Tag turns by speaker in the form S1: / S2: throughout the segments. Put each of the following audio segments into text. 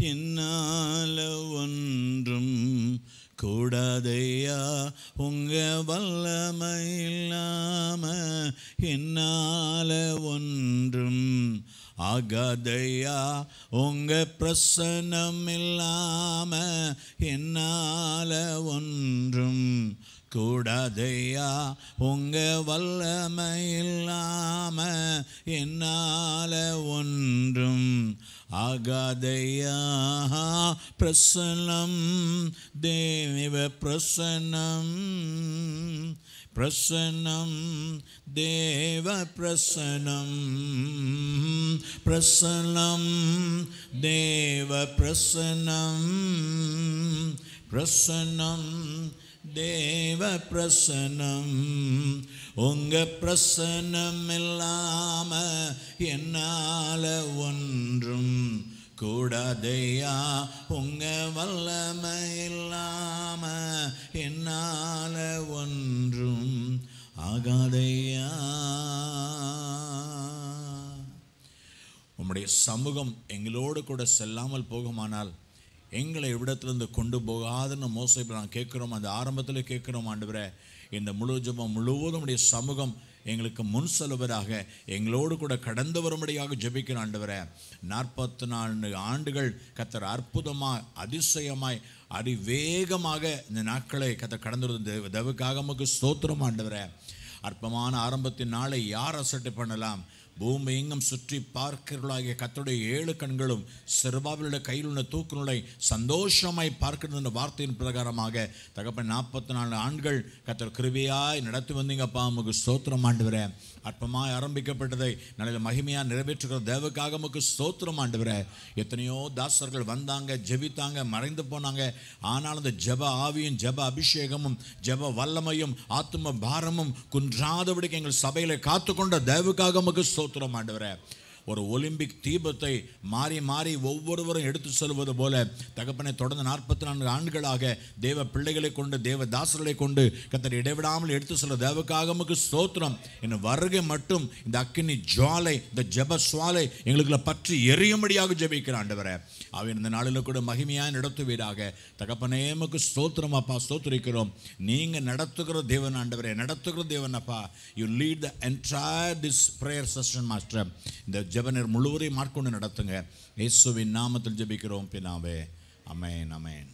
S1: என்னால ஒன்றும் கூடாதையா உங்க வல்லமை இல்லாம என்னால ஒன்றும் ஆகாதையா உங்க பிரசனம் இல்லாம என்னால ஒன்றும் கூடாதையா உங்க வல்லமை இல்லாம என்னால ஒன்றும் ஆகாதையா பிரசனம் தேவ பிரசனம் பிரசனம் தேவ பிரசனம் பிரசனம் தேவ பிரசனம் பிரசனம் தேவ பிரசனம் உங்க பிரசனம் இல்லாம என்னால ஒன்றும் கூடாதையா உங்க வல்லமை இல்லாம என்னால ஒன்றும் ஆகாதையா உம்முடைய சமூகம் எங்களோடு கூட செல்லாமல் போகுமானால் எங்களை இவ்விடத்திலிருந்து கொண்டு போகாதுன்னு மோசை நான் கேட்குறோம் அந்த ஆரம்பத்தில் கேட்குறோம் ஆண்டவரே இந்த முழு ஜெபம் முழுவதும் உடைய சமூகம் எங்களுக்கு முன் செல்வதாக எங்களோடு கூட கடந்து வரும்படியாக ஜெபிக்கிற ஆண்டவரே நாற்பத்தி நான்கு ஆண்டுகள் கத்தர் அற்புதமாய் அதிசயமாய் அதிவேகமாக இந்த நாட்களை கத்தர் கடந்து வருது தவுக்காக நமக்கு ஸ்தோத்திரம் ஆண்டவரே அற்பமான ஆரம்பத்தின் நாளை யார் அசட்டை பண்ணலாம் பூமி எங்கும் சுற்றி பார்க்கிறவர்களாகிய கத்தருடைய ஏழு கண்களும் சிறுபாவிலுடைய கையில் உள்ள தூக்குநூலை சந்தோஷமாய் பார்க்கிறது என்ற வார்த்தையின் பிரகாரமாக தகப்பன் நாற்பத்தி நாலு ஆண்கள் கத்தர் கிருபியாய் நடத்தி வந்தீங்கப்பா உமக்கு ஸ்தோத்திரம் ஆண்டுவரே அற்பமாய் ஆரம்பிக்கப்பட்டதை நல்ல மகிமையாக நிறைவேற்றுகிற தேவக்காக உமக்கு ஸ்தோத்திரம் ஆண்டுவரே எத்தனையோ தாசர்கள் வந்தாங்க ஜெபித்தாங்க மறைந்து போனாங்க ஆனால் அந்த ஜெப ஆவியும் ஜெப அபிஷேகமும் ஜெப வல்லமையும் ஆத்ம பாரமும் குன்றாதபடிக்கு எங்கள் சபையில காத்துக்கொண்ட தேவக்காக உமக்கு ஸ்தோத்திரம் ஆண்டவரே ஒரு ஒலிம்பிக் தீபத்தை மாறி மாறி ஒவ்வொருவரும் எடுத்து செல்வது போல தகப்பனை தொடர்ந்து நாற்பத்தி நான்கு ஆண்டுகளாக தேவ பிள்ளைகளை கொண்டு தேவ தாசர்களை கொண்டு கத்தர் இடைவிடாமல் எடுத்து செல்ல தேவக்காக உமக்கு ஸ்தோத்திரம் என் வருகை மட்டும் இந்த அக்கினி ஜுவாலை இந்த ஜெப சுவாலை எங்களுக்குள்ள பற்றி எரியும்படியாக ஜெபிக்கிற ஆண்டவரே அவர் இந்த நாளில் கூட மகிமையாக நடத்துவீராக தகப்பனே உமக்கு ஸ்தோத்திரம் அப்பா ஸ்தோத்திரிக்கிறோம் நீங்க நடத்துகிற தேவன் ஆண்டவரே நடத்துகிற தேவன் அப்பா you lead the entire this prayer session master இந்த ஜெபனர் முழுவதையும் மாட்கொண்டு நடத்துங்க இயேசுவின் நாமத்தில் ஜெபிக்கிறோம் பின்னாவே அமேன் அமேன்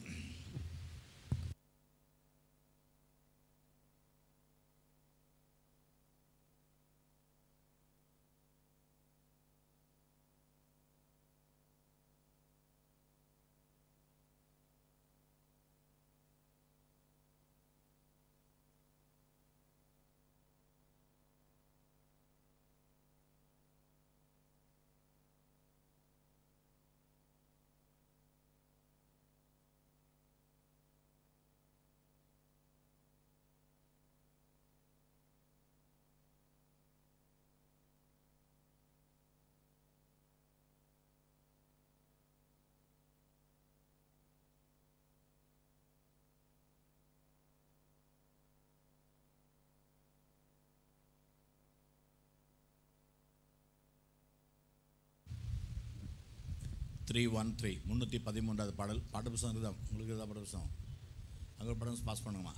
S1: த்ரீ ஒன் த்ரீ முந்நூற்றி பதிமூன்றாவது பாடல் பாட்டு புத்தகம் இருக்குதா உங்களுக்கு இருக்குதா பாட்டு புத்தகம் அங்கே ஒரு படம் பாஸ் பண்ணுங்கம்மா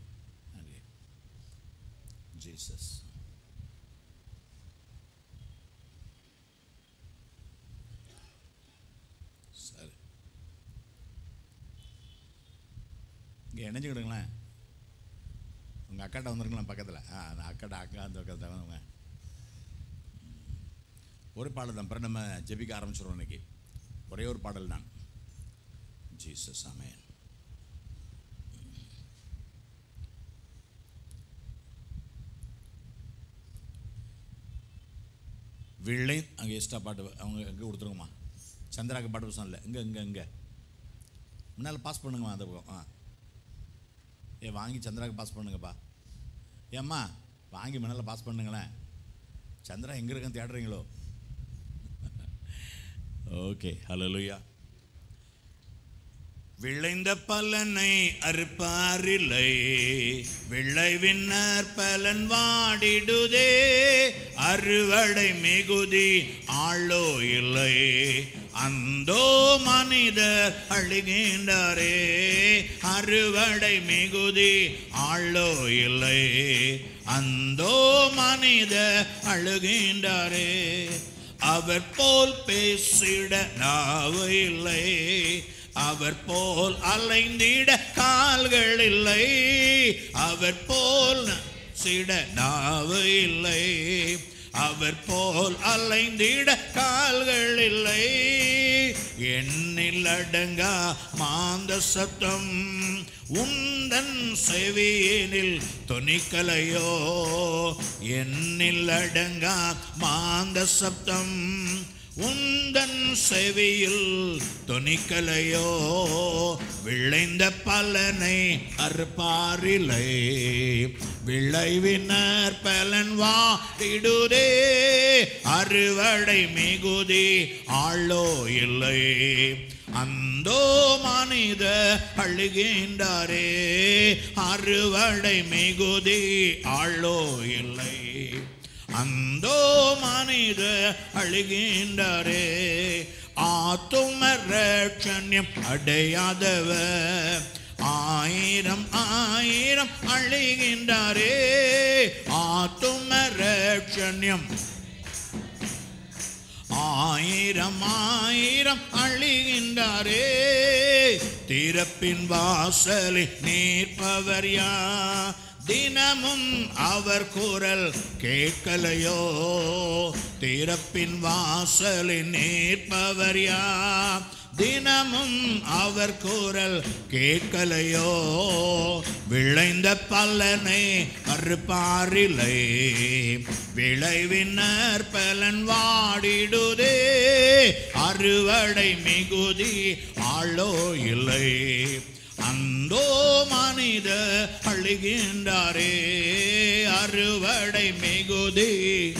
S1: ஜீசஸ் சரி இங்கே இணைஞ்சுக்கிடுங்களேன் உங்கள் அக்காட்ட வந்துருங்களேன் பக்கத்தில் ஆ அந்த அக்காட்ட அக்கா அந்த பக்கத்தில் அவங்க ஒரு பாடல் தான் அப்புறம் நம்ம ஜெபிக்க ஆரம்பிச்சிடுவோம் இன்னைக்கு ஒரே ஒரு பாடல் தான் ஜீசஸ் ஆமென் வெள்ளை அங்கே எக்ஸ்ட்ரா பாட்டு அவங்க எங்கே கொடுத்துருங்கம்மா சந்திராக்கு பாட்டு புதுசம் இல்லை இங்கே இங்கே இங்கே முன்னால் பாஸ் பண்ணுங்கம்மா அந்த பக்கம் ஆ ஏ வாங்கி சந்திராக்கு பாஸ் பண்ணுங்கப்பா ஏம்மா வாங்கி முன்னால் பாஸ் பண்ணுங்களேன் சந்திரா எங்கே இருக்கேன்னு தேடுறீங்களோ ஓகே ஹலோ விளைந்த பலனை அறுப்பாரில்லை விளைவின்னர் பலன் வாடிடுதே அறுவடை மிகுதி ஆளோ இல்லை அந்தோ மனிதர் அழுகின்றாரே அறுவடை மிகுதி ஆளோ இல்லை அந்தோ மனிதர் அழுகின்றாரே அவர் போல் பேசிட நாவு இல்லை அவர் போல் அலைந்திட கால்கள் இல்லை அவர் போல் சிட நாவு இல்லை அவர் போல் அலைந்திட கால்கள் இல்லை எண்ணில் அடங்கா மாந்த சத்தம் உந்தன் செவியினில் தொனிக்கலையோ எண்ணில் அடங்கா மாந்த சப்தம் உந்தன் செவியில் தொனிக்கலையோ விளைந்த பலனை அறுப்பாரில்லை விளைவினர் பலன் வாடிடுதே அறுவடை மிகுதி ஆளோ இல்லை அந்தோ மனித அழுகின்றாரே அறுவடை மிகுதி ஆளோ இல்லை அந்தோ மனித அழுகின்றாரே ஆத்தும ரட்சண்யம் அடையாதவர் ஆயிரம் ஆயிரம் அழுகின்றாரே ஆத்தும ரட்சண்யம் ஆயிரம் ஆயிரம் அழிகின்றாரே திறப்பின் வாசலில் நீர்ப்பவர் யா தினமும் அவர் குரல் கேட்கலையோ திறப்பின் வாசலில் நீர்ப்பவர் யா தினமும் அவர் குரல் கேட்கலையோ விளைந்த பலனை அறுப்பாரில்லை விளைவினர் பலன் வாடிடுதே அறுவடை மிகுதி ஆளோ இல்லை அந்தோ மனித அழுகின்றாரே அறுவடை மிகுதி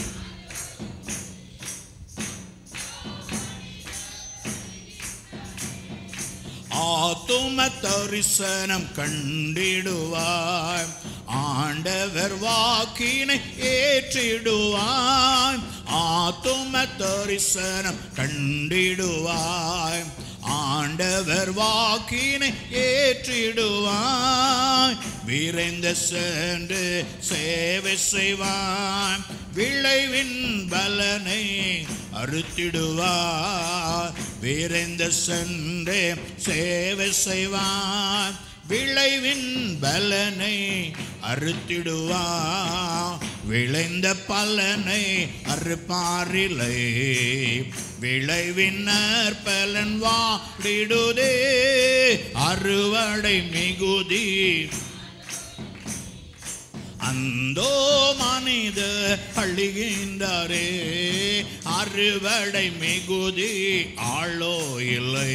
S1: ஆத்தும தரிசனம் கண்டிடுவாய் ஆண்டவர் வாக்கினை ஏற்றிடுவாய் ஆத்தும தரிசனம் கண்டிடுவாய் ஆண்டவர் வாக்கினை ஏற்றிடுவாய் விரைந்த சென்று சேவை செய்வான் விளைவின் பலனை அறுத்திடுவார் விரைந்த சென்று சேவை செய்வான் விளைவின் பலனை அறுத்திடுவார் விளைந்த பலனை அறுப்பாரில்லை விளைவின் பலன் வாடிடுதே அறுவடை மிகுதி அந்தோ மனித அழுகின்றாரே அறுவடை மிகுதி ஆளோ இல்லை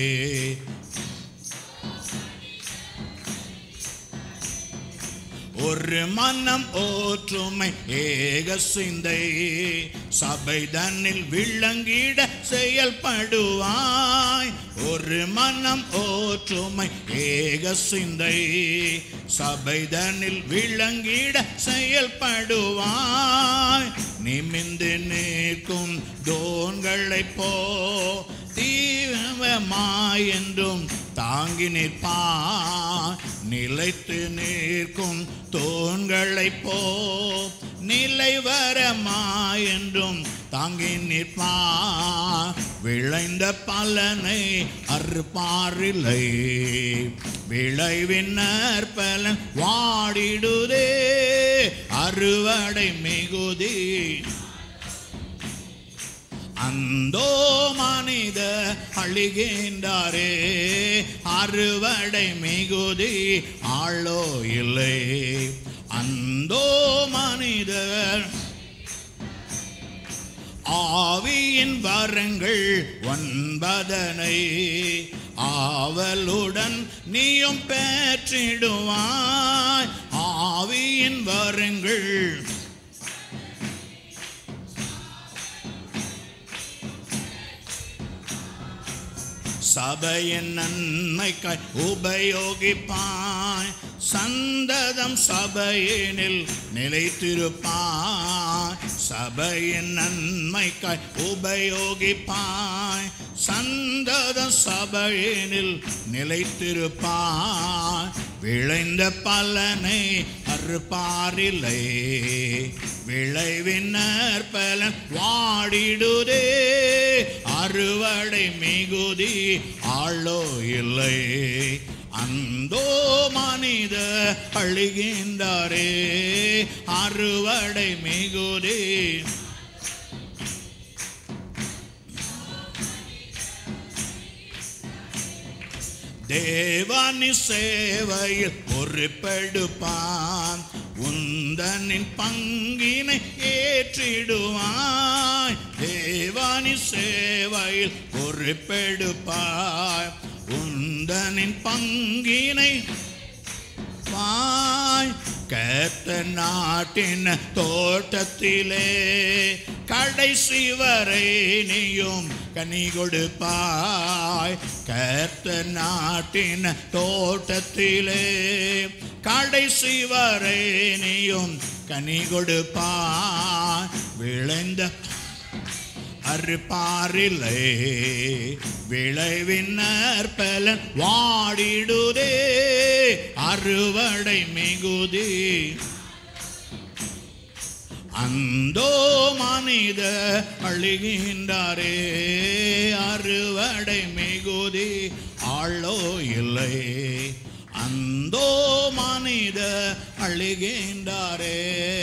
S1: ஒரு மனம் ஓற்றுமை ஏக சிந்தை சபை தன்னில் விளங்கிட செயல்படுவாய் ஒரு மனம் ஓற்றுமை ஏக சிந்தை சபை தன்னில் விளங்கிட செயல்படுவாய் நிமிந்து நிற்கும் தோன்களைப் போ தீவிரமாய் என்றும் தாங்கி நிற்பான் நிலைத்து நிற்கும் தோன்களைப் போ நிலைவரமாய் என்றும் தாங்கி நிற்பான் விளைந்த பலனை அறுப்பாரில்லை விளைவின்னர் பலன் வாடிடுதே அறுவடை மிகுதி அந்தோ மனித அழிகின்றாரே அறுவடை மிகுதி ஆளோ இல்லை அந்தோ மனிதர் ஆவியின் வரங்கள் ஒன்பதனை ஆவலுடன் நீயும் பெற்றிடுவாய் ஆவியின் வரங்கள் சபையின் நன்மைக்காய் உபயோகிப்பாய் சந்ததம் சபையினில் நிலைத்திருப்பாய் சபையின் நன்மைக்காய் உபயோகிப்பாய் சந்ததம் சபையினில் நிலைத்திருப்பாய் விளைந்த பலனை அறுப்பாரில்லை விளைவின் பலன் வாடிடுதே அறுவடை மிகுதி ஆளோ இல்லை அந்தோ மனித அழுகின்றாரே அறுவடை மிகுதி தேவானி சேவையில் பொறுப்பெடுப்பான் உந்தனின் பங்கினை ஏற்றிடுவாய் தேவானி சேவையில் பொறுப்பெடுப்பாய் உந்தனின் பங்கினை பாய் கேத்த நாட்டின் தோட்டத்திலே கடைசி வரை நீயும் கனி கொடுப்பாய் கேத்த நாட்டின் தோட்டத்திலே கடைசி வரை நீயும் கனி கொடுப்பாய் விளைந்த அறுப்பாரில்லை விளைவின் பலன் வாடிடுதே அறுவடை மிகுதி அந்தோ மனித அழுகின்றாரே அறுவடை மிகுதி ஆளோ இல்லை அந்தோ மனித அழுகின்றாரே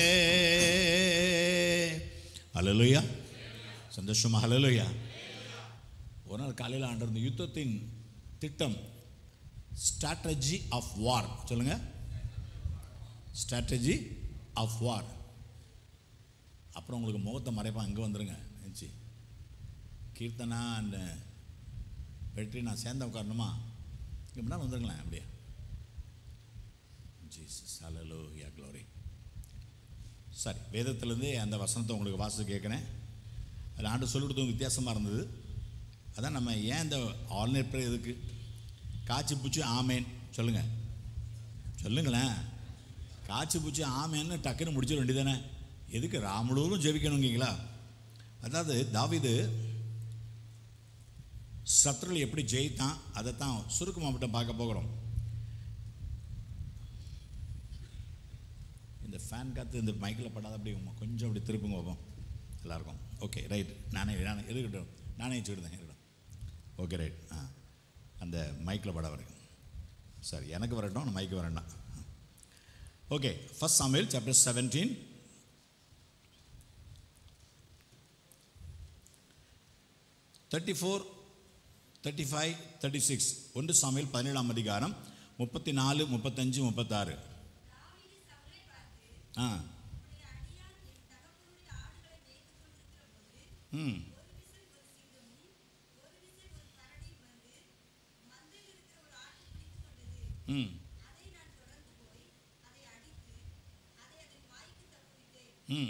S1: அல்லேலூயா சந்தோஷமா ஹலலுயா ஒரு நாள் காலையில் ஆண்டு இந்த யுத்தத்தின் திட்டம் ஸ்ட்ராட்டஜி ஆஃப் வார் சொல்லுங்க ஸ்ட்ராட்டஜி ஆஃப் வார் அப்புறம் உங்களுக்கு முகத்தை மறைப்பான் இங்கே வந்துருங்க நினச்சி கீர்த்தனா அண்ட் வெற்றி நான் சேர்ந்த உட்காரணுமா இங்கே முன்னால் வந்துருங்களேன் அப்படியே ஜீசஸ் ஹalleluya glory சரி வேதத்திலேருந்தே அந்த வசனத்தை உங்களுக்கு வாசித்து கேட்குறேன் அதில் ஆண்டு சொல்லி கொடுத்தவங்க வித்தியாசமாக இருந்தது அதான் நம்ம ஏன் இந்த ஆல்நெட் ப்ரே எதுக்கு காய்ச்சி பூச்சி ஆமேன் சொல்லுங்கள் சொல்லுங்களேன் காய்ச்சி பூச்சி ஆமேன்னு டக்குன்னு முடிச்சிட வேண்டியதானே எதுக்கு ராமுழுவதும் ஜெபிக்கணுங்கீங்களா அதாவது தாவிது சத்ருவில் எப்படி ஜெயித்தான் அதை தான் சுருக்கமாக மட்டும் பார்க்க போகிறோம் இந்த ஃபேன் காற்று இந்த மைக்கில் படாத அப்படி கொஞ்சம் அப்படி திருப்புங்க பார்ப்போம் எல்லாருக்கும் ஓகே ரைட் நானே நானே இருக்கட்டும் நானே வச்சுக்கிட்டேன் இருக்கட்டும் ஓகே ரைட் ஆ அந்த மைக்கில் பட வரைக்கும் சரி எனக்கு வரட்டும் அந்த மைக்கு வரேன்டா ஓகே ஃபர்ஸ்ட் சமையல் chapter seventeen thirty four thirty five thirty six ஒன்று சமையல் பதினேழாம் அதிகாரம் முப்பத்தி நாலு முப்பத்தஞ்சு முப்பத்தாறு ஆ ம் ம் ம்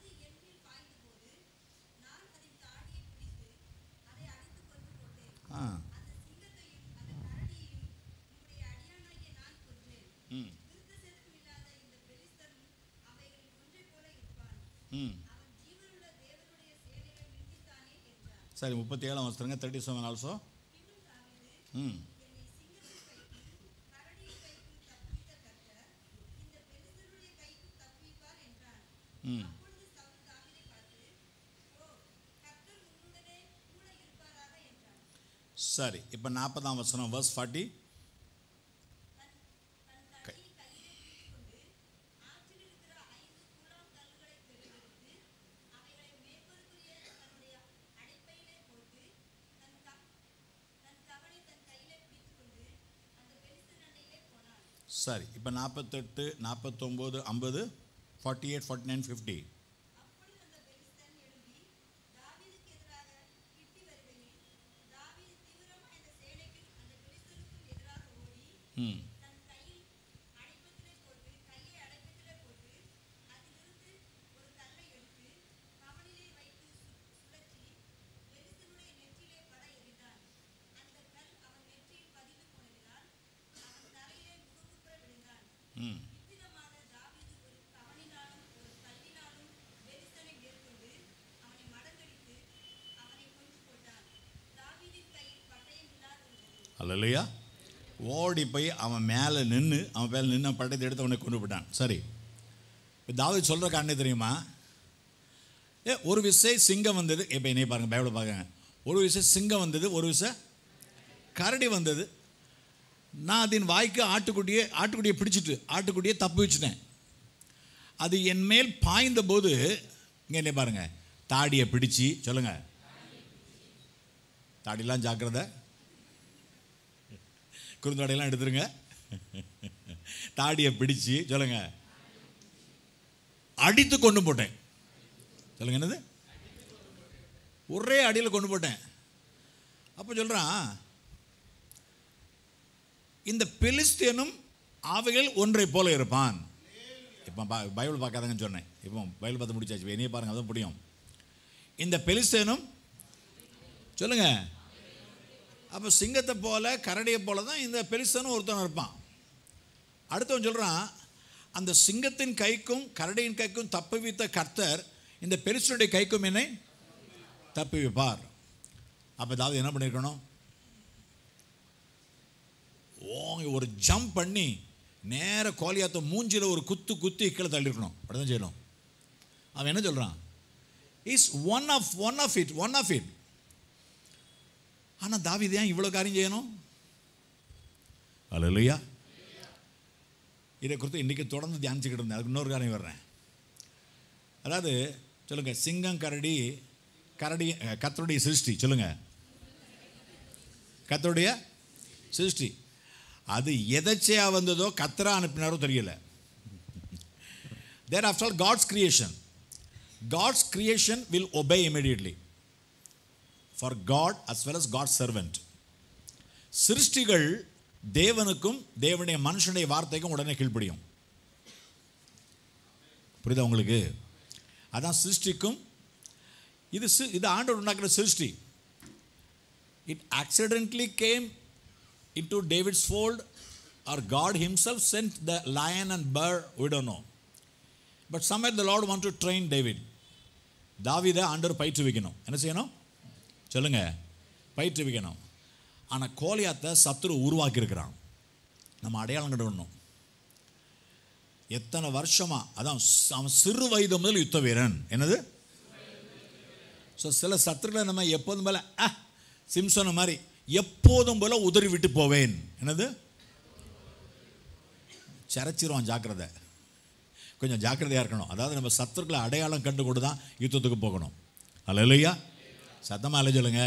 S1: ஆ ம் ம் சரி முப்பத்தி ஏழாம் வசனங்க தேர்ட்டி செவன் ஆல்சோ ம் ம் சரி இப்போ நாற்பதாம் வசனம் வர்ஸ் ஃபார்ட்டி சரி இப்போ நாற்பத்தெட்டு நாற்பத்தொம்போது ஐம்பது forty eight forty nine fifty ம்
S2: இவ்விதமாக தாவீது ஒரு கவனினாலும் ஒரு கல்லினாலும் பெலிஸ்தனை மேற்கொண்டு அவனை மடங்கடித்து அவனை கொன்று போட்டான் தாவீதின் கையில் பட்டயம் இல்லாதிருந்தது
S1: அல்லையா ஓடி போய் அவன் மேலே நின்று அவன் மேலே நின்று பட்டத்தை எடுத்து அவனை கொண்டு போட்டான் சரி இப்போ தாவீது சொல்கிற காரணம் தெரியுமா ஏ ஒரு விசை சிங்கம் வந்தது இப்போ என்னைய பாருங்க பைபிளை பாருங்க ஒரு விசை சிங்கம் வந்தது ஒரு விசை கரடி வந்தது நான் அதன் வாய்க்கு ஆட்டுக்குட்டியை ஆட்டுக்குட்டியை பிடிச்சிட்டு ஆட்டுக்குட்டியை தப்பு வச்சுட்டேன் அது என் மேல் பாய்ந்த போது இங்கே என்ன பாருங்க தாடியை பிடிச்சி சொல்லுங்க தாடிலாம் ஜாக்கிரதை குறுந்தாடையெல்லாம் எடுத்துருங்க தாடியை பிடிச்சு சொல்லுங்க அடித்து கொண்டு போட்டேன் சொல்லுங்க என்னது ஒரே அடியில் கொண்டு போட்டேன் அப்போ சொல்கிறான் இந்த பெலிஸ்தேனும் அவைகள் ஒன்றை போல இருப்பான் இப்போ பா பைபிள் பார்க்காதங்கன்னு சொன்னேன் இப்போ பைபிள் பார்த்து முடிச்சாச்சு இப்ப என்னைய பாருங்க அதான் முடியும் இந்த பெலிஸ்தேனும் சொல்லுங்க அப்போ சிங்கத்தை போல கரடியை போல தான் இந்த பெலிஸ்தனும் ஒருத்தன் இருப்பான் அடுத்தவன் சொல்கிறான் அந்த சிங்கத்தின் கைக்கும் கரடியின் கைக்கும் தப்புவித்த கர்த்தர் இந்த பெலிஸ்தனுடைய கைக்கும் என்னை தப்புவிப்பார் அப்போ ஏதாவது என்ன பண்ணியிருக்கணும் ஓங்கி ஒரு ஜம்ப் பண்ணி நேர கோலியாத்த மூஞ்சில ஒரு குத்து குத்தி கீழே தள்ளிருக்கணும் அப்படிதான் செய்யணும் அவன் என்ன சொல்கிறான் is one of one of it one of it ஆனால் தாவீது ஏன் இவ்வளோ காரியம் செய்யணும் அல்லையா இதை குறித்து இன்றைக்கி தொடர்ந்து தியானிச்சுக்கிட்டு இருந்தேன் அதுக்கு இன்னொரு காரியம் வர்றேன் அதாவது சொல்லுங்கள் சிங்கம் கரடி கரடி அஹ், கர்த்தருடைய சிருஷ்டி சொல்லுங்கள் கர்த்தருடைய சிருஷ்டி அது எதச்சையா வந்ததோ கத்தரா அனுப்பினாரோ தெரியல there after all God's creation God's creation will obey immediately for God as well as God servant சிருஷ்டிகள் தேவனுக்கும் தேவனுடைய மனுஷனுடைய வார்த்தைக்கும் உடனே கீழ்ப்படியும் புரியுதா உங்களுக்கு அதான் சிருஷ்டிக்கும் இது சி- இது ஆண்டவர் உண்டாக்குற சிருஷ்டி it accidentally came into David's fold or God himself sent the lion and bear we don't know but somewhere the Lord want to train David தாவீதை ஆண்டவர் பயிற்றுவிக்கணும் என்ன செய்யணும் சொல்லுங்க பயிற்றுவிக்கணும் ஆனால் கோலியாத்தை சத்துரு உருவாக்கி இருக்கிறான் நம்ம அடையாளம் கண்டுக்கணும் எத்தனை வருஷமா அதான் ஸ்- அவன் சிறு வயது முதல் யுத்த வீரன் என்னது ஸோ சில சத்துருக்களை நம்ம எப்போதும் போல அஹ் சிம்சனை மாதிரி எப்போதும் போல உதறி விட்டு போவேன் என்னது சரைச்சிருவான் ஜாக்கிரதை கொஞ்சம் ஜாக்கிரதையாக இருக்கணும் அதாவது நம்ம சத்துருக்களை அடையாளம் கண்டு கொண்டு தான் யுத்தத்துக்கு போகணும் அல்ல இல்லையா சத்தமாக இல்லை சொல்லுங்க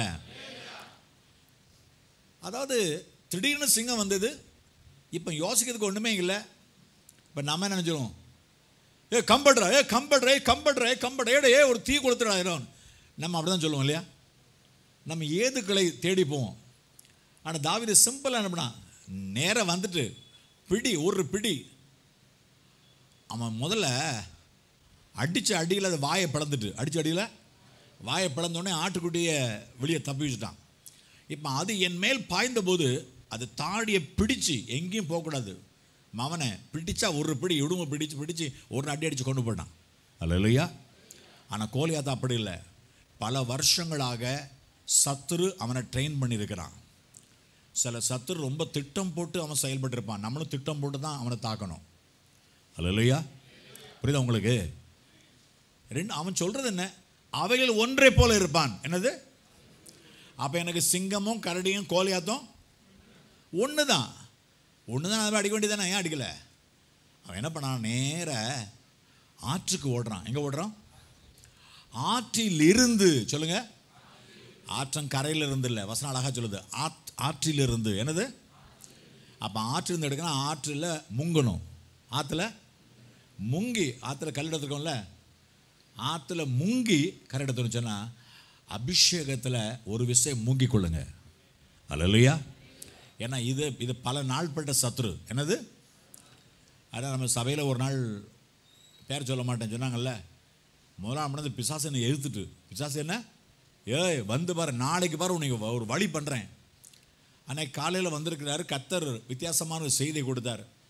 S1: அதாவது திடீர்னு சிங்கம் வந்தது இப்போ யோசிக்கிறதுக்கு ஒன்றுமே இல்லை இப்போ நம்ம என்ன நினைச்சிருவோம் ஏ கம்படுறா ஏ கம்படுற ஏ கம்படுற ஏ கம்பட ஏடே ஏ ஒரு தீ கொடுத்துடாயிரும் நம்ம அப்படி தான் சொல்லுவோம் இல்லையா நம்ம ஏதுக்களை தேடி போவோம் ஆனால் தாவீது சிம்பிளாக என்ன பண்ணான் நேராக வந்துட்டு பிடி ஒரு பிடி அவன் முதல்ல அடித்த அடியில் அது வாயை பிளந்துட்டு அடித்த அடியில் வாயை பிளந்தோடனே ஆட்டுக்குட்டியை வெளியே தப்பி வச்சுட்டான் இப்போ அது என் மேல் பாய்ந்த போது அது தாடியை பிடிச்சு எங்கேயும் போகக்கூடாது மவனை பிடிச்சா ஒரு பிடி இடுங்க பிடிச்சு பிடிச்சு ஒரு அடி அடித்து கொண்டு போயிட்டான் அல்ல இல்லையா ஆனால் கோலியாத்தா அப்படி இல்லை பல வருஷங்களாக சத்துரு அவனை ட்ரெயின் பண்ணியிருக்கிறான் சில சத்துரு ரொம்ப திட்டம் போட்டு அவன் செயல்பட்டிருப்பான் நம்மளும் திட்டம் போட்டு தான் அவனை தாக்கணும் அல்ல இல்லையா புரியுதா உங்களுக்கு ரெண்டு அவன் சொல்றது என்ன அவைகள் ஒன்றை போல இருப்பான் என்னது அப்போ எனக்கு சிங்கமும் கரடியும் கோலியாத்தும் ஒன்று தான் ஒன்று தான் அதை அடிக்க வேண்டியதானே ஏன் அடிக்கலை அவன் என்ன பண்ணான் நேர ஆற்றுக்கு ஓடுறான் எங்கே ஓடுறான் ஆற்றில் இருந்து சொல்லுங்க ஆற்றங்கரையில் இருந்து இல்லை வசனம் அழகா சொல்லுது ஆத் ஆற்றில் இருந்து என்னது அப்போ ஆற்றிலிருந்து எடுக்கணும் ஆற்றில் முங்கணும் ஆற்றுல முங்கி ஆற்றுல கல் எடுத்துருக்கோம்ல ஆற்றுல முங்கி கரை எடுத்துன்னு சொன்னால் அபிஷேகத்தில் ஒரு விஷயம் முங்கி கொள்ளுங்க அல்ல இல்லையா ஏன்னா இது இது பல நாள்பட்ட சத்ரு என்னது அதான் நம்ம சபையில் ஒரு நாள் பேர் சொல்ல மாட்டேன்னு சொன்னாங்கல்ல முதலாம் மணி பிசாசு என்னை எழுத்துட்டு பிசாசு என்ன ஏய் வந்து பாரு நாளைக்கு பாரு உனக்கு ஒரு வழி பண்ணுறேன் அன்னைக்கு காலையில் வந்திருக்கிறாரு கத்தர் வித்தியாசமான ஒரு செய்தி கொடுத்தார்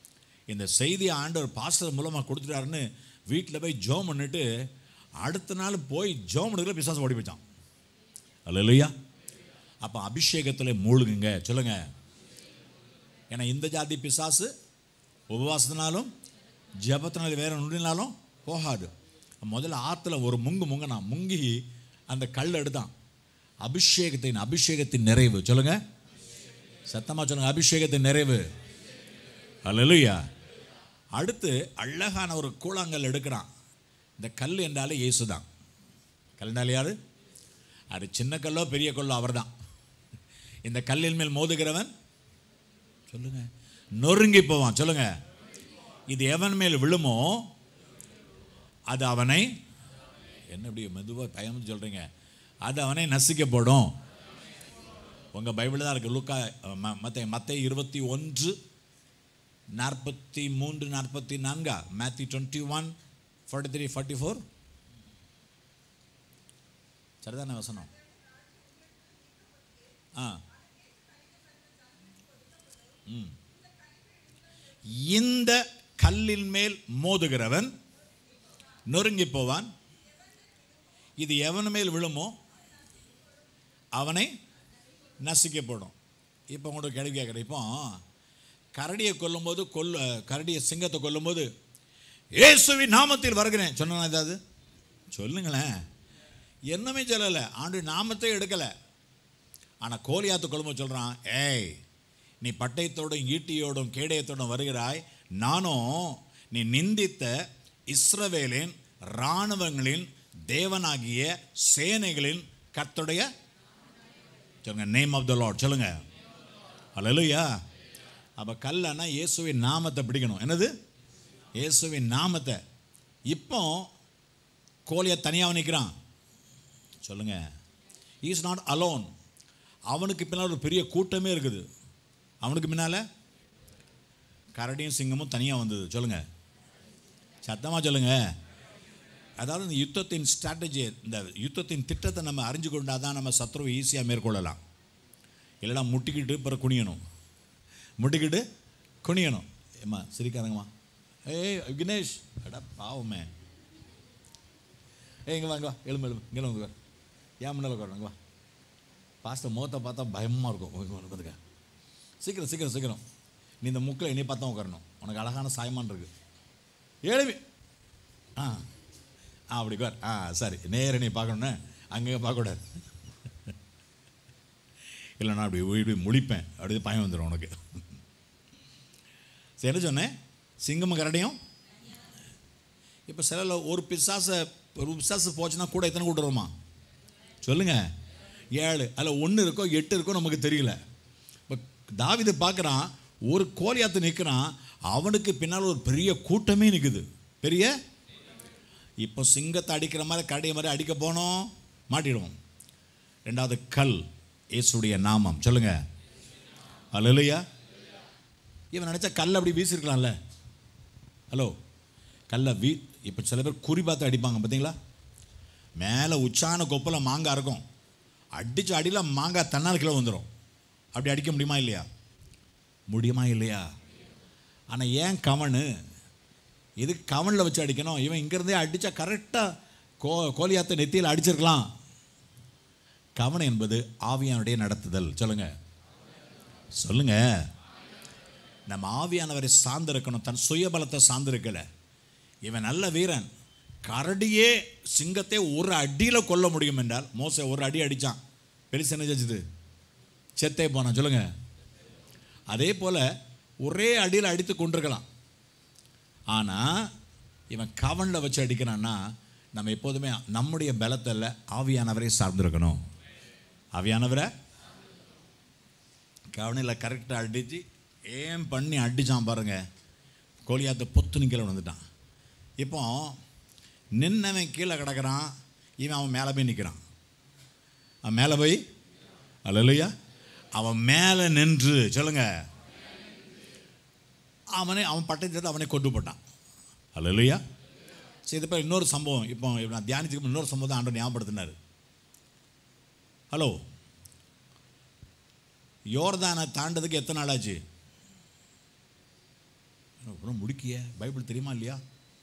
S1: இந்த செய்தியை ஆண்டவர் பாஸ்டர் மூலமாக கொடுத்துட்டாருன்னு வீட்டில் போய் ஜோம் பண்ணிட்டு அடுத்த நாள் போய் ஜோம் எடுக்கல பிசாசு ஓடி போச்சான் அல்ல இல்லையா அப்போ அபிஷேகத்தில் மூழ்குங்க சொல்லுங்க ஏன்னா இந்த ஜாதி பிசாசு உபவாசத்தினாலும் ஜெபத்தினாலும் வேற நுண்ணினாலும் போகாது முதல்ல ஆற்றுல ஒரு முங்கு முங்கினா முங்கி அந்த கல் எடுத்தான் அபிஷேகத்தின் அபிஷேகத்தின் நிறைவு சொல்லுங்க சத்தமா சொல்லுங்க அபிஷேகத்தின் நிறைவு அல்லேலூயா அடுத்து அழகான ஒரு கூழாங்கல் எடுக்கிறான் இந்த கல் என்றாலே இயேசு தான் கல்னாலே யாரு அது சின்ன கல்லோ பெரிய கல்லோ அவர்தான் இந்த கல்லின் மேல் மோதுகிறவன் சொல்லுங்க நொறுங்கி போவான் சொல்லுங்க இது எவன் மேல் விழுமோ அது அவனை என்ன இப்படி மெதுவாக பயந்து சொல்றீங்க அது அவனை நசிக்க போடும் உங்க பைபிள் தான் இருக்கு லூக்கா மத்த மத்த இருபத்தி ஒன்று நாற்பத்தி மூன்று நாற்பத்தி நான்கா Matthew twenty one forty three forty four சரிதானே வசனம் ஆ ம். இந்த கல்லின் மேல் மோதுகிறவன் நொறுங்கி போவான் இது எவன் மேல் விழுமோ அவனை நசுக்க போடும் இப்போ உங்களுக்கு கேள்வி கேட்குறேன் இப்போ கரடியை கொல்லும்போது கொல்ல கரடியை சிங்கத்தை கொல்லும்போது இயேசுவின் நாமத்தில் வருகிறேன் சொன்னா ஏதாவது சொல்லுங்களேன் என்னமே சொல்லலை ஆண்டு நாமத்தை எடுக்கலை ஆனால் கோலியாத்து கொள்ளும்போது சொல்கிறான் ஏய் நீ பட்டயத்தோடும் ஈட்டியோடும் கேடயத்தோடும் வருகிறாய் நானும் நீ நிந்தித்த இஸ்ரவேலின் இராணுவங்களின் தேவனாகிய சேனைகளின் கர்த்தருடைய சொல்லுங்க நேம் ஆஃப் த லார்ட் சொல்லுங்க அல்லேலூயா அப்போ கல்லனா இயேசுவின் நாமத்தை பிடிக்கணும் என்னது இயேசுவின் நாமத்தை இப்போ கோலியை தனியாக நிற்கிறான் சொல்லுங்க இஸ் நாட் அலோன் அவனுக்கு பின்னால் ஒரு பெரிய கூட்டமே இருக்குது அவனுக்கு பின்னால் கரடியும் சிங்கமும் தனியாக வந்தது சொல்லுங்க சத்தமாக சொல்லுங்க அதாவது இந்த யுத்தத்தின் ஸ்ட்ராட்டஜி இந்த யுத்தத்தின் திட்டத்தை நம்ம அறிஞ்சு கொண்டால் தான் நம்ம சத்ருவை ஈஸியாக மேற்கொள்ளலாம் இல்லைனா முட்டிக்கிட்டு பிறகு குனியணும் முட்டிக்கிட்டு குனியணும் ஏம்மா சிரிக்காதங்கம்மா ஏய் விக்னேஷ் அடா பாவமே ஏய் இங்கே வாங்க வா எலும்பு எலும்பு இங்கே வந்து உட்கார் ஏன் முன்னால் உட்காருங்க வா பாஸ்டர் முகத்தை பார்த்தா பயமாக இருக்கும் இங்க வந்து உட்காந்துக்க சீக்கிரம் சீக்கிரம் சீக்கிரம் நீ இந்த முக்கில் என்னை பார்த்தா உட்காரணும் உனக்கு அழகான சாயமான் இருக்கு ஏழுமே ஆ ஆ அப்படி உட்கார் ஆ சரி நேர நீ பார்க்கணுன்னு அங்கே பார்க்கக்கூடாது இல்லை நான் அப்படி இப்படி முழிப்பேன் அப்படி பயம் வந்துடும் உனக்கு சரி என்ன சொன்னேன் சிங்கமும் கரடியும் இப்போ சில ஒரு பிசாசை ஒரு பிசாசு போச்சுன்னா கூட எத்தனை கூட்டு வருமா சொல்லுங்க ஏழு அதில் ஒன்று இருக்கோ எட்டு இருக்கோ நமக்கு தெரியல இப்போ தாவிது பார்க்குறான் ஒரு கோலியாத்து நிற்கிறான் அவனுக்கு பின்னால் ஒரு பெரிய கூட்டமே நிற்குது பெரிய இப்போ சிங்கத்தை அடிக்கிற மாதிரி கரடிய மாதிரி அடிக்க போனோம் மாட்டிடுவோம் ரெண்டாவது கல் இயேசுடைய நாமம் சொல்லுங்க அல்லையா இவன் நினச்சா கல் அப்படி வீசிருக்கலாம்ல ஹலோ கல்லை வீ இப்போ சில பேர் குறி பார்த்து அடிப்பாங்க பார்த்தீங்களா மேலே உச்சான கொப்பில் மாங்காய் இருக்கும் அடிச்ச அடியில் மாங்காய் தன்னால் கிலோ வந்துடும் அப்படி அடிக்க முடியுமா இல்லையா முடியுமா இல்லையா ஆனால் ஏன் கவனு இது கவனில் வச்சு அடிக்கணும் இவன் இங்கேருந்தே அடித்தா கரெக்டாக கோ கோலியாத்த நெத்தியில் அடிச்சிருக்கலாம் கவனம் என்பது ஆவியானுடைய நடத்துதல் சொல்லுங்க சொல்லுங்க நம்ம ஆவியானவரை சார்ந்திருக்கணும் தன் சுயபலத்தை சார்ந்திருக்கல இவன் நல்ல வீரன் கரடியே சிங்கத்தை ஒரு அடியில் கொல்ல முடியும் என்றால் மோச ஒரு அடி அடித்தான் பெருசு என்ன செஞ்சது செத்தே போனான் சொல்லுங்க அதே போல் ஒரே அடியில் அடித்து கொண்டிருக்கலாம் ஆனால் இவன் கவனில் வச்சு அடிக்கிறான்னா நம்ம எப்போதுமே நம்முடைய பலத்தில் ஆவியானவரை சார்ந்திருக்கணும் ஆவியானவரை கவனில் கரெக்டாக அடித்து ஏன் பண்ணி அடித்தான் பாருங்க கோலியாத்த பொத்து கீழே வந்துட்டான் இப்போ நின்னவன் கீழே கிடக்கிறான் இவன் அவன் மேலே போய் நிற்கிறான் அவன் மேலே போய் அல்லையா அவன் மேலே நின்று சொல்லுங்க அவனை அவன் பட்டத்தை அவனை கொண்டு போட்டான் அல்லையா சரி இது இப்போ இன்னொரு சம்பவம் இப்போ நான் தியானிச்சுக்கு இன்னொரு சம்பவம் தான் ஆண்டு ஞாபகப்படுத்தினார் ஹலோ யோர்தானை தாண்டதுக்கு எத்தனை நாள் ஆச்சு அப்புறம் முடிக்கிய பைபிள் தெரியுமா இல்லையா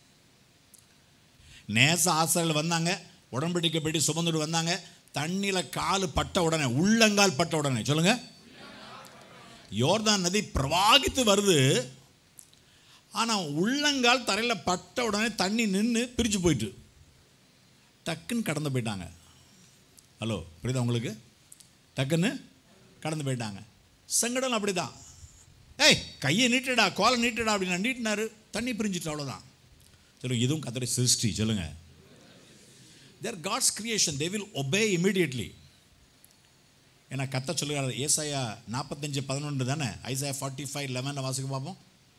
S1: நேச ஆசிரியர்கள் வந்தாங்க உடன்படிக்கை பெட்டி சுமந்துட்டு வந்தாங்க தண்ணியில் கால் பட்ட உடனே உள்ளங்கால் பட்ட உடனே சொல்லுங்க யோர்தான் நதி பிரவாகித்து வருது ஆனால் உள்ளங்கால் தரையில் பட்ட உடனே தண்ணி நின்று பிரித்து போயிட்டு டக்குன்னு கடந்து போயிட்டாங்க ஹலோ புரியுதா உங்களுக்கு டக்குன்னு கடந்து போயிட்டாங்க செங்கடல் அப்படிதான் ஏய் கையை நீட்டுடா கோலை நீட்டுடா அப்படின்னு நீட்டினாரு தண்ணி பிரிஞ்சிட்டு அவ்வளோதான் சொல்லுங்க இதுவும் கத்தரை சிருஷ்டி சொல்லுங்க there God's creation they will obey immediately ஏன்னா கத்த சொல்லுகிறார் ஏசாயா நாற்பத்தஞ்சு பதினொன்று தானே ஐசாயா ஃபார்ட்டி ஃபைவ் லெவன் வாசிக்க பார்ப்போம்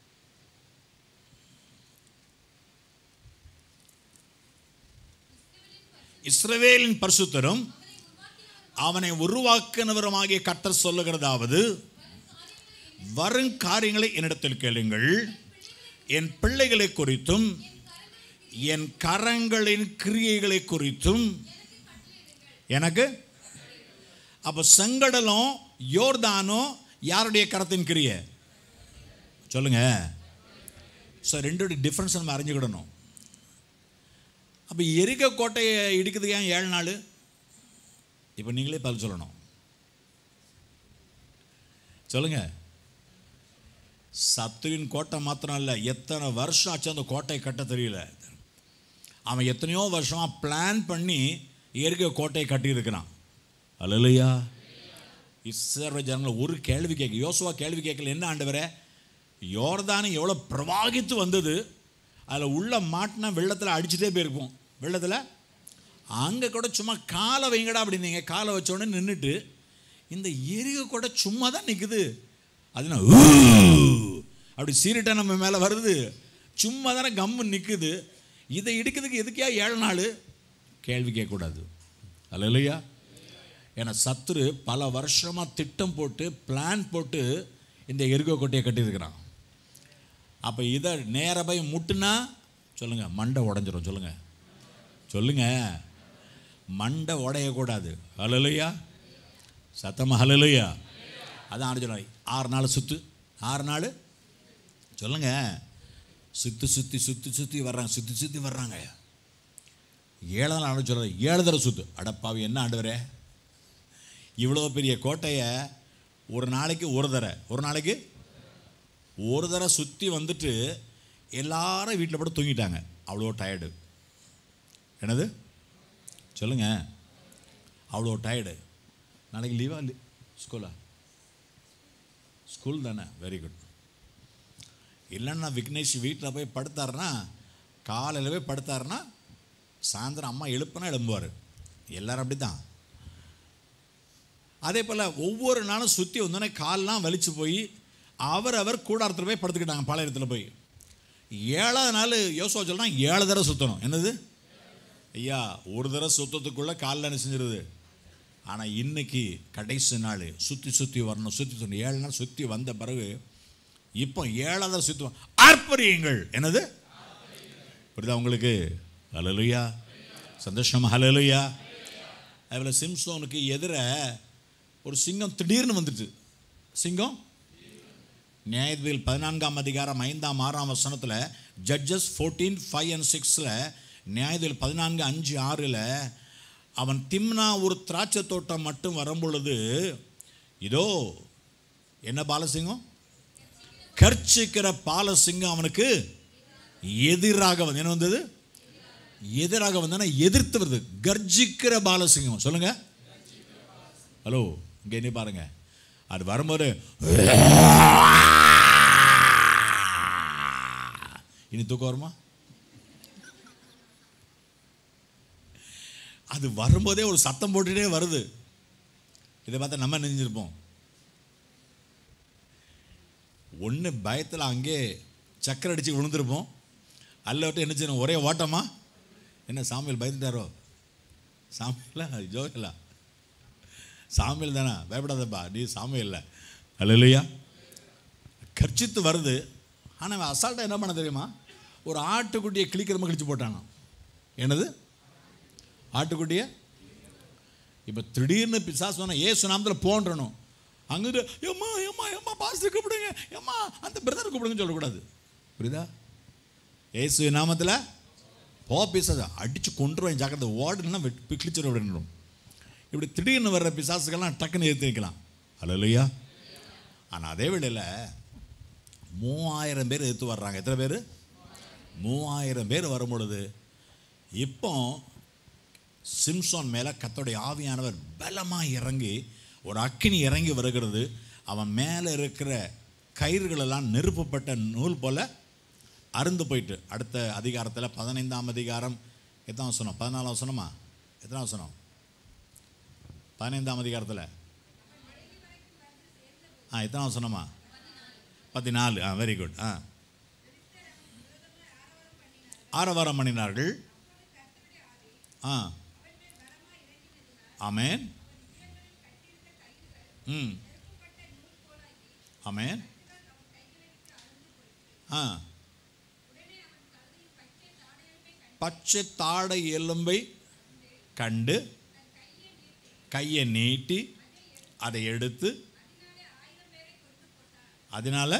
S1: இஸ்ரவேலின் பரிசுத்தரும் அவனை உருவாக்கினவருமாகிய கர்த்தர் சொல்லுகிறதாவது வரும் காரியங்களை என்னிடத்தில் கேளுங்கள் என் பிள்ளைகளை குறித்தும் என் கரங்களின் கிரியைகளை குறித்தும் எனக்கு அப்போ செங்கடலும் யோர்தானும் யாருடைய கரத்தின் கிரியை சொல்லுங்க ஸோ ரெண்டோட டிஃப்ரென்ஸ் நம்ம அறிஞ்சுக்கிடணும் அப்போ எரிக்க கோட்டையை இடிக்கிறதுக்கு ஏன் ஏழு நாள் இப்போ நீங்களே பதில் சொல்லணும் சொல்லுங்க சத்துரின் கோட்டை மாத்திரம் இல்லை எத்தனை வருஷம் ஆச்சு அந்த கோட்டையை கட்ட தெரியல அவன் எத்தனையோ வருஷமாக பிளான் பண்ணி இயற்கை கோட்டையை கட்டியிருக்கிறான் அல்லையா இஸ்ரவேல ஜனங்களை ஒரு கேள்வி கேட்க யோசுவா கேள்வி கேட்கல என்ன ஆண்டவரே யோர்தானு எவ்வளோ பிரவாகித்து வந்தது அதில் உள்ள மாட்டினா வெள்ளத்தில் அடிச்சுட்டே போயிருப்போம் வெள்ளத்தில் அங்கே கூட சும்மா காலை வைங்கடா அப்படின்னீங்க காலை வச்ச உடனே நின்றுட்டு இந்த எரிக கூட சும்மா தான் நிற்குது அதுனா ஊ அப்படி சீரிட்டா நம்ம மேலே வருது சும்மா தானே கம்மு நிற்குது இதை இடிக்கிறதுக்கு எதுக்கியா ஏழு நாள் கேள்வி கேட்கக்கூடாது அல்ல இல்லையா ஏன்னா சத்துரு பல வருஷமாக திட்டம் போட்டு பிளான் போட்டு இந்த எருகோ கொட்டையை கட்டியிருக்கிறான் அப்போ இதை நேர போய் முட்டுனா சொல்லுங்க மண்டை உடஞ்சிரும் சொல்லுங்க சொல்லுங்க மண்டை உடையக்கூடாது ஹலலுயா சத்தமாக ஹலலுயா அதான் ஆறு சொல்ல ஆறு நாள் சுத்து ஆறு நாள் சொல்லுங்க சுற்றி சுற்றி சுற்றி சுற்றி வர்றாங்க சுற்றி சுற்றி வர்றாங்க ஏழு நாள் ஆண்டு சொல்கிறது ஏழு தடவை சுத்து அடப்பாவி என்ன ஆண்டவரே இவ்வளோ பெரிய கோட்டையை ஒரு நாளைக்கு ஒரு தடவை ஒரு நாளைக்கு ஒரு தடவை சுற்றி வந்துட்டு எல்லாரும் வீட்டில் போட்டு தூங்கிட்டாங்க அவ்வளோ டயர்டு என்னது சொல்லுங்க அவ்வளோ டயர்டு நாளைக்கு லீவா லீ ஸ்கூலா ஸ்கூல் தானே வெரி குட் இல்லைன்னா விக்னேஷ் வீட்டில் போய் படுத்தாருன்னா காலையில் போய் படுத்தாருன்னா சாயந்தரம் அம்மா எழுப்புனா எழும்புவார் எல்லாரும் அப்படி தான் அதே போல் ஒவ்வொரு நாளும் சுற்றி வந்தோடனே கால்லாம் வலிச்சு போய் அவர் அவர் கூடாரத்தில் போய் படுத்துக்கிட்டாங்க பாளையத்தில் போய் ஏழாவது நாள் யோசுவா சொல்கிறான் ஏழு தடவை சுற்றணும் என்னது ஐயா ஒரு தடவை சுத்தத்துக்குள்ளே காலில் என்ன செஞ்சிருது ஆனால் இன்னைக்கு கடைசி நாள் சுற்றி சுற்றி வரணும் சுற்றி சுற்றி ஏழு நாள் சுற்றி வந்த பிறகு இப்போ ஏழாவது தடவை சுற்றி ஆர்ப்பரியுங்கள் என்னது புரியுதா உங்களுக்கு ஹலலுயா சந்தோஷமா ஹலலுயா அதில் சிம்சோனுக்கு எதிர ஒரு சிங்கம் திடீர்னு வந்துட்டு சிங்கம் நியாயத்தில் பதினான்காம் அதிகாரம் ஐந்தாம் ஆறாம் வசனத்தில் ஜட்ஜஸ் ஃபோர்டீன் ஃபைவ் அண்ட் சிக்ஸில் நியாயத்தில் பதினான்கு அஞ்சு ஆறில் அவன் திம்னா ஒரு திராட்சை தோட்டம் மட்டும் வரும்பொழுது இதோ என்ன பாலசிங்கம் கர்ச்சிக்கிற பாலசிங்கம் அவனுக்கு எதிராக வந்து என்ன வந்தது எதிராக வந்தானா எதிர்த்து வருது கர்ஜிக்கிற பாலசிங்கம் சொல்லுங்க ஹலோ இங்கே என்ன பாருங்க அது வரும்போது இனி தூக்கம் வருமா அது வரும்போதே ஒரு சத்தம் போட்டுட்டே வருது இதை பார்த்தா நம்ம நெஞ்சிருப்போம் ஒன்று பயத்தில் அங்கே சக்கரை அடித்து விழுந்திருப்போம் அல்ல விட்டு என்ன செய்யணும் ஒரே ஓட்டமா என்ன சாமியல் பயந்துட்டாரோ சாமியலா ஜோகலா சாமியல் தானே பயப்படாதப்பா நீ சாமியல் இல்லை அல்ல இல்லையா கர்ச்சித்து வருது ஆனால் அவன் அசால்ட்டாக என்ன பண்ண தெரியுமா ஒரு ஆட்டுக்குட்டியை கிளிக்கிறமா கிழிச்சு போட்டானாம் என்னது ஆட்டுக்குட்டியை இப்போ திடீர்னு பிசாசு சொன்ன ஏ சுனாமத்தில் போன்றணும் அங்கிட்டு எம்மா எம்மா எம்மா பாஸ்டர் கூப்பிடுங்க எம்மா அந்த பிரதர் கூப்பிடுங்கன்னு சொல்லக்கூடாது புரியுதா ஏசு நாமத்தில் போ பிசாசு அடித்து கொண்டுருவேன் ஜாக்கிரதை ஓடுனா வெட்டி கிழிச்சிட விடணும் இப்படி திடீர்னு வர்ற பிசாசுக்கெல்லாம் டக்குன்னு எடுத்து வைக்கலாம் அல்லையா ஆனால் அதே வேளையில் மூவாயிரம் பேர் எடுத்து வர்றாங்க எத்தனை பேர் மூவாயிரம் பேர் வரும் பொழுது இப்போ சிம்சோன் மேலே கத்தோடைய ஆவியானவர் பலமாக இறங்கி ஒரு அக்கினி இறங்கி வருகிறது அவன் மேலே இருக்கிற கயிறுகளெல்லாம் நெருப்புப்பட்ட நூல் போல் அருந்து போயிட்டு அடுத்த அதிகாரத்தில் பதினைந்தாம் அதிகாரம் எத்தனை வசனம் பதினாலாம் வசனமா எத்தனை வசனம் பதினைந்தாம் அதிகாரத்தில் ஆ எத்தனை வசனமா பதினாலு ஆ வெரி குட் ஆ ஆரவாரம் பண்ணினார்கள் ஆ ஆமேன் ம் ஆமேன் ஆ பச்சை தாடை எலும்பை கண்டு கையை நீட்டி அதை எடுத்து அதனால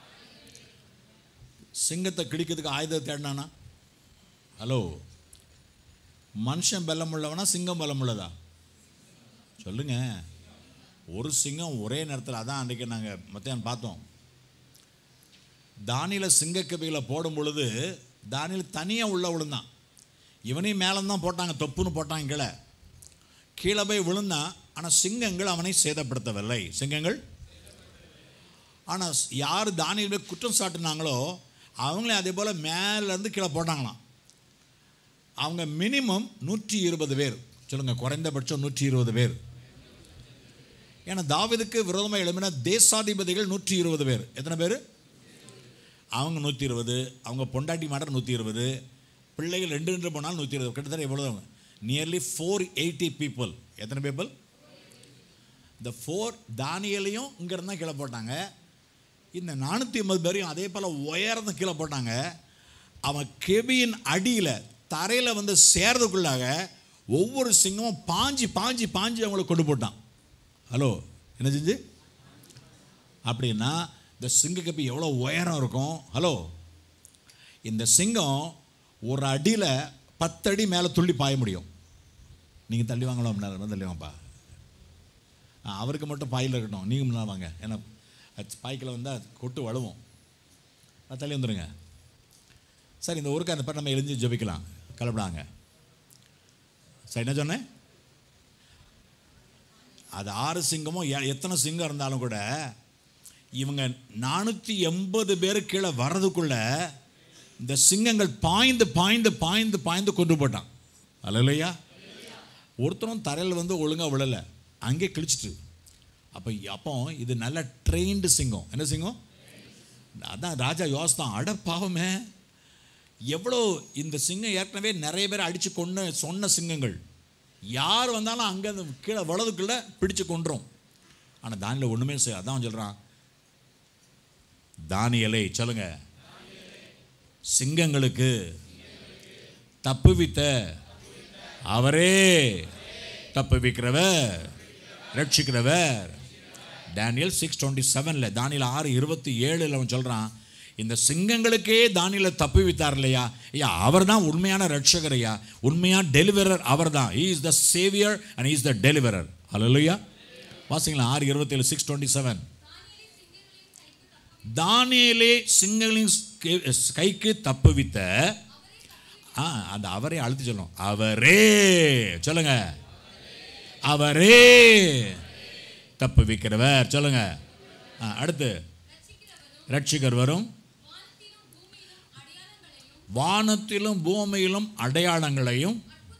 S1: சிங்கத்தை கிடிக்கிறதுக்கு ஆயுதம் தேடினானா ஹலோ மனுஷன் பலம் உள்ளவனா சிங்கம் பலம் உள்ளதா சொல்லுங்க ஒரு சிங்கம் ஒரே நேரத்தில் அதான் அன்றைக்கி நாங்கள் மத்தியானம் பார்த்தோம் தானியில் சிங்கக்கபிகளை போடும் பொழுது தானியில் தனியாக உள்ள விழுந்தான் இவனையும் மேலே தான் போட்டாங்க தொப்புன்னு போட்டாங்க கீழே கீழே போய் விழுந்தான் ஆனால் சிங்கங்கள் அவனை சேதப்படுத்தவில்லை சிங்கங்கள் ஆனால் யார் தானியில் போய் குற்றம் சாட்டினாங்களோ அவங்களே அதே போல் மேலேருந்து கீழே போட்டாங்களாம் அவங்க மினிமம் நூற்றி இருபது பேர் சொல்லுங்கள் குறைந்தபட்சம் நூற்றி இருபது பேர் ஏன்னா தாவிதுக்கு விரோதமாக எழுப்பின தேசாதிபதிகள் நூற்றி இருபது பேர் எத்தனை பேர் அவங்க நூற்றி இருபது அவங்க பொண்டாட்டி மாடர் நூற்றி இருபது பிள்ளைகள் ரெண்டு ரெண்டு போனாலும் நூற்றி இருபது கிட்டத்தட்ட எவ்வளோ நியர்லி ஃபோர் எயிட்டி பீப்புள் எத்தனை பீப்புள் இந்த ஃபோர் தானியலையும் இங்கேருந்து தான் கீழே போட்டாங்க இந்த நானூற்றி ஐம்பது பேரையும் அதே போல் உயர்ந்து கீழே போட்டாங்க அவன் கெபியின் அடியில் தரையில் வந்து சேர்றதுக்குள்ளாக ஒவ்வொரு சிங்கமும் பாஞ்சி பாஞ்சி பாஞ்சி அவங்கள கொண்டு போட்டான் ஹலோ என்ன செஞ்சு அப்படின்னா இந்த சிங்க கப்பி எவ்வளோ உயரம் இருக்கும் ஹலோ இந்த சிங்கம் ஒரு அடியில் பத்தடி மேலே துள்ளி பாய முடியும் நீங்கள் தள்ளி வாங்கலாம் முன்னாடி தள்ளி வாங்கப்பா ஆ, அவருக்கு மட்டும் பாயில் இருக்கட்டும் நீங்கள் முன்னால் வாங்க ஏன்னா பாய்க்கில் வந்தால் கொட்டு வழுவும் அது தள்ளி வந்துடுங்க சரி இந்த ஊருக்கு அந்த பக்கம் நம்ம எழுந்து ஜெபிக்கலாம் கலப்படாங்க சரி என்ன சொன்னேன் அது ஆறு சிங்கமோ எ- எத்தனை சிங்கம் இருந்தாலும் கூட இவங்க நானூற்றி எண்பது பேர் கீழே வர்றதுக்குள்ள இந்த சிங்கங்கள் பாய்ந்து பாய்ந்து பாய்ந்து பாய்ந்து கொண்டு போட்டான் அல்லையா ஒருத்தரும் தரையில் வந்து ஒழுங்காக விழலை அங்கே கிழிச்சிட்டு அப்போ அப்போ இது நல்ல ட்ரெயின்டு சிங்கம் என்ன சிங்கம் அதான் ராஜா யோசித்தான் அட பாவமே எவ்வளோ இந்த சிங்கம் ஏற்கனவே நிறைய பேர் அடித்து கொண்டு சொன்ன சிங்கங்கள் யார் வந்தாலும் அங்கே அந்த கீழே வலதுக்குள்ளே பிடிச்சு கொண்டுரும் ஆனால் தானியில் ஒன்றுமே செய்ய அதான் சொல்கிறான் தானியலை சொல்லுங்க சிங்கங்களுக்கு தப்புவித்த அவரே தப்புவிக்கிறவர் ரட்சிக்கிறவர் டேனியல் சிக்ஸ் டுவெண்ட்டி செவனில் தானியல் ஆறு இருபத்தி ஏழில் அவன் சொல்கிறான் இந்த சிங்கங்களுக்கே தானியலை தப்புவித்தார் இல்லையா ஐயா அவர் தான் உண்மையான ரட்சகர் ஐயா உண்மையான டெலிவரர் அவர் தான் he is the saviour and is the deliverer ஹalleluya வாசிங்களா ஆறு இருபத்தேழு சிக்ஸ் டுவெண்ட்டி செவன் தானியலே சிங்கங்களின் கை- கைக்கு தப்புவித்த ஆ அந்த அவரே அழுத்தி சொல்லணும் அவரே சொல்லுங்க அவரே தப்புவிக்கிறவர் சொல்லுங்க ஆ, அடுத்து ரட்சிகர் வரும் வானத்திலும் பூமியிலும் அடையாளங்களையும்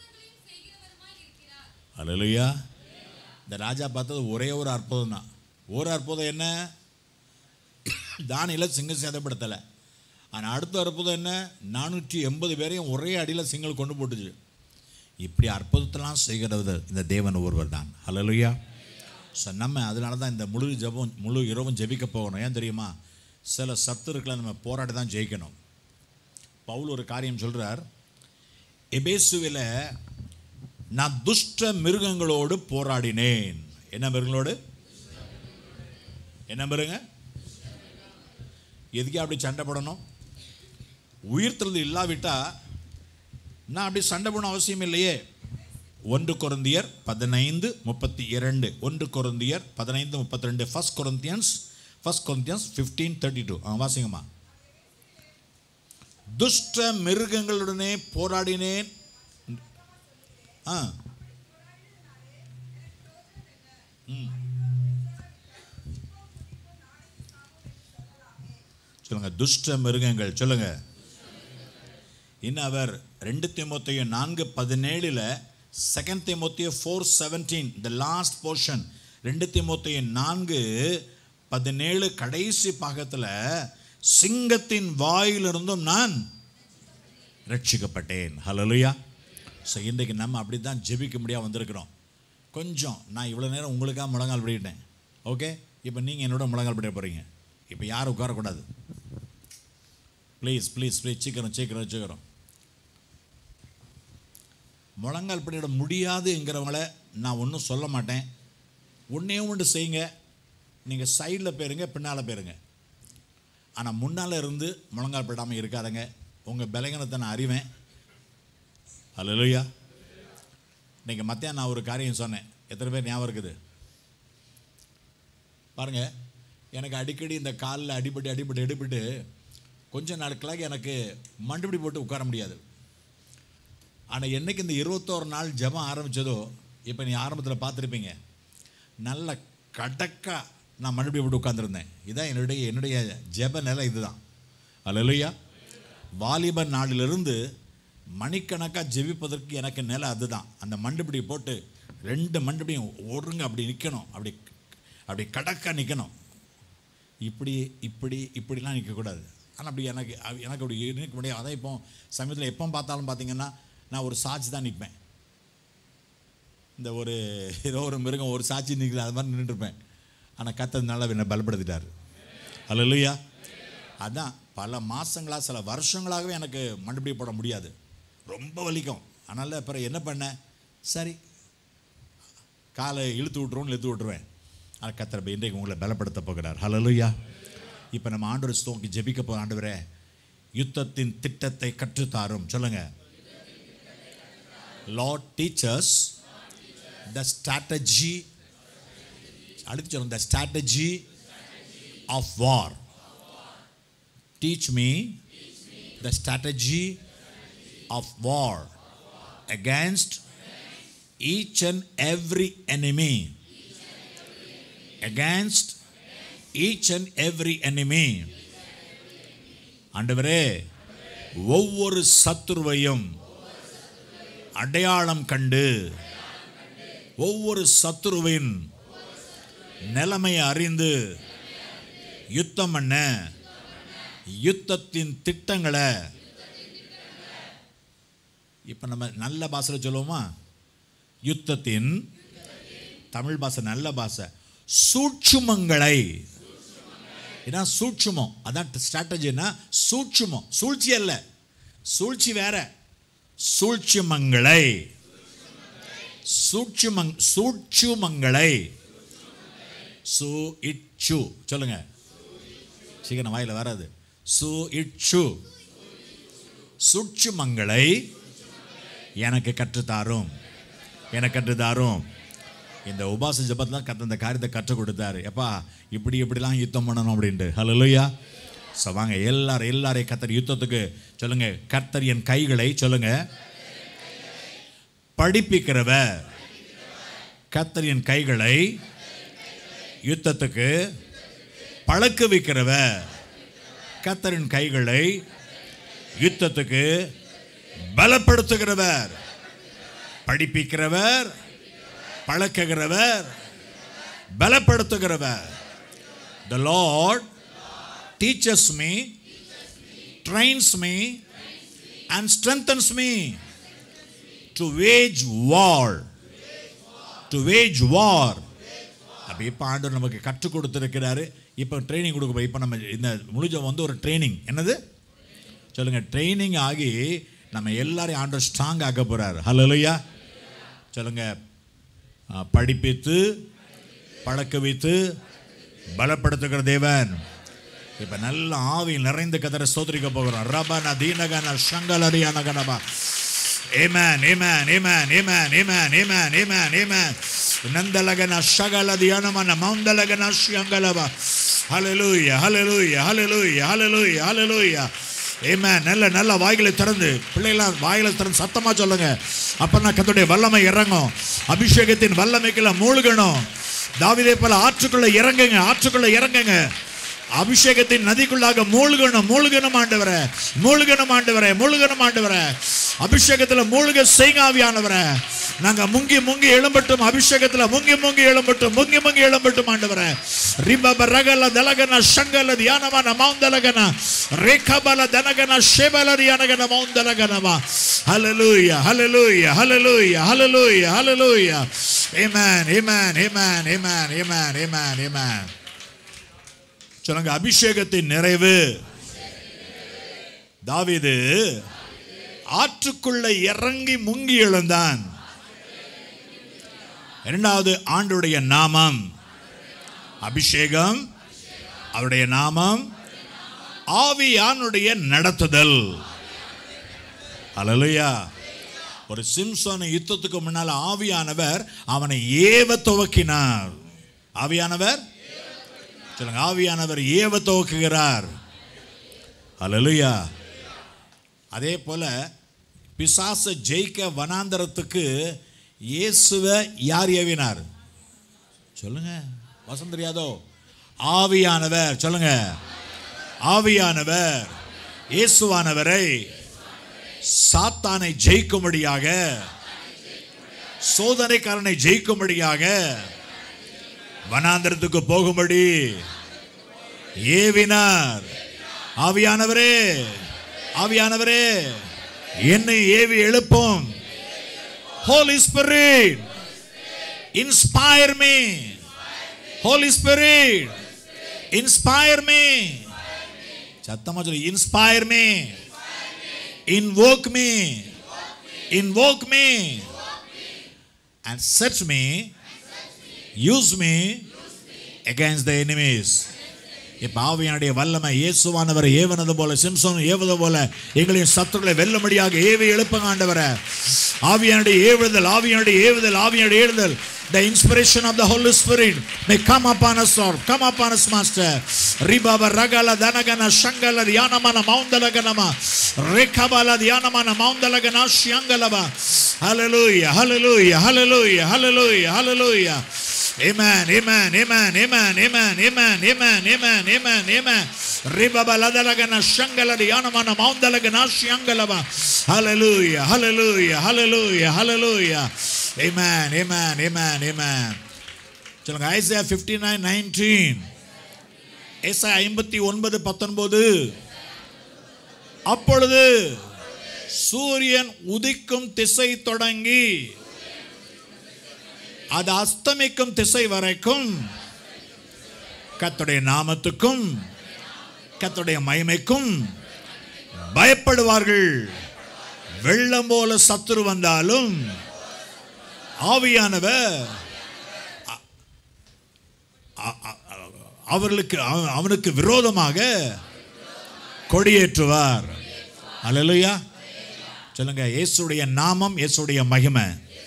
S1: அல்லையா இந்த ராஜா பார்த்தது ஒரே ஒரு அற்புதம் தான் ஒரு அற்புதம் என்ன தானியில் சிங்கம் சேதப்படுத்தலை ஆனால் அடுத்த அற்புதம் என்ன நானூற்றி எண்பது பேரையும் ஒரே அடியில் சிங்கம் கொண்டு போட்டுச்சு இப்படி அற்புதத்தெல்லாம் செய்கிறவர் இந்த தேவன் ஒருவர் தான் ஹalleluya ஸோ நம்ம அதனால தான் இந்த முழு ஜெபம் முழு இரவும் ஜெபிக்க போகணும் ஏன் தெரியுமா சில சத்துருக்களை நம்ம போராடி தான் ஜெயிக்கணும் பவுல் ஒரு காரியம் சொல்றார் எபேசுவில் நான் துஷ்ட மிருகங்களோடு போராடினேன் என்ன மிருகங்களோடு என்ன மிருங்க எதுக்கே அப்படி சண்டை போடணும் உயிர்த்தெழுந்து இல்லாவிட்டா நான் அப்படி சண்டை போன அவசியம் இல்லையே ஒன்று கொருந்தியர் பதினைந்து முப்பத்தி இரண்டு ஒன்று கொருந்தியர் பதினைந்து முப்பத்தி ரெண்டு first Corinthians first Corinthians fifteen thirty two வாசிங்கம்மா துஷ்ட மிருகங்களுடனே போராடினேன் ஆ ம். சொல்லுங்க துஷ்ட மிருகங்கள் சொல்லுங்க இன்னும் அவர் ரெண்டு தீமோத்தேயு நான்கு பதினேழில் செகண்ட் தீமோத்தேயு four seventeen the last portion ரெண்டு தீமோத்தேயு நான்கு பதினேழு கடைசி பாகத்தில் சிங்கத்தின் வாயிலிருந்தும் நான் ரட்சிக்கப்பட்டேன் ஹலலுயா ஸோ இன்றைக்கு நம்ம அப்படி தான் ஜெபிக்க முடியாது வந்திருக்கிறோம் கொஞ்சம் நான் இவ்வளோ நேரம் உங்களுக்காக முழங்கால் படிக்கிட்டேன் ஓகே இப்போ நீங்கள் என்னோட முழங்கால் படிக்க போகிறீங்க இப்போ யாரும் உட்காரக்கூடாது ப்ளீஸ் ப்ளீஸ் ப்ளீஸ் சீக்கிரம் சீக்கிரம் சீக்கிரம் முழங்கால் படியிட முடியாதுங்கிறவங்கள நான் ஒன்றும் சொல்ல மாட்டேன் ஒன்றே ஒன்று செய்யுங்க நீங்கள் சைடில் போயிருங்க பின்னால் போயிருங்க ஆனால் முன்னால் இருந்து முழங்கால் படாமல் இருக்காதங்க உங்கள் பலகீனத்தை நான் அறிவேன் அல்லையா இன்னைக்கு மத்தியானம் நான் ஒரு காரியம் சொன்னேன் எத்தனை பேர் ஞாபகம் இருக்குது பாருங்க எனக்கு அடிக்கடி இந்த காலில் அடிபட்டு அடிபட்டு அடிபட்டு கொஞ்ச நாட்களாக எனக்கு மண்டுபிடி போட்டு உட்கார முடியாது ஆனால் என்னைக்கு இந்த இருபத்தோரு நாள் ஜெபம் ஆரம்பிச்சதோ இப்போ நீ ஆரம்பத்தில் பார்த்துருப்பீங்க நல்ல கடக்கா நான் மறுபடியும் போட்டு உட்காந்துருந்தேன் இதான் என்னுடைய என்னுடைய ஜெப நிலை இதுதான் அல்லையா வாலிப நாளிலிருந்து மணிக்கணக்காக ஜெபிப்பதற்கு எனக்கு நிலை அதுதான் அந்த மண்டுபிடி போட்டு ரெண்டு மண்டுபிடியும் ஒருங்க அப்படி நிற்கணும் அப்படி அப்படி கடக்கா நிற்கணும் இப்படி இப்படி இப்படிலாம் நிற்கக்கூடாது ஆனால் அப்படி எனக்கு அ- எனக்கு அப்படி நிற்க முடியாது அதான் இப்போ சமயத்தில் எப்போ பார்த்தாலும் பார்த்தீங்கன்னா நான் ஒரு சாட்சி தான் நிற்பேன் இந்த ஒரு ஏதோ ஒரு மிருகம் ஒரு சாட்சி நிற்கல அது மாதிரி நின்றுருப்பேன் ஆனால் கத்தது நல்லா என்னை பலப்படுத்திட்டார் அல்லையா அதான் பல மாதங்களாக சில வருஷங்களாகவே எனக்கு மண்டுபிடி போட முடியாது ரொம்ப வலிக்கும் அதனால் அப்புறம் என்ன பண்ணேன் சரி காலை இழுத்து விட்ருவோன்னு இழுத்து விட்ருவேன் ஆனால் கத்தர் இன்றைக்கு உங்களை பலப்படுத்த போகிறார் ஹலலுயா இப்போ நம்ம ஆண்டவர் ஸ்தோக்கி ஜெபிக்க போகிற ஆண்டவரே யுத்தத்தின் திட்டத்தை கற்றுத்தாரும் சொல்லுங்க லார்ட் டீச்சர்ஸ் த ஸ்ட்ராட்டஜி அடுத்து சொல்லுங்க the strategy of war teach me the strategy of war against each and every enemy against each and every enemy ஆண்டவரே ஒவ்வொரு சத்துருவையும் அடையாளம் கண்டு ஒவ்வொரு சத்துருவின் நிலைமையை அறிந்து யுத்தம் பண்ண யுத்தத்தின் திட்டங்களை இப்போ நம்ம நல்ல பாஷையில் சொல்லுவோமா யுத்தத்தின் தமிழ் பாஷை நல்ல பாஷை சூட்சுமங்களை ஏன்னா சூட்சுமம் அதான் ஸ்ட்ராட்டஜின்னா சூட்சுமம் சூழ்ச்சி அல்ல சூழ்ச்சி வேற சூட்சுமங்களை சூட்சுமங் சூட்சுமங்களை சு இச்சு சொல்லுங்க சீக்கிரம் வாயில வராது சு இச்சு சூட்சுமங்களை எனக்கு கற்றுத்தாரும் எனக்கு கற்றுத்தாரும் இந்த உபாச ஜபத்தில் கத்த இந்த காரியத்தை கற்றுக் கொடுத்தாரு எப்பா இப்படி இப்படிலாம் யுத்தம் பண்ணணும் அப்படின்ட்டு ஹலோயா ஸோ வாங்க எல்லாரும் எல்லாரையும் கத்தர் யுத்தத்துக்கு சொல்லுங்க கர்த்தர் என் கைகளை சொல்லுங்க படிப்பிக்கிறவ கர்த்தர் என் கைகளை யுத்தத்துக்கு பழக்க வைக்கிறவ கர்த்தரின் கைகளை யுத்தத்துக்கு பலப்படுத்துகிறவர் படிப்பிக்கிறவர் பழக்குகிறவர் பலப்படுத்துகிறவர் the Lord teaches me trains me and strengthens me to wage war to wage war அப்போ இப்போ ஆண்டவர் நமக்கு கற்றுக் கொடுத்துருக்கிறாரு இப்போ ட்ரைனிங் கொடுக்க போய் இப்போ நம்ம இந்த முழுஜ வந்து ஒரு ட்ரைனிங் என்னது சொல்லுங்க ட்ரைனிங் ஆகி நம்ம எல்லாரையும் ஆண்டவர் ஸ்ட்ராங் ஆக்க போறார் ஹலோயா சொல்லுங்க ஆ, படிப்பித்து பழக்க வைத்து பலப்படுத்துகிற தேவன் இப்ப நல்ல ஆவி நிறைந்து கதற ஸ்தோத்திரிக்க போகிறோம் ரபன தீனகன சங்கலரியான கனபா ஏமேன் ஏமேன் ஏமேன் ஏமேன் ஏமேன் ஏமேன் ஏமேன் ஏமேன் நந்தலகன சகல தியானமான மௌந்தலகன ஷியங்கலபா ஹalleluya ஹalleluya ஹalleluya ஹalleluya ஹalleluya ஏமேன் நல்ல நல்ல வாய்களை திறந்து பிள்ளைகளாம் வாய்களை திறந்து சத்தமா சொல்லுங்க அப்பனா கத்துடைய வல்லமை இறங்கும் அபிஷேகத்தின் வல்லமைக்குள்ள மூழ்கணும் தாவிதே போல ஆற்றுக்குள்ள இறங்குங்க ஆற்றுக்குள்ள இறங்குங்க அபிஷேகத்தின் நதிக்குள்ளாக மூழ்கணும் மூழ்கணும் ஆண்டவரே மூழ்கணும் ஆண்டவரே மூழ்கணும் ஆண்டவரே அபிஷேகத்துல மூழ்க செய்காவியானவரே நாங்க முங்கி முங்கி எழும்பட்டும் அபிஷேகத்துல முங்கி முங்கி எழும்பட்டும் முங்கி முங்கி எழும்பட்டும் ஆண்டவரே ரிபப ரகல தலகன சங்கல தியானமான மௌந்தலகன ரேகபல தனகன ஷேபல தியானகன மௌந்தலகனமா ஹalleluya ஹalleluya ஹalleluya ஹalleluya ஹalleluya amen amen amen amen amen amen amen சொல்லுங்க அபிஷேகத்தின் நிறைவு தாவீது ஆற்றுக்குள்ள இறங்கி முங்கி எழுந்தான் இரண்டாவது ஆண்டுடைய நாமம் அபிஷேகம் அவருடைய நாமம் ஆவியானுடைய நடத்துதல் அல்லேலூயா ஒரு சிம்சோனை யுத்தத்துக்கு முன்னால் ஆவியானவர் அவனை ஏவ துவக்கினார் ஆவியானவர் சொல்லுங்க ஆவியானவர் ஏவ துவக்குகிறார் அல்லேலூயா அதே போல பிசாச ஜெயிக்க வனாந்தரத்துக்கு இயேசுவை யார் ஏவினார் சொல்லுங்க வசந்த் யாதவ் ஆவியானவர் சொல்லுங்க ஆவியானவர் இயேசுவானவரை சாத்தானை ஜெயிக்கும்படியாக சோதனைக்காரனை ஜெயிக்கும்படியாக வனாந்தரத்துக்கு போகும்படி ஏவினார் ஆவியானவரே ஆவியானவரே என்னை ஏவி எழுப்பும் Holy Spirit inspire me Holy Spirit inspire me சத்தமா சொல்லு inspire me invoke me invoke me and set me use me against the enemies இப்ப ஆவியானுடைய வல்லமை இயேசுவானவர் ஏவனது போல சிம்சோன் ஏவது போல எங்களையும் சத்துருகளை வெல்லும்படியாக ஏவி எழுப்பங்க ஆண்டவர ஆவியானுடைய ஏவுதல் ஆவியானுடைய ஏவுதல் ஆவியானுடைய ஏறுதல் The inspiration of the Holy Spirit may come upon us, Lord. Come upon us, Master. Ribaba ragala danagana shangala dyanamana maundalaganama. Rekabala dyanamana maundalagana shyangalaba. Hallelujah, hallelujah, hallelujah, hallelujah, hallelujah. Amen, amen, amen, amen, amen, amen, amen, amen, amen, amen. Ribaba ladalagana shangala dyanamana maundalagana shyangalaba. Hallelujah, hallelujah, hallelujah, hallelujah. Amen, amen, amen, amen. சொல்லுங்க Isaiah fifty nine nineteen ஏசா ஐம்பத்தி ஒன்பது பத்தொன்பது அப்பொழுது சூரியன் உதிக்கும் திசை தொடங்கி அது அஸ்தமிக்கும் திசை வரைக்கும் கத்துடைய நாமத்துக்கும் கத்துடைய மகிமைக்கும் பயப்படுவார்கள் வெள்ளம் போல சத்துரு வந்தாலும் ஆவியானவர் அ- அ- அ- அவர்களுக்கு அவ- அவனுக்கு விரோதமாக கொடியேற்றுவார் அல்லேலூயா சொல்லுங்க இயேசுடைய நாமம் இயேசுடைய மகிமை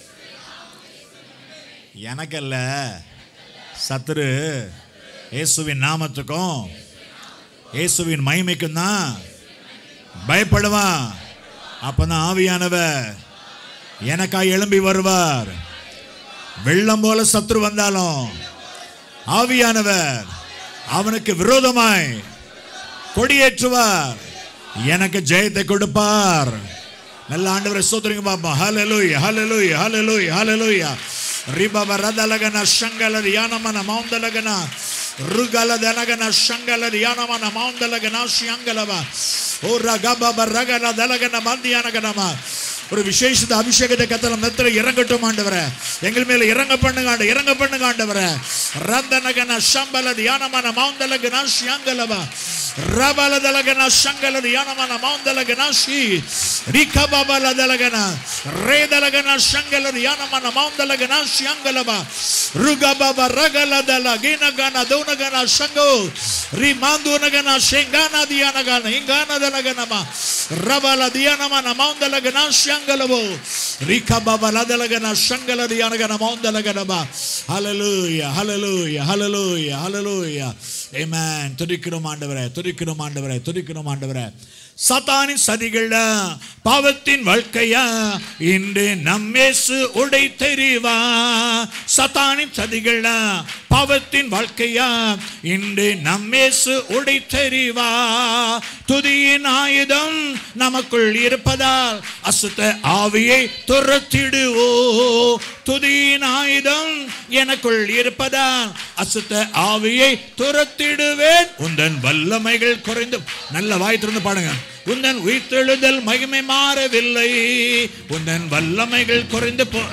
S1: எனக்கல்ல சத்துரு இயேசுவின் நாமத்துக்கும் இயேசுவின் மகிமைக்கும் தான் பயப்படுவான் அப்பதான் ஆவியானவர் எனக்காய் எழும்பி வருவார் வெள்ளம் போல சத்துரு வந்தாலும் ஆவியானவர் அவனுக்கு விரோதமாய் கொடியேற்றுவார் எனக்கு ஜெயத்தை கொடுப்பார் நல்ல ஆண்டவரை சோதரிங்க பாப்போம் ஹalleluya ஹalleluya ஹalleluya ஹalleluya ரிபப ரதலகன ஷங்கல தியானமன மௌந்தலகன ருகல தலகன ஷங்கல தியானமன மௌந்தலகன ஷியங்கலவ ஓ ரகபப ரகல தலகன மந்தியானகனமா ஒரு விசேஷத அபிஷேகத்தை கத்தல மெத்தல இறங்கட்டும் ஆண்டவரே எங்கள் மேல இறங்க பண்ணுங்க ஆண்டு இறங்க பண்ணுங்க ஆண்டவரே ரந்தனகன ஷம்பல தியானமன மௌந்தலகன ஷியங்கலவ ரபல தலகன ஷங்கல தியானமன மௌந்தலகன ஷி ರಿಕಬಬಲದಲಗನ ರೇದಲಗನ ಶಂಗಲದ ಯಾನಮನ ಮೌಂದಲಗನ ಶ್ಯಾಂಗಲಬ ರುಗಬಬ ರಗಲದಲ ಗಿನಗನ ದೌನಗನ ಶಂಗೋ ರಿ ಮಾಂದುನಗನ ಶೆಂಗಾನ ದಿಯಾನಗನ ಹಿಂಗಾನದಲಗನಮ ರಬಲ ದಿಯಾನಮನ ಮೌಂದಲಗನ ಶ್ಯಾಂಗಲಬೋ ರಿಕಬಬಲದಲಗನ ಶಂಗಲ ದಿಯಾನಗನ ಮೌಂದಲಗನಮ ஹalleluya ஹalleluya ஹalleluya ஹalleluya ஆமென் துதிக்கிறோம் ஆண்டவரே துதிக்கிறோம் ஆண்டவரே துதிக்கிறோம் ஆண்டவரே சத்தானின் சதிகள பாவத்தின் வாழ்க்கையா இன்று நம்மேசு உடை தெரிவா சத்தானின் சதிகள பாவத்தின் வாழ்க்கையா இன்று நம்மேசு உடை தெரிவா துதியின் ஆயுதம் நமக்குள் இருப்பதால் அசுத்த ஆவியை துரத்திடுவோ துதியின் ஆயுதம் எனக்குள் இருப்பதால் அசுத்த ஆவியை துரத்திடுவேன் உந்தன் வல்லமைகள் குறைந்து நல்ல வாய் திறந்து பாடுங்க உந்தன் உயிர்த்தெழுதல் மகிமை மாறவில்லை உந்தன் வல்லமைகள் குறைந்து போ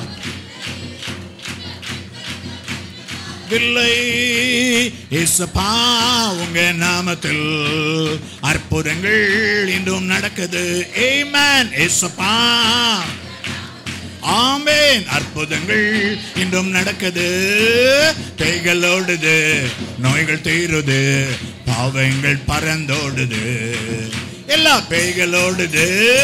S1: வில்லை இயேசுப்பா உங்க நாமத்தில் அற்புதங்கள் இன்றும் நடக்குது ஏமேன் இயேசுப்பா ஆமேன் அற்புதங்கள் இன்றும் நடக்குது பேய்கள் ஓடுது நோய்கள் தீருது பாவங்கள் பறந்தோடுது எல்லா பேய்கள் ஓடுது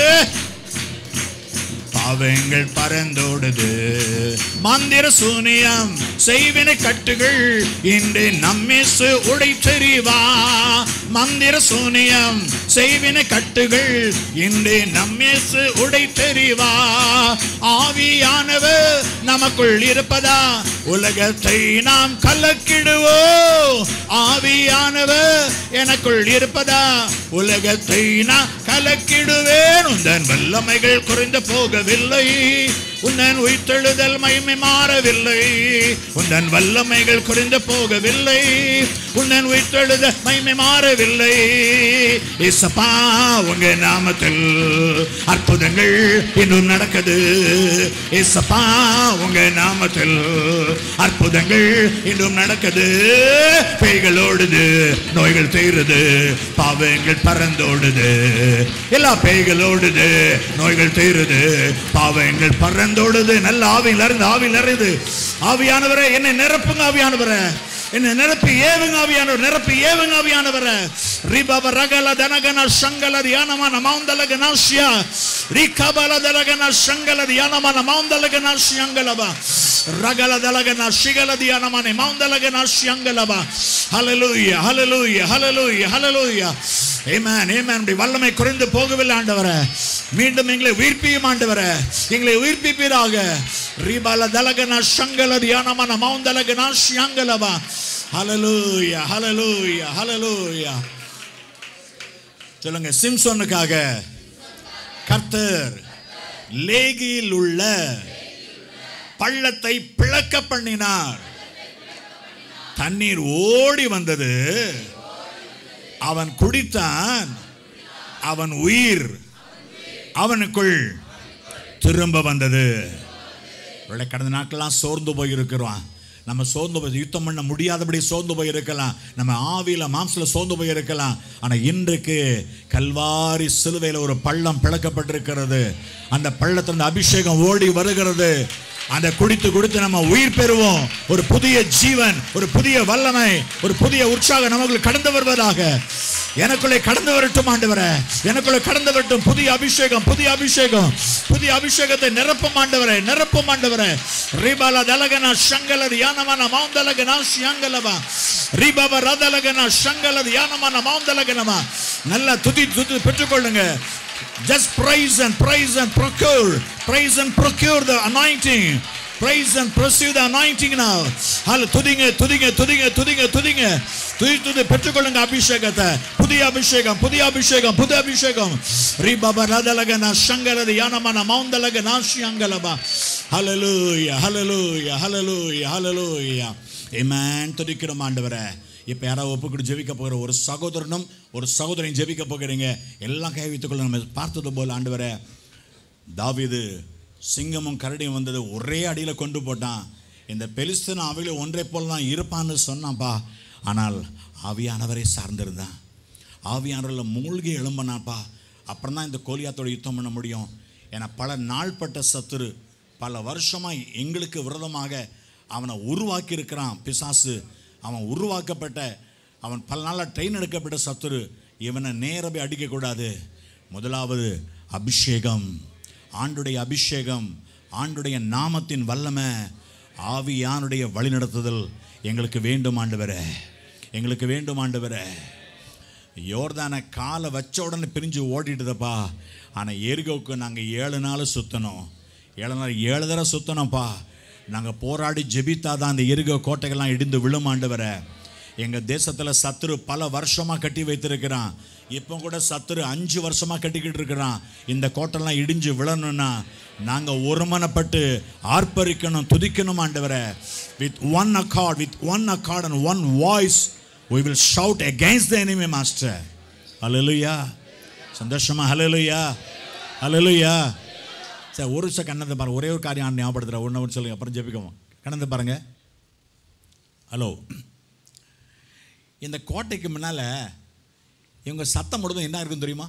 S1: பாவங்கள் பறந்தோடுது மந்திர சூனியம் செய்வின கட்டுகள் இன்று நம்மேசு உடை தெரிவா மந்திர சூனியம் செய்வின கட்டுகள் இன்று நம்மேசு உடை தெரிவா ஆவியானவர் நமக்குள் இருப்பதா உலகத்தை நாம் கலக்கிடுவோ ஆவியானவர் எனக்குள் இருப்பதா உலகத்தை நான் கலக்கிடுவேன் உந்தன் வல்லமைகள் குறைந்து போகவில்லை உந்தன் உயிர்த்தெழுதல் மகிமை மாறவில்லை உந்தன் வல்லமைகள் குறைந்து போகவில்லை உந்தன் உயிர்த்தெழுதல் மகிமை மாறவில்லை இசப்பா உங்க நாமத்தில் அற்புதங்கள் இன்னும் நடக்குது இசப்பா உங்க நாமத்தில் அற்புதங்கள் இன்னும் நடக்குது பேய்கள் ஓடுது நோய்கள் தீருது பாவங்கள் பறந்தோடுது எல்லா பேய்கள் ஓடுது நோய்கள் தீருது பாவங்கள் பறந்தோடுது நல்ல ஆவியில் இருந்து ஆவியில் இருந்து ஆவியானவரே என்னை நிரப்புங்க ஆவியானவரே என்னை நிரப்பி ஏவுங்க ஆவியானவர் நிரப்பி ஏவுங்க ஆவியானவர ரிபவ ரகல தனகன சங்கல தியானமான மௌந்தலக நாஷ்யா ரிகபல தலகன சங்கல தியானமான மௌந்தலக நாஷ்யங்களபா ரகல தலகன சிகல தியானமான மௌந்தலக நாஷ்யங்களபா ஹalleluya ஹalleluya ஹalleluya ஹalleluya ஆமென் ஆமென் உம்முடைய வல்லமை குறைந்து போகவில்லை ஆண்டவரே மீண்டும் எங்களை உயிர்ப்பியும் ஆண்டவரே எங்களை உயிர்ப்பிப்பீராக ரிபல தலகன சங்கல தியானமான மௌந்தலக நாஷ்யங்களபா ஹalleluya ஹalleluya ஹalleluya சொல்லுங்க சிம்சோனுக்காக கர்த்தர் லேகியில் உள்ள பள்ளத்தை பிளக்க பண்ணினார் தண்ணீர் ஓடி வந்தது அவன் குடித்தான் அவன் உயிர் அவனுக்குள் திரும்ப வந்தது ஒருவேளை கடந்த நாட்கள்லாம் சோர்ந்து போயிருக்கிறோம் நம்ம சோர்ந்து போய் யுத்தம் பண்ண முடியாதபடி சோர்ந்து போயிருக்கலாம் நம்ம ஆவியில் மாம்சில் சோர்ந்து போயிருக்கலாம் ஆனால் இன்றைக்கு கல்வாரி சிலுவையில் ஒரு பள்ளம் பிளக்கப்பட்டிருக்கிறது அந்த பள்ளத்திலிருந்து அபிஷேகம் ஓடி வருகிறது அந்த குடித்து குடித்து நம்ம உயிர் பெறுவோம் ஒரு புதிய ஜீவன் ஒரு புதிய வல்லமை ஒரு புதிய உற்சாகம் நமக்குள்ள கடந்து வருவதாக எனக்குள்ளே கடந்து வரட்டும் ஆண்டவரே எனக்குள்ளே கடந்து வரட்டும் புதிய அபிஷேகம் புதிய அபிஷேகம் புதிய அபிஷேகத்தை நிரப்பும் ஆண்டவரே நிரப்பும் ஆண்டவரே ரிபால தலகன சங்கலது யானமான மௌந்தலகனா சியாங்கலபா ரிபவ ரதலகன சங்கலது யானமான மௌந்தலகனமா நல்ல துதி துதி பெற்றுக்கொள்ளுங்க Just praise and praise and procure. Praise and procure the anointing. Praise and pursue the anointing now. ஹalல துதிங்க துதிங்க துதிங்க துதிங்க துதிங்க துதி துதி பெற்றுக்கொள்ளுங்க அபிஷேகத்தை புதிய அபிஷேகம் புதிய அபிஷேகம் புதிய அபிஷேகம் ரிபப ரதலகன சங்கரது யானமன மௌந்தலக நாஷியங்கலபா ஹalleluya ஹalleluya ஹalleluya ஹalleluya ஆமென் துதிக்கிறோம் ஆண்டவரே இப்போ யாராவது ஒப்புக்கிட்டு ஜெபிக்க போகிற ஒரு சகோதரனும் ஒரு சகோதரன் ஜெபிக்க போகிறீங்க எல்லாம் கை வைத்துக்கொள்ள நம்ம பார்த்தது போல் ஆண்டவரே தாவீது சிங்கமும் கரடியும் வந்தது ஒரே அடியில் கொண்டு போட்டான் இந்த பெலிஸ்தன் அவையில ஒன்றை போல் தான் இருப்பான்னு சொன்னான்ப்பா ஆனால் ஆவியானவரை சார்ந்திருந்தான் ஆவியானவரில் மூழ்கி எழும்பினாப்பா அப்புறம் தான் இந்த கோலியாத்தோட யுத்தம் பண்ண முடியும் ஏன்னா பல நாள்பட்ட சத்துரு பல வருஷமாக எங்களுக்கு விரதமாக அவனை உருவாக்கி இருக்கிறான் பிசாசு அவன் உருவாக்கப்பட்ட அவன் பல நாளாக ட்ரெயின் எடுக்கப்பட்ட சத்துரு இவனை நேர போய் அடிக்கக்கூடாது முதலாவது அபிஷேகம் ஆண்டுடைய அபிஷேகம் ஆண்டுடைய நாமத்தின் வல்லமை ஆவியானுடைய வழிநடத்துதல் எங்களுக்கு வேண்டும் ஆண்டவரே எங்களுக்கு வேண்டும் ஆண்டவரே யோர்தானை காலை வச்ச உடனே பிரிஞ்சு ஓடிட்டுதப்பா ஆனால் எரிகோவுக்கு நாங்கள் ஏழு நாள் சுற்றணும் ஏழு நாள் ஏழு தடவை சுற்றணும்ப்பா நாங்கள் போராடி ஜெபித்தா தான் அந்த எரிகோ கோட்டைகள்லாம் இடிந்து விழும் ஆண்டவரே எங்கள் தேசத்தில் சத்துரு பல வருஷமாக கட்டி வைத்திருக்கிறான் இப்போ கூட சத்துரு அஞ்சு வருஷமாக கட்டிக்கிட்டு இருக்கிறான் இந்த கோட்டைலாம் இடிஞ்சு விழணும்னா நாங்கள் ஒருமனப்பட்டு ஆர்ப்பரிக்கணும் துதிக்கணும் ஆண்டவரே with one accord with one accord and one voice we will shout against the enemy master hallelujah சந்தோஷமா hallelujah hallelujah சரி ஒரு நிமிஷம் கண்ணத்தை பாருங்க ஒரே ஒரு காரியம் ஞாபகப்படுத்துகிறேன் ஒன்று ஒன்று சொல்லுங்க அப்புறம் ஜெபிக்குவோம் கண்ணத்தை பாருங்க ஹலோ இந்த கோட்டைக்கு முன்னால் இவங்க சத்தம் போடுறது என்ன இருக்கும் தெரியுமா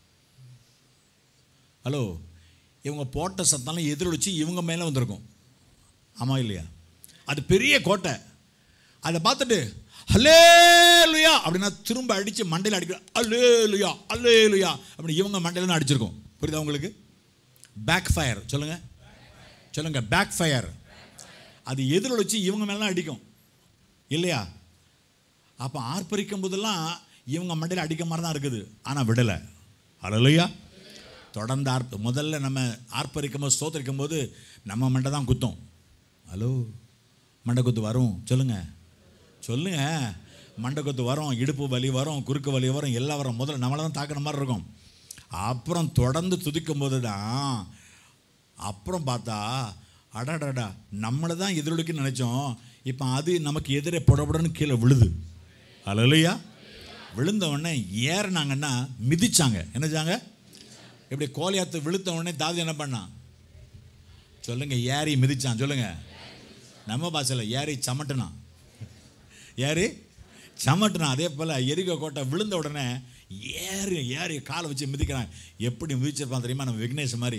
S1: ஹலோ இவங்க போட்ட சத்தம்லாம் எதிரொலிச்சு இவங்க மேலே வந்திருக்கும் ஆமாம் இல்லையா அது பெரிய கோட்டை அதை பார்த்துட்டு ஹல்லேலுயா அப்படின்னா திரும்ப அடித்து மண்டையில் அடிக்கிற அல்லேலுயா அல்லேலுயா அப்படி இவங்க மண்டையில அடிச்சிருக்கோம் புரியுதா உங்களுக்கு பேக் ஃபயர் சொல்லுங்க சொல்லுங்க பேக் ஃபயர் அது எதிரொலிச்சு இவங்க மேலாம் அடிக்கும் இல்லையா அப்போ ஆர்ப்பரிக்கும் போதெல்லாம் இவங்க மண்டையில் அடிக்க மாதிரி தான் இருக்குது ஆனால் விடலை அல்லையா தொடர்ந்து ஆர்ப்ப முதல்ல நம்ம ஆர்ப்பரிக்கும் போது ஸ்தோத்தரிக்கும் போது நம்ம மண்டை தான் குத்தும் ஹலோ மண்டை குத்து வரும் சொல்லுங்க சொல்லுங்க மண்டை குத்து வரும் இடுப்பு வலி வரும் குறுக்கு வலி வரும் எல்லாம் வரும் முதல்ல நம்மளை தான் தாக்குற மாதிரி இருக்கும் அப்புறம் தொடர்ந்து துதிக்கும் போது தான் அப்புறம் பார்த்தா அடடடா நம்மளை தான் எதிரொலிக்குன்னு நினச்சோம் இப்போ அது நமக்கு எதிரே புடபுடன்னு கீழே விழுது அலலையா விழுந்த உடனே ஏறினாங்கன்னா மிதிச்சாங்க என்னச்சாங்க இப்படி கோலியாத்து விழுத்த உடனே தாதி என்ன பண்ணான் சொல்லுங்க ஏறி மிதிச்சான் சொல்லுங்க நம்ம பாஷையில் ஏறி சமட்டுனான் ஏறி சமட்டுனான் அதே போல் எரிக கோட்டை விழுந்த உடனே ஏறி ஏறி காலை வச்சு மிதிக்கிறான் எப்படி மிதிச்சிருப்பான் தெரியுமா நம்ம விக்னேஷ் மாதிரி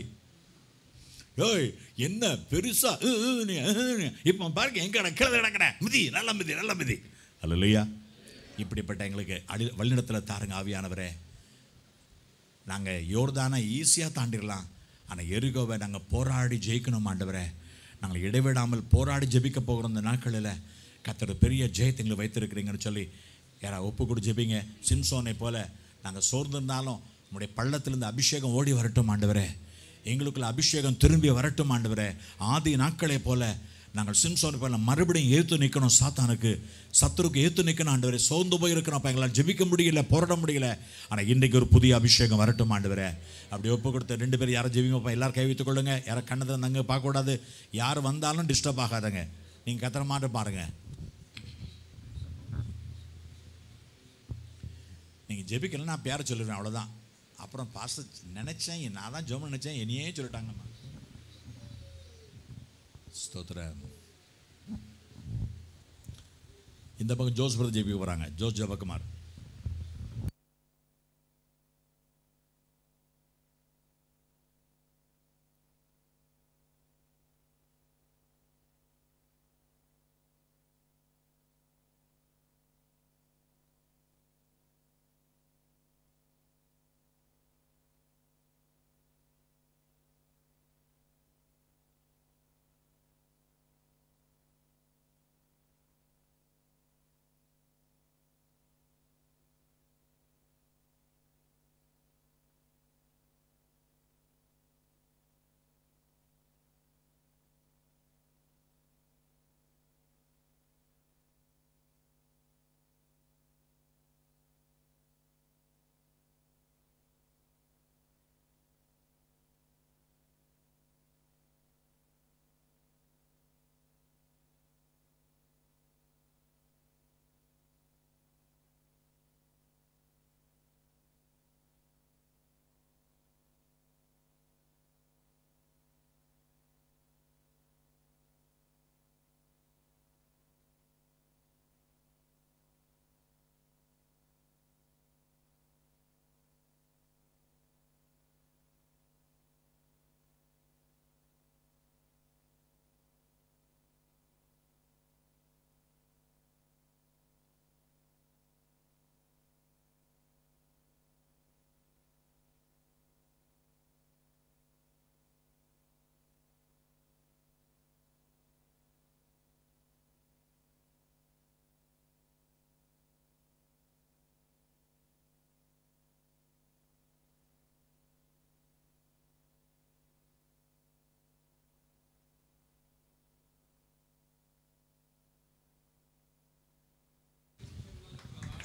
S1: ஏய் என்ன பெருசா உ, உ, நீ, உ, நீ. இப்போ பாருங்க எங்க கீழே கிடக்கிற மிதி நல்ல மிதி நல்ல மிதி அல்லையா இப்படிப்பட்ட எங்களுக்கு அடி வழிநடத்தில் தாருங்க ஆவியானவரே நாங்கள் யோர்தானை ஈஸியாக தாண்டிடலாம் ஆனால் எரிகோவை நாங்கள் போராடி ஜெயிக்கணும் ஆண்டவரே நாங்கள் இடைவிடாமல் போராடி ஜெபிக்க போகிற இந்த நாட்களில் கத்தர் பெரிய ஜெயத்தை எங்களை வைத்திருக்கிறீங்கன்னு சொல்லி யாரா ஒப்பு கொடு ஜெபிங்க சிம்சோனை போல நாங்கள் சோர்ந்திருந்தாலும் உங்களுடைய பள்ளத்திலிருந்து அபிஷேகம் ஓடி வரட்டும் ஆண்டவரே எங்களுக்குள்ள அபிஷேகம் திரும்பி வரட்டும் ஆண்டவரே ஆதி நாட்களை போல நாங்கள் சிம்சோனை போல மறுபடியும் ஏற்று நிற்கணும் சாத்தானுக்கு சத்துருக்கு ஏற்று நிற்கணும் ஆண்டவரே சோர்ந்து போய் இருக்கிறோம் அப்போ எங்களால் ஜெபிக்க முடியல போராட முடியல ஆனால் இன்றைக்கு ஒரு புதிய அபிஷேகம் வரட்டும் ஆண்டவரே அப்படி ஒப்பு கொடுத்த ரெண்டு பேர் யாரும் ஜெபிங்கப்பா எல்லாரும் கை வைத்துக் கொள்ளுங்க யாரும் கண்ணத்தை தங்க பார்க்கக்கூடாது யார் வந்தாலும் டிஸ்டர்ப் ஆகாதங்க நீங்கள் கத்துற மாட்ட பாருங்க நீங்கள் ஜெபிக்கல நான் பேர சொல்லுவேன் அவ்வளோதான் அப்புறம் பாச நினச்சேன் நான் தான் ஜெபம் நினச்சேன் என்னையே சொல்லிட்டாங்கம்மா ஸ்தோத்திரம் இந்த பக்கம் ஜோஸ் பிரதர் ஜெபிக்க போகிறாங்க ஜோஸ் ஜபகுமார்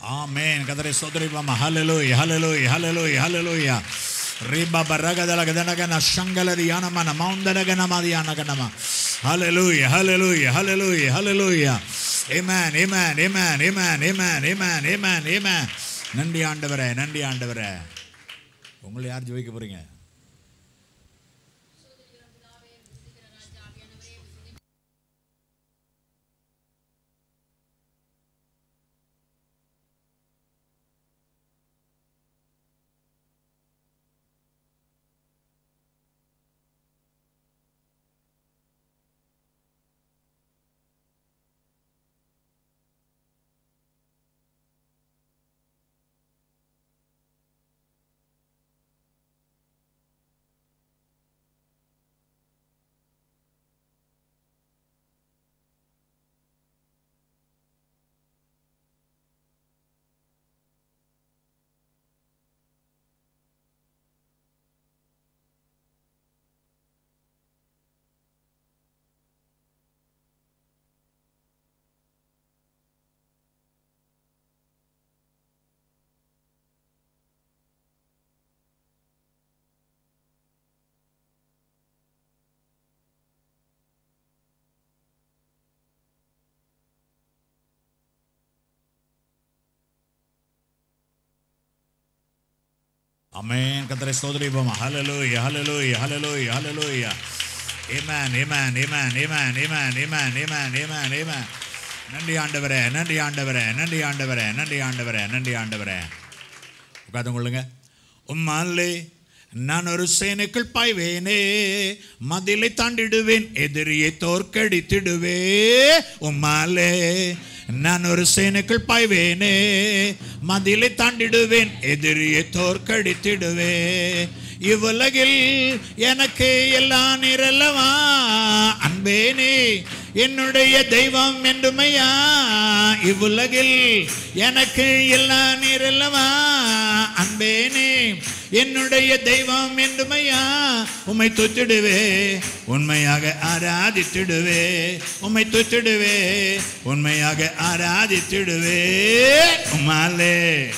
S1: ஆமென் கதரை சோதரிப்பாமா ஹalleluya hallelujah hallelujah hallelujah ரிபா பரகதல கதனகன சங்கலரி யானமன மௌந்தரகன மாதியானகனமா hallelujah hallelujah hallelujah hallelujah amen amen amen amen amen amen amen amen நன்றி ஆண்டவரே நன்றி ஆண்டவரே உங்களை யார் ஜெயிக்க போறீங்க அமேன் கத்தரை சோதரிப்போம் ஹalleluya hallelujah hallelujah hallelujah amen amen amen amen amen amen amen amen amen நன்றி ஆண்டவரே நன்றி ஆண்டவரே நன்றி ஆண்டவரே நன்றி ஆண்டவரே நன்றி ஆண்டவரே உட்கார்ந்து கொள்ளுங்க உம்மாலே நான் ஒரு சேனைக்குள் பாய்வேனே மதிலை தாண்டிடுவேன் எதிரியை தோற்கடித்திடுவே உம்மாலே நான் ஒரு சேனைக்குள் பாய்வேனே மதிலை தாண்டிடுவேன் எதிரியை தோற்கடித்திடுவே இவ்வுலகில் எனக்கு எல்லாம் நிரலவா அன்பேனே என்னுடைய தெய்வம் என்றுமையா இவ்வுலகில் எனக்கு எல்லாம் நிரலவா அன்பேனே என்னுடைய தெய்வம் என்றுமையா உம்மை துச்சிடுவே உண்மையாக ஆராதித்திடுவே உம்மை துச்சிடுவே உண்மையாக ஆராதித்திடுவே உமாலே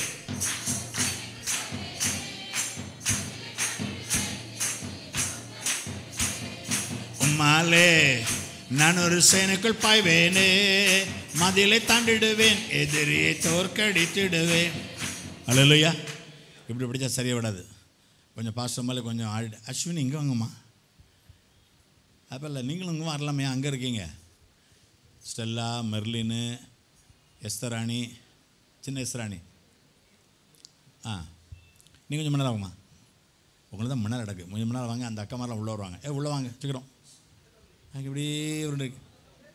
S1: உம்மாலே நான் ஒரு சேனைக்குள் பாய்வேனே மதிலை தாண்டிடுவேன் எதிரியை தோற்கடித்திடுவேன் அல்லையா இப்படி பிடிச்சா சரியா விடாது கொஞ்சம் பாஸ்டர் மேலே கொஞ்சம் ஆடி அஸ்வினி இங்கே வாங்கம்மா அப்போ இல்லை நீங்களும் இங்கே வரலாமே அங்கே இருக்கீங்க ஸ்டெல்லா மெர்லின்னு எஸ்தராணி சின்ன எஸ்தராணி ஆ நீங்கள் கொஞ்சம் மணி நேரம் வாங்கம்மா உங்களுக்கு தான் மணி நேரம் நடக்கு கொஞ்சம் மணி நேரம் வாங்க அந்த அக்கா மாதிரிலாம் உள்ளே வருவாங்க ஏ உள்ளே வாங்க சீக்கிரம் அங்கே இப்படியே உருண்டு இருக்கு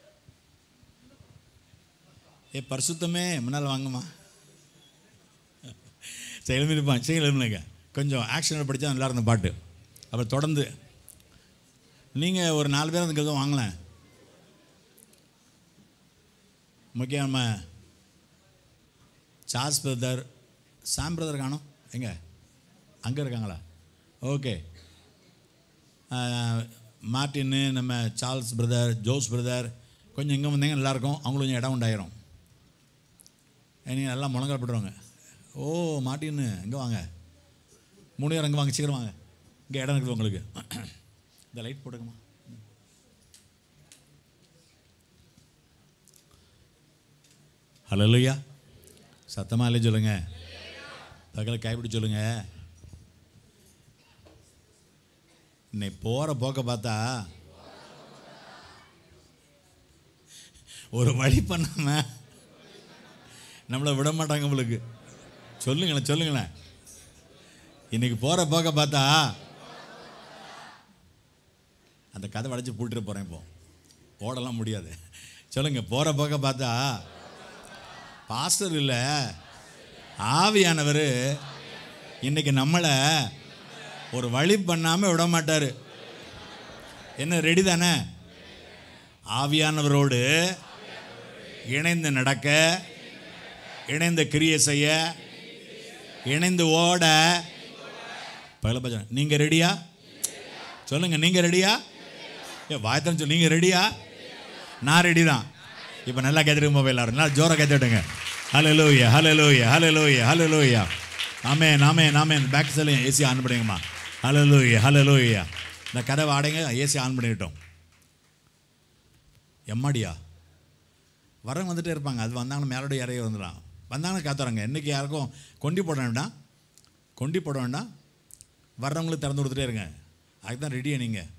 S1: ஏ பரிசுத்தமே முன்னால் வாங்கம்மா சரி எழுந்திருப்பான் சரி எழுந்துங்க கொஞ்சம் ஆக்ஷனில் படித்தா நல்லா இருந்த பாட்டு அப்புறம் தொடர்ந்து நீங்கள் ஒரு நாலு பேர் அதுக்கு எதுவும் வாங்கலேன் முக்கியம் நம்ம சார்ஸ் பிரதர் சாம் பிரதர் காணும் எங்கே அங்கே இருக்காங்களா ஓகே மார்ட்டின்னு நம்ம சார்ல்ஸ் பிரதர் ஜோஸ் பிரதர் கொஞ்சம் இங்கே வந்தீங்க நல்லாயிருக்கும் அவங்களுக்கு கொஞ்சம் இடம் உண்டாயிரும் நீங்கள் நல்லா முழங்கப்படுறவங்க ஓ மார்ட்டின்னு இங்கே வாங்க மூணு பேர் அங்கே வாங்க சீக்கிரம் வாங்க இங்கே இடம் இருக்குது உங்களுக்கு இந்த லைட் போட்டுக்கம்மா ஹலோ இல்லையா சத்தமாக இல்லை சொல்லுங்க பக்கத்தில் கைப்பிடி சொல்லுங்க இன்னைக்கு போகிற போக்க பார்த்தா ஒரு வழி பண்ணாம நம்மளை விட மாட்டாங்க உங்களுக்கு சொல்லுங்களேன் சொல்லுங்களேன் இன்னைக்கு போகிற போக்க பார்த்தா அந்த கதை வளைச்சு பூட்டிட்டு போகிறேன் இப்போ ஓடலாம் முடியாது சொல்லுங்க போகிற போக்க பார்த்தா பாஸ்டர் இல்லை ஆவியானவர் இன்னைக்கு நம்மளை ஒரு வழி பண்ணாமல் விட மாட்டார் என்ன ரெடி தானே ஆவியானவரோடு இணைந்து நடக்க இணைந்து கிரியை செய்ய இணைந்து ஓட பகல பச்சை நீங்கள் ரெடியா சொல்லுங்க நீங்கள் ரெடியா ஏ வாயத்தன் சொல்லு நீங்கள் ரெடியா நான் ரெடி தான் இப்போ நல்லா கேட்டுருங்க மொபைல் எல்லாரும் நல்லா ஜோராக கேட்டுவிட்டுங்க ஹalleluya ஹalleluya ஹalleluya ஹalleluya ஆமென் ஆமென் ஆமென் பேக் சைடில் ஏசி ஆன் பண்ணுங்கம்மா ஹalleluya ஹalleluya இந்த கதவை அடைங்க ஏசி ஆன் பண்ணிட்டோம் எம்மாடியா வரவங்க வந்துட்டே இருப்பாங்க அது வந்தாங்கன்னா மேலோட இறைய வந்துடலாம் வந்தாங்கன்னா காத்துறாங்க என்றைக்கு யாருக்கும் கொண்டி போட வேண்டாம் கொண்டி போட வேண்டாம் வர்றவங்களுக்கு திறந்து கொடுத்துட்டே இருங்க அதுக்கு தான் ரெடியா நீங்கள்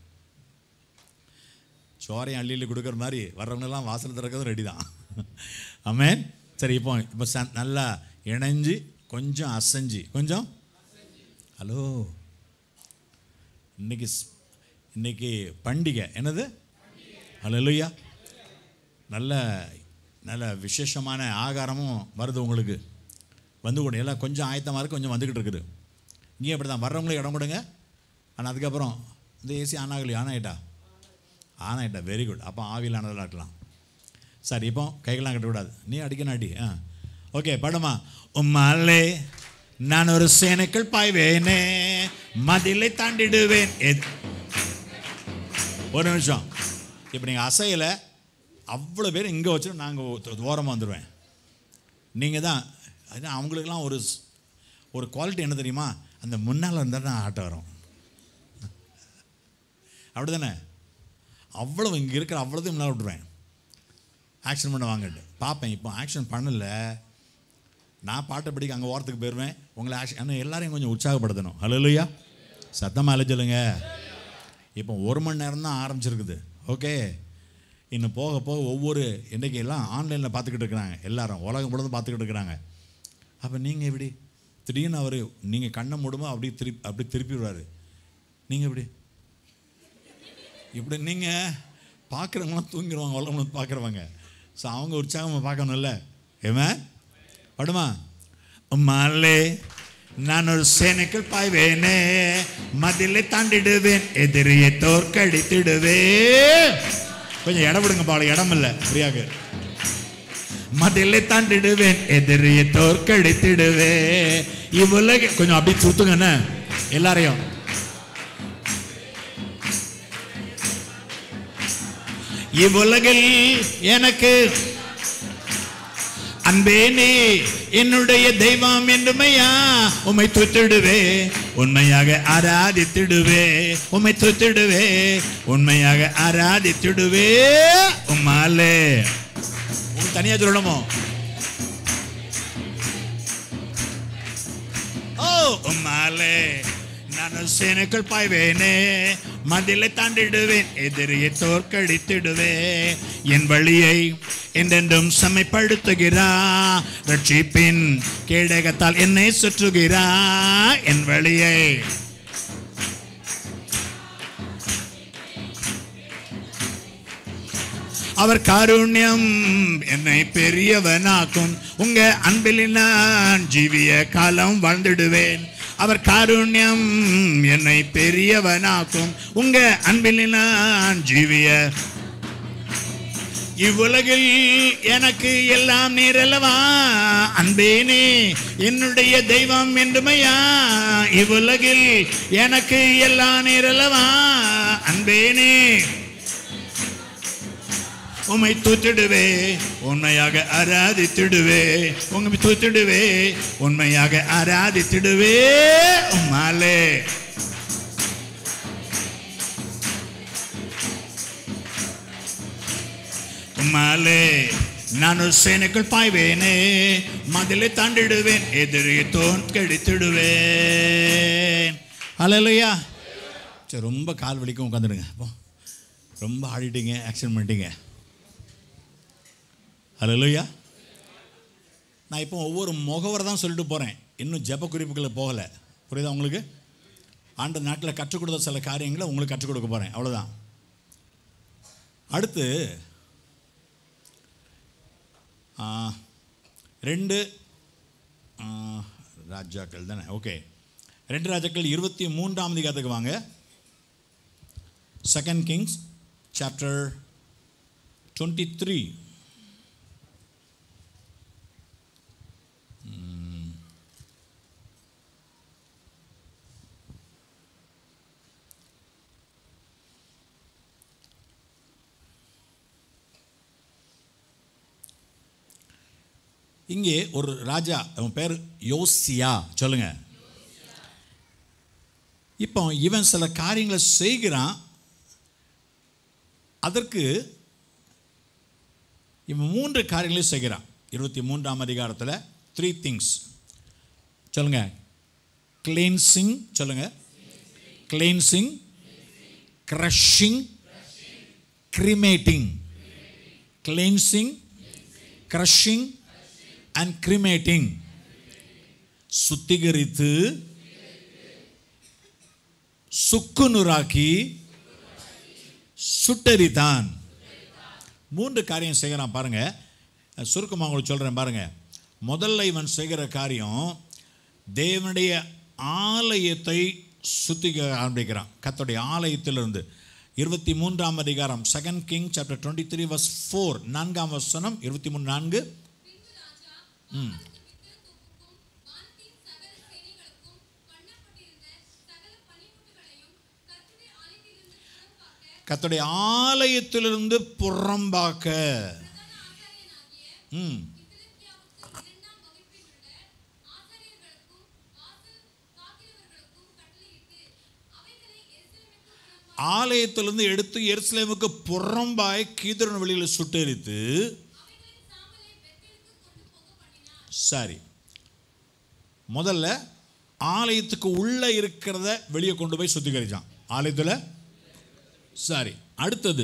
S1: சோறையும் அள்ளி அள்ளி கொடுக்குற மாதிரி வர்றவங்கெல்லாம் வாசல் திறக்கிறது ரெடி தான் ஆமென் சரி இப்போ இப்போ ச நல்லா இணைஞ்சு கொஞ்சம் அசைஞ்சு கொஞ்சம் ஹலோ இன்னைக்கு ஸ்- இன்னைக்கு பண்டிகை என்னது ஹalleluya நல்ல நல்ல விசேஷமான ஆகாரமும் வருது உங்களுக்கு வந்து கூட எல்லாம் கொஞ்சம் ஆயத்தமாக இருக்கு கொஞ்சம் வந்துக்கிட்டு இருக்குது இங்கேயும் அப்படி தான் வர்றவங்களுக்கு இடம் கொடுங்க ஆனால் அதுக்கப்புறம் இந்த ஏசி ஆன் ஆகலையா ஆன் ஆகிட்டா ஆன் ஆகிட்டா வெரி குட் அப்போ ஆவியில் ஆனதில் ஆட்டலாம் சரி இப்போ கைகள்லாம் கட்டக்கூடாது நீ அடிக்கணும் அடி ஆ ஓகே படமா உம்மாலே நான் ஒரு சேனைக்குள் பாய்வேனே மதிலை தாண்டிடுவேன் எது ஒரு நிமிஷம் இப்போ நீங்கள் அசையலை அவ்வளோ பேர் இங்கே வச்சுட்டு நாங்கள் ஓரமாக வந்துடுவேன் நீங்கள் தான் அது அவங்களுக்கெல்லாம் ஒரு ஸ்- ஒரு குவாலிட்டி என்ன தெரியுமா அந்த முன்னால் இருந்தால் தான் ஆட்டம் வரும் அப்படி தானே அவ்வளவு இங்கே இருக்கிற அவ்வளோதையும் முன்னால் விட்டுருவேன் ஆக்ஷன் பண்ண வாங்கட்டு பார்ப்பேன் இப்போ ஆக்ஷன் பண்ணல நான் பாட்டை படிக்க அங்கே ஓரத்துக்கு போயிடுவேன் உங்களை ஆக்ஷன் ஆனால் எல்லாரையும் கொஞ்சம் உற்சாகப்படுத்தணும் ஹலோலுயா சத்தமாக அலை சொல்லுங்க இப்போ ஒரு மணி நேரம் தான் ஆரம்பிச்சிருக்குது ஓகே இன்னும் போக போக ஒவ்வொரு இன்றைக்கி எல்லாம் ஆன்லைனில் பார்த்துக்கிட்டு இருக்கிறாங்க எல்லாரும் உலகம் முழுவதும் பார்த்துக்கிட்டு இருக்கிறாங்க அப்போ நீங்கள் எப்படி திடீர்னு அவர் நீங்கள் கண்ணை மூடுமோ அப்படி திருப்பி அப்படி திருப்பிடுவார் நீங்கள் எப்படி இப்படி நீங்கள் பார்க்குறவங்களாம் தூங்கிடுவாங்க உலகம் முழுவதும் பார்க்குறவங்க ஸோ அவங்க உற்சாகமாக பார்க்கணும்ல ஏமா படுமா மாலே நான் ஒரு சேனைக்குள் பாய்வேனே மதிலை தாண்டிடுவேன் எதிரியை தோற்கடித்திடுவேன் கொஞ்சம் இடம் விடுங்க பாட இடம் இல்லை ஃப்ரீயாக மதிலை தாண்டிடுவேன் எதிரியை தோற்கடித்திடுவேன் இவ்வுலக கொஞ்சம் அப்படி சுத்துங்கண்ணே எல்லாரையும் இவ்வுலகில் எனக்கு அன்பே நீ என்னுடைய தெய்வம் என்றுமையா உம்மை துத்திடுவே உண்மையாக ஆராதித்திடுவே உம்மை துத்திடுவே உண்மையாக ஆராதித்திடுவே உம்மாலே உங்களுக்கு தனியா சொல்லணுமோ ஓ உம்மாலே நான் சேனைக்குள் பாய்வேனே மதிலை தாண்டிடுவேன் எதிரியை தோற்கடித்திடுவேன் என் வழியை என்றென்றும் செம்மைப்படுத்துகிறா ரட்சிப்பின் கேடகத்தால் என்னை சுற்றுகிறா என் வழியை அவர் காருண்யம் என்னை பெரியவனாக்கும் உங்க அன்பில் நான் ஜீவிய காலம் வாழ்ந்திடுவேன் அவர் காருண்யம் என்னை பெரியவனாக்கும் உங்க அன்பில் நான் ஜீவிய இவ்வுலகில் எனக்கு எல்லாம் நீரல்லவா அன்பேனே என்னுடைய தெய்வம் என்றுமையா இவ்வுலகில் எனக்கு எல்லாம் நீரல்லவா அன்பேனே உம்மை தூத்திடுவே உண்மையாக ஆராதித்திடுவே உண்மை தூத்திடுவே உண்மையாக ஆராதித்திடுவே உம்மாலே உம்மாலே நான் ஒரு சேனைக்குள் பாய்வேனே மதிலை தாண்டிடுவேன் எதிரியை தோற்கடித்திடுவேன் அல்லையா சரி ரொம்ப கால் வலிக்கும் உட்காந்துடுங்க போ ரொம்ப ஆடிட்டீங்க ஆக்ஷன் பண்ணிட்டீங்க ஹலோயா நான் இப்போ ஒவ்வொரு முகவரை தான் சொல்லிட்டு போகிறேன் இன்னும் ஜெப குறிப்புகளை போகலை புரியுதா உங்களுக்கு ஆண்ட நாட்டில் கற்றுக் கொடுத்த சில காரியங்களை உங்களுக்கு கற்றுக் கொடுக்க போகிறேன் அவ்வளோதான் அடுத்து ஆ, ரெண்டு ஆ, ராஜாக்கள் தானே ஓகே ரெண்டு ராஜாக்கள் இருபத்தி மூன்றாம் அதிகாரத்துக்கு வாங்க second Kings chapter twenty three இங்கே ஒரு ராஜா அவன் பேர் யோசியா சொல்லுங்க இப்போ இவன் சில காரியங்களை செய்கிறான் அதற்கு இவன் மூன்று காரியங்களையும் செய்கிறான் இருபத்தி மூன்றாம் அதிகாரத்தில் த்ரீ திங்ஸ் சொல்லுங்க கிளீன்சிங் சொல்லுங்க cleansing crushing cremating cleansing crushing and cremating சுத்திகரித்து சுக்குநூறாக்கி சுட்டரித்தான் மூன்று காரியம் செய்கிறான் பாருங்க சுருக்கமாக உங்களுக்கு சொல்கிறேன் பாருங்க முதல்ல இவன் செய்கிற காரியம் தேவனுடைய ஆலயத்தை சுத்திக ஆரம்பிக்கிறான் கத்தோடைய ஆலயத்திலிருந்து இருபத்தி மூன்றாம் அதிகாரம் second King chapter twenty three verse four நான்காம் வசனம் இருபத்தி மூணு நான்கு
S2: பின்பு ராஜா அவனுக்கு வித்திருந்த தொகுப்பும் வானத்தின் சகல சேனைகளுக்கும் பண்ணப்பட்டிருந்த சகல பணிமுட்டுகளையும் கர்த்தருடைய ஆலயத்திலிருந்து புறம்பாக்க
S1: கத்தோடைய ஆலயத்திலிருந்து புறம்பாக்க
S2: பிரதான ஆசாரியனாகிய
S1: ம்
S2: இஸ்லக்கியாவுக்கு இரண்டாம் வகுப்பில் உள்ள ஆசாரியர்களுக்கும் வாசல் காக்கிறவர்களுக்கும் கட்டளையிட்டு அவைகளை எருசலேமுக்கு புறம்பாக
S1: ஆலயத்திலிருந்து எடுத்து எருசலேமுக்கு புறம்பாய் கீதரன் வெளியில் சுட்டெரித்து
S2: அவைகளின் சாம்பலை பெத்தேலுக்கு கொண்டு போக பண்ணினான்
S1: சரி முதல்ல ஆலயத்துக்கு உள்ளே இருக்கிறத வெளியே கொண்டு போய் சுத்திகரிச்சான் ஆலயத்தில் சரி அடுத்தது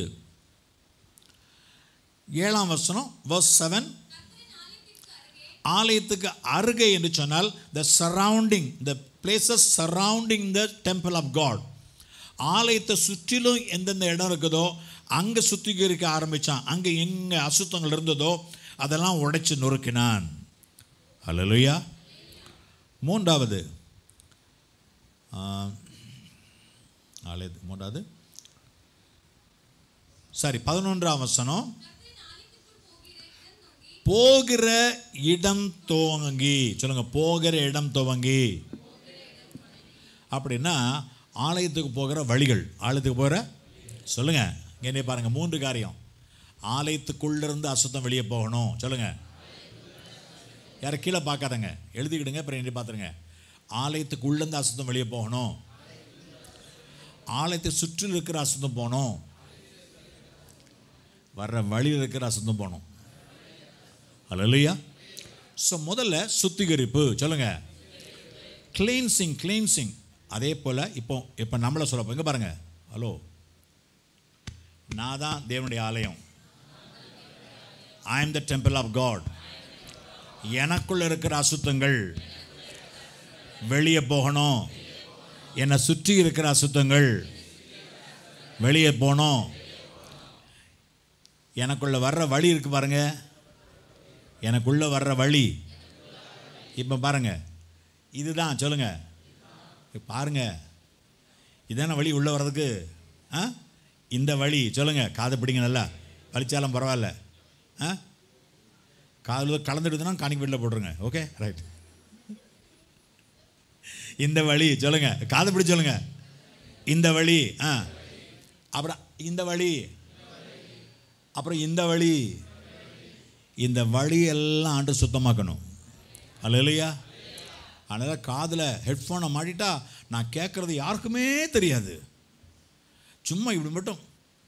S1: ஏழாம் வசனம் வர்ஸ் செவன் ஆலயத்துக்கு அருகே என்று சொன்னால் the surrounding the places surrounding the temple of God ஆலயத்தை சுற்றிலும் எந்தெந்த இடம் இருக்குதோ அங்கே சுத்திகரிக்க ஆரம்பித்தான் அங்கே எங்கே அசுத்தங்கள் இருந்ததோ அதெல்லாம் உடைச்சு நொறுக்கினான் அல்லலுயா மூன்றாவது ஆ, ஆலயத்து மூன்றாவது சரி பதினொன்றாம் வசனம் போகிற இடம் துவங்கி சொல்லுங்க போகிற இடம் துவங்கி அப்படின்னா ஆலயத்துக்கு போகிற வழிகள் ஆலயத்துக்கு போகிற சொல்லுங்க என்ன பாருங்க மூன்று காரியம் ஆலயத்துக்குள்ள இருந்து அசுத்தம் வெளியே போகணும் சொல்லுங்க யாரும் கீழே பார்க்காதங்க எழுதிக்கிடுங்க அப்புறம் என்ன பார்த்துருங்க ஆலயத்துக்கு உள்ளேருந்து அசுத்தம் வெளியே போகணும் ஆலயத்தை சுற்றில் இருக்கிற அசுத்தம் போகணும் வர்ற வழியில் இருக்கிற அசுத்தம் போகணும் அல்லையா ஸோ முதல்ல சுத்திகரிப்பு சொல்லுங்க கிளீன்சிங் கிளீன்சிங் அதே போல் இப்போ இப்போ நம்மளை சொல்ல இங்கே பாருங்க ஹலோ நான் தான் தேவனுடைய ஆலயம் I am the temple of God எனக்குள்ள இருக்கிற அசுத்தங்கள் வெளியே போகணும் என்னை சுற்றி இருக்கிற அசுத்தங்கள் வெளியே போகணும் எனக்குள்ள வர்ற வழி இருக்கு பாருங்க எனக்குள்ள வர்ற வழி இப்போ பாருங்க இதுதான் சொல்லுங்க இப்ப பாருங்க இதான வழி உள்ள வர்றதுக்கு ஆ இந்த வழி சொல்லுங்க காதை பிடிங்க நல்லா வலிச்சாலும் பரவாயில்ல ஆ காதில் கலந்துடுதுன்னா காணிக்கு வீட்டில் போட்டுருங்க ஓகே ரைட் இந்த வழி சொல்லுங்க காதை பிடி சொல்லுங்க இந்த வழி ஆ அப்புறம் இந்த வழி அப்புறம் இந்த வழி இந்த வழியெல்லாம் ஆண்டு சுத்தமாக்கணும் அல்ல இல்லையா அதனால் காதில் ஹெட்ஃபோனை மாட்டிட்டா நான் கேட்குறது யாருக்குமே தெரியாது சும்மா இப்படி மட்டும்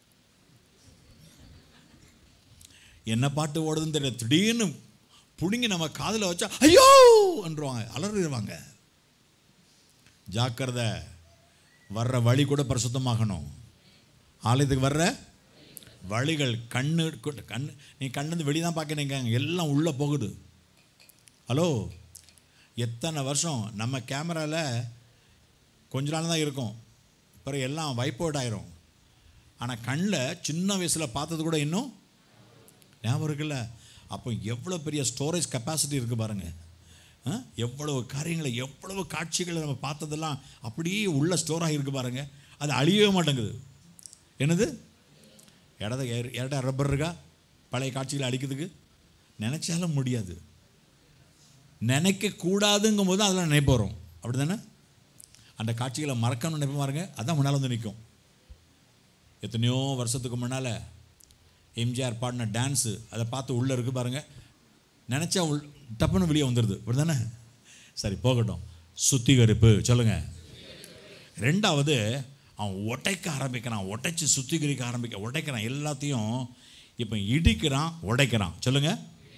S1: என்ன பாட்டு ஓடுதுன்னு தெரியல திடீர்னு பிடுங்கி நம்ம காதில் வச்சா ஐயோ என்றுவாங்க அலறிடுவாங்க ஜாக்கிரதை வர்ற வழி கூட பரிசுத்தமாகணும் ஆலயத்துக்கு வர்ற வழிகள் கண்ணு கண் நீ கண்ணு வெளியே தான் பார்க்குறீங்க எல்லாம் உள்ளே போகுது ஹலோ எத்தனை வருஷம் நம்ம கேமராவில் கொஞ்ச நாள் தான் இருக்கும் பிறகு எல்லாம் வைப் அவுட் ஆயிரும் ஆனால் கண்ணில் சின்ன வயசில் பார்த்தது கூட இன்னும் ஞாபகம் இருக்குல்ல அப்போ எவ்வளோ பெரிய ஸ்டோரேஜ் கெப்பாசிட்டி இருக்குது பாருங்கள் ஆ? எவ்வளவு காரியங்களை எவ்வளவு காட்சிகளை நம்ம பார்த்ததெல்லாம் அப்படியே உள்ள ஸ்டோர் ஆகியிருக்கு பாருங்க அது அழியவே மாட்டேங்குது என்னது இடத இடத்த ரப்பர் இருக்கா பழைய காட்சிகளை அழிக்கிறதுக்கு நினச்சாலும் முடியாது நினைக்க கூடாதுங்கும் போது அதெல்லாம் நினைப்பு வரும் அப்படி தானே அந்த காட்சிகளை மறக்கணும்னு நினைப்பு பாருங்க அதான் முன்னால் வந்து நிற்கும் எத்தனையோ வருஷத்துக்கு முன்னால் எம்ஜிஆர் பாடின டான்ஸு அதை பார்த்து உள்ளே இருக்கு பாருங்க நினச்சா உள் டப்புன்னு வெளியே வந்துடுது தானே சரி போகட்டும் சுத்திகரிப்பு சொல்லுங்கள் ரெண்டாவது அவன் உடைக்க ஆரம்பிக்கிறான் உடைச்சி சுத்திகரிக்க ஆரம்பிக்க உடைக்கிறான் எல்லாத்தையும் இப்போ இடிக்கிறான் உடைக்கிறான் சொல்லுங்க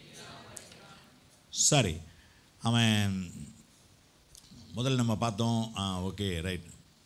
S1: சரி அவன் முதல்ல நம்ம பார்த்தோம் ஆ ஓகே ரைட்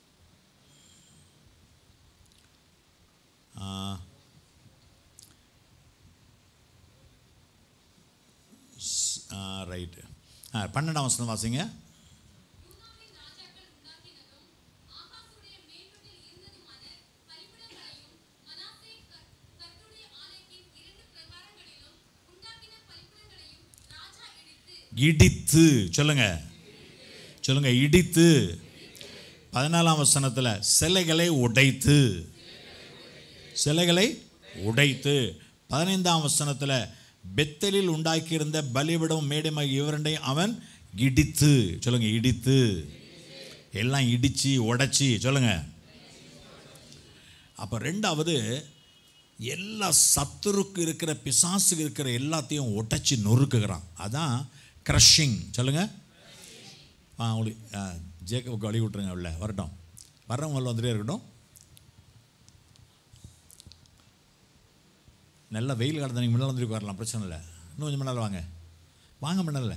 S1: ரைட்டு ஆ பன்னெண்டாம் வசனம் வாசிங்க
S3: யூதாவின் ராஜாக்கள் உண்டாக்கினதும் ஆகாசுடைய மேல்வீட்டில் இருந்ததுமான பலிபீடங்களையும் மனாசே கர்- கர்த்தருடைய ஆலயத்தின் இரண்டு பிரகாரங்களிலும் உண்டாக்கின பலிபீடங்களையும் ராஜா இடித்து
S1: இடித்து சொல்லுங்க சொல்லுங்க இடித்து பதினாலாம் வசனத்தில் சிலைகளை உடைத்து சிலைகளை உடைத்து பதினைந்தாம் வசனத்தில் பெத்தலில் உண்டாக்கியிருந்த பலிவிடம் மேடைமை இவரண்டையும் அவன் இடித்து சொல்லுங்க இடித்து எல்லாம் இடிச்சு உடைச்சி சொல்லுங்க அப்போ ரெண்டாவது எல்லா சத்துருக்கு இருக்கிற பிசாசுக்கு இருக்கிற எல்லாத்தையும் உடைச்சி நொறுக்குகிறான் அதான் க்ரஷிங் சொல்லுங்க ஆ உங்களுக்கு ஆ, ஜேக்கபுக்கு வழி விட்ருங்க உள்ள வரட்டும் வர்றவங்க வந்துட்டே இருக்கட்டும் நல்ல வெயில் காலத்தை நீங்கள் முன்னால் வந்துட்டு வரலாம் பிரச்சனை இல்லை இன்னும் கொஞ்சம் முன்னால் வாங்க வாங்க முன்னால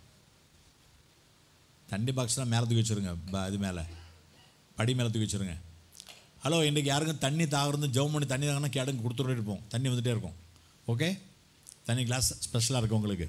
S1: தண்ணி பாக்ஸ்லாம் மேலே தூக்கி வச்சுருங்க ப- இது மேலே படி மேலே தூக்கி வச்சுருங்க ஹலோ இன்றைக்கி யாருக்கும் தண்ணி தாகிறது ஜெபம் பண்ணி தண்ணி தாங்கன்னா கேடுங்க கொடுத்துட்டு இருப்போம் தண்ணி வந்துகிட்டே இருக்கும் ஓகே தண்ணி கிளாஸ் ஸ்பெஷலாக இருக்கும் உங்களுக்கு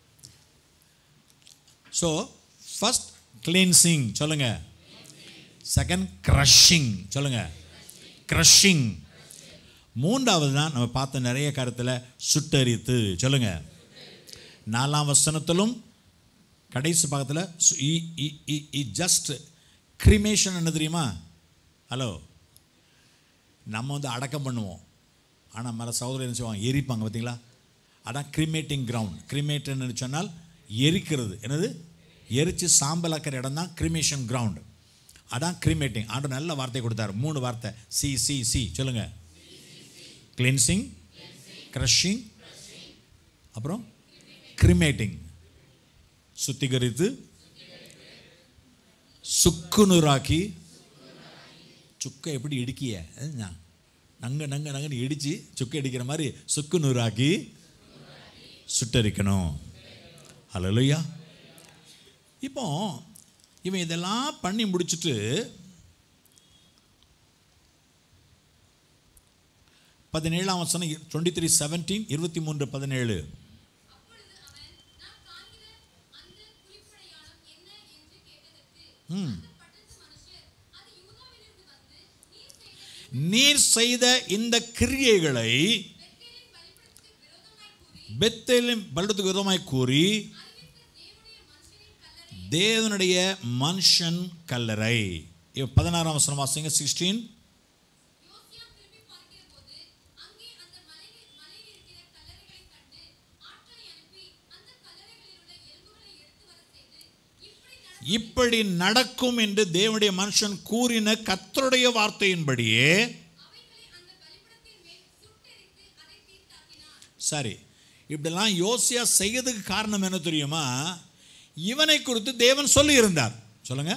S1: ஸோ ஃபஸ்ட் கிளீன்சிங் சொல்லுங்க செகண்ட் க்ரஷிங் சொல்லுங்க க்ரஷிங் மூன்றாவது தான் நம்ம பார்த்த நிறைய கருத்தில் சுட்டரித்து சொல்லுங்க நாலாம் வசனத்திலும் கடைசி பக்கத்தில் ஜஸ்ட் கிரிமேஷன் என்ன தெரியுமா ஹலோ நம்ம வந்து அடக்கம் பண்ணுவோம் ஆனால் மர சகோதரர் என்ன செய்வாங்க எரிப்பாங்க பார்த்தீங்களா அதான் கிரிமேட்டிங் கிரவுண்ட் கிரிமேட்னு சொன்னால் எரிக்கிறது என்னது எரித்து சாம்பலாக்கிற இடம் தான் கிரிமேஷன் கிரவுண்ட் அதான் கிரிமேட்டிங் ஆண்டு நல்ல வார்த்தை கொடுத்தாரு மூணு வார்த்தை சி சி சி சொல்லுங்க கிளென்சிங் க்ரஷிங் அப்புறம் கிரிமேட்டிங் சுத்திகரித்து சுக்குநூறாக்கி சுக்கை எப்படி இடிக்கிய அதுதான். நங்க நங்க நங்கன்னு இடித்து சுக்கை இடிக்கிற மாதிரி சுக்கு நூறாக்கி சுட்டரிக்கணும் ஹalleluya இப்போ இவன் இதெல்லாம் பண்ணி முடிச்சுட்டு பதினேழாம் வசனம் டுவெண்ட்டி த்ரீ செவன்டீன் இருபத்தி மூன்று பதினேழு
S3: அப்பொழுது அவன் நான் காண்கிற அந்த குறிப்படையாளம் என்ன என்று கேட்டதற்கு
S1: ம்.
S3: அந்த பட்டத்து மனுஷர் அது யூதாவிலிருந்து வந்து நீர் செய்த
S1: நீர் செய்த இந்த கிரியைகளை
S3: பெத்தேலின் பலிபீடத்துக்கு விரோதமாய் கூறி
S1: பெத்தேலின் பள்ளத்துக்கு விரோதமாய் கூறி
S3: அறிவித்த தேவனுடைய மனுஷரின்
S1: தேவனுடைய மனுஷன்
S3: கல்லறை
S1: கல்லறை இப்போ பதினாறாம் வசனம் வாசிங்க சிக்ஸ்டீன்
S3: யோசியா திரும்பி பார்க்கிற போது அங்கே அந்த மலையில் மலையில் இருக்கிற கல்லறைகளைக் கண்டு ஆட்களை அனுப்பி அந்த கல்லறைகளில் உள்ள எலும்புகளை எடுத்து வரச் செய்து இப்படி நடந்த
S1: இப்படி நடக்கும் என்று தேவனுடைய மனுஷன் கூறின கர்த்தருடைய வார்த்தையின்படியே
S3: அவைகளை அந்த பலிபீடத்தின் மேல் சுட்டெரித்து அதை தீர்த்தாக்கினார்
S1: சரி இப்படிலாம் யோசியா செய்யறதுக்கு காரணம் என்ன தெரியுமா இவனை குறித்து தேவன் சொல்லி இருந்தார் சொல்லுங்க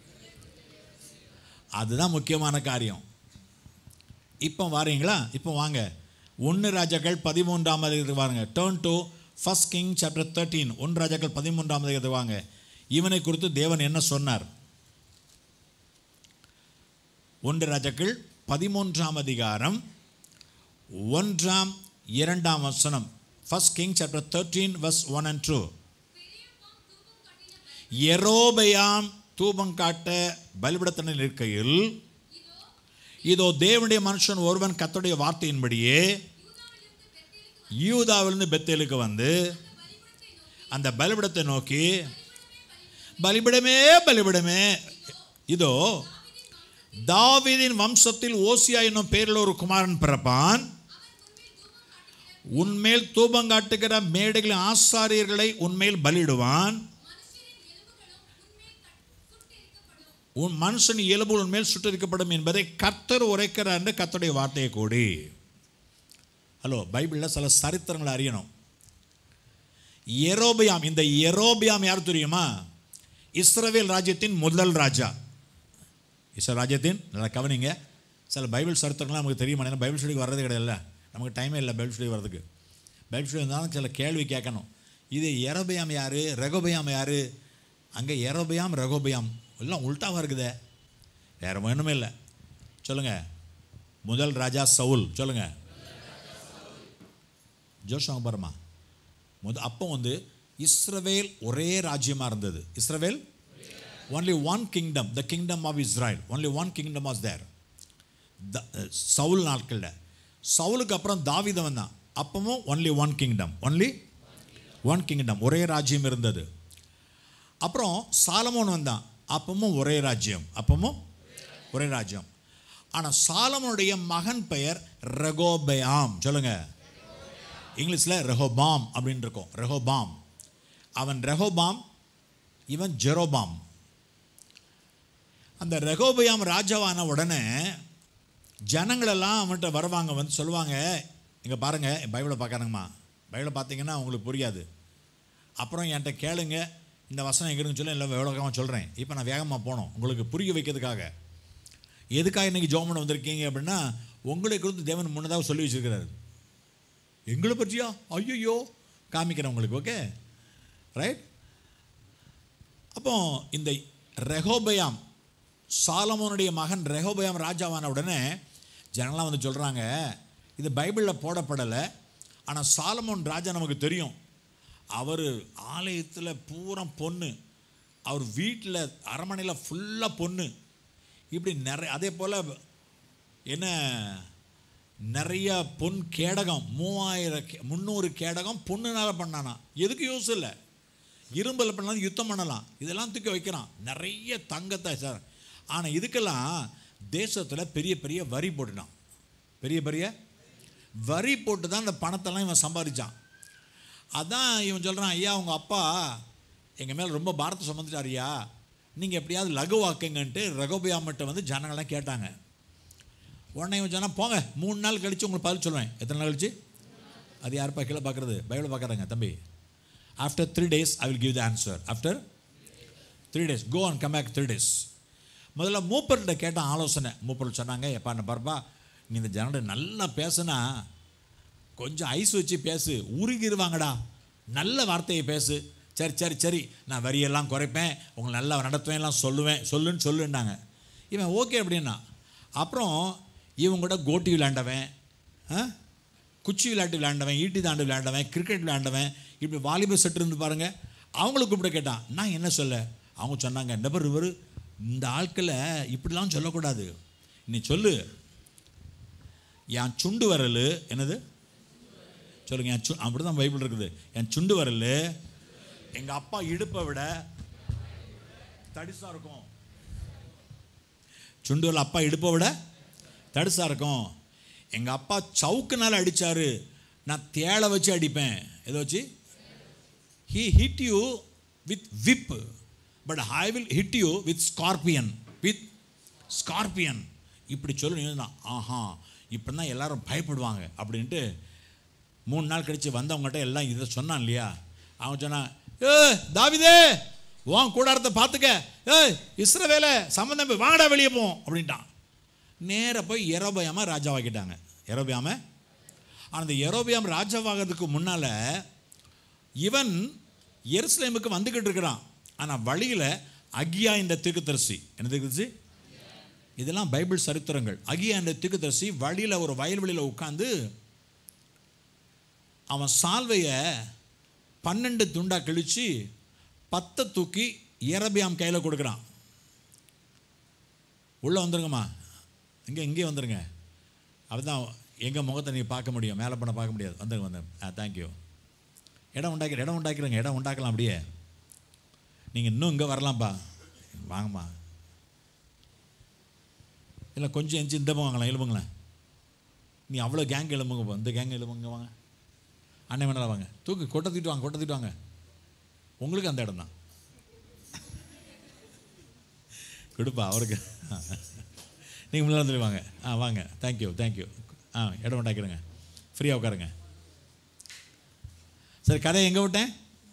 S1: அதுதான் முக்கியமான காரியம் இப்போ வாரீங்களா இப்போ வாங்க ஒன்று ராஜாக்கள் பதிமூன்றாம் அதிகாரத்துக்கு வாருங்க turn to first King chapter thirteen ஒன்று ராஜாக்கள் பதிமூன்றாம் அதிகாரத்துக்கு வாங்க இவனை குறித்து தேவன் என்ன சொன்னார் ஒன்று ராஜாக்கள் பதிமூன்றாம் அதிகாரம் ஒன்றாம் இரண்டாம் வசனம் first King chapter thirteen verse one and two எரோபயாம் தூபம் காட்ட பலிபிடத்தனில் இருக்கையில் இதோ தேவனுடைய மனுஷன் ஒருவன் கர்த்தருடைய வார்த்தையின்படியே யூதாவிலிருந்து பெத்தேலுக்கு வந்து அந்த பலிபிடத்தை நோக்கி பலிபிடமே பலிபிடமே இதோ தாவீதின் வம்சத்தில் ஓசியா என்னும் பேரில் ஒரு குமாரன் பிறப்பான் உன்மேல் தூபம் காட்டுகிற மேடைகளின் ஆசாரியர்களை உன்மேல் பலியிடுவான் உன் மனுஷன் இயல்பு உன்மேல் சுட்டரிக்கப்படும் என்பதை கர்த்தர் உரைக்கிறார் என்று கர்த்தருடைய வார்த்தையை கூடி ஹலோ பைபிளில் சில சரித்திரங்களை அறியணும் எரோபியாம் இந்த எரோபியாம் யார் தெரியுமா இஸ்ரவேல் ராஜ்யத்தின் முதல் ராஜா இஸ்ரேல் ராஜ்யத்தின் நல்லா கவனிங்க சில பைபிள் சரித்திரங்கள்லாம் நமக்கு தெரியுமா ஏன்னா பைபிள் ஸ்டடிக்கு வர்றது கிடையாது நமக்கு டைமே இல்லை பைபிள் ஸ்டடி வர்றதுக்கு பைபிள் ஸ்டடி இருந்தாலும் சில கேள்வி கேட்கணும் இது எரோபியாம் யார் ரெகோபியாம் யார் அங்கே எரோபியாம் ரெகோபியாம் எல்லாம் உல்ட்டாவாக இருக்குதே வேறு ஒன்றுமே இல்லை சொல்லுங்கள் முதல் ராஜா சவுல் சொல்லுங்கள் ஜோஷாங்க பாருமா முத அப்போ வந்து இஸ்ரவேல் ஒரே ராஜ்யமாக இருந்தது இஸ்ரவேல் only one kingdom the kingdom of Israel only one kingdom was there the சவுல் நாட்களில் சவுலுக்கு அப்புறம் தாவீது வந்தான் அப்பவும் only one kingdom only one kingdom ஒரே ராஜ்யம் இருந்தது அப்புறம் சாலமோன் வந்தான் அப்பவும் ஒரே ராஜ்யம் அப்பவும் ஒரே ராஜ்யம் ஆனால் சாலமோனுடைய மகன் பெயர் ரெகோபயாம் சொல்லுங்க இங்கிலீஷில் ரெஹோபாம் அப்படின்னு இருக்கும் ரெஹோபாம் அவன் ரெஹோபாம் இவன் ஜெரோபாம் அந்த ரெகோபயாம் ராஜாவான உடனே ஜனங்களெல்லாம் அவன்கிட்ட வருவாங்க வந்து சொல்லுவாங்க இங்கே பாருங்கள் பைபிளை பார்க்குறாங்கம்மா பைபிளை பார்த்தீங்கன்னா உங்களுக்கு புரியாது அப்புறம் என்கிட்ட கேளுங்க இந்த வசனம் எங்கே இருக்குன்னு சொல்லி எல்லாம் விவரமாக சொல்கிறேன் இப்போ நான் வேகமாக போனோம் உங்களுக்கு புரிய வைக்கிறதுக்காக எதுக்காக இன்றைக்கி ஜோமன் வந்திருக்கீங்க அப்படின்னா உங்களை குறித்து தேவன் முன்னதாக சொல்லி வச்சிருக்கிறாரு எங்களை பற்றியா ஐயோ காமிக்கிறேன் உங்களுக்கு ஓகே ரைட் அப்போ இந்த ரெஹோபயாம் சாலமோனுடைய மகன் ரெஹோபயாம் ராஜாவான உடனே ஜனங்களாம் வந்து சொல்கிறாங்க இது பைபிளில் போடப்படலை ஆனால் சாலமோன் ராஜா நமக்கு தெரியும் அவர் ஆலயத்தில் பூரா பொண்ணு அவர் வீட்டில் அரமனையில் ஃபுல்லாக பொண்ணு இப்படி நிறைய அதே போல் என்ன நிறைய பொன் கேடகம் மூவாயிரம் கே- முந்நூறு கேடகம் பொண்ணுனால பண்ணானா எதுக்கு யூஸ் இல்லை இரும்பில் பண்ணாலும் யுத்தம் பண்ணலாம் இதெல்லாம் தூக்கி வைக்கிறான் நிறைய தங்கத்தை சார் ஆனால் இதுக்கெல்லாம் தேசத்தில் பெரிய பெரிய வரி போட்டுட்டான் பெரிய பெரிய வரி போட்டு தான் இந்த பணத்தெல்லாம் இவன் சம்பாதிச்சான் அதான் இவன் சொல்கிறான் ஐயா உங்கள் அப்பா எங்கள் மேலே ரொம்ப பாரத்தை சுமந்துட்டார் ஐயா நீங்கள் எப்படியாவது லகுவாக்குங்கன்ட்டு ரகோபியாமட்ட வந்து ஜனங்கள்லாம் கேட்டாங்க உடனே இவன் சொன்னா போங்க மூணு நாள் கழித்து உங்களுக்கு பதில் சொல்லுவேன் எத்தனை நாள் கழிச்சு அது யாருப்பா கீழே பார்க்குறது பைபிள் பார்க்குறாங்க தம்பி after three days I will give the answer after three days go and come back three days முதல்ல மூப்பர்கிட்ட கேட்ட ஆலோசனை மூப்பர் சொன்னாங்க எப்பா என்ன பாருப்பா நீ இந்த ஜனட நல்லா பேசுனா கொஞ்சம் ஐஸ் வச்சு பேசு உருகிருவாங்கடா நல்ல வார்த்தையை பேசு சரி சரி சரி நான் வரியெல்லாம் குறைப்பேன் உங்களை நல்லா நடத்துவேன் எல்லாம் சொல்லுவேன் சொல்லுன்னு சொல்லுன்னாங்க இவன் ஓகே அப்படின்னா அப்புறம் இவன் கூட கோட்டி விளையாண்டவன் ஆ? குச்சி விளையாட்டு விளையாண்டவன் ஈட்டி தாண்டு விளையாண்டவன் கிரிக்கெட் விளையாண்டவன் இப்படி வாலிபல் செட் இருந்து பாருங்க அவங்கள கூப்பிட கேட்டான் நான் என்ன சொல்ல அவங்க சொன்னாங்க நபர் இவர் இந்த ஆட்களை இப்படிலாம் சொல்லக்கூடாது நீ சொல்லு என் சுண்டு வரல் என்னது சொல்லுங்க என் சு அப்படி தான் பைபிள் இருக்குது என் சுண்டு வரல் எங்கள் அப்பா இடுப்பை விட தடிசா இருக்கும் சுண்டு வரல் அப்பா இடுப்பை விட தடிசா இருக்கும் எங்கள் அப்பா சவுக்குனால அடிச்சாரு நான் தேளை வச்சு அடிப்பேன் எதை வச்சு he hit you with whip but I will hit you with scorpion with scorpion இப்படி சொல்லணும் ஆஹா இப்படி தான் எல்லாரும் பயப்படுவாங்க அப்படின்ட்டு மூணு நாள் கழித்து வந்தவங்ககிட்ட எல்லாம் இதை சொன்னான் இல்லையா அவன் சொன்னான் ஏ தாவிதே உன் கூடாரத்தை பார்த்துக்க ஏய் இஸ்ரவேல சம்மந்தம் வாங்கடா வெளியே போவோம் அப்படின்ட்டான் நேராக போய் எரோபியாம ராஜாவாக்கிட்டாங்க எரோபியாம ஆனால் அந்த எரோபியாம் ராஜாவாகிறதுக்கு முன்னால் இவன் எருசலேமுக்கு வந்துக்கிட்டு இருக்கிறான் ஆனால் வழியில் அகியா இந்த தீர்க்கதரிசி என்ன தீர்க்கதரிசி இதெல்லாம் பைபிள் சரித்திரங்கள் அகியா என்ற தீர்க்கதரிசி வழியில் ஒரு வயல்வெளியில் உட்காந்து அவன் சால்வையை பன்னெண்டு துண்டா கிழிச்சு பத்தை தூக்கி எரபியாம் கையில் கொடுக்குறான் உள்ளே வந்துருங்கம்மா இங்கே இங்கே வந்துருங்க அதுதான் எங்கள் முகத்தை நீங்கள் பார்க்க முடியும் மேலே பண்ண பார்க்க முடியாது வந்துருங்க வந்துருங்க ஆ தேங்க்யூ இடம் உண்டாக்கிற இடம் உண்டாக்கிறேங்க இடம் உண்டாக்கலாம் அப்படியே நீங்கள் இன்னும் இங்கே வரலாம்ப்பா வாங்கம்மா இல்லை கொஞ்சம் எஞ்சி இந்த வாங்கலாம் எழுப்புங்களேன் நீ அவ்வளோ கேங் எழுப்புங்கப்பா இந்த கேங் எழுப்புங்க வாங்க அண்ணன் வேணாலும் வாங்க தூக்கு கொட்டை தூக்கிட்டு வாங்க கொட்டை தூக்கிட்டு வாங்க உங்களுக்கு அந்த இடம் தான் கொடுப்பா அவருக்கு நீங்கள் முன்னாடி வந்துட்டு வாங்க ஆ வாங்க தேங்க்யூ தேங்க்யூ ஆ இடம் உண்டாக்கிறேங்க ஃப்ரீயாக உட்காருங்க சரி கதையை எங்கே விட்டேன்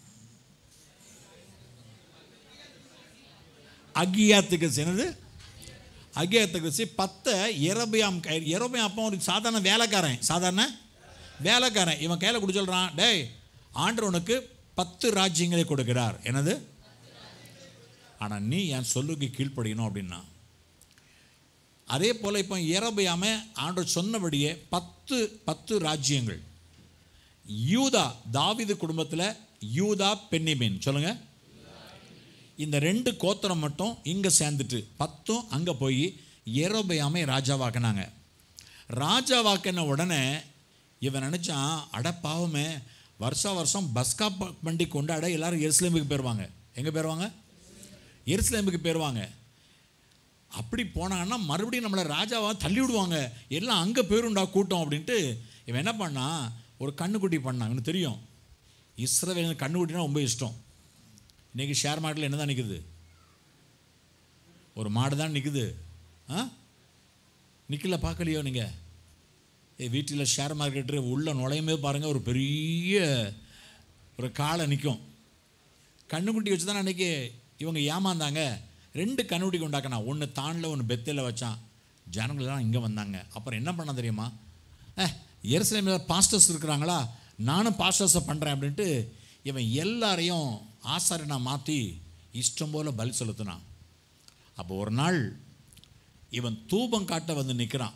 S1: அகியாத்துக்கு என்னது அகியாத்துக்கு பத்தை எரபியாம் கை எரபியாம் அப்போ ஒரு சாதாரண வேலைக்காரன் சாதாரண வேலைக்காரன் இவன் கையில் கொடுத்து சொல்கிறான் டேய் ஆண்டவனுக்கு பத்து ராஜ்யங்களை கொடுக்கிறார் என்னது ஆனால் நீ என் சொல்லுக்கு கீழ்ப்படியணும் அப்படின்னா அதே போல் இப்போ ஏறபையாம ஆண்டவர் சொன்னபடியே பத்து பத்து ராஜ்யங்கள் யூதா தாவீது குடும்பத்தில் யூதா பென்னிமேன் சொல்லுங்க இந்த ரெண்டு கோத்திரம் மட்டும் இங்கே சேர்ந்துட்டு பத்தும் அங்கே போய் ஏரோபயாமை ராஜாவாக்குனாங்க ராஜாவாக்கின உடனே இவன் நினச்சான் அட பாவமே வருஷா வருஷம் பஸ்கா ப- பண்டிகை கொண்டாட எல்லாரும் எருசலேமுக்கு போயிடுவாங்க எங்கே போயிடுவாங்க எருசலேமுக்கு போயிடுவாங்க அப்படி போனாங்கன்னா மறுபடியும் நம்மளை ராஜாவாக தள்ளி விடுவாங்க எல்லாம் அங்கே போயிருண்டா கூட்டம் அப்படின்ட்டு இவன் என்ன பண்ணான் ஒரு கண்ணுக்குட்டி பண்ணான் இவனுக்கு தெரியும் இஸ்ரவேல் கண்ணுக்குட்டினா ரொம்ப இஷ்டம் இன்றைக்கி ஷேர் மார்க்கெட்டில் என்ன தான் நிற்குது ஒரு மாடு தான் நிற்குது ஆ நிற்கல பார்க்கலையோ நீங்கள் ஏ வீட்டில் ஷேர் மார்க்கெட்டு உள்ளே நுழையுமே பாருங்கள் ஒரு பெரிய ஒரு காலை நிற்கும் கண்ணுக்குட்டி வச்சு தான் அன்றைக்கி இவங்க ஏமாந்தாங்க ரெண்டு கண்ணுக்குட்டி உண்டாக்கினா ஒன்று தானில் ஒன்று பெத்தையில் வச்சான் ஜனங்கள் எல்லாம் இங்கே வந்தாங்க அப்புறம் என்ன பண்ண தெரியுமா ஏ எருசலேமில் பாஸ்டர்ஸ் இருக்கிறாங்களா நானும் பாஸ்டர்ஸை பண்ணுறேன் அப்படின்ட்டு இவன் எல்லாரையும் ஆசாரியனா மாற்றி இஷ்டம் போல் பலி செலுத்தினான் அப்போ ஒரு நாள் இவன் தூபம் காட்ட வந்து நிற்கிறான்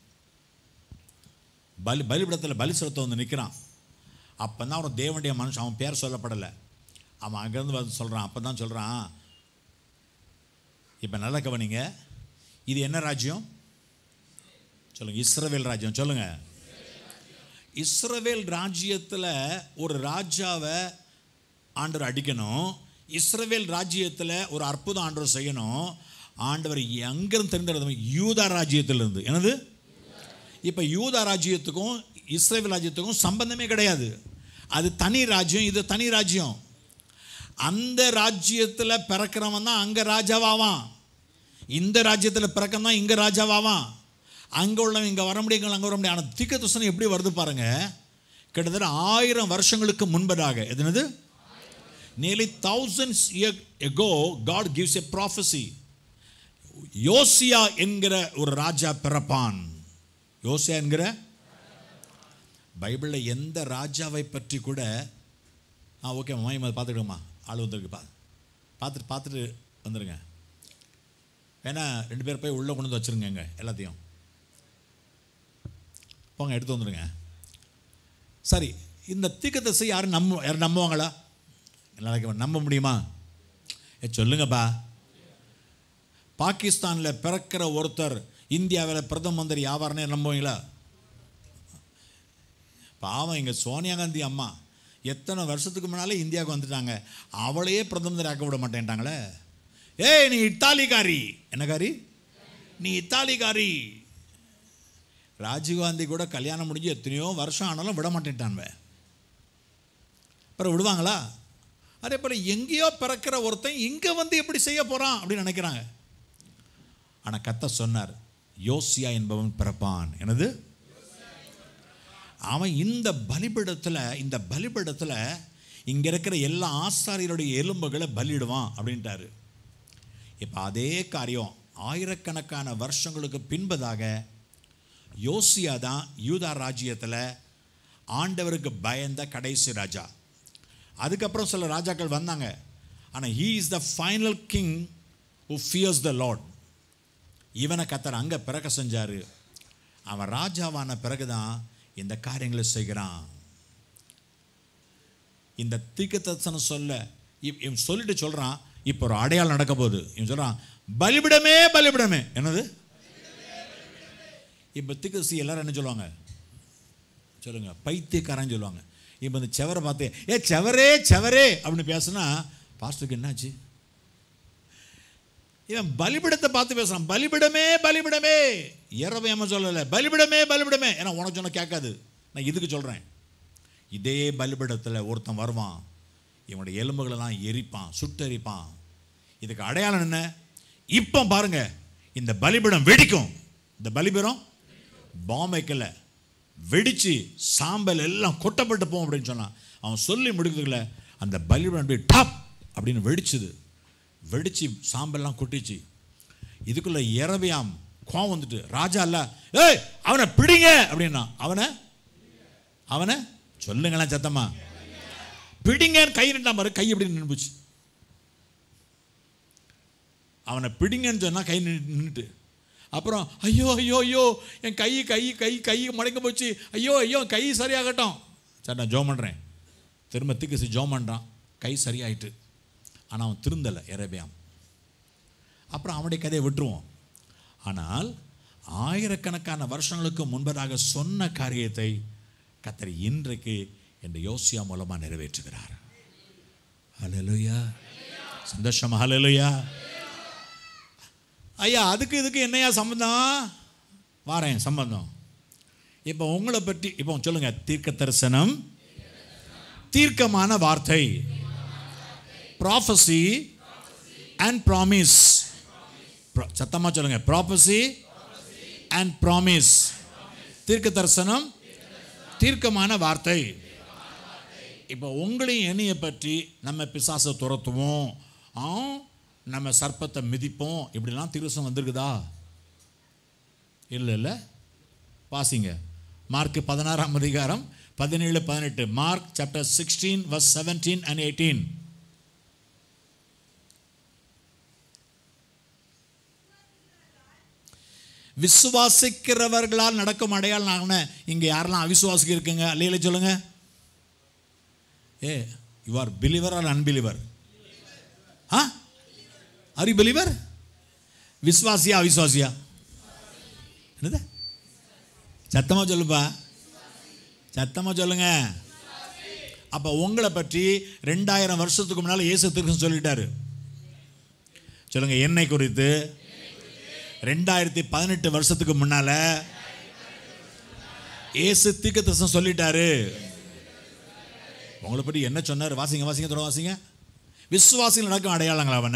S1: பலி பலிபிடத்தில் பலி செலுத்த வந்து நிற்கிறான் அப்போ தான் அவன் தேவனுடைய மனுஷன் அவன் பேர் சொல்லப்படலை அவன் அங்கேருந்து வந்து சொல்கிறான் அப்போ தான் சொல்கிறான் இப்போ நல்லா கவனிங்க இது என்ன ராஜ்யம் சொல்லுங்க இஸ்ரவேல் ராஜ்யம் சொல்லுங்க இஸ்ரவேல் ராஜ்யத்தில் ஒரு ராஜாவை ஆண்டவர் அடிக்கணும் இஸ்ரவேல் ராஜ்யத்தில் ஒரு அற்புதம் ஆண்டவர் செய்யணும் ஆண்டவர் எங்கிருந்து தெரிந்தது யூதா ராஜ்யத்திலிருந்து என்னது இப்போ யூதா ராஜ்யத்துக்கும் இஸ்ரேல் ராஜ்யத்துக்கும் சம்பந்தமே கிடையாது அது தனி ராஜ்யம் இது தனி ராஜ்யம் அந்த ராஜ்யத்தில் பிறக்கிறவன் தான் அங்கே ராஜாவாவான் இந்த ராஜ்யத்தில் பிறக்கணும் தான் இங்கே ராஜாவாவான் அங்கே உள்ளவன் இங்கே வர முடியும் அங்கே வர முடியும் ஆனால் தீக்க தூசணம் எப்படி வருது பாருங்க கிட்டத்தட்ட ஆயிரம் வருஷங்களுக்கு முன்பதாக எதுனது nearly thousands year ago god gives a prophecy யோசியா என்கிற ஒரு ராஜா பிறப்பான் யோசியா என்கிற பைபிளில் எந்த ராஜாவை பற்றி கூட ஆ ஓகே மாயமா பார்த்துக்கிடுமா ஆள் வந்திருக்கு பா பார்த்துட்டு பார்த்துட்டு வந்துடுங்க வேணா ரெண்டு பேர் போய் உள்ளே கொண்டு வந்து வச்சுருங்க எல்லாத்தையும் போங்க எடுத்து வந்துடுங்க சரி இந்த தீக்கத்தசை யாரும் நம்ப யாரும் நம்புவாங்களா எல்லாருக்கும் நம்ப முடியுமா ஏ சொல்லுங்கப்பா பாகிஸ்தானில் பிறக்கிற ஒருத்தர் இந்தியாவில் பிரதம மந்திரி ஆவார்னே நம்புவீங்களா பாவம் எங்கள் சோனியா காந்தி அம்மா எத்தனை வருஷத்துக்கு முன்னாலே இந்தியாவுக்கு வந்துட்டாங்க அவளையே பிரதம மந்திரி ஆக்க விட மாட்டேன்ட்டாங்களே ஏய் நீ இத்தாலிக்காரி என்ன காரி நீ இத்தாலிக்காரி ராஜீவ்காந்தி கூட கல்யாணம் முடிஞ்சு எத்தனையோ வருஷம் ஆனாலும் விட மாட்டேன்ட்டான்வ அப்புறம் விடுவாங்களா அதே போல் எங்கேயோ பிறக்கிற ஒருத்தன் இங்கே வந்து எப்படி செய்ய போகிறான் அப்படின்னு நினைக்கிறாங்க ஆனால் கத்த சொன்னார் யோசியா என்பவன் பிறப்பான் எனது அவன் இந்த பலிபீடத்தில் இந்த பலிபீடத்தில் இங்கே இருக்கிற எல்லா ஆசாரியருடைய எலும்புகளை பலியிடுவான் அப்படின்ட்டாரு இப்போ அதே காரியம் ஆயிரக்கணக்கான வருஷங்களுக்கு பின்பதாக யோசியா தான் யூதா ராஜ்யத்தில் ஆண்டவருக்கு பயந்த கடைசி ராஜா அதுக்கப்புறம் சில ராஜாக்கள் வந்தாங்க ஆனால் he is the final king who fears the lord இவனை கத்தர் அங்கே பிறக்க செஞ்சார் அவன் ராஜாவான பிறகுதான் இந்த காரியங்களை செய்கிறான் இந்த தீர்க்கதரிசனம் சொல்ல இவ் இவன் சொல்லிட்டு சொல்கிறான் இப்போ ஒரு அடையாளம் நடக்க போகுது இவன் சொல்கிறான் பலிபிடமே பலிபிடமே என்னது இப்போ தீர்க்கதரிசி எல்லாரும் என்ன சொல்லுவாங்க சொல்லுங்க பைத்தியக்காரன் சொல்லுவாங்க இப்போ இந்த செவரை பார்த்து ஏ செவரே செவரே அப்படின்னு பேசுனா பாஸ்டருக்கு என்னாச்சு இவன் பலிபிடத்தை பார்த்து பேசுறான் பலிபிடமே பலிபிடமே இரவையம்ம சொல்லலை பலிபிடமே பலிபிடமே ஏன்னா உனக்கு சொன்ன கேட்காது நான் இதுக்கு சொல்கிறேன் இதே பலிபிடத்தில் ஒருத்தன் வருவான் இவனுடைய எலும்புகளெல்லாம் எரிப்பான் சுட்டெரிப்பான் இதுக்கு அடையாளம் என்ன இப்போ பாருங்க இந்த பலிபிடம் வெடிக்கும் இந்த பலிபிடம் பாம் வைக்கல வெடிச்சு சாம்பல் எல்லாம் கொட்டப்பட்டு போகும் அப்படின்னு சொன்னான் அவன் சொல்லி முடிக்கிறதுக்குள்ள அந்த பலிபிடம் அப்படியே டாப் அப்படின்னு வெடிச்சுது வெடிச்சு சாம்பல்லாம் கொட்டிச்சு இதுக்குள்ள இரவியாம் கோவம் வந்துட்டு ராஜா இல்ல ஏய் அவனை பிடிங்க அப்படின்னா அவனை அவனை சொல்லுங்களேன் சத்தமா பிடிங்கன்னு கை நின்றா பாரு கை எப்படி நின்றுச்சு அவனை பிடிங்கன்னு சொன்னா கை நின்றுட்டு அப்புறம் ஐயோ ஐயோ ஐயோ என் கை கை கை கை மடங்க போச்சு ஐயோ ஐயோ கை சரியாகட்டும் சரி நான் ஜோம் பண்ணுறேன் திரும்ப திக்கு ஜோம் பண்ணுறான் கை சரியாயிட்டு ஆனால் அவன் திருந்தலை எரேபியாம் அப்புறம் அவனுடைய கதையை விட்டுருவோம் ஆனால் ஆயிரக்கணக்கான வருஷங்களுக்கு முன்பதாக சொன்ன காரியத்தை கத்தர் இன்றைக்கு இந்த யோசியா மூலமாக நிறைவேற்றுகிறார் ஹalleluya சந்தோஷமா ஹalleluya ஐயா அதுக்கு இதுக்கு என்னையா சம்பந்தம் வாரேன் சம்பந்தம் இப்போ உங்களை பற்றி இப்போ சொல்லுங்க தீர்க்க தரிசனம் தீர்க்கமான வார்த்தை ப்ராஃபஸி அண்ட் ப்ராமிஸ் சத்தமா சொல்லுங்க ப்ராஃபஸி அண்ட் ப்ராமிஸ் தீர்க்க தரிசனம் தீர்க்கமான வார்த்தை இப்போ உங்களையும் என்னையை பற்றி நம்ம பிசாசை துரத்துவோம் ஆ நம்ம சர்ப்பத்தை மிதிப்போம் இப்படிலாம் திருசம் வந்திருக்குதா இல்லை இல்லை வாசிங்க மார்க் பதினாறாம் அதிகாரம் பதினேழு பதினெட்டு Mark chapter sixteen verse seventeen and eighteen விசுவாசிக்கிறவர்களால் நடக்கும் அடையாளம் ஆகன இங்கே யாரெல்லாம் அவிசுவாசிக்கு இருக்குங்க அல்லையில சொல்லுங்க uh you are believer or unbeliever ah are you believer விஸ்வாசியா அவிசுவாசியா என்னது சத்தமா சொல்லுப்பா சத்தமா சொல்லுங்க அப்ப உங்களை பற்றி ரெண்டாயிரம் வருஷத்துக்கு முன்னால இயேசு திருக்கன் சொல்லிட்டாரு சொல்லுங்க என்னை குறித்து ரெண்டாயிரத்தி பதினெட்டு வருஷத்துக்கு முன்னால இயேசு தீர்க்கதரிசனம் சொல்லிட்டாரு உங்களை பற்றி என்ன சொன்னார் வாசிங்க வாசிங்க தொடர்ந்து வாசிங்க விசுவாசிகள் நடக்கும் அடையாளங்கள் அவன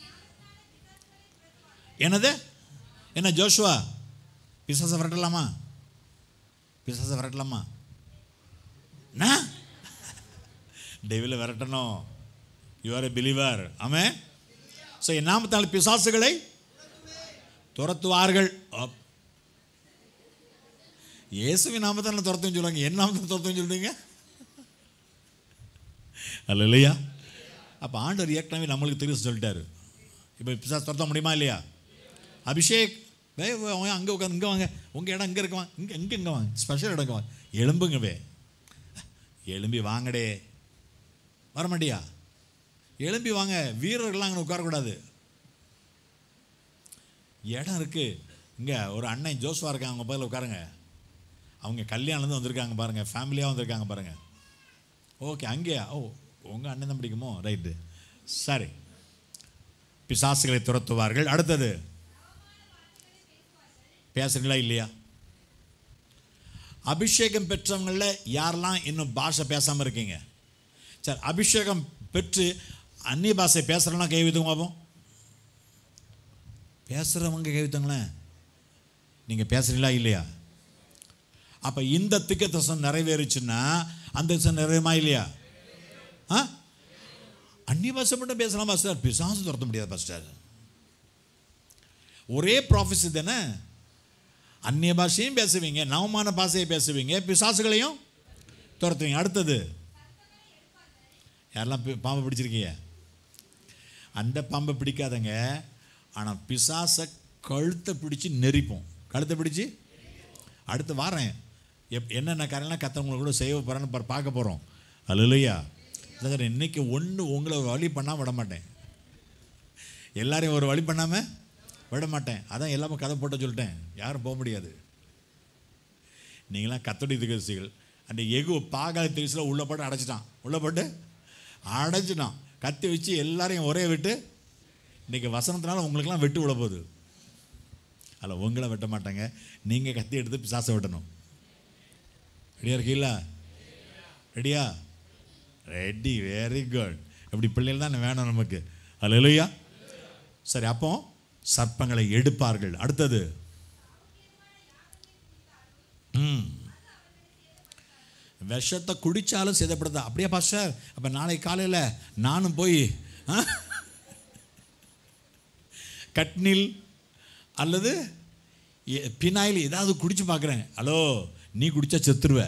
S1: என்னது என்ன ஜோஷுவா பிசாசை விரட்டலாமா பிசாசை விரட்டலாமா நான் டெவில விரட்டணும் யூ ஆர் எ பிலீவர் ஆமே ஸோ என் நாமத்தால் பிசாசுகளை துரத்துவார்கள் அப். இயேசுவின் நாமத்தால் துரத்துன்னு சொல்லுவாங்க என் நாமத்தில் துரத்துன்னு சொல்றீங்க அல்ல இல்லையா அப்போ ஆண்டவர் ஏற்கனவே நம்மளுக்கு தெரியும் சொல்லிட்டாரு இப்போ பிசாசு துரத்த முடியுமா இல்லையா அபிஷேக் வே அங்கே உட்காந்து இங்கே வாங்க உங்கள் இடம் இங்கே இருக்குவாங்க இங்கே இங்கே இங்கே வாங்க ஸ்பெஷல் இடம் வாங்க எலும்புங்கவே எலும்பி வாங்கடே வர மாட்டியா எலும்பி வாங்க வீரர்கள்லாம் அங்கே உட்காரக்கூடாது இடம் இருக்கு இங்கே ஒரு அண்ணன் ஜோஸ்வா இருக்காங்க அவங்க பதில் உட்காருங்க அவங்க கல்யாணம்லேருந்து வந்திருக்காங்க பாருங்க ஃபேமிலியாக வந்திருக்காங்க பாருங்க ஓகே அங்கேயா ஓ உங்கள் அண்ணன் தான் பிடிக்குமோ ரைட்டு சரி பிசாசுகளை துரத்துவார்கள் அடுத்தது பேசுறீங்களா இல்லையா அபிஷேகம் பெற்றவங்களில் யாரெல்லாம் இன்னும் பாஷை பேசாமல் இருக்கீங்க சரி அபிஷேகம் பெற்று அந்நிய பாஷை பேசுகிறவங்களாம் கை வைத்துங்க பார்ப்போம் பேசுகிறவங்க கை வைத்துங்களேன் நீங்கள் பேசுறீங்களா இல்லையா அப்போ இந்த திக்கத்தசம் நிறைவேறுச்சுன்னா அந்த திசம் நிறைவேறுமா இல்லையா ஆ அந்நிய பாஷை மட்டும் பேசலாம் பாஸ்டர் பிசாசு துரத்த முடியாது பாஸ்டர் ஒரே ப்ராஃபஸி தானே அந்நிய பாஷையும் பேசுவீங்க நவமான பாஷையை பேசுவீங்க பிசாசுகளையும் துரத்துவீங்க அடுத்தது யாரெல்லாம் பி- பாம்பை பிடிச்சிருக்கீங்க அந்த பாம்பை பிடிக்காதங்க ஆனால் பிசாசை கழுத்தை பிடிச்சி நெரிப்போம் கழுத்தை பிடிச்சி அடுத்து வாரேன் எப் என்னென்ன காரியம்லாம் கத்தவங்களை கூட செய்ய போகிறேன்னு பார் பார்க்க போகிறோம் அல்லையா சார் இன்னைக்கு ஒன்று உங்களை ஒரு வழி பண்ணாமல் விட மாட்டேன் எல்லாரையும் ஒரு வழி பண்ணாமல் விட மாட்டேன் அதான் எல்லாமே கதை போட்டு சொல்லிட்டேன் யாரும் போக முடியாது நீங்களாம் கத்தடி திகழ்ச்சிகள் அந்த எகு பாகாத திகழ்ச்சியில் உள்ள போட்டு அடைச்சிட்டான் உள்ள போட்டு அடைச்சிட்டான் கத்தி வச்சு எல்லாரையும் ஒரே விட்டு இன்னைக்கு வசனத்தினால உங்களுக்கெல்லாம் வெட்டு விட போகுது அதில் உங்களை வெட்ட மாட்டாங்க நீங்கள் கத்தி எடுத்து பிசாசை வெட்டணும் ரெடியா இருக்கீங்களா ரெடியா ரெடி வெரி குட் இப்படி பிள்ளைகள் தான் வேணும் நமக்கு அல்லையா சரி அப்போ சர்ப்பங்களை எடுப்பார்கள் அடுத்தது ம் விஷத்தை குடித்தாலும் சேதப்படுதா அப்படியே பாஸ்டர் அப்போ நாளைக்கு காலையில் நானும் போய் ஆ? கட்னில் அல்லது எ- பினாயில் ஏதாவது குடிச்சு பார்க்குறேன் ஹலோ நீ குடிச்சா செத்துருவ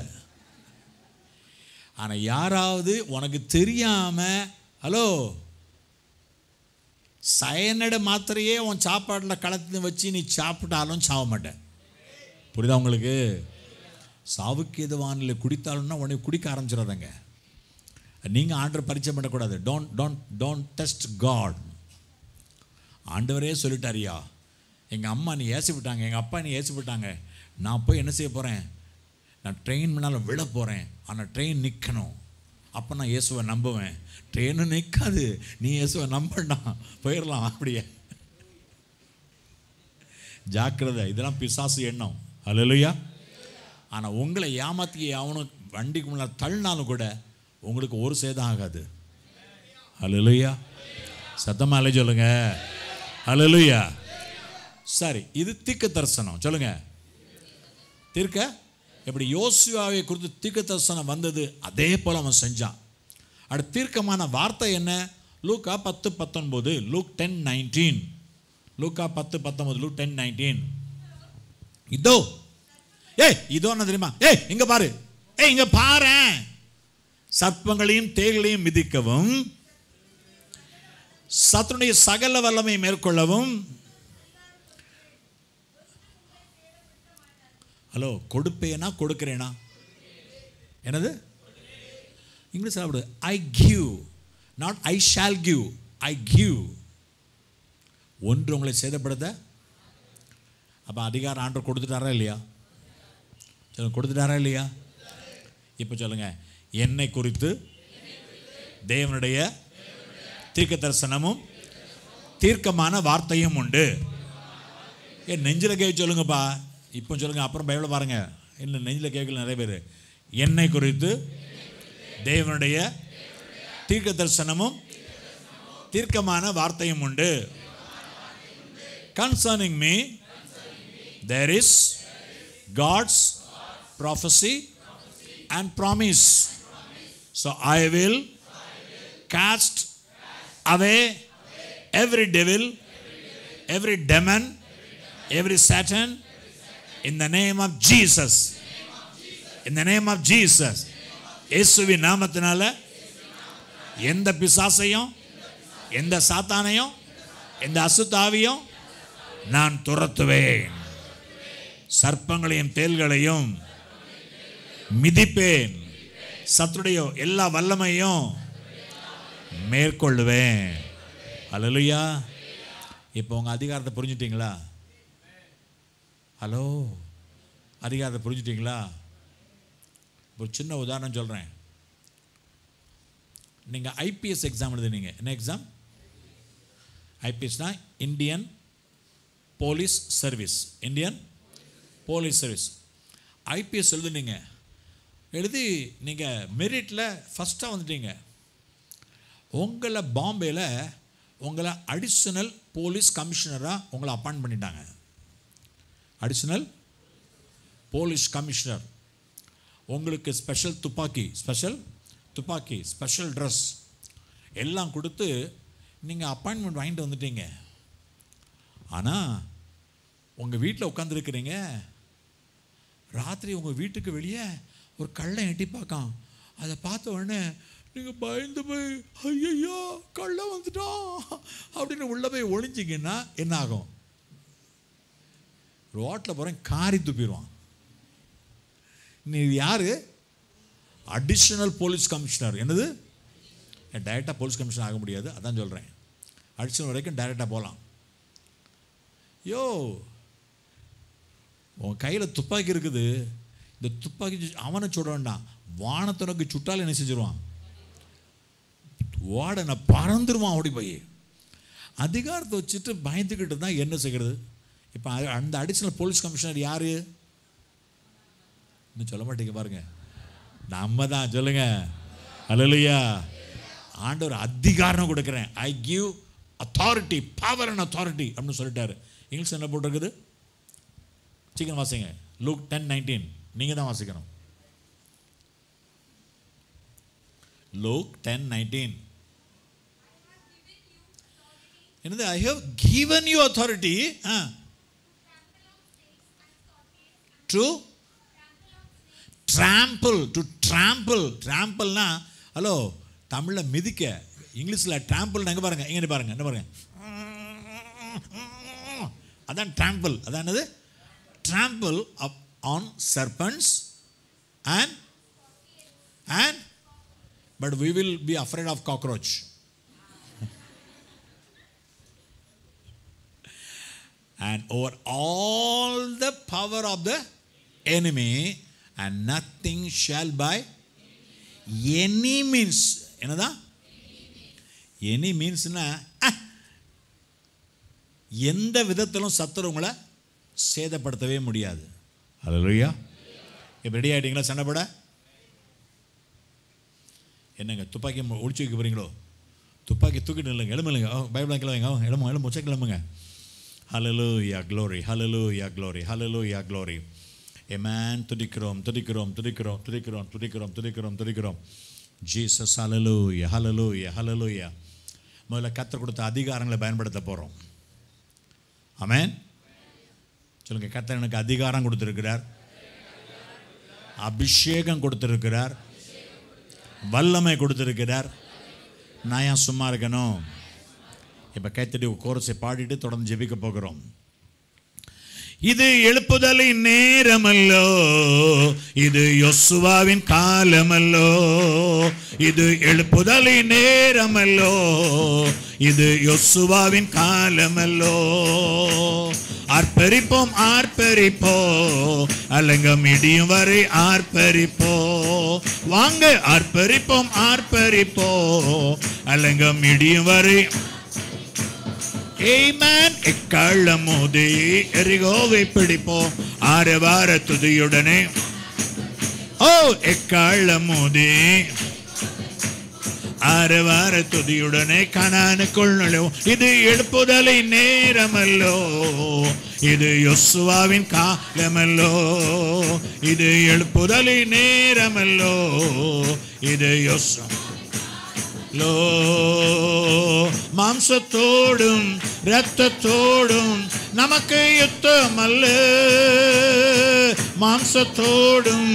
S1: ஆனால் யாராவது உனக்கு தெரியாமல் ஹலோ சயனட மாத்திரையே உன் சாப்பாட்டில் கலந்து வச்சு நீ சாப்பிட்டாலும் சாவ மாட்டேன் புரியுதா உங்களுக்கு சாவுக்கு எது வானிலை குடித்தாலும்னா உடனே குடிக்க ஆரம்பிச்சிடாதங்க நீங்கள் ஆண்டரை பரிச்சயம் பண்ணக்கூடாது don't don't don't test God ஆண்டவரே சொல்லிட்டாரியா எங்கள் அம்மா நீ ஏசி விட்டாங்க எங்கள் அப்பா நீ ஏசி விட்டாங்க நான் போய் என்ன செய்ய போகிறேன் நான் ட்ரெயின் முன்னால் விழ போகிறேன் ஆனால் ட்ரெயின் நிற்கணும் அப்போ நான் இயேசுவை நம்புவேன் ட்ரெயினும் நிற்காது நீ இயேசுவை நம்பண்டா போயிடலாம் அப்படியே ஜாக்கிரதை இதெல்லாம் பிசாசு எண்ணம் அல்லையா ஆனால் உங்களை ஏமாத்தி அவனும் வண்டிக்கு முன்னால் தள்ளினாலும் கூட உங்களுக்கு ஒரு சேதம் ஆகாது அல்லையா சத்தமா அல்ல சொல்லுங்க அல்லையா சரி இது தீர்க்க தரிசனம் சொல்லுங்க தீர்க்க எப்படி யோசுவாவை குறித்து தீர்க்க தரிசனம் வந்தது அதே போல் அவன் செஞ்சான் அடுத்து தீர்க்கமான வார்த்தை என்ன லூக்கா பத்து பத்தொன்பது லூக் டென் நைன்டீன் லூக்கா பத்து பத்தொன்பது லூக் டென் நைன்டீன் இதோ ஏய் இதோ என்ன தெரியுமா ஏய் இங்க பாரு ஏய் இங்க பாரேன் சர்ப்பங்களையும் தேள்களையும் மிதிக்கவும் சத்துடைய சகல வல்லமை மேற்கொள்ளவும் ஹலோ கொடுப்பேனா கொடுக்கிறேனா என்னது இங்கிலீஷ் சாப்பிடு I give not I shall give I give ஒன்று உங்களை சேதப்படுத்த அப்போ அதிகாரம் ஆண்டர் கொடுத்துட்டாரா இல்லையா சொல்லுங்க கொடுத்துட்டாரா இல்லையா இப்போ சொல்லுங்க என்னை குறித்து தேவனுடைய தீர்க்க தரிசனமும் தீர்க்கமான வார்த்தையும் உண்டு ஏன் நெஞ்சில் கேட்க சொல்லுங்கப்பா இப்போ சொல்லுங்க அப்புறம் பைபிள பாருங்க இல்லை நெஞ்சில் கேட்கல நிறைய பேர் என்னை குறித்து தேவனுடைய தீர்க்க தரிசனமும் தீர்க்கமான வார்த்தையும் உண்டு concerning me there is God's prophecy and promise. So I will cast away every devil, every demon, every Satan in the name of Jesus. In the name of Jesus. இயேசுவின் நாமத்தினால எந்த பிசாசையும் எந்த சாத்தானையும் எந்த அசுத்தாவியும் நான் துரத்துவேன் சர்ப்பங்களையும் தேள்களையும் மிதிப்பேன் சத்துடைய எல்லா வல்லமையும் மேற்கொள்ளுவேன் அல்லலுயா இப்போ உங்கள் அதிகாரத்தை புரிஞ்சுட்டீங்களா ஹலோ அதிகாரத்தை புரிஞ்சுட்டீங்களா ஒரு சின்ன உதாரணம் சொல்கிறேன் நீங்கள் ஐபிஎஸ் எக்ஸாம் எழுதுனீங்க என்ன எக்ஸாம் ஐபிஎஸ்னா Indian police service Indian police service IPS எழுதுனீங்க எழுதி நீங்கள் மெரிட்டில் ஃபஸ்ட்டாக வந்துட்டீங்க உங்களை பாம்பேயில் உங்களை அடிஷனல் போலீஸ் கமிஷனராக உங்களை அப்பாயிண்ட் பண்ணிட்டாங்க அடிஷனல் போலீஸ் கமிஷனர் உங்களுக்கு ஸ்பெஷல் துப்பாக்கி ஸ்பெஷல் துப்பாக்கி ஸ்பெஷல் ட்ரெஸ் எல்லாம் கொடுத்து நீங்கள் அப்பாயின்மெண்ட் வாங்கிட்டு வந்துட்டீங்க ஆனால் உங்கள் வீட்டில் உட்காந்துருக்கிறீங்க ராத்திரி உங்கள் வீட்டுக்கு வெளியே ஒரு கள்ளை எட்டி பார்க்கான் அதை பார்த்த உடனே நீங்கள் பயந்து போய் ஐயையோ கள்ளை வந்துட்டான் அப்படின்னு உள்ளே போய் ஒளிஞ்சிங்கன்னா என்ன ஆகும் ரோட்டில் போகிறேன் காரி துப்பிடுவான் நீ யார் அடிஷனல் போலீஸ் கமிஷனர் என்னது டைரெக்டாக போலீஸ் கமிஷனர் ஆக முடியாது அதான் சொல்கிறேன் அடிஷனல் வரைக்கும் டைரெக்டாக போகலாம் யோ உன் கையில் துப்பாக்கி இருக்குது இந்த துப்பாக்கி சு- அவனை சுட வேண்டாம் வானத்துனக்கு சுட்டால் என்ன செஞ்சிருவான் ஓட நான் பறந்துருவான் ஓடி போய் அதிகாரத்தை வச்சுட்டு பயந்துக்கிட்டு தான் என்ன செய்கிறது இப்போ அ- அந்த அடிஷனல் போலீஸ் கமிஷனர் யார் இன்னும் சொல்ல மாட்டீங்க பாருங்க நம்ம தான் சொல்லுங்க அல்லையா ஆண்டவர் அதிகாரம் கொடுக்குறேன் I give authority power and authority அப்படின்னு சொல்லிட்டாரு இங்கிலீஷ் என்ன போட்டிருக்குது சீக்கிரம் வாசிங்க லூக் டென் நைன்டீன் நீங்கள் தான் வாசிக்கணும் லூக் டென் நைன்டீன் என்னது I have given you authority ah to trample to trample trampleனா ஹலோ தமிழில் மிதிக்க இங்கிலீஷில் trample எங்கே பாருங்க இங்கே பாருங்க என்ன பாருங்க அதான் trample அதான் என்னது trample up on serpents and and but we will be afraid of cockroach and over all the power of the enemy and nothing shall by any means என்னதான் எனி மீன்ஸ்னா எந்த விதத்திலும் சத்துரு உங்களை சேதப்படுத்தவே முடியாது அல்லையா இப்போ ரெடி ஆகிட்டீங்களா சண்டை போட என்னங்க துப்பாக்கி மு- ஒளிச்சு வைக்க போறீங்களோ துப்பாக்கி தூக்கிட்டு இல்லைங்க எழும்புங்க ஓ பயப்படாம கிளம்புங்க ஓ எழும்பு எழும்பு உச்ச கிளம்புங்க hallelujah glory hallelujah glory hallelujah glory amen துதிக்கிறோம் துதிக்கிறோம் துதிக்கிறோம் துதிக்கிறோம் துதிக்கிறோம் துதிக்கிறோம் துதிக்கிறோம் ஜீசஸ் ஹலலூயா ஹலலூயா ஹலலூயா முதல்ல கத்தர் கொடுத்த அதிகாரங்களை பயன்படுத்த போகிறோம் ஆமென் சொல்லுங்க கத்தர் எனக்கு அதிகாரம் கொடுத்திருக்கிறார் அபிஷேகம் கொடுத்திருக்கிறார் வல்லமை கொடுத்திருக்கிறார் நான் ஏன் சும்மா இருக்கணும் இப்போ கைத்தடி கோரஸை பாடிட்டு தொடர்ந்து ஜெபிக்க போகிறோம் இது எழுப்புதலின் நேரமல்லோ இது யொசுவாவின் காலமல்லோ இது எழுப்புதலின் நேரமல்லோ இது யொசுவாவின் காலமல்லோ ஆர்ப்பரிப்போம் ஆர்ப்பரிப்போ அலங்கம் இடியும் வரை ஆர்ப்பரிப்போ வாங்க ஆர்ப்பரிப்போம் ஆர்ப்பரிப்போ அலங்கம் இடியும் வரை ஏமேன் எக்காலமோதே எரிகோவை பிடிப்போம் ஆறு வார துதியுடனே ஓ எக்காலமோதே ஆறு வார துதியுடனே கனானுக்குள் நுழைவோம் இது எழுப்புதலை நேரமல்லோ இது யொசுவாவின் காலமல்லோ இது எழுப்புதலை நேரமல்லோ இது யொசு லோ மாம்சத்தோடும் இரத்தத்தோடும் நமக்கு யுத்தம் அல்ல மாம்சத்தோடும்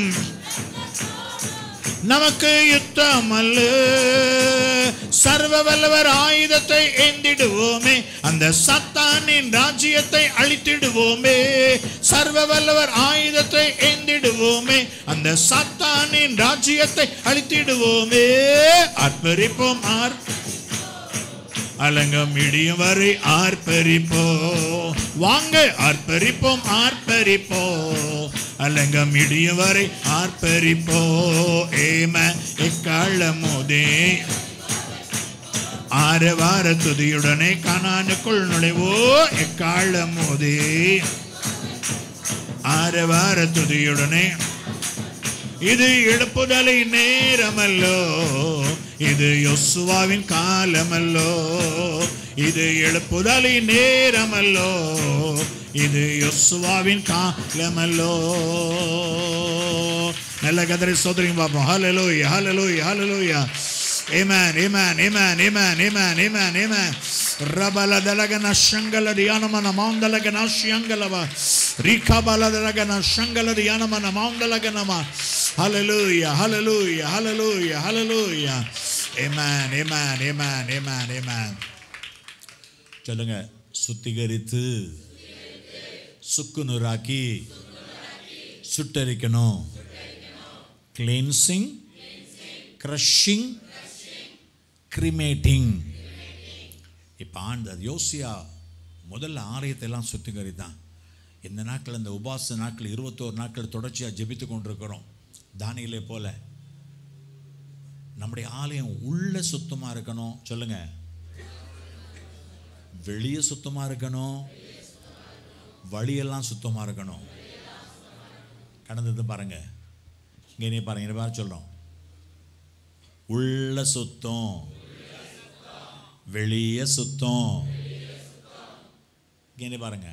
S1: நமக்கு யுத்தம் அல்ல சர்வ வல்லவர் ஆயுதத்தை ஏந்திடுவோமே அந்த சத்தானின் ராஜ்யத்தை அழித்திடுவோமே சர்வ வல்லவர் ஆயுதத்தை ஏந்திடுவோமே அந்த சத்தானின் ராஜ்யத்தை அழித்திடுவோமே அர்ப்பரிப்போம் ஆர் அலங்கம் இடியும் வரை ஆர்ப்பரிப்போ வாங்க ஆர்ப்பரிப்போம் ஆர்ப்பரிப்போ அலங்கம் இடியும் வரை ஆர்ப்பரிப்போ ஏம எக்காலமோதே ஆறு வார துதியுடனே கானானுக்குள் நுழைவோ எக்காலமோதே ஆறு வார துதியுடனே இது எழுப்புதலை நேரமல்லோ இது யொசுவாவின் காலமல்லோ இது எழுப்புதலை நேரமல்லோ இது யொசுவாவின் காலமல்லோ நல்ல கதரை சோதரிங்க பார்ப்போம் ஹalleluya ஹalleluya ஹalleluya Amen, amen, amen, amen, amen, amen, amen. Rabala dalagana shangala diyanamana maundalagana shiangalava. Rikabala dalagana shangala diyanamana maundalaganama. Hallelujah, hallelujah, hallelujah, hallelujah. Amen, amen, amen, amen, amen. சொல்லுங்க சுத்திகரித்து சுக்குநூறாக்கி சுட்டரிக்கணும் கிளீன்சிங் கிரஷிங் கிரிமேட்டிங் இப்போ ஆண்டு அது யோசியா முதல்ல ஆலயத்தை எல்லாம் சுத்திகரித்தான் இந்த நாட்கள் இந்த உபாச நாட்கள் இருபத்தோரு நாட்கள் தொடர்ச்சியாக ஜெபித்து கொண்டிருக்கிறோம் தானியலே போல நம்முடைய ஆலயம் உள்ள சுத்தமாக இருக்கணும் சொல்லுங்க வெளியே சுத்தமாக இருக்கணும் வழியெல்லாம் சுத்தமாக இருக்கணும் கடந்தது பாருங்க இங்கே நீ பாருங்க இங்கே பாருங்க சொல்கிறோம் உள்ள சுத்தம் வெளியே சுத்தம் இங்கே பாருங்க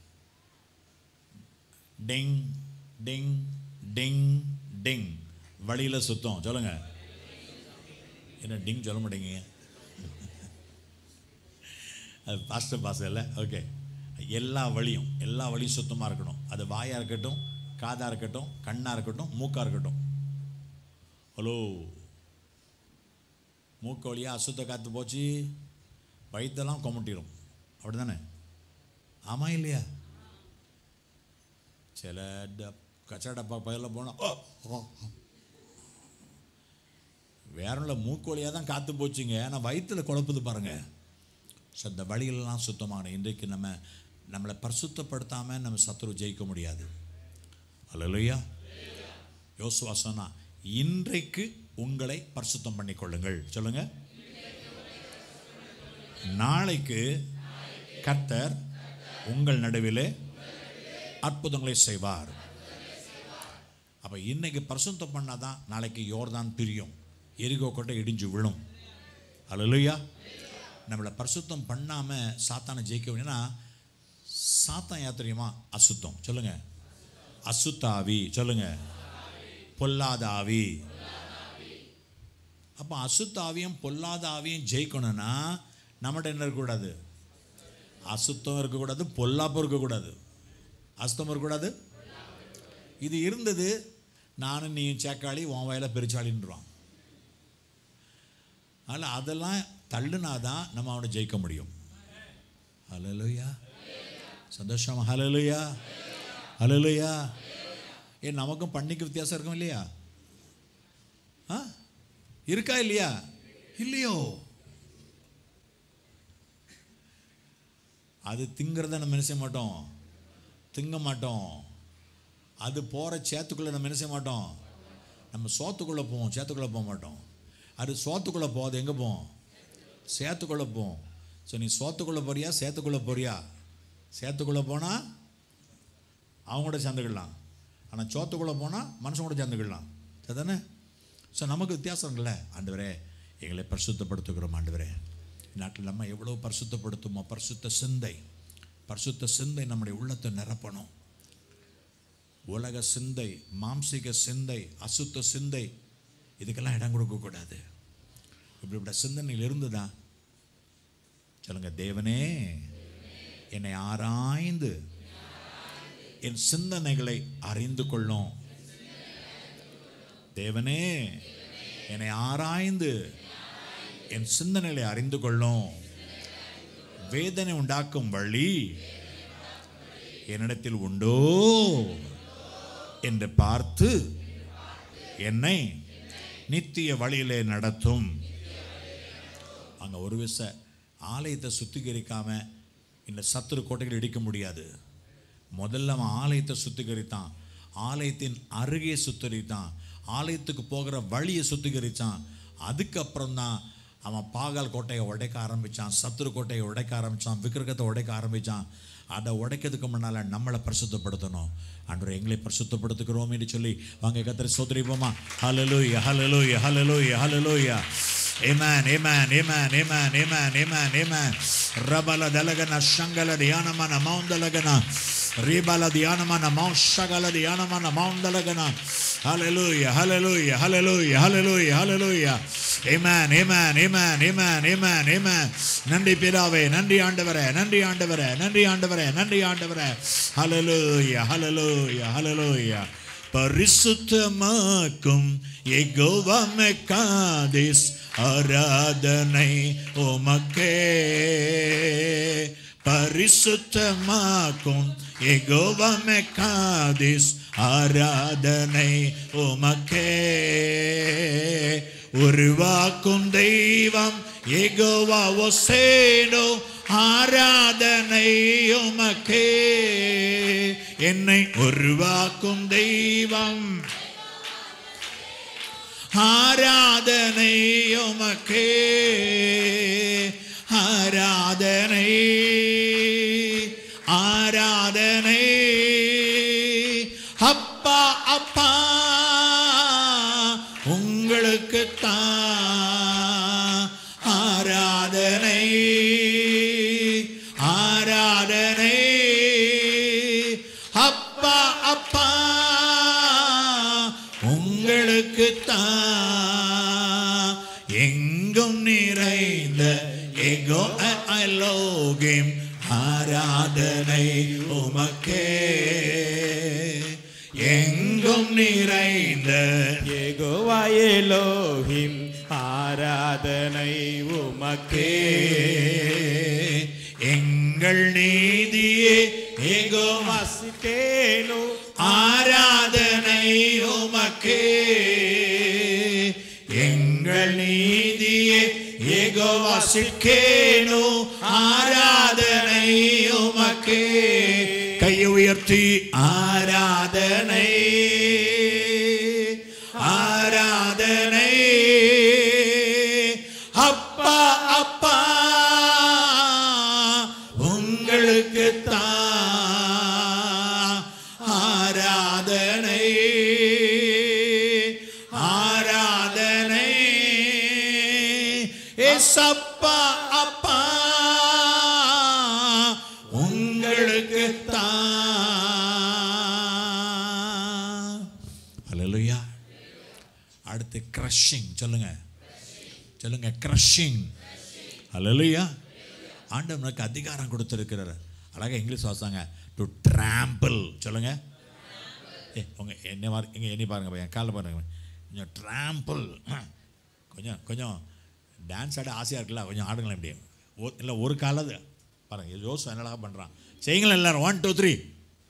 S1: டிங் டிங் டிங் டிங் வழியில் சுத்தம் சொல்லுங்க என்ன டிங் சொல்ல மாட்டேங்க அது பாஸ்டர் பாசம் இல்லை ஓகே எல்லா வழியும் எல்லா வழியும் சுத்தமாக இருக்கணும் அது வாயாக இருக்கட்டும் காதாக இருக்கட்டும் கண்ணாக இருக்கட்டும் மூக்காக இருக்கட்டும் ஹலோ மூக்கு வழியாக அசுத்த காற்று போச்சு வயிற்றெல்லாம் கொமட்டிடும் அப்படி தானே ஆமாம் இல்லையா சில ட- கச்சா டப்பா பயிரில் போனால் வேற இல்லை மூக்கு வழியாக தான் காற்று போச்சுங்க ஆனால் வயிற்றில் குழப்புது பாருங்க ஸோ அந்த வழிகளெல்லாம் சுத்தமான இன்றைக்கு நம்ம நம்மளை பரிசுத்தப்படுத்தாமல் நம்ம சத்துரு ஜெயிக்க முடியாது அல்லையா யோசுவா சொன்னா இன்றைக்கு உங்களை பரிசுத்தம் பண்ணிக்கொள்ளுங்கள் சொல்லுங்க நாளைக்கு கர்த்தர் உங்கள் நடுவிலே அற்புதங்களை செய்வார் அப்போ இன்னைக்கு பரிசுத்தம் பண்ணாதான் நாளைக்கு யோர்தான் பிரியும் எரிகோ கொட்டை இடிஞ்சு விழும் அல்லையா நம்மளை பரிசுத்தம் பண்ணாமல் சாத்தானை ஜெயிக்க வேணும்னா சாத்தான் யா தெரியுமா அசுத்தம் சொல்லுங்க அசுத்த ஆவி சொல்லுங்க பொல்லாத ஆவி அப்போ அசுத்த ஆவியும் பொல்லாத ஆவியும் ஜெயிக்கணும்னா நம்மகிட்ட என்ன இருக்கக்கூடாது அசுத்தம் இருக்கக்கூடாது பொல்லாப்பும் இருக்கக்கூடாது அசுத்தம் இருக்கக்கூடாது இது இருந்தது நானும் நீயும் சேக்காளி உன் வயல பெருச்சாளின்றான் அதனால் அதெல்லாம் தள்ளுனாதான் நம்ம அவனை ஜெயிக்க முடியும் ஹலலுயா சந்தோஷமா ஹலலுயா ஹலலுயா ஏ நமக்கும் பண்ணிக்கு வித்தியாசம் இருக்கும் இல்லையா ஆ இருக்கா இல்லையா இல்லையோ அது திங்கிறத நம்ம என்ன செய்ய மாட்டோம் திங்க மாட்டோம் அது போகிற சேத்துக்குள்ளே நம்ம என்ன செய்ய மாட்டோம் நம்ம சோத்துக்குள்ளே போவோம் சேத்துக்குள்ளே போக மாட்டோம் அது சோத்துக்குள்ளே போகாது எங்கே போவோம் சேத்துக்குள்ளே போவோம் ஸோ நீ சோத்துக்குள்ளே போறியா சேத்துக்குள்ளே போறியா சேத்துக்குள்ளே போனால் அவங்க கூட சேர்ந்துக்கிடலாம் ஆனால் சோத்துக்குள்ளே போனால் மனுஷன் கூட சேர்ந்துக்கிடலாம் சரிதானே ஸோ நமக்கு வித்தியாசம் இருக்குல்ல ஆண்டவரே எங்களை பரிசுத்தப்படுத்துகிறோம் ஆண்டவரே நாட்டில் நம்ம எவ்வளோ பரிசுத்தப்படுத்துமோ பரிசுத்த சிந்தை பரிசுத்த சிந்தை நம்முடைய உள்ளத்தை நிரப்பணும் உலக சிந்தை மாம்சிக சிந்தை அசுத்த சிந்தை இதுக்கெல்லாம் இடம் கொடுக்கக்கூடாது இப்படிப்பட்ட சிந்தனையில் இருந்துதா சொல்லுங்க தேவனே என்னை ஆராய்ந்து என் சிந்தனைகளை அறிந்து கொள்ளும் தேவனே என்னை ஆராய்ந்து என் சிந்தனைகளை அறிந்து கொள்ளும் வேதனை உண்டாக்கும் வழி என்னிடத்தில் உண்டோ என்று பார்த்து என்னை நித்திய வழியிலே நடத்தும் அங்க ஒரு விச ஆலயத்தை சுத்திகரிக்காம இந்த சத்துரு கோட்டைகள் இடிக்க முடியாது முதல்ல அவன் ஆலயத்தை சுத்திகரித்தான் ஆலயத்தின் அருகே சுத்திகரித்தான் ஆலயத்துக்கு போகிற வழியை சுத்திகரித்தான் அதுக்கப்புறம் தான் அவன் பாகால் கோட்டையை உடைக்க ஆரம்பித்தான் சத்துரு கோட்டையை உடைக்க ஆரம்பித்தான் விக்கிரகத்தை உடைக்க ஆரம்பித்தான் அதை உடைக்கிறதுக்கு முன்னால் நம்மளை பரிசுத்தப்படுத்தணும் அன்று எங்களை பரிசுத்தப்படுத்துகிறோம் என்று சொல்லி வாங்க கத்திர சோதரிப்போமா hallelujah hallelujah hallelujah hallelujah Amen, amen, amen, amen, amen, amen, amen. Rabala dalagana shangala diyanamana maundalagana. Ribala diyanamana maushagala diyanamana maundalagana. Hallelujah, hallelujah, hallelujah, hallelujah, hallelujah. Amen, amen, amen, amen, amen, amen. நன்றி பிதாவே நன்றி ஆண்டவரே நன்றி ஆண்டவரே நன்றி ஆண்டவரே நன்றி ஆண்டவரே ஹalleluya ஹalleluya ஹalleluya பரிசுத்தமாக்கும் எகோவமெக்காதிஸ் ஆராதனை உமக்கே பரிசுத்தமாக்கும் எகோவமெக்காதிஸ் ஆராதனை உமக்கே உருவாக்கும் தெய்வம் எகோவா ஒசேனோ ஆராதனை உமக்கே என்னை உருவாக்கும் தெய்வம் ஆராதனை உமக்கே ஆராதனை ஆராதனை அப்பா அப்பா உங்களுக்கு தான் ஆராதனை ஆராதனை அப்பா அப்பா உங்களுக்கு தான் எங்கும் நிறைந்த எகோ அலோக உமக்கே எங்கும் நிறைந்த
S4: ஏகோவாயேலோஹிம் ஆராதனை உமக்கே
S1: எங்கள் நீதியே ஏகோ
S4: வசித்தேனோ
S1: ஆராதனை உமக்கே எங்கள் நீதியே ஏகோவாசிக்கேனோ ஆராதனை உமக்கே கையை உயர்த்தி ஆராதனை ஆராதனை அப்பா அப்பா உங்களுக்கு ஆராதனை ஆராதனை ஏசப்பா அப்பா உங்களுக்கு ஹalleluya அடுத்து கிரஷிங் சொல்லுங்க சொல்லுங்க கிரஷிங் ஹalleluya ஆண்டவர் நமக்கு அதிகாரம் கொடுத்திருக்கிறார் அழகா இங்கிலீஷ் வாசாங்க டு ட்ராம்பிள் சொல்லுங்க ஏ உங்க என்ன மாதிரி இங்கே எண்ணி பாருங்க என் காலில் பாருங்க கொஞ்சம் ட்ராம்பிள் கொஞ்சம் கொஞ்சம் டான்ஸ் ஆட ஆசையாக இருக்குல்ல கொஞ்சம் ஆடுங்களேன் இப்படி ஒரு இல்லை ஒரு காலது பாருங்க யோசு என்னடா பண்ணுறான் செய்யுங்களேன் எல்லாரும் ஒன் டூ த்ரீ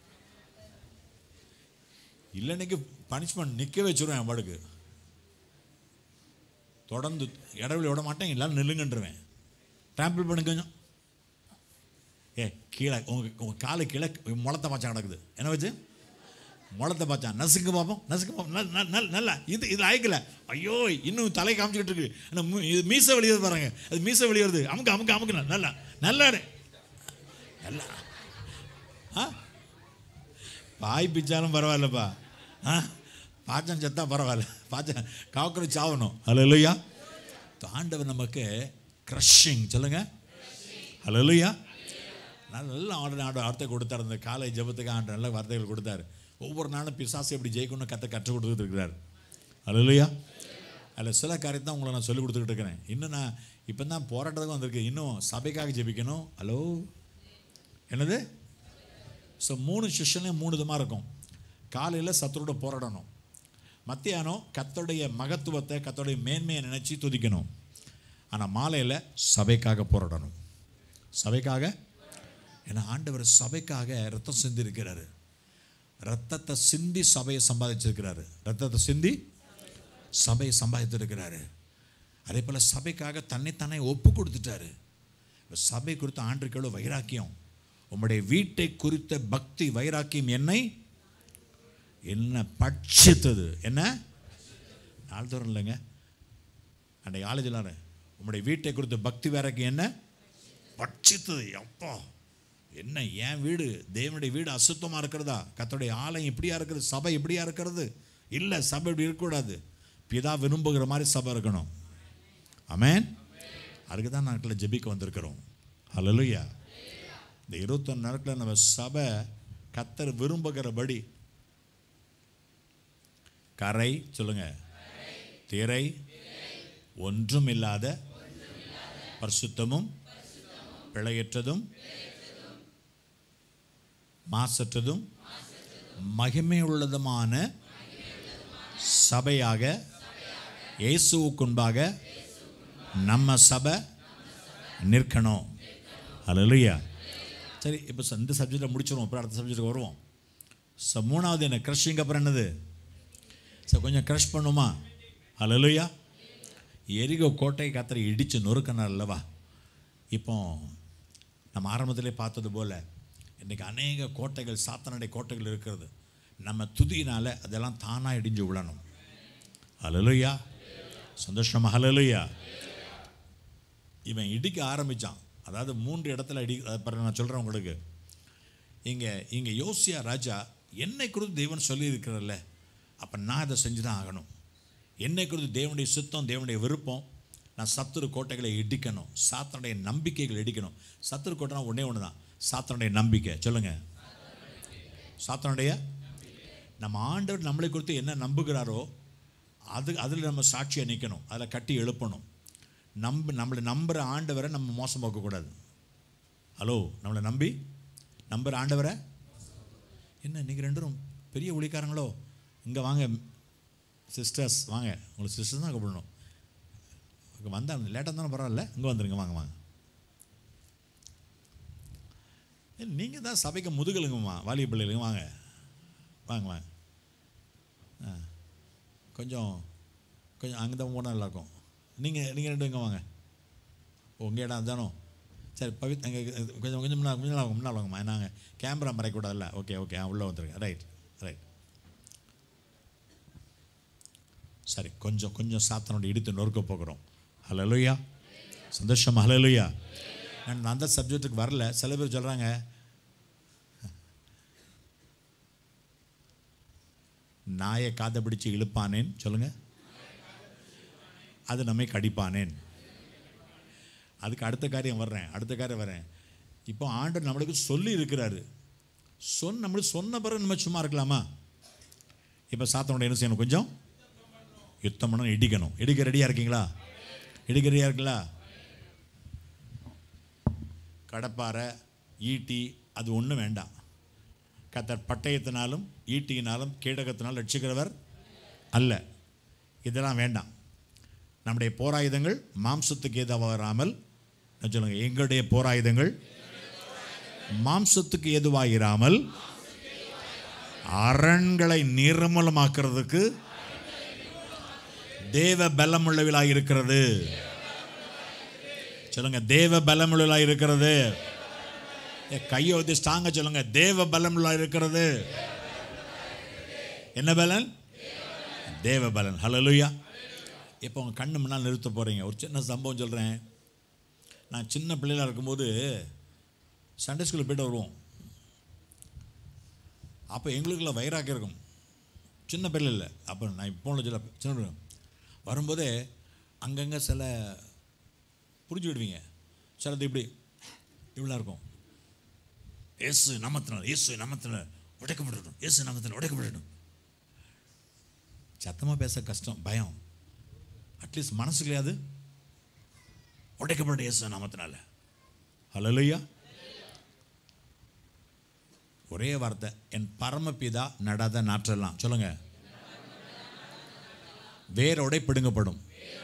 S1: இல்லை இன்னைக்கு பனிஷ்மெண்ட் நிற்க வச்சுருவேன் என் பாடுக்கு தொடர்ந்து இடவில் விட மாட்டேன் எல்லாரும் நில்லுங்கன்றுவேன் ட்ராம்பிள் பண்ணு கொஞ்சம் ஏ கீழே உங்க உங்கள் காலு கீழே முளத்தை பாய்ச்சா கிடக்குது என்ன வச்சு முளத்தை பாய்ச்சான் நசுக்கு பார்ப்போம் நசுக்கு பார்ப்போம் நல் நல் நல் நல்லா இது இது ஆயிக்கல ஐயோ இன்னும் தலை காமிச்சிக்கிட்டு இருக்கு ஆனால் மூ- இது மீசை வெளியே பாருங்க அது மீசை வெளியே வருது அமுக்கு அமுக்கு அமுக்கு நல்லா நல்லா இரு. நல்லா ஆ பாய் பிச்சாலும் பரவாயில்லப்பா ஆ பாச்சம் செத்தா பரவாயில்ல பாச்சம் காக்கரை சாவணும் ஹலோ இல்லையா ஆண்டவர் நமக்கு க்ரஷிங் சொல்லுங்க ஹலோ இல்லையா நல்ல ஆண்டு ஆண்டு வார்த்தை கொடுத்தாரு இந்த காலை ஜெபத்துக்கு ஆண்டு நல்ல வார்த்தைகள் கொடுத்தாரு ஒவ்வொரு நாளும் பிசாசை எப்படி ஜெயிக்கணும்னு கற்று கற்றுக் கொடுத்துட்டு இருக்கிறார் அல்லையா அதில் சில காரியத்தை தான் உங்களை நான் சொல்லிக் கொடுத்துக்கிட்டு இருக்கிறேன் இன்னும் நான் இப்போ தான் போராட்டத்துக்கு வந்திருக்கு இன்னும் சபைக்காக ஜெபிக்கணும் ஹலோ என்னது ஸோ மூணு செஷன்லேயும் மூணு விதமாக இருக்கும் காலையில் சத்தரோட போராடணும் மத்தியானம் கத்தோடைய மகத்துவத்தை கத்தோடைய மேன்மையை நினச்சி துதிக்கணும் ஆனால் மாலையில் சபைக்காக போராடணும் சபைக்காக ஏன்னா ஆண்டவர் சபைக்காக ரத்தம் சிந்தி இருக்கிறாரு ரத்தத்தை சிந்தி சபையை சம்பாதிச்சிருக்கிறாரு ரத்தத்தை சிந்தி சபையை சம்பாதித்திருக்கிறாரு அதே போல் சபைக்காக தன்னைத்தானே ஒப்பு கொடுத்துட்டாரு இப்ப சபை குறித்த ஆண்டுக்கு எவ்வளோ வைராக்கியம் உம்முடைய வீட்டை குறித்த பக்தி வைராக்கியம் என்னை என்ன பட்சித்தது என்ன நாள்தோறும் இல்லைங்க அன்றைய காலேஜில் உம்முடைய வீட்டை குறித்த பக்தி வைராக்கியம் என்ன பட்சித்தது அப்பா என்ன என் வீடு தேவனுடைய வீடு அசுத்தமாக இருக்கிறதா கத்தோடைய ஆலயம் இப்படியா இருக்கிறது சபை இப்படியா இருக்கிறது இல்லை சபை இப்படி இருக்கக்கூடாது பிதா விரும்புகிற மாதிரி சபை இருக்கணும் ஆமென் அதுக்கு தான் நாட்டில் ஜெபிக்க வந்திருக்கிறோம் ஹalleluya இந்த இருபத்தொன்று நாட்களில் நம்ம சபை கத்தர் விரும்புகிறபடி கரை சொல்லுங்க திரை ஒன்றும் இல்லாத பரிசுத்தமும் பிழையற்றதும் மாசற்றதும் மகிமை உள்ளதுமான சபையாக இயேசுவுக்குன்பாக நம்ம சபை நிற்கணும் அல்லையா சரி இப்போ இந்த சப்ஜெக்டை முடிச்சிருவோம் அப்புறம் அடுத்த சப்ஜெக்ட்டுக்கு வருவோம் ஸோ மூணாவது என்ன க்ரஷிங் அப்புறம் என்னது ஸோ கொஞ்சம் க்ரஷ் பண்ணுமா அல்லையா எரிகோ கோட்டை கத்திரை இடித்து நொறுக்கினார் அல்லவா இப்போ நம்ம ஆரம்பத்திலே பார்த்தது போல் இன்றைக்கி அநேக கோட்டைகள் சாத்தனுடைய கோட்டைகள் இருக்கிறது நம்ம துதியினால் அதெல்லாம் தானாக இடிஞ்சு விழணும் ஹalleluya சந்தோஷமா ஹalleluya இவன் இடிக்க ஆரம்பித்தான் அதாவது மூன்று இடத்துல இடி அதை பாருங்க நான் சொல்கிறேன் உங்களுக்கு இங்கே இங்கே யோசியா ராஜா என்னை குறித்து தேவன் சொல்லியிருக்கிறல்ல அப்போ நான் இதை செஞ்சு தான் ஆகணும் என்னை குறித்து தேவனுடைய சித்தம் தேவனுடைய விருப்பம் நான் சத்துரு கோட்டைகளை இடிக்கணும் சாத்தனுடைய நம்பிக்கைகள் இடிக்கணும் சத்துரு கோட்டைனா ஒன்றே ஒன்று தான் சாத்தனுடைய நம்பிக்கை சொல்லுங்கள் சாத்தனுடைய நம்ம ஆண்டவர் நம்மளை குறித்து என்ன நம்புகிறாரோ அது அதில் நம்ம சாட்சியாக நிற்கணும் அதில் கட்டி எழுப்பணும் நம்ப நம்மளை நம்புகிற ஆண்டவரை நம்ம மோசம் பார்க்கக்கூடாது ஹலோ நம்மளை நம்பி நம்பர் ஆண்டவரை என்ன நீங்கள் ரெண்டு பேரும் பெரிய ஒளிக்காரங்களோ இங்கே வாங்க சிஸ்டர்ஸ் வாங்க உங்களுக்கு சிஸ்டர்ஸ் தான் கூப்பிடணும் இங்கே வந்தால் லேட்டாக தானே பரவாயில்ல இங்கே வந்துருங்க வாங்க வாங்க நீங்கள் தான் சபைக்கு முதுகலுங்கம்மா வாலிப பிள்ளைகளுங்க வாங்க வாங்க வாங்க ஆ கொஞ்சம் கொஞ்சம் அங்கே தான் போனால் நல்லாயிருக்கும் நீங்கள் நீங்கள் ரெண்டு இங்கே வாங்க உங்கள் இடம் தானோ சரி பவித் அங்கே கொஞ்சம் கொஞ்சம் முன்னாள் முன்னால் வாங்க முன்னால் வாங்கம்மா நாங்கள் கேமரா மறைக்கூடாதுல்ல ஓகே ஓகே ஆ உள்ளே வந்துருங்க ரைட் ரைட் சரி கொஞ்சம் கொஞ்சம் சாத்தனோட இடித்து நொறுக்க போகிறோம் ஹலலுயா சந்தோஷம் ஹலலுயா நான் அந்த சப்ஜெக்ட்டுக்கு வரல சில பேர் சொல்கிறாங்க நாயை காதை பிடிச்சு இழுப்பானேன் சொல்லுங்க அது நம்மை கடிப்பானேன் அதுக்கு அடுத்த காரியம் வர்றேன் அடுத்த காரியம் வரேன் இப்போ ஆண்டவர் நம்மளுக்கு சொல்லி இருக்கிறாரு சொன்ன நம்மளுக்கு சொன்ன பிறகு நம்ம சும்மா இருக்கலாமா இப்போ சாத்தனோட என்ன செய்யணும் கொஞ்சம் யுத்தம் பண்ணணும் இடிக்கணும் இடிக்க ரெடியாக இருக்கீங்களா இடிக்க ரெடியாக இருக்கீங்களா கடப்பாரை ஈட்டி அது ஒன்றும் வேண்டாம் கத்தர் பட்டயத்தினாலும் ஈட்டியினாலும் கீடகத்தினாலும் ரட்சிக்கிறவர் அல்ல இதெல்லாம் வேண்டாம் நம்முடைய போராயுதங்கள் மாம்சத்துக்கு ஏதாவது வராமல் நான் சொல்லுங்க எங்களுடைய போராயுதங்கள் மாம்சத்துக்கு ஏதுவாயிராமல் அரண்களை நிர்மலமாக்குறதுக்கு தேவ பலமுள்ளவிலாக இருக்கிறது சொல்லுங்க தேவ பலமுள்ளவிலாக இருக்கிறது ஏ, கையை வந்து ஸ்ட்ராங்க சொல்லுங்க தேவ பலமுள்ளா இருக்கிறது என்ன பலன் தேவ பலன் ஹலலுயா இப்போ உங்கள் கண்ணு முன்னால் நிறுத்த போகிறீங்க ஒரு சின்ன சம்பவம் சொல்கிறேன் நான் சின்ன பிள்ளையில இருக்கும்போது சண்டே ஸ்கூலில் போயிட்டு வருவோம் அப்போ எங்களுக்குள்ள வைராக்கியம் இருக்கும் சின்ன பிள்ளை இல்லை அப்போ நான் இப்போ உள்ள சொல்ல சின்ன பிள்ளை. வரும்போதே அங்கங்கே சில புரிஞ்சு விடுவீங்க சிலது இப்படி இவ்வளோ இருக்கும் இயேசு நாமத்தினால் இயேசு நாமத்தினால் உடைக்கப்படணும் இயேசு நாமத்தில் உடைக்கப்படணும் சத்தமாக பேச கஷ்டம் பயம் அட்லீஸ்ட் மனசுக்குலையாது உடைக்கப்பட்ட இயேசு நாமத்தினால ஹalleluya ஒரே வார்த்தை என் பரமபிதா நடாத நாற்றெல்லாம் சொல்லுங்க வேரோடை பிடுங்கப்படும்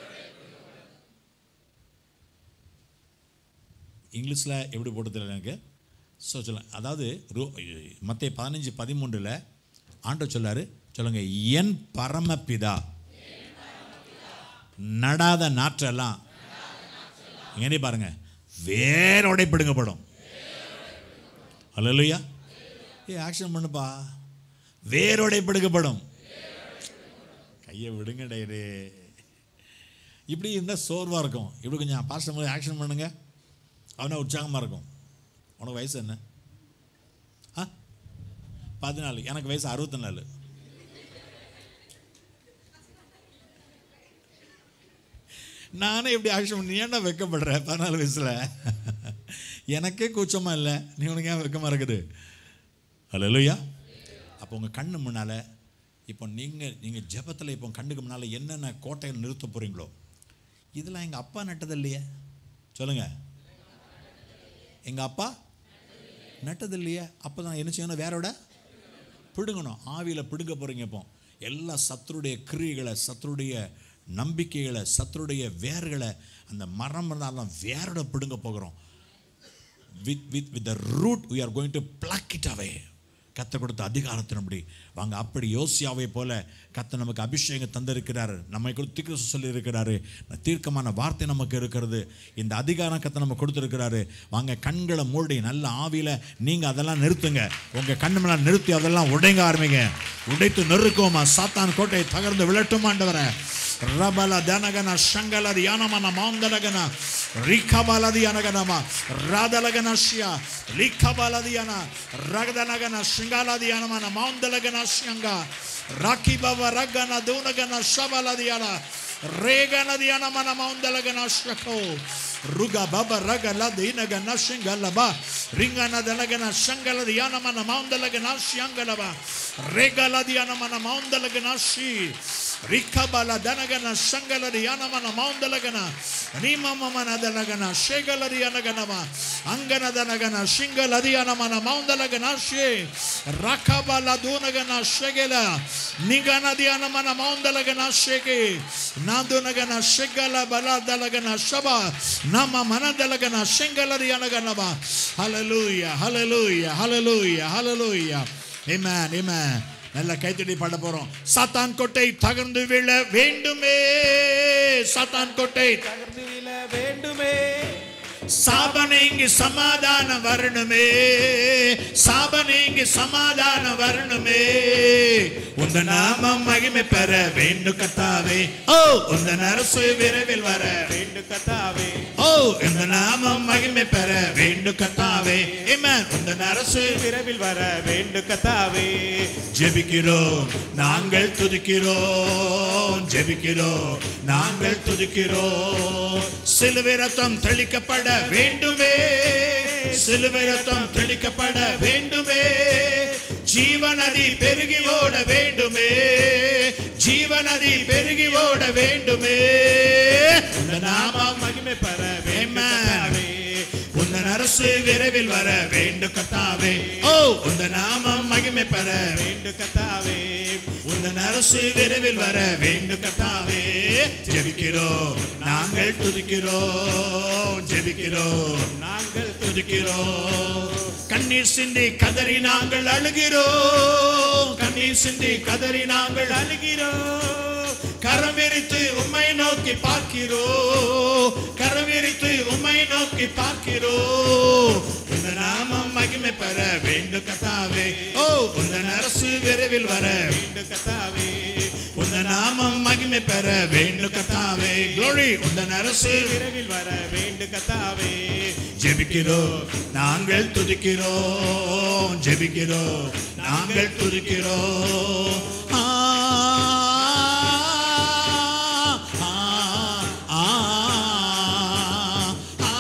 S1: இங்கிலீஷில் எப்படி போட்டு தெரியல எனக்கு ஸோ சொல்லுங்க அதாவது மற்ற பதினஞ்சு பதிமூன்றில் ஆண்டவர் சொல்லாரு சொல்லுங்க என் பரமபிதா நடாத நாற்றெல்லாம் எங்கே பாருங்க வேரோடை பிடுங்கப்படும் அல்லையா ஏ ஆக்ஷன் பண்ணுப்பா வேரோடை பிடுங்கப்படும் கையை விடுங்க டேரு இப்படி இருந்தால் சோர்வாக இருக்கும் இப்படி கொஞ்சம் பாஸ்டர் போது ஆக்ஷன் பண்ணுங்க அவனை உற்சாகமாக இருக்கும் உனக்கு வயசு என்ன ஆ பதினாலு எனக்கு வயசு அறுபத்தி நாலு நானே இப்படி ஆக்ஷன் பண்ணி ஏன்டா வெக்கப்படுற பதினாலு வயசில் எனக்கே கூச்சமாக இல்லை நீ உனக்கு ஏன் வெக்கமாக இருக்குது அல்லையா அப்போ உங்கள் கண்ணு முன்னால் இப்போ நீங்கள் நீங்கள் ஜெபத்தில் இப்போ கண்ணுக்கு முன்னால் என்னென்ன கோட்டையை நிறுத்த போகிறீங்களோ இதெல்லாம் எங்கள் அப்பா நட்டது இல்லையே சொல்லுங்கள் எங்கள் அப்பா நட்டது இல்லையே அப்போ தான் என்ன செய்யணும் வேறோட பிடுங்கணும் ஆவியில் பிடுங்க போகிறீங்க இப்போ எல்லா சத்துருடைய கிரியைகளை சத்துருடைய நம்பிக்கைகளை சத்துருடைய வேர்களை அந்த மரம் இருந்தாலும் வேரோட பிடுங்க போகிறோம் with with with the root we are going to pluck it away கத்த கொடுத்த அதிகாரத்தின்படி வாங்க அப்படி யோசியாவை போல கத்த நமக்கு அபிஷேகம் தந்திருக்கிறாரு நம்மை குறித்து தீர்க்க சொல்லி இருக்கிறாரு தீர்க்கமான வார்த்தை நமக்கு இருக்கிறது இந்த அதிகாரம் கத்த நம்ம கொடுத்துருக்கிறாரு வாங்க கண்களை மூடி நல்ல ஆவியில நீங்க அதெல்லாம் நிறுத்துங்க உங்க கண்ணு மேல நிறுத்தி அதெல்லாம் உடைங்க ஆரம்பிங்க உடைத்து நெருக்குவோமா சாத்தான் கோட்டையை தகர்ந்து விழட்டுமாண்டவரை ರಬಲ ದನಗನ ಶಂಗಲದಿ ಯಾನಮನ ಮಾಂದಲಗನ ರಿಖಬಲದಿ ಅನಗನಮ ರಾದಲಗನ ಶ್ಯ ಲಿಖಬಲದಿ ಅನ ರಗದನಗನ ಶೃಂಗಾಲದಿ ಅನಮನ ಮಾಂದಲಗನ ಶ್ಯಂಗ ರಾಕಿ ಬವ ರಗನ ದೂನಗನ ಶಬಲದಿ ಅನ ರೇಗನದಿ ಅನಮನ ಮಾಂದಲಗನ ಶ್ಯಕೋ ರುಗ ಬಬ ರಗ ಲದಿನಗ ನಶಿಂಗಲಬ ರಿಂಗನ ದನಗನ ಶಂಗಲದಿ ಅನಮನ ಮಾಂದಲಗನ ಶ್ಯಂಗಲಬ ರೇಗಲದಿ ಅನಮನ ಮಾಂದಲಗನ ಶಿ ರಿಖಬಲ ದನಗನ ಶಂಗಲರಿ ಅನಮನ ಮೌಂದಲಗನ ನೀಮಮನ ದನಗನ ಶೇಗಲರಿ ಅನಗನಮ ಅಂಗನದನಗನ ಶಿಂಗಲರಿ ಅನಮನ ಮೌಂದಲಗನ ಶೇ ರಖಬಲ ದೂನಗನ ಶೆಗೆಲ ನಿಗನದಿ ಅನಮನ ಮೌಂದಲಗನ ಶೇಗೆ ನಾದುನಗನ ಶೆಗಲ ಬಲ ದಲಗನ ಶಬ ನಮ್ಮ ಮನದಲಗನ ಶೆಂಗಲರಿ ಅನಗನಮ hallelujah hallelujah hallelujah hallelujah Amen, amen. நல்ல கைத்தடி பாட போறோம் சாத்தான் கோட்டை தகர்ந்து விழ வேண்டுமே சாத்தான் கோட்டை
S4: தகர்ந்து விழ வேண்டுமே
S1: சாபனைங்கு சமாதானம் வரணுமே சாபனைங்கு சமாதானம் வரணுமே உந்த நாமம் மகிமை பெற வேண்டும் கத்தாவே ஓ உந்த அரசு விரைவில் வர
S4: வேண்டு கத்தாவே
S1: ஓ இந்த நாமம் மகிமை பெற வேண்டும் கத்தாவே Amen. உந்த அரசு
S4: விரைவில் வர வேண்டு கத்தாவே
S1: ஜெபிக்கிறோம் நாங்கள் துதிக்கிறோம் ஜெபிக்கிறோம் நாங்கள் துதிக்கிறோம் சிலுவை ரத்தம் தெளிக்கப்பட வேண்டுமே சிலுவை ரத்தம் தெளிக்கப்பட வேண்டுமே ஜீவநதி பெருகி ஓட வேண்டுமே ஜீவநதி பெருகி ஓட வேண்டுமே இந்த நாமம்
S4: மகிமை பெற வேண்டு
S1: Amen.
S4: கத்தாவே
S1: உந்தன் அரசு விரைவில் வர வேண்டும் கத்தாவே ஓ உந்த நாமம் மகிமை பெற
S4: வேண்டு கத்தாவே
S1: உந்தன் அரசு விரைவில் வர வேண்டும் கத்தாவே ஜெபிக்கிறோம் நாங்கள் துதிக்கிறோம் ஜெபிக்கிறோம்
S4: நாங்கள்
S1: துதிக்கிறோம் கண்ணீர் சிந்தி கதறி நாங்கள் அழுகிறோம் கண்ணீர் சிந்தி கதறி நாங்கள் அழுகிறோம் கரம் விரித்து உம்மை நோக்கி பார்க்கிறோம் கரம் விரித்து உம்மை நோக்கி பார்க்கிறோம் இந்த நாமம் மகிமை பெற வேண்டும் கத்தாவே ஓ உந்த அரசு விரைவில் வர
S4: வேண்டு கத்தாவே
S1: உந்த நாமம் மகிமை பெற வேண்டும் கத்தாவே glory உந்த அரசு
S4: விரைவில் வர வேண்டு கத்தாவே
S1: ஜெபிக்கிறோம் நாங்கள் துதிக்கிறோம் ஜெபிக்கிறோம் நாங்கள் துதிக்கிறோம் ஆ, ஆ, ஆ, ஆ,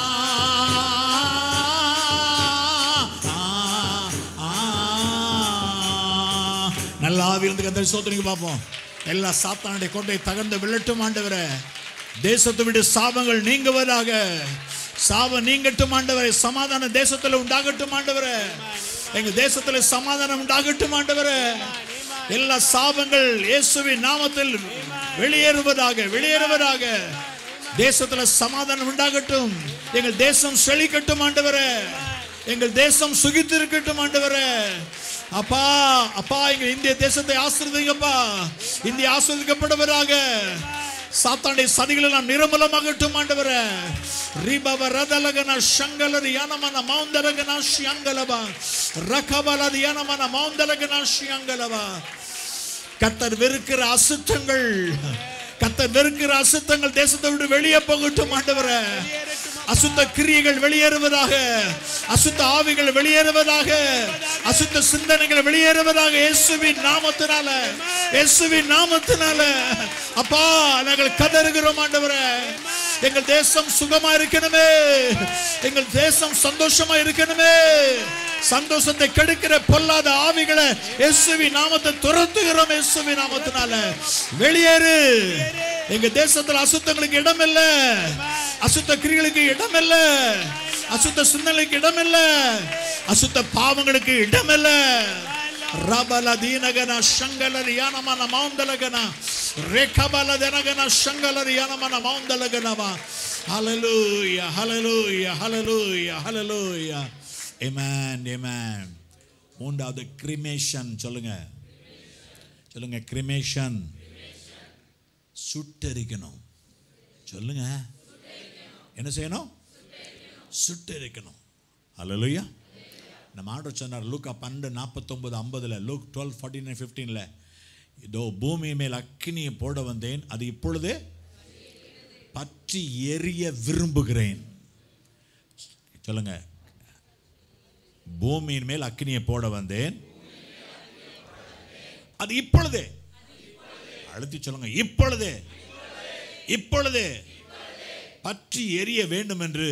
S1: ஆ, ஆ. நல்லா ஆவியிலிருந்து கத்தரி சோதனைக்கு பார்ப்போம் எல்லா சாத்தானுடைய கோட்டை தகர்ந்து விழட்டும் ஆண்டவரே தேசத்தை விட்டு சாபங்கள் நீங்குவதாக சாபம் நீங்கட்டும் ஆண்டவரே சமாதான தேசத்துல உண்டாகட்டும் ஆண்டவரே எங்க தேசத்துல சமாதானம் உண்டாகட்டும் ஆண்டவரே எல்லா சாபங்கள் இயேசுவின் நாமத்தில் வெளியேறுவதாக வெளியேறுவதாக தேசத்துல சமாதானம் உண்டாகட்டும் எங்கள் தேசம் செழிக்கட்டும் ஆண்டவரே எங்கள் தேசம் சுகித்து இருக்கட்டும் ஆண்டவரே அப்பா அப்பா எங்க இந்திய தேசத்தை ஆசிர்வதிங்கப்பா இந்திய ஆசிர்வதிக்கப்படுவதாக சாத்தானுடைய சதிகள் எல்லாம் நிர்மலமாகட்டும் ஆண்டவரே ரிபவ ரதலகன சங்கலரி யனமன மௌந்தலகன ஷியங்கலபா ரகபலதி யனமன மௌந்தலகன ஷியங்கலபா கத்தர் வெறுக்கிற அசுத்தங்கள் கத்தர் வெறுக்கிற அசுத்தங்கள் தேசத்தை விட்டு வெளியே போகட்டும் ஆண்டவரே அசுத்த கிரியைகள் வெளியேறுவதாக அசுத்த ஆவிகள் வெளியேறுவதாக அசுத்த சிந்தனைகள் வெளியேறுவதாக இயேசுவின் நாமத்தினால இயேசுவின் நாமத்தினால அப்பா நாங்கள் கதறுகிறோம் ஆண்டவரே எங்கள் தேசம் சுகமா இருக்கணுமே எங்கள் தேசம் சந்தோஷமா இருக்கணுமே சந்தோஷத்தை கெடுக்கிற பொல்லாத ஆவிகளை இயேசுவி நாமத்தை துரத்துகிறோம் இயேசுவி நாமத்தினால வெளியேறு எங்க தேசத்துல அசுத்தங்களுக்கு இடம் இல்ல அசுத்த கிரிகளுக்கு இடம் இல்ல அசுத்த சிந்தனைக்கு இடம் இல்ல அசுத்த பாவங்களுக்கு இடம் இல்ல ரபல ದೀನಗನ ಶಂಗಲರಿ ಯಾನಮನ ಮೌಂದಲಗನ ರೇಖಬಲ ದನಗನ ಶಂಗಲರಿ ಯಾನಮನ ಮೌಂದಲಗನವ hallelujah hallelujah hallelujah hallelujah Amen, amen. மூன்றாவது கிரிமேஷன் சொல்லுங்க சொல்லுங்க கிரிமேஷன் சுட்டெரிக்கணும் சொல்லுங்க என்ன செய்யணும் சுட்டெரிக்கணும் ஹalleluya நம்ம ஆர்டர் சொன்னார் லூக்கா பன்னெண்டு நாற்பத்தொம்பது ஐம்பதுல லூக் டுவெல் ஃபார்ட்டி நைன் ஃபிஃப்டீனில் இதோ பூமி மேல் அக்கினியை போட வந்தேன் அது இப்பொழுது பற்றி எரிய விரும்புகிறேன் சொல்லுங்க பூமியின் மேல் அக்கினியை போட வந்தேன் அது இப்பொழுதே அழுத்தி சொல்லுங்க இப்பொழுதே இப்பொழுதே பற்றி எரிய வேண்டும் என்று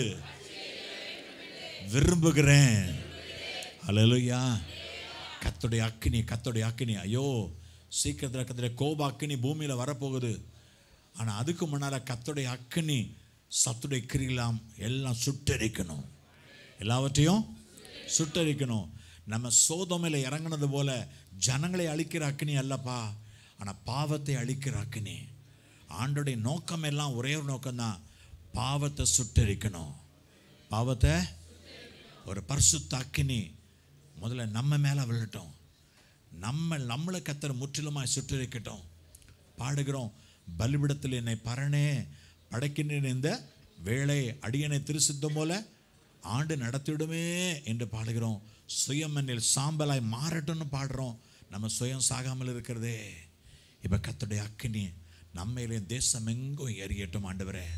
S1: விரும்புகிறேன் ஹalleluya கத்துடைய அக்கினி கத்துடைய அக்கினி ஐயோ சீக்கிரத்தில் கத்துடைய கோப அக்கினி பூமியில் வரப்போகுது ஆனால் அதுக்கு முன்னால் கத்துடைய அக்கினி சத்துடைய கிரிலாம் எல்லாம் சுட்டரிக்கணும் எல்லாவற்றையும் சுட்டரிக்கணும் நம்ம சோதமையில் இறங்குனது போல ஜனங்களை அழிக்கிற அக்கினி அல்லப்பா ஆனால் பாவத்தை அழிக்கிற அக்கினி ஆண்டோடைய நோக்கம் எல்லாம் ஒரே ஒரு நோக்கம்தான் பாவத்தை சுட்டரிக்கணும் பாவத்தை ஒரு பரிசுத்த அக்கினி முதல்ல நம்ம மேலே விழட்டும் நம்ம நம்மளை கத்தர் முற்றிலுமாய் சுற்றறிக்கட்டும் பாடுகிறோம் பலிபிடத்தில் என்னை பரணே படைக்கின்றேன் இந்த வேளை அடியனை திருசித்தம் போல ஆண்டு நடத்திவிடுமே என்று பாடுகிறோம் சுயமண்ணில் சாம்பலாய் மாறட்டும்னு பாடுறோம் நம்ம சுயம் சாகாமல் இருக்கிறதே இப்போ கத்துடைய அக்கினி நம்மையிலே தேசம் எங்கும் எரியட்டும் ஆண்டவரே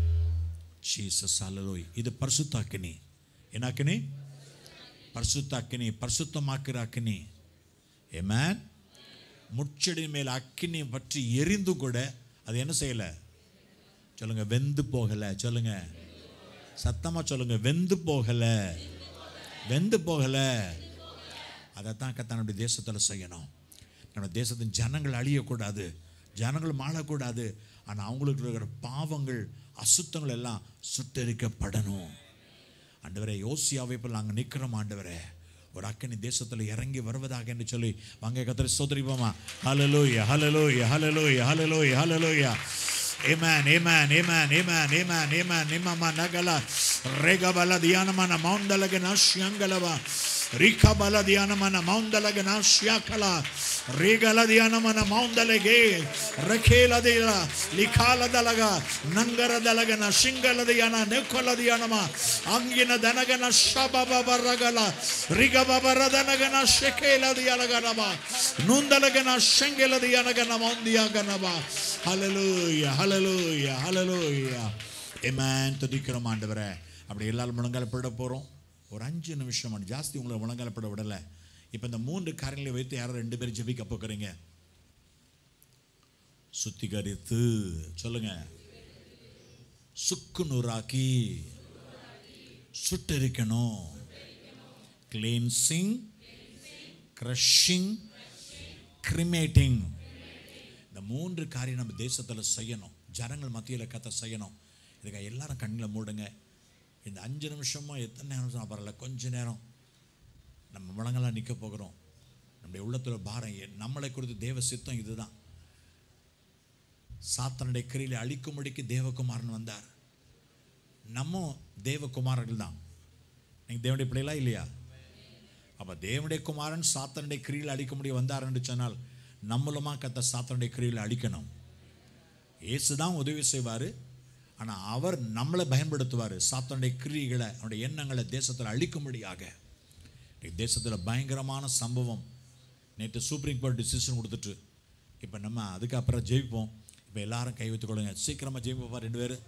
S1: ஜீசஸ் அல்லலோய் இது பரிசுத்த அக்கினி என்ன அக்கினி பரிசுத்த அக்கினி பரிசுத்தமாக்குற அக்கினி ஏமேன் முச்செடி மேல் அக்கினி பற்றி எரிந்து கூட அது என்ன செய்யல சொல்லுங்க வெந்து போகல சொல்லுங்க சத்தமா சொல்லுங்க வெந்து போகல வெந்து போகல அதைத்தான் கத்த நம்முடைய தேசத்தில் செய்யணும் நம்ம தேசத்தின் ஜனங்கள் அழியக்கூடாது ஜனங்கள் மாளக்கூடாது ஆனால் அவங்களுக்கு இருக்கிற பாவங்கள் அசுத்தங்கள் எல்லாம் சுட்டரிக்கப்படணும் ஆண்டவரே யோசியாவை இப்போ நாங்கள் நிற்கிறோம் ஆண்டவரே ஒரு அக்கனி தேசத்தில் இறங்கி வருவதாக என்று சொல்லி வாங்க கத்திர சோதரிப்போமா ஹலலோயா ஹலலோயா ஹலலோயா ஹலலோயா ஹலலோயா Amen, amen, amen, amen, amen, amen, nimama nagala, regabala dianamana maundalagana shangalava, rikabala dianamana maundalagana shyakala, regala dianamana maundalage, rakela dila, likala dalaga, nangara dalagana, shingala diana, nekola dianama, angina danagana shababa baragala, rigababa radanagana shekela dianaganaba, nundalagana shengela dianagana maundiaganaba, hallelujah, hallelujah, hallelujah. Amen. துதிக்கிறோம் ஆண்டவரே அப்படி எல்லாரும் முழங்காலப்பட போகிறோம் ஒரு அஞ்சு நிமிஷம் மட்டும். ஜாஸ்தி உங்களை முழங்காலப்பட விடலை இப்போ இந்த மூன்று காரியங்களை வைத்து யாரும் ரெண்டு பேரும் ஜெபிக்க போகிறீங்க சுத்திகரித்து சொல்லுங்க சுக்கு நூறாக்கி சுட்டரிக்கணும் கிளீன்சிங் க்ரஷிங் கிரிமேட்டிங் இந்த மூன்று காரியம் நம்ம தேசத்தில் செய்யணும் ஜனங்கள் மத்தியில் கத்த செய்யணும் இதுக்கு எல்லாரும் கண்ணில் மூடுங்க இந்த அஞ்சு நிமிஷமோ எத்தனை நேரம் பரவாயில்ல கொஞ்ச நேரம் நம்ம முழங்கெல்லாம் நிற்க போகிறோம் நம்முடைய உள்ளத்தில் பாரம் எ- நம்மளை குறித்து தேவ சித்தம் இதுதான் சாத்தனுடைய கிரியில அழிக்கும்படிக்கு தேவகுமாரன் வந்தார் நம்ம தேவகுமாரர்கள் தான் நீங்கள் தேவனுடைய பிள்ளைகளா இல்லையா அப்போ தேவனுடைய குமாரன் சாத்தனுடைய கிரியில் அழிக்கும்படி வந்தார் என்று சொன்னால் நம்மளுமா கத்த சாத்தனுடைய கிரியில் அழிக்கணும் இயேசு தான் உதவி செய்வார் ஆனால் அவர் நம்மளை பயன்படுத்துவார் சாத்தனுடைய கிரியைகளை அவனுடைய எண்ணங்களை தேசத்தில் அழிக்கும்படியாக இன்னைக்கு தேசத்தில் பயங்கரமான சம்பவம் நேற்று சுப்ரீம் கோர்ட் டிசிஷன் கொடுத்துட்டு இப்போ நம்ம அதுக்கப்புறம் ஜெயிப்போம் இப்போ எல்லாரும் கை வைத்துக் கொள்ளுங்க சீக்கிரமாக ஜெயிப்போம் ரெண்டு பேர்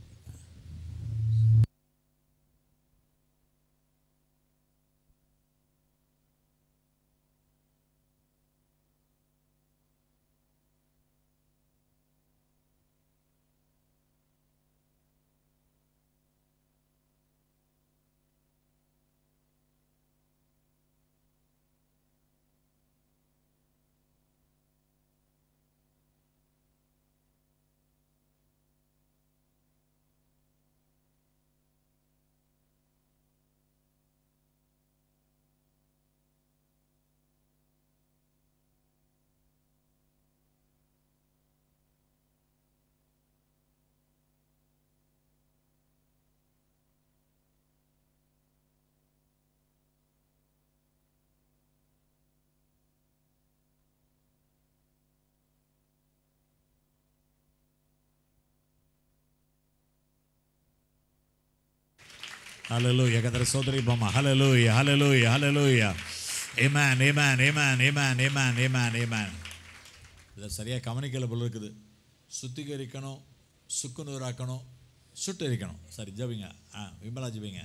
S1: ஹalleluya கதற சோதரி பாமா ஹalleluya ஹalleluya ஹalleluya ஆமென் ஆமென் ஆமென் ஆமென் ஆமென் ஆமென் ஆமென் இதை சரியாக கவனிக்கல போல இருக்குது சுத்திகரிக்கணும் சுக்குநூறாக்கணும் சுட்டரிக்கணும் சரி ஜபிங்க ஆ விமலா ஜபிங்க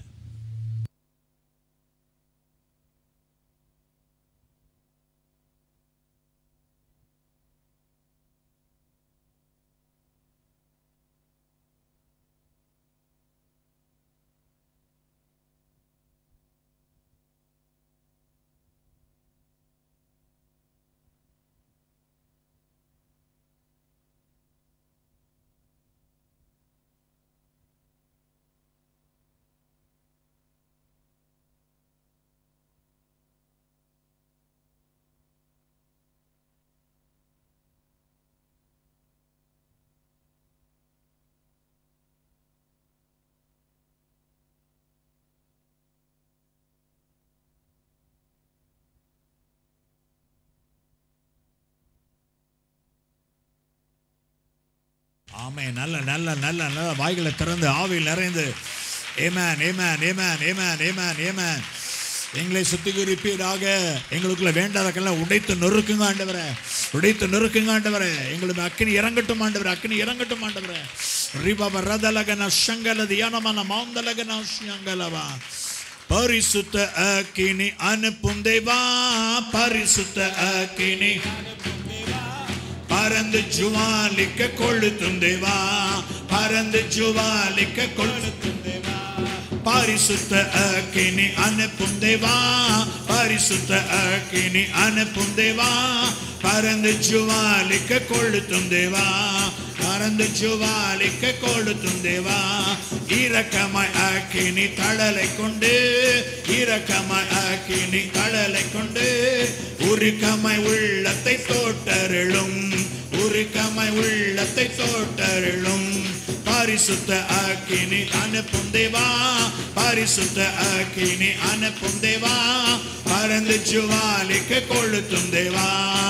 S1: ஆமே நல்ல நல்ல நல்ல நல்ல வாய்களை திறந்து ஆவியில் நிறைந்து ஏமேன் ஏமேன் ஏமேன் ஏமேன் ஏமேன் ஏமேன் எங்களை சுத்திகரிப்பீராக எங்களுக்குள்ள வேண்டாதக்கெல்லாம் உடைத்து நொறுக்குங்க ஆண்டவரே உடைத்து நொறுக்குங்க ஆண்டவரே எங்களுக்கு அக்கினி இறங்கட்டும் ஆண்டவரே அக்கினி இறங்கட்டும் ஆண்டவரே ரிபப ரதலகன ஷங்கல தியானமான மாந்தலகன ஷங்கலவா பரிசுத்த அக்கினி அனுப்பும் தேவா பரிசுத்த அக்கினி பறந்து ஜுவாலிக்க கொளுத்தும் தேவா பறந்து ஜுவாலிக்க கொளுத்தும் தேவா பரிசுத்த அக்கினி அனுப்பும் தேவா பரிசுத்த அக்கினி அனுப்பும் தேவா பறந்து ஜுவாலிக்க கொளுத்தும் தேவா பறந்து ஜுவாலிக்க கொளுத்தும் தேவா இரக்கமாய் அக்கினி தழலை கொண்டு இரக்கமாய் அக்கினி தழலை கொண்டு உருக்கமாய் உள்ளத்தை தோட்டருளும் உருக்கமாய் உள்ளத்தை தோட்டருளும் பரிசுத்த அக்கினி அனுப்பும் தேவா பரிசுத்த அக்கினி அனுப்பும் தேவா பறந்து ஜுவாலிக்க கொளுத்தும் தேவா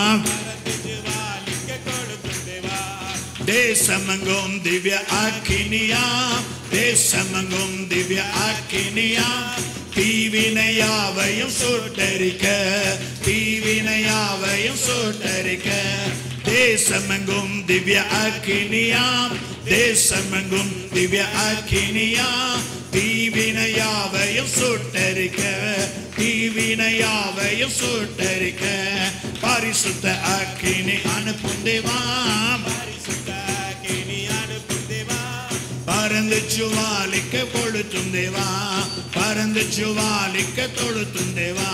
S1: தேசமங்கும் திவ்ய அக்கினியா தேசமங்கும் திவ்ய அக்கினியா தீவினையாவையும் சுட்டரிக்க தீவினையாவையும் சுட்டரிக்க தேசமெங்கும் திவ்ய அக்கினியாம் தேசமெங்கும் திவ்ய அக்கினியா தீவினையாவையும் சுட்டரிக்க தீவினையாவையும் சுட்டரிக்க பரிசுத்த அக்கினி அனுப்பும் தேவாம் பறந்து ஜுவாலிக்க கொளுத்தும் தேவா பறந்து ஜுவாலிக்க தொழுத்தும் தேவா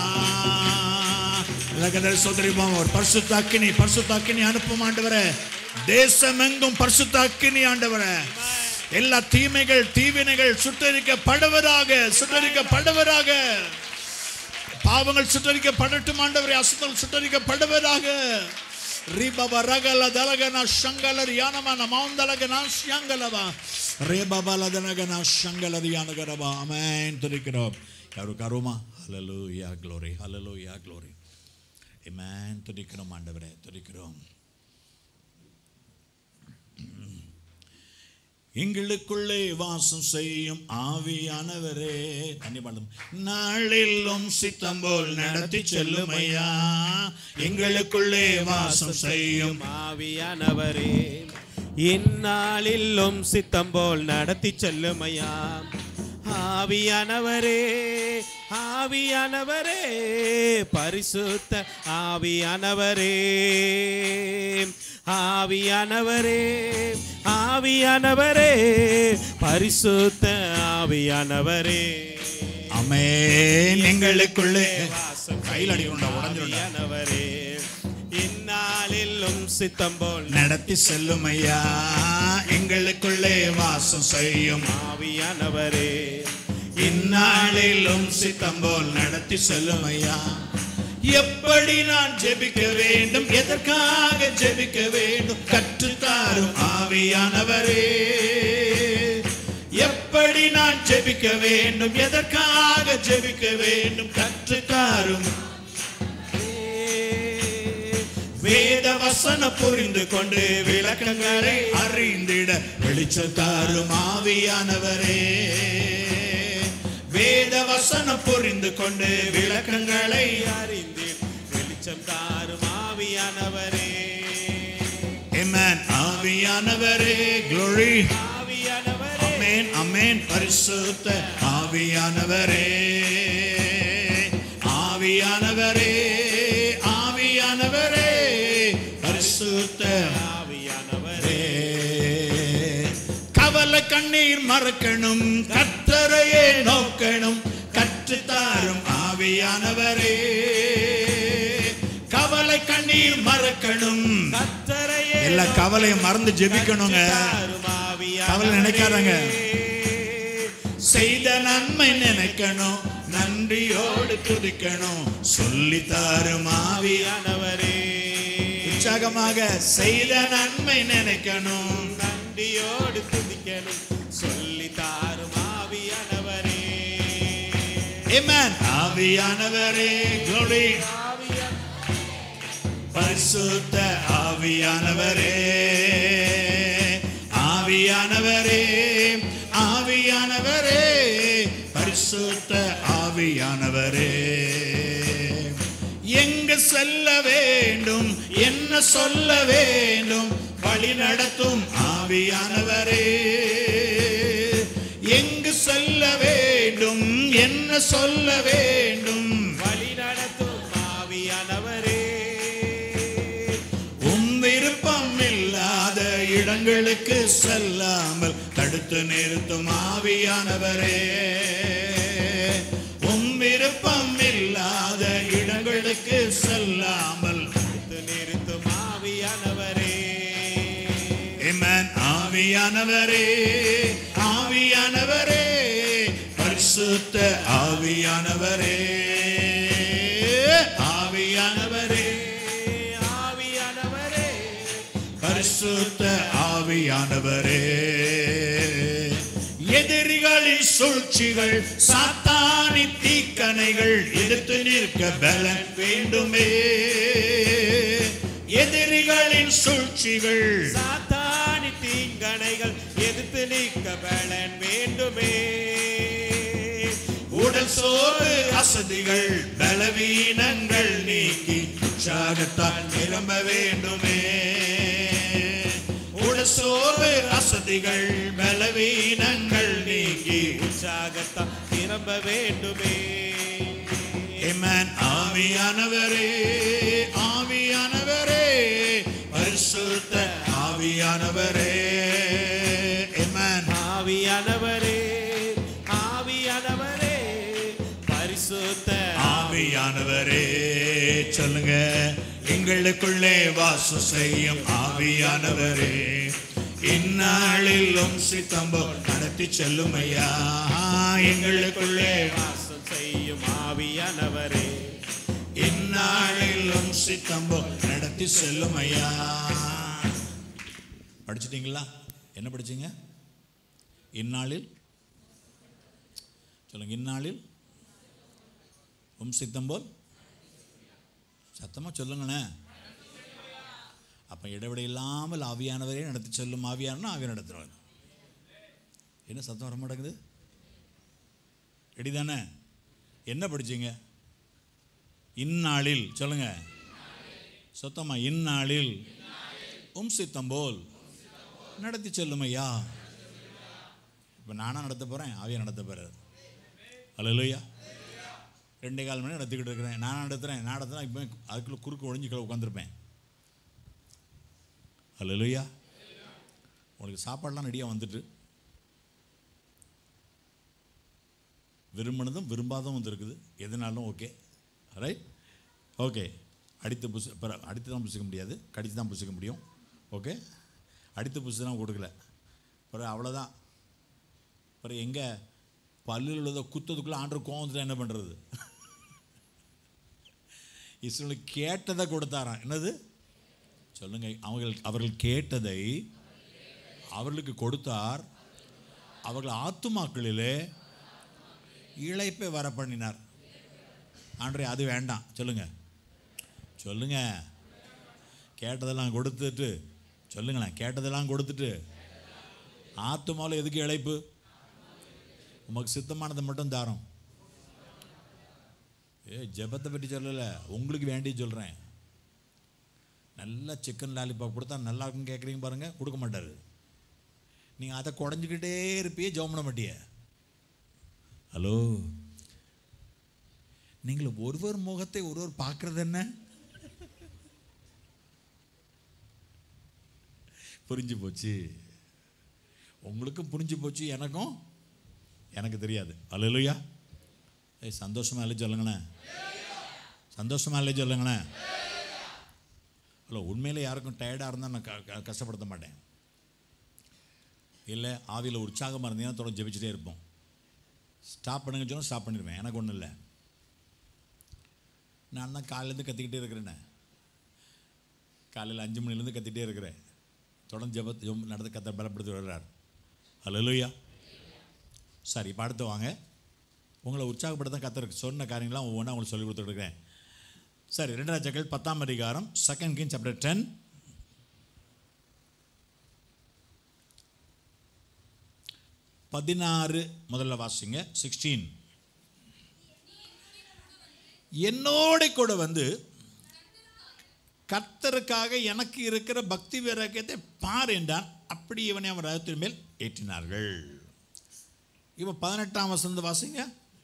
S1: சோதரிப்போம் ஒரு பரிசுத்த அக்கினி பரிசுத்த அக்கினி அனுப்பும் ஆண்டவரே தேசமெங்கும் பரிசுத்த அக்கினி ஆண்டவரே எல்லா தீமைகள் தீவினைகள் சுட்டரிக்கப்படுவதாக சுட்டரிக்கப்படுவதாக பாவங்கள் சுட்டரிக்கப்படட்டும் ஆண்டவரே அசுத்தம் சுட்டரிக்கப்படுவதாக ரீபப ரகல தலகன ಶಂಗಲರಿ ಯಾನಮನ ಮೌಂದಲಗನ ಶಂಗಲವ ರೇಬಬಲದನಗನ ಶಂಗಲರಿ ಯಾನಗರವ ಅಮೇನ್ ತುರಿக்கிறோம் யாரு கருமா ஹalleluya glory hallelujah glory amen துதிக்கிறோம் ஆண்டவரே துதிக்கிறோம் எங்களுக்குள்ளே வாசம் செய்யும் ஆவியானவரே தண்ணி பாடும் நாளிலும் சித்தம் போல் நடத்தி செல்லும் ஐயா எங்களுக்குள்ளே வாசம் செய்யும்
S4: ஆவியானவரே இந்நாளிலும் சித்தம் போல் நடத்தி செல்லுமையா ஆவியானவரே ஆவியானவரே பரிசுத்த ஆவியானவரே ஆவியானவரே ஆவியானவரே பரிசுத்த ஆவியானவரே
S1: அமேன் எங்களுக்குள்ளே கையில் அடிக்கணும்டா உடஞ்சிருண்டா
S4: ஆவியானவரே இந்நாளிலும் சித்தம் போல்
S1: நடத்தி செல்லும் ஐயா எங்களுக்குள்ளே வாசம் செய்யும்
S4: ஆவியானவரே
S1: இந்நாளிலும் சித்தம் போல் நடத்தி செல்லும் ஐயா எப்படி நான் ஜெபிக்க வேண்டும் எதற்காக ஜெபிக்க வேண்டும் கற்றுத்தாரும் ஆவியானவரே எப்படி நான் ஜெபிக்க வேண்டும் எதற்காக ஜெபிக்க வேண்டும் கற்றுத்தாரும் வேத வசனம் புரிந்து கொண்டு விளக்கங்களை அறிந்திட வெளிச்சம் தாரும் ஆவியானவரே வேத வசனம் புரிந்து கொண்டு விளக்கங்களை
S4: அறிந்து வெளிச்சம் தாரும் ஆவியானவரே
S1: Amen. ஆவியானவரே glory
S4: ஆவியானவரே
S1: அமேன் அமேன் பரிசுத்த ஆவியானவரே ஆவியானவரே ஆவியானவரே பரிசுத்த
S4: ஆவியானவரே
S1: கவலை கண்ணீர் மறக்கணும் கத்தரையே நோக்கணும் கற்றுத்தாரும் ஆவியானவரே கவலை கண்ணீர் மறக்கணும்
S4: கத்தரையே
S1: எல்லா கவலையும் மறந்து ஜெபிக்கணுங்க
S4: தாரும் ஆவியானவரே
S1: கவலை நினைக்காதங்க. செய்த நன்மை நினைக்கணும் நன்றியோடு துதிக்கணும் சொல்லி தாரும் ஆவியா
S4: ஆவியானவரே
S1: உற்சாகமாக செய்த நன்மை நினைக்கணும்
S4: நன்றியோடு துதிக்கணும் சொல்லி தாரும் ஆவியானவரே
S1: Amen. ஆவியானவரே glory பரிசுத்த ஆவியானவரே ஆவியானவரே ஆவியானவரே பரிசுத்த ஆவியானவரே எங்க செல்ல வேண்டும் என்ன சொல்ல வேண்டும் வழி நடத்தும் ஆவியானவரே எங்கு செல்ல வேண்டும் என்ன சொல்ல வேண்டும்
S4: வழி நடத்தும் ஆவியானவரே
S1: உம் விருப்பம் இல்லாத இடங்களுக்கு செல்லாமல் தடுத்து நிறுத்தும் ஆவியானவரே உம் விருப்பம் இல்லாத இடங்களுக்கு செல்லாமல்
S4: தடுத்து நிறுத்தும் ஆவியானவரே
S1: Amen. ஆவியானவரே ஆவியானவரே பரிசுத்த ஆவியானவரே ஆவியானவரே
S4: ஆவியானவரே
S1: பரிசுத்த ஆவியானவரே எதிரிகளின் சூழ்ச்சிகள் சாத்தானி தீக்கணைகள் எதிர்த்து நிற்க பலன் வேண்டுமே எதிரிகளின் சூழ்ச்சிகள்
S4: சாத்தானி தீங்கணைகள் எதிர்த்து நீக்க பலன் வேண்டுமே
S1: உடல் சோறு அசதிகள் பலவீனங்கள் நீக்கி உற்சாகத்தால் நிரம்ப வேண்டுமே உடல் சோறு அசதிகள் பலவீனங்கள் நீக்கி
S4: உற்சாகத்தால் நிரம்ப வேண்டுமே
S1: Amen. ஆவியானவரே ஆவியானவரே பரிசுத்த ஆவியானவரே Amen.
S4: ஆவியானவரே ஆவியானவரே பரிசுத்த
S1: ஆவியானவரே சொல்லுங்க எங்களுக்குள்ளே வாசம் செய்யும் ஆவியானவரே இந்நாளிலும் சித்தம்போ நடத்தி செல்லும் ஐயா எங்களுக்குள்ளே
S4: வாசம் செய்யும் ஆவியானவரே
S1: இந்நாளிலும் சித்தம்போ நடத்தி செல்லும் ஐயா படிச்சிட்டீங்களா என்ன படிச்சீங்க இந்நாளில் சொல்லுங்க இந்நாளில் உம் சித்தம் போல் சத்தமாக சொல்லுங்களேன் அப்போ இடைவெளி இல்லாமல் ஆவியானவரே நடத்தி செல்லும் ஆவியானா ஆவியை நடத்துகிறவர் என்ன சத்தம் வர மாட்டேங்குது ரெடி தானே என்ன படிச்சீங்க இந்நாளில் சொல்லுங்க சுத்தமா இந்நாளில் உம் சித்தம் போல் நடத்தி செல்லும் ஐயா இப்போ நானா நடத்த போகிறேன் ஆவியா நடத்த போகிறார் அல்லையா ரெண்டே கால் மணி நடத்திக்கிட்டு இருக்கிறேன் நான் நடத்துகிறேன் நான் நடத்துனா இப்போ அதுக்குள்ளே குறுக்கு ஒழிஞ்சுக்களை உட்காந்துருப்பேன் அல்லையா உங்களுக்கு சாப்பாடெலாம் ரெடியாக வந்துட்டு விரும்பினதும் விரும்பாததும் வந்து இருக்குது எதுனாலும் ஓகே ரைட் ஓகே அடித்து புசு பிற- அடித்து தான் புசிக்க முடியாது கடித்து தான் புசிக்க முடியும் ஓகே அடித்து புசி தான் கொடுக்கல பிறகு அவ்வளோதான் பிறகு எங்கே பல்லில் உள்ளதை குத்ததுக்குள்ளே ஆண்டர் கோவம் வந்துட்டா என்ன பண்ணுறது இஸ்ரேலுக்கு கேட்டதை கொடுத்தாராம் என்னது சொல்லுங்க அவர்கள் அவர்கள் கேட்டதை அவர்களுக்கு கொடுத்தார் அவர்கள் ஆத்துமாக்களிலே இழைப்பை வர பண்ணினார் ஆண்டரே அது வேண்டாம் சொல்லுங்க சொல்லுங்க கேட்டதெல்லாம் கொடுத்துட்டு சொல்லுங்களேன் கேட்டதெல்லாம் கொடுத்துட்டு ஆத்துமாவில் எதுக்கு இழைப்பு உமக்கு சித்தமானதை மட்டும் தாரோம் ஏ ஜெபத்தை பற்றி சொல்லலை உங்களுக்கு வேண்டி சொல்கிறேன் நல்லா சிக்கன் லாலிபாப் கொடுத்தா நல்லா இருக்குன்னு கேட்குறீங்க பாருங்கள் கொடுக்க மாட்டார் நீங்கள் அதை குடஞ்சிக்கிட்டே இருப்பியே ஜெபம் பண்ண மாட்டியே ஹலோ நீங்கள் ஒருவர் முகத்தை ஒருவர் பார்க்கறது என்ன புரிஞ்சு போச்சு உங்களுக்கும் புரிஞ்சு போச்சு எனக்கும் எனக்கு தெரியாது அல்லையா ஏய் சந்தோஷமா இல்லை சொல்லுங்களேன் சந்தோஷமா இல்லை சொல்லுங்களேன் ஹலோ உண்மையிலே யாருக்கும் டயர்டாக இருந்தால் நான் க- க- கஷ்டப்படுத்த மாட்டேன் இல்லை ஆவியில் உற்சாகமாக இருந்தீங்கன்னா தொடர்ந்து ஜெபிச்சுட்டே இருப்போம் ஸ்டாப் பண்ணுங்க சொன்னால் ஸ்டாப் பண்ணிடுவேன் எனக்கு ஒன்றும் இல்லை நான் தான் காலையிலேருந்து கத்திக்கிட்டே இருக்கிறேனே காலையில் அஞ்சு மணிலேருந்து கத்திக்கிட்டே இருக்கிறேன் தொடர்ந்து ஜெபத் ஜெபம் நடந்து கத்த பலப்படுத்தி வருகிறார் அல்லையா சரி இப்போ அடுத்து வாங்க உங்களை உற்சாகப்படுத்த கத்தருக்கு சொன்ன காரியங்களாம் ஒவ்வொன்றா உங்களுக்கு சொல்லி கொடுத்துருக்கேன் சரி ரெண்டு ராஜாக்கள் பத்தாம் அதிகாரம் செகண்ட் கிங் சாப்டர் டென் பதினாறு முதல்ல வாசிங்க சிக்ஸ்டீன் என்னோட கூட வந்து கர்த்தருக்காக எனக்கு இருக்கிற பக்தி வைராக்கியத்தை பார் என்றான் அப்படி இவனை அவன் ரதத்தின் மேல் ஏற்றினார்கள் இப்போ பதினெட்டாம் வசந்த வாசிங்க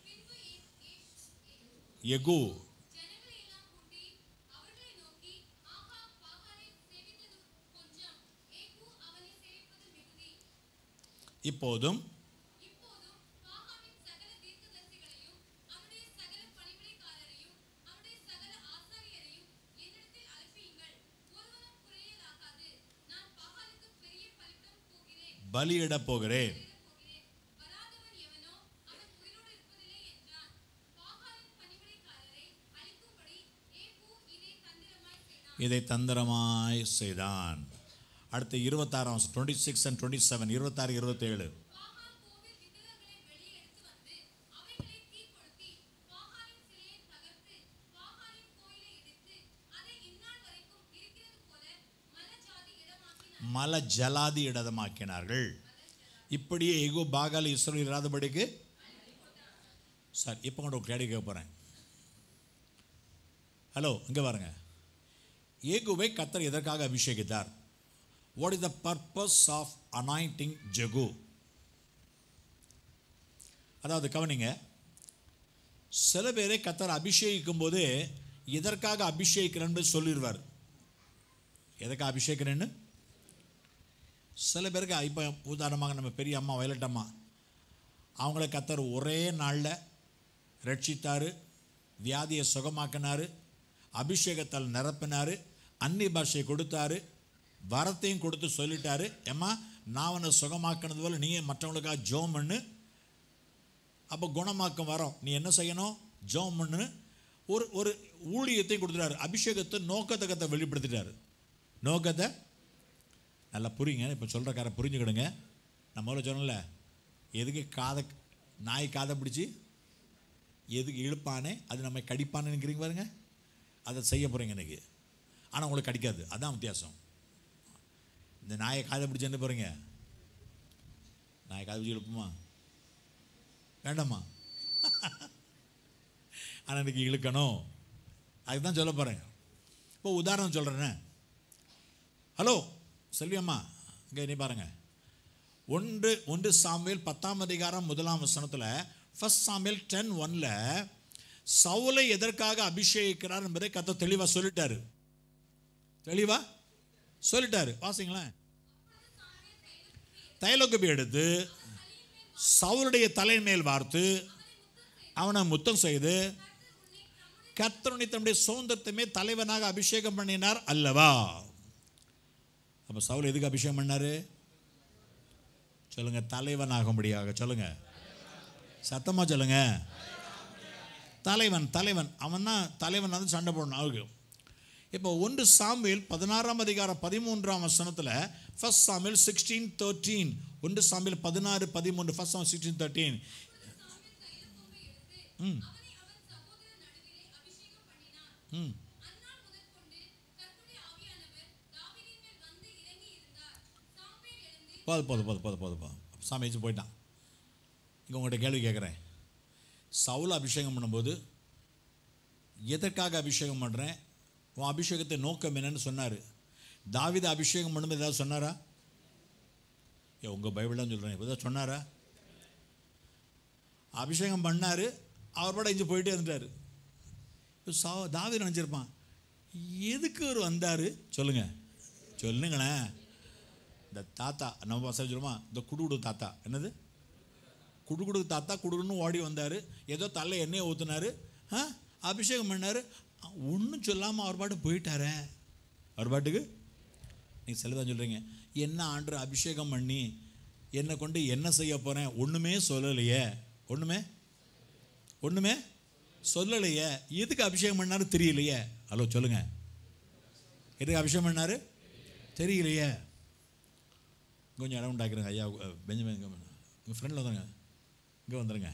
S1: எகு
S3: ஜனங்களை எல்லாம் கூட்டி அவர்களை நோக்கி ஆகா பாகாலை சேவித்தது கொஞ்சம் ஏகு அவனை சேவிப்பது மிகுதி
S1: இப்போதும்
S3: இப்போதும் பாகாவின் சகல தீர்க்கதரிசிகளையும் அவருடைய சகல பணிவிடைக்காரரையும் அவருடைய சகல ஆசாரியரையும் என்னிடத்தில் அனுப்பியுங்கள் ஒருவனும் குறையலாகாது நான் பாகாலுக்கு பெரிய பலிபீடம் போகிறேன்
S1: பலியிடப் போகிறேன்
S3: போகிறேன் வராதவன் எவனோ அவன் உயிரோடு இருப்பதில்லை என்றான் பாகாலின் பணிவிடைக்காரரை அழிக்கும்படி ஏகு இதை தந்திரமாய் செய்தான்
S1: இதை தந்திரமாய் செய்தான் அடுத்து இருபத்தாறாம் twenty six and twenty seven இருபத்தாறு இருபத்தேழு
S3: பாகால் கோவில் விக்கிரகங்களை வெளியே எடுத்து வந்து அவைகளை தீக்கொளுத்தி பாகாலின் சிலையை தகர்த்து பாகாலின் கோயிலை இடித்து அதை இந்நாள் வரைக்கும் இருக்கிறது போல மலஜாதி இடமாக்கினார்
S1: மல ஜலாதி இடமாக்கினார்கள் இப்படியே எகோ பாகால் இஸ்ரோ இராதபடிக்கு சார் இப்போ கூட ஒரு கேள்வி கேட்க போகிறேன் ஹலோ இங்கே பாருங்க ஏகுவை கத்தர் எதற்காக அபிஷேகித்தார் what is the purpose of anointing ஜெகு அதாவது கவனிங்க சில பேரை கத்தர் அபிஷேகிக்கும் போது எதற்காக அபிஷேகிக்கிறேன்னு சொல்லிடுவார் எதற்காக அபிஷேகிக்கிறேன்னு சில பேருக்கு இப்போ உதாரணமாக நம்ம பெரிய அம்மா வயலட் அம்மா அவங்கள கத்தர் ஒரே நாளில் ரட்சித்தார் வியாதியை சுகமாக்கினார் அபிஷேகத்தால் நிரப்பினார் அன்னி பாஷையை கொடுத்தாரு வரத்தையும் கொடுத்து சொல்லிட்டாரு ஏம்மா நான் உன்னை சுகமாக்கினது போல நீ மற்றவங்களுக்காக ஜோம் பண்ணு அப்போ குணமாக்கம் வரோம் நீ என்ன செய்யணும் ஜோம் பண்ணு ஒரு ஒரு ஊழியத்தையும் கொடுத்துட்டாரு அபிஷேகத்தை நோக்கத்தை கத்தை வெளிப்படுத்திட்டாரு நோக்கத்தை நல்லா புரியுங்க இப்போ சொல்கிறக்கார புரிஞ்சுக்கிடுங்க நான் முதல்ல சொன்னல எதுக்கு காதை நாய் காதை பிடிச்சி எதுக்கு இழுப்பானே அது நம்ம கடிப்பானே நினைக்கிறீங்க பாருங்க அதை செய்ய போகிறீங்க இன்னைக்கு ஆனால் உங்களுக்கு கடிக்காது அதான் வித்தியாசம் இந்த நாயை காதை பிடிச்சி என்ன போகிறீங்க நாயை காதை பிடிச்சி இழுப்புமா வேண்டாமா ஆனால் இன்னைக்கு இழுக்கணும் அதுக்கு தான் சொல்ல போகிறேன் இப்போ உதாரணம் சொல்கிறேனே ஹலோ செல்வியம்மா இங்கே நீ பாருங்க ஒன்று ஒன்று சாமுவேல் பத்தாம் அதிகாரம் முதலாம் வசனத்தில் ஃபர்ஸ்ட் சாமுவேல் டென் ஒன்ல சவுலை எதற்காக அபிஷேகிக்கிறார் என்பதை கத்த தெளிவாக சொல்லிட்டாரு தெளிவா சொல்லிட்டாரு வாசிங்களேன் தைலகுபி எடுத்து சவுளுடைய தலைமேல் வார்த்து அவனை முத்தம் செய்து கர்த்தருனை தன்னுடைய சுதந்திரத்தையுமே தலைவனாக அபிஷேகம் பண்ணினார் அல்லவா அப்போ சவுல் எதுக்கு அபிஷேகம் பண்ணாரு சொல்லுங்க தலைவனாகும்படியாக சொல்லுங்க சத்தமா சொல்லுங்க தலைவன் தலைவன் அவன் தான் தலைவன் வந்து சண்டை போடணும் அவருக்கு இப்போ ஒன்று சாமுவேல் பதினாறாம் அதிகாரம் பதிமூன்றாம் வசனத்தில் ஃபர்ஸ்ட் சாமுவேல் சிக்ஸ்டீன் தேர்ட்டீன் ஒன்று சாமுவேல் பதினாறு பதிமூன்று ஃபர்ஸ்ட் சாமுவேல் சிக்ஸ்டீன் தேர்ட்டீன் ம்
S3: அவனை அவன் சகோதரர் நடுவிலே அபிஷேகம் பண்ணினான்
S1: ம்
S3: அந்நாள் முதற்கொண்டு கர்த்தருடைய ஆவியானவர் தாவீதின் மேல் வந்து இறங்கி இருந்தார் சாம்பேல் எழுந்து
S1: போதும் போதும் போதும் போதும் போதும் போதும் சாமி வச்சு போயிட்டான் இங்கே உங்கள்கிட்ட கேள்வி கேட்குறேன் சவுல் அபிஷேகம் பண்ணும்போது எதற்காக அபிஷேகம் பண்ணுறேன் உன் அபிஷேகத்தை நோக்கம் என்னன்னு சொன்னார் தாவீது அபிஷேகம் பண்ணும்போது ஏதாவது சொன்னாரா ஏ உங்கள் பைபிள் சொல்கிறேன் இப்போ ஏதாவது சொன்னாரா அபிஷேகம் பண்ணார் அவர் பாட இங்கே போயிட்டே இருந்துட்டார் இப்போ சா தாவீது நினச்சிருப்பான் எதுக்கு அவர் வந்தார் சொல்லுங்கள் சொல்லுங்களேன் இந்த தாத்தா நம்ம பாச சொல்லுமா இந்த குடுகுடு தாத்தா என்னது குடுகுடு தாத்தா குடுகுடுன்னு ஓடி வந்தார் ஏதோ தலை எண்ணெயை ஊற்றுனாரு ஆ அபிஷேகம் பண்ணார் ஒன்றும் சொல்லாமல் அவர் பாட்டு போயிட்டாரே அவர் பாட்டுக்கு நீங்கள் செல்வதான் சொல்கிறீங்க என்ன ஆண்டு அபிஷேகம் பண்ணி என்னை கொண்டு என்ன செய்ய போகிறேன் ஒன்றுமே சொல்லலையே ஒன்றுமே ஒன்றுமே சொல்லலையே எதுக்கு அபிஷேகம் பண்ணாரு தெரியலையே ஹலோ சொல்லுங்கள் எதுக்கு அபிஷேகம் பண்ணாரு தெரியலையே கொஞ்சம் இடம் உண்டாக்குறேங்க ஐயா அஹ், பெஞ்சமின் இங்கே உங்கள் ஃப்ரெண்டில் வந்துருங்க இங்கே வந்துருங்க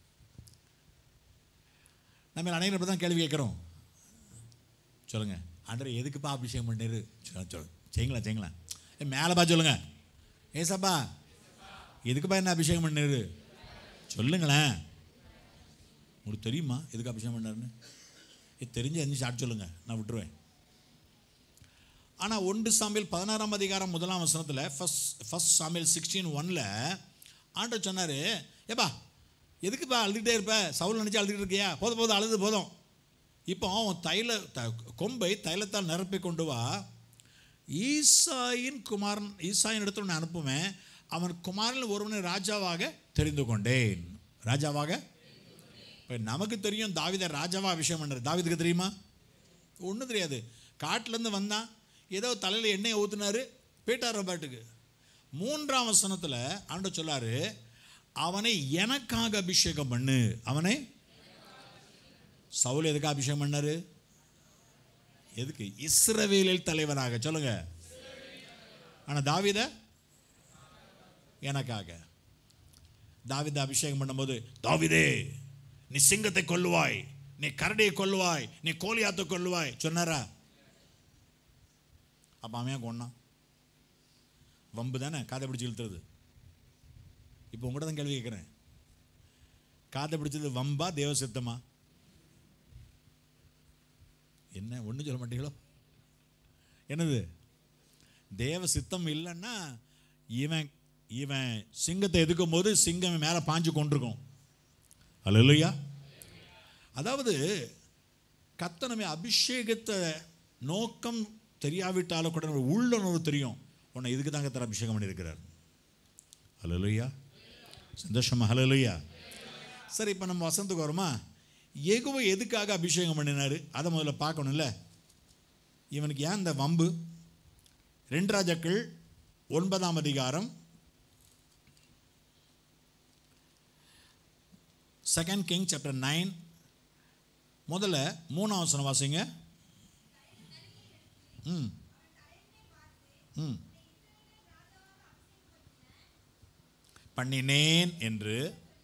S1: நம்ம அனைவரும் தான் கேள்வி கேட்குறோம் சொல்லுங்கள் ஆண்டவர் எதுக்குப்பா அபிஷேகம் பண்ணிரு சொல்ல சொல்லு செய்யுங்களா செய்யுங்களா ஏ மேலே பா சொல்லுங்க ஏசப்பா எதுக்குப்பா என்ன அபிஷேகம் பண்ணாரு சொல்லுங்களேன் உங்களுக்கு தெரியுமா எதுக்கு அபிஷேகம் பண்ணாருன்னு இது தெரிஞ்சு எந்த சாட் சொல்லுங்க நான் விட்டுருவேன் ஆனால் ஒன்று சாமியல் பதினாறாம் அதிகாரம் முதலாம் வசனத்தில் ஃபஸ்ட் ஃபஸ்ட் சாமியல் சிக்ஸ்டீன் ஒனில் ஆண்டவர் சொன்னார் ஏப்பா எதுக்குப்பா அழுதுகிட்டே இருப்ப சவுல் நினச்சி அழுதுகிட்டு இருக்கியா போதும் போதும் அழுது போதும் இப்போ அவன் தைல த கொம்பை தைலத்தால் நிரப்பி கொண்டு வா ஈசாயின் குமாரன் ஈசாயின் இடத்துல நான் அனுப்புவேன் அவன் குமாரன் ஒருவனை ராஜாவாக தெரிந்து கொண்டேன் ராஜாவாக இப்போ நமக்கு தெரியும் தாவித ராஜாவா விஷயம் பண்ணுறது தாவிதுக்கு தெரியுமா ஒன்றும் தெரியாது காட்டிலேருந்து வந்தான் ஏதோ தலையில் எண்ணெயை ஊற்றுனாரு போயிட்டார் பாட்டுக்கு மூன்றாம் வசனத்தில் ஆண்டு சொல்லாரு அவனை எனக்காக அபிஷேகம் பண்ணு அவனை சவுல் எதுக்கு அபிஷேகம் பண்ணாரு எதுக்கு இஸ்ரவேலில் தலைவராக சொல்லுங்க ஆனால் தாவித எனக்காக தாவித அபிஷேகம் பண்ணும்போது தாவிதே நீ சிங்கத்தை கொல்லுவாய் நீ கரடியை கொல்லுவாய் நீ கோலியாத்தை கொல்லுவாய் சொன்னாரா அப்போ அவன் ஏன் கொன்னான் வம்பு தானே காதை பிடிச்சி இழுத்துறது இப்போ உங்கள்கிட்ட தான் கேள்வி கேட்குறேன் காதை பிடிச்சது வம்பா தேவ சித்தமா என்ன ஒன்றும் சொல்ல மாட்டீங்களோ என்னது தேவ சித்தம் இல்லைன்னா இவன் இவன் சிங்கத்தை எதுக்கும் போது சிங்கம் மேலே பாஞ்சு கொண்டிருக்கும் அல்லையா அதாவது கத்தனமே அபிஷேகத்தை நோக்கம் தெரியாவிட்டாலும் கூட நம்ம உள்ளுணர்வு தெரியும் உன்னை இதுக்கு தாங்க தர அபிஷேகம் பண்ணியிருக்கிறார் ஹலோலுயா சந்தோஷமா ஹலோலுயா சரி இப்போ நம்ம வசந்துக்கு வரோமா எகுவை எதுக்காக அபிஷேகம் பண்ணினார் அதை முதல்ல பார்க்கணும்ல இவனுக்கு ஏன் இந்த வம்பு ரெண்டு ராஜாக்கள் ஒன்பதாம் அதிகாரம் செகண்ட் கிங் சாப்டர் நைன் முதல்ல மூணாம் வசனம் வாசிங்க ம் ம் பண்ணினேன் என்று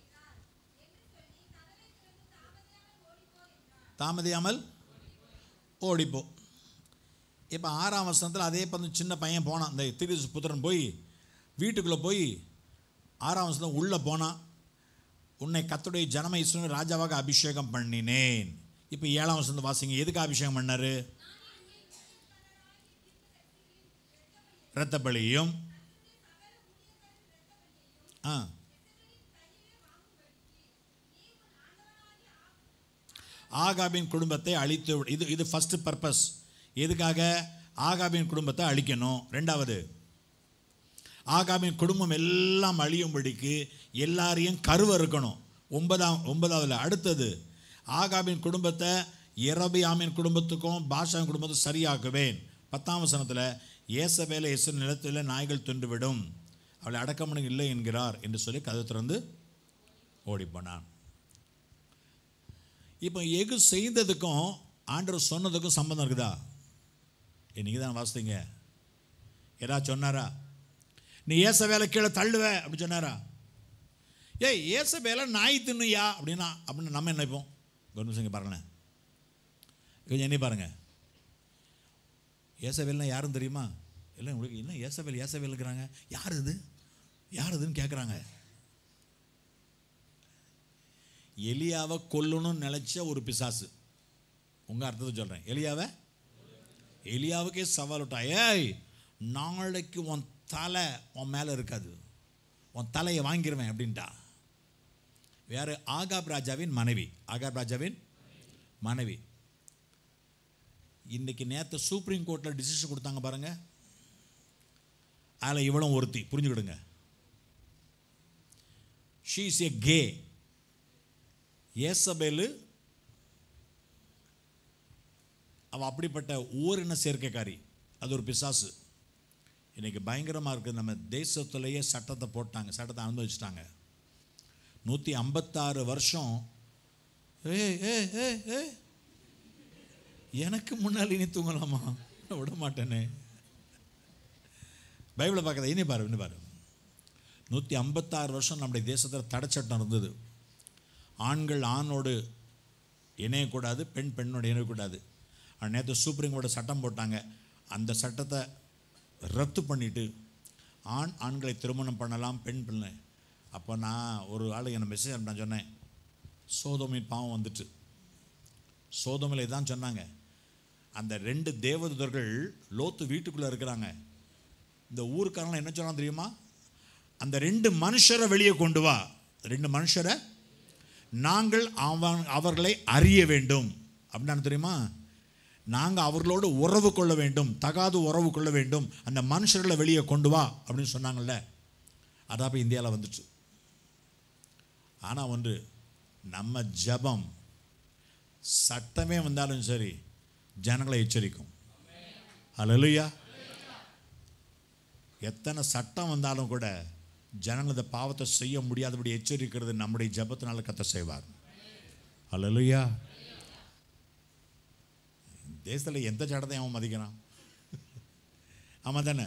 S1: தாமதியாமல் ஓடிப்போ இப்போ ஆறாம் வசனத்தில் அதே பண்ண சின்ன பையன் போனான் இந்த திரு புத்திரன் போய் வீட்டுக்குள்ளே போய் ஆறாம் வசனம் உள்ளே போனான் உன்னை கத்துடைய ஜனம இஸ்ரவேல் ராஜாவாக அபிஷேகம் பண்ணினேன் இப்போ ஏழாம் வசனத்தை வாசிங்க எதுக்கு அபிஷேகம் பண்ணாரு இரத்த பலியும் ஆ ஆகாபின் குடும்பத்தை அழித்து விடு- இது இது ஃபர்ஸ்ட் பர்பஸ் எதுக்காக ஆகாபின் குடும்பத்தை அழிக்கணும் ரெண்டாவது ஆகாபின் குடும்பம் எல்லாம் அழியும்படிக்கு எல்லாரையும் கருவ இருக்கணும் ஒன்பதாம் ஒன்பதாவதுல அடுத்தது ஆகாபின் குடும்பத்தை இரபியாமின் குடும்பத்துக்கும் பாஷாவின் குடும்பத்துக்கும் சரியாக்குவேன் பத்தாம் வசனத்தில் ஏசபேல எசு நிலத்தில் நாய்கள் துண்டுவிடும் அவளை அடக்கமணி இல்லை என்கிறார் என்று சொல்லி கதை திறந்து ஓடிப்போனான் இப்போ எகு செய்ததுக்கும் ஆண்டவர் சொன்னதுக்கும் சம்மந்தம் இருக்குதா இன்னைக்கு தான் வாசித்தீங்க ஏதாவது சொன்னாரா நீ ஏச வேலை கீழே தள்ளுவ அப்படி சொன்னாரா ஏய் ஏச வேலை நாய் தின்னுயா அப்படின்னா அப்படின்னு நம்ம என்ன நினைப்போம் கவர்மெண்ட் சிங்க பாருங்களேன் கொஞ்சம் எண்ணி பாருங்க ஏசவேல்னா யாரும் தெரியுமா இல்லை உங்களுக்கு என்ன ஏசவேல் ஏசவேலுங்கிறாங்க யார் இது யார் இதுன்னு கேட்குறாங்க எலியாவை கொல்லணும்னு நினச்ச ஒரு பிசாசு உங்கள் அர்த்தத்தை சொல்கிறேன் எலியாவை எலியாவுக்கே சவால் விட்டா ஏய் நாளைக்கு உன் தலை உன் மேலே இருக்காது உன் தலையை வாங்கிடுவேன் அப்படின்ட்டா வேறு ஆகாப் ராஜாவின் மனைவி ஆகாப் ராஜாவின் மனைவி இன்னைக்கு நேற்று சுப்ரீம் கோர்ட்டில் டிசிஷன் கொடுத்தாங்க பாருங்க அதில் இவளும் ஒருத்தி புரிஞ்சுக்கிடுங்க ஷீ இஸ் எ கே ஏசபேலு அவள் அப்படிப்பட்ட ஓரின சேர்க்கைக்காரி அது ஒரு பிசாசு இன்னைக்கு பயங்கரமாக இருக்குது நம்ம தேசத்திலேயே சட்டத்தை போட்டாங்க சட்டத்தை அனுபவிச்சிட்டாங்க நூற்றி ஐம்பத்தாறு வருஷம் ஏய் ஏய் ஏய் ஏய் எனக்கு முன்னாடி நீ தூங்கலாமா நான் விட மாட்டேனே பைபிளை பார்க்கறத இனி பாரு இனி பாரு நூற்றி ஐம்பத்தாறு வருஷம் நம்முடைய தேசத்தில் தடைச்சட்டம் இருந்தது ஆண்கள் ஆணோடு இணையக்கூடாது பெண் பெண்ணோடு இணையக்கூடாது ஆனால் நேற்று சுப்ரீம் கோர்ட்டு சட்டம் போட்டாங்க அந்த சட்டத்தை ரத்து பண்ணிட்டு ஆண் ஆண்களை திருமணம் பண்ணலாம் பெண் பெண்ணை அப்போ நான் ஒரு ஆள் என்ன மெசேஜ் நான் சொன்னேன் சோதோமின் பாவம் வந்துட்டு சோதோமில் தான் சொன்னாங்க அந்த ரெண்டு தேவதூதர்கள் லோத்து வீட்டுக்குள்ளே இருக்கிறாங்க இந்த ஊருக்காரங்க என்ன சொன்னாங்க தெரியுமா அந்த ரெண்டு மனுஷரை வெளியே கொண்டு வா ரெண்டு மனுஷரை நாங்கள் அவன் அவர்களை அறிய வேண்டும் அப்படின்னா தெரியுமா நாங்கள் அவர்களோடு உறவு கொள்ள வேண்டும் தகாது உறவு கொள்ள வேண்டும் அந்த மனுஷர்களை வெளியே கொண்டு வா அப்படின்னு சொன்னாங்கல்ல அதான் இப்போ இந்தியாவில் வந்துச்சு ஆனால் ஒன்று நம்ம ஜெபம் சட்டமே வந்தாலும் சரி ஜனங்களை எச்சரிக்கும் அல்லையா எத்தனை சட்டம் வந்தாலும் கூட ஜனங்கள் இந்த பாவத்தை செய்ய முடியாதபடி எச்சரிக்கிறது நம்முடைய ஜெபத்தினால கத்த செய்வார் அல்லையா தேசத்தில் எந்த சட்டத்தையும் அவன் மதிக்கிறான் ஆமாம் தானே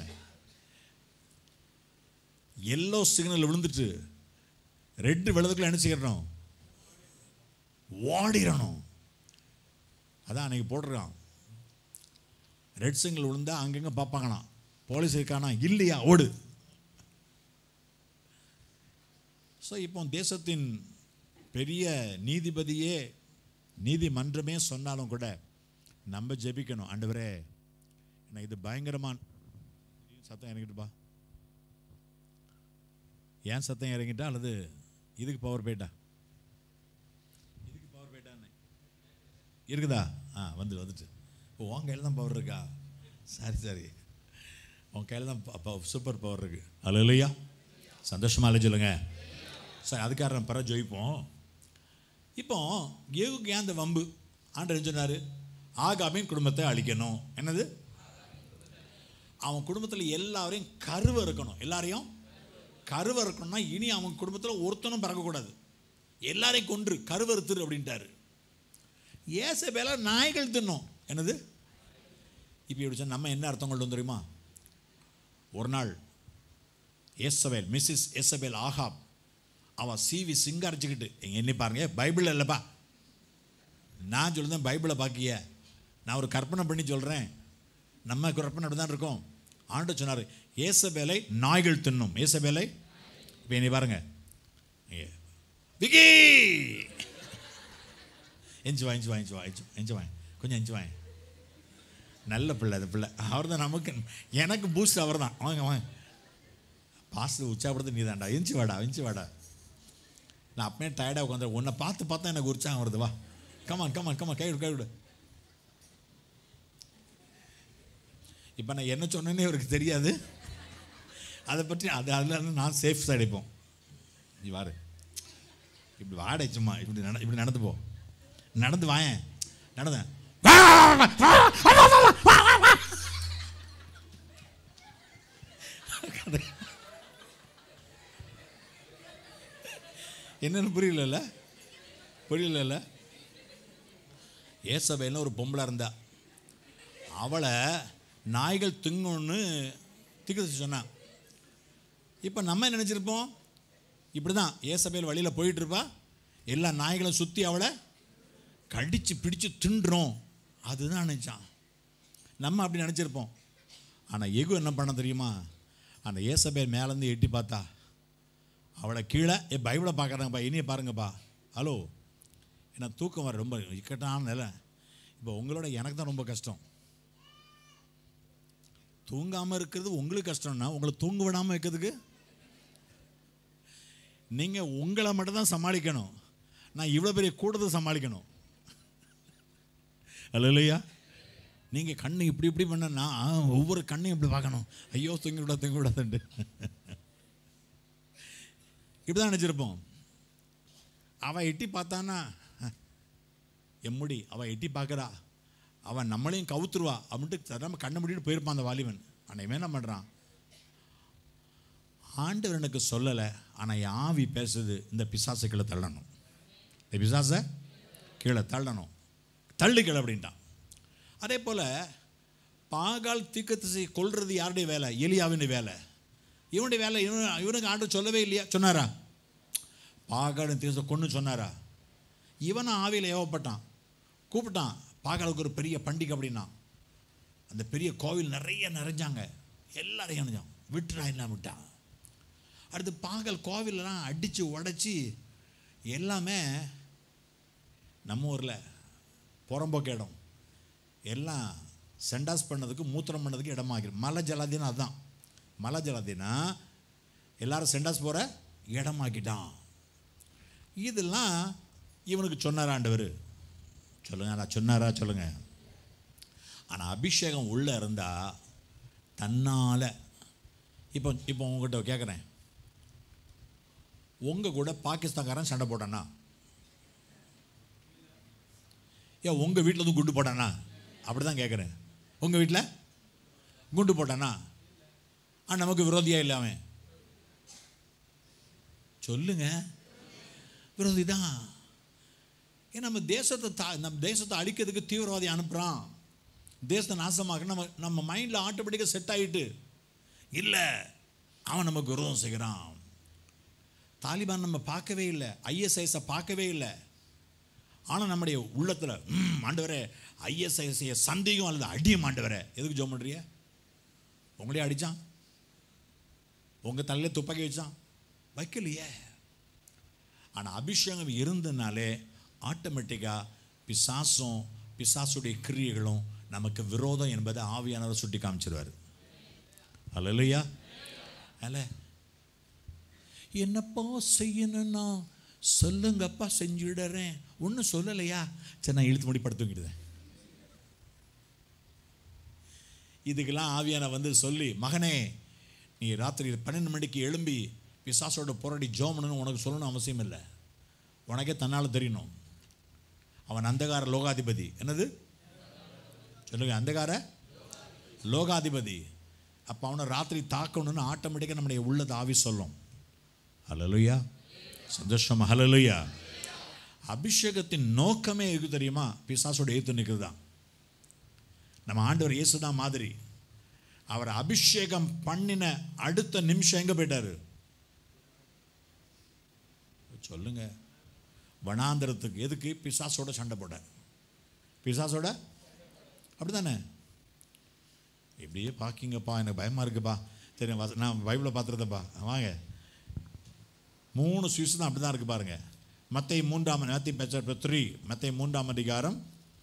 S1: எல்லோ சிக்னல் விழுந்துட்டு ரெட்டு விழுதுக்குள்ள என்ன செய்யணும் ஓடிடணும் அதான் அன்னைக்கு போட்டிருக்கான் ரெட் சிக்னல் விழுந்தா அங்கங்கே பார்ப்பாங்களாம் போலீஸ் இருக்கானா இல்லையா ஓடு ஸோ இப்போ தேசத்தின் பெரிய நீதிபதியே நீதிமன்றமே சொன்னாலும் கூட நம்ம ஜெபிக்கணும் ஆண்டவரே எனக்கு இது பயங்கரமான சத்தம் இறங்கிட்டுப்பா ஏன் சத்தம் இறங்கிட்டா அல்லது இதுக்கு பவர் போயிட்டா இதுக்கு பவர் போயிட்டான்னு இருக்குதா ஆ வந்து வந்துட்டு ஓ உன் கையில் தான் பவர் இருக்கா சரி சரி உன் கையில் தான் சூப்பர் பவர் இருக்கு அல்ல இல்லையா சந்தோஷமா இல்லை சொல்லுங்க சரி அதுக்காக நம்ம பிற ஜெயிப்போம் இப்போ ஏவுக்கு ஏன் அந்த வம்பு ஆண்டவர் சொன்னார் ஆகாமின் குடும்பத்தை அழிக்கணும் என்னது அவன் குடும்பத்தில் எல்லாரையும் கருவை இருக்கணும் எல்லாரையும் கருவை இருக்கணும்னா இனி அவன் குடும்பத்தில் ஒருத்தனும் பிறக்கக்கூடாது எல்லாரையும் கொன்று கருவறுத்துரு அப்படின்ட்டாரு ஏச வேலை நாய்கள் தின்னும் என்னது இப்போ இப்படி சொன்னா நம்ம என்ன அர்த்தம் கொண்டு வந்து தெரியுமா ஒரு நாள் எஸ்ஸபேல் மிஸ்ஸஸ் எஸ்ஸபேல் ஆகாப் அவன் சிவி சிங்காரிச்சுக்கிட்டு எங்க எண்ணி பாருங்க பைபிள் இல்லைப்பா நான் சொல்லுதேன் பைபிளை பாக்கிய நான் ஒரு கற்பனை பண்ணி சொல்கிறேன் நம்ம கற்பனை அப்படி தான் இருக்கோம் ஆண்டு சொன்னார் ஏசபேலை நாய்கள் தின்னும் ஏசபேலை இப்போ என்னை பாருங்க ஏ, விக்கி எஞ்சி வா எஞ்சி வா எஞ்சி வா எஞ்சி எஞ்சி வா கொஞ்சம் எஞ்சி வா நல்ல பிள்ளை அந்த பிள்ளை அவர் தான் நமக்கு எனக்கு பூஸ்ட் அவர் தான் வாங்க வாங்க பாஸ்டர் உற்சாகப்படுத்த நீ தான்டா எஞ்சி வாடா எஞ்சி வாடா நான் அப்பயே டயர்டாக உட்காந்து உன்னை பார்த்து பார்த்தா எனக்கு உற்சாகம் வருது வா கமான் கமான் கமான் கை விடு கை விடு இப்போ நான் என்ன சொன்னேன்னே அவருக்கு தெரியாது அதை பற்றி அது அதில் நான் சேஃப் அடிப்போம் நீ வாரு இப்படி வாடை சும்மா இப்படி நட இப்படி நடந்து போ நடந்து வாயேன் நடந்தேன் என்னன்னு புரியல புரியல ஏசபையில் ஒரு பொம்பளை இருந்தா அவளை நாய்கள் திங்கும்னு திக்கு சொன்னான் இப்போ நம்ம என்ன நினச்சிருப்போம் இப்படி தான் ஏசபையில் வழியில் போயிட்டு இருப்பா எல்லா நாய்களும் சுற்றி அவளை கடிச்சு பிடிச்சு தின்றோம் அதுதான் நினச்சான் நம்ம அப்படி நினச்சிருப்போம் ஆனால் எகு என்ன பண்ண தெரியுமா அந்த ஏசபேல் மேலேருந்து எட்டி பார்த்தா அவளை கீழே ஏ பைபிளை பார்க்குறாங்கப்பா இனிய பாருங்கப்பா ஹலோ என்ன தூக்கம் வர ரொம்ப இக்கட்டான நிலை இப்போ உங்களோட எனக்கு தான் ரொம்ப கஷ்டம் தூங்காமல் இருக்கிறது உங்களுக்கு கஷ்டம்னா உங்களை தூங்க விடாமல் வைக்கிறதுக்கு நீங்கள் உங்களை மட்டும் தான் சமாளிக்கணும் நான் இவ்வளோ பெரிய கூட்டத்தை சமாளிக்கணும் அல்ல இல்லையா நீங்கள் கண்ணு இப்படி இப்படி பண்ணனா ஒவ்வொரு கண்ணையும் இப்படி பார்க்கணும் ஐயோ தூங்கி விடா தூங்கி விடாதுண்டு இப்படி தான் நினச்சிருப்போம் அவன் எட்டி பார்த்தானா எம்முடி அவன் எட்டி பார்க்குறா அவன் நம்மளையும் கவுத்துருவா அப்படின்ட்டு தராம கண்ணை மூடிட்டு போயிருப்பான் அந்த வாலிபன் ஆனால் இவன் என்ன பண்ணுறான் ஆண்டவர் எனக்கு சொல்லலை ஆனால் என் ஆவி பேசுது இந்த பிசாசை கீழே தள்ளணும் இந்த பிசாசை கீழே தள்ளணும் தள்ளு கீழே அப்படின்ட்டான் அதே போல் பாகால் தீக்கத்திசை கொல்றது யாருடைய வேலை எலியாவின் வேலை இவனுடைய வேலை இவனு இவனுக்கு ஆண்டு சொல்லவே இல்லையா சொன்னாரா பாகாலின் தீசை கொண்டு சொன்னாரா இவனும் ஆவியில் ஏவப்பட்டான் கூப்பிட்டான் பாகாலுக்கு ஒரு பெரிய பண்டிகை அப்படின்னா அந்த பெரிய கோவில் நிறைய நிறைஞ்சாங்க எல்லாரையும் நினைஞ்சான் விட்டுறா எல்லாம் விட்டான் அடுத்து பாகல் கோவிலெலாம் அடித்து உடச்சி எல்லாமே நம்ம ஊரில் புறம்போக்கு இடம் எல்லாம் செண்டாஸ் பண்ணதுக்கு மூத்திரம் பண்ணதுக்கு இடமாக்கிடும் மலை ஜலாதினா அதுதான் மலை ஜலாதினா எல்லாரும் செண்டாஸ் போகிற இடமாக்கிட்டான் இதெல்லாம் இவனுக்கு சொன்னாரா ஆண்டவர் சொல்லுங்க நான் சொன்னாரா சொல்லுங்க ஆனால் அபிஷேகம் உள்ளே இருந்தால் தன்னால் இப்போ இப்போ உங்ககிட்ட கேட்குறேன் உங்கள் கூட பாகிஸ்தான்காரன் சண்டை போட்டானா ஏன் உங்கள் வீட்டில் எதுவும் குண்டு போட்டானா அப்படி தான் கேட்குறேன் உங்கள் வீட்டில் குண்டு போட்டானா ஆ நமக்கு விரோதியா இல்லை அவன் சொல்லுங்க விரோதி தான் ஏன் நம்ம தேசத்தை தா நம்ம தேசத்தை அழிக்கிறதுக்கு தீவிரவாதி அனுப்புகிறான் தேசத்தை நாசமாக நம்ம நம்ம மைண்டில் ஆட்டோமேட்டிக்காக செட் ஆகிட்டு இல்லை அவன் நமக்கு விரோதம் செய்கிறான் தாலிபான் நம்ம பார்க்கவே இல்லை ஐஎஸ்ஐஎஸை பார்க்கவே இல்லை ஆனால் நம்முடைய உள்ளத்தில் ம் ஆண்டவரே ஐஎஸ்ஐஎஸ்ஐ சந்தேகம் அல்லது அடியும் ஆண்டவரே எதுக்கு ஜோம் பண்ணுறிய உங்களே அடித்தான் உங்கள் தலையில் துப்பாக்கி வச்சான் வைக்கலையே ஆனால் அபிஷேகம் இருந்தனாலே ஆட்டோமேட்டிக்காக பிசாசும் பிசாசுடைய கிரியைகளும் நமக்கு விரோதம் என்பதை ஆவியானவர் சுட்டி காமிச்சிருவார் அல்லையா அல்ல என்னப்பா செய்யணும்னா சொல்லுங்கப்பா செஞ்சுடுறேன் ஒன்றும் சொல்லலையா சரி நான் இழுத்து முடி படுத்து தூங்கிடுவேன் இதுக்கெல்லாம் ஆவியான வந்து சொல்லி மகனே நீ ராத்திரி பன்னெண்டு மணிக்கு எழும்பி பிசாசோட போராடி ஜோமனு உனக்கு சொல்லணும் அவசியம் இல்லை உனக்கே தன்னால் தெரியணும் அவன் அந்தகார லோகாதிபதி என்னது சொல்லுங்க அந்தகார லோகாதிபதி அப்போ அவனை ராத்திரி தாக்கணும்னு ஆட்டோமேட்டிக்காக நம்முடைய உள்ளது ஆவி சொல்லும் ஹலலுயா சந்தோஷம் ஹலலுயா அபிஷேகத்தின் நோக்கமே எது தெரியுமா பிசாசோட ஏத்து நிற்கிறது தான் நம்ம ஆண்டவர் இயேசு தான் மாதிரி அவர் அபிஷேகம் பண்ணின அடுத்த நிமிஷம் எங்கே போயிட்டாரு சொல்லுங்க வனாந்திரத்துக்கு எதுக்கு பிசாசோட சண்டை போட பிசாசோட அப்படிதானே இப்படியே பார்க்கிங்கப்பா எனக்கு பயமாக இருக்குப்பா தெரியும் வச- நான் பைபிளை பார்த்துருந்தேன்ப்பா வாங்க மூணு சுவிஸ் தான் அப்படி தான் இருக்குது பாருங்க மத்தை மூன்றாம் மத்தி பேச்சர் த்ரீ மத்தை மூன்றாம் அதிகாரம்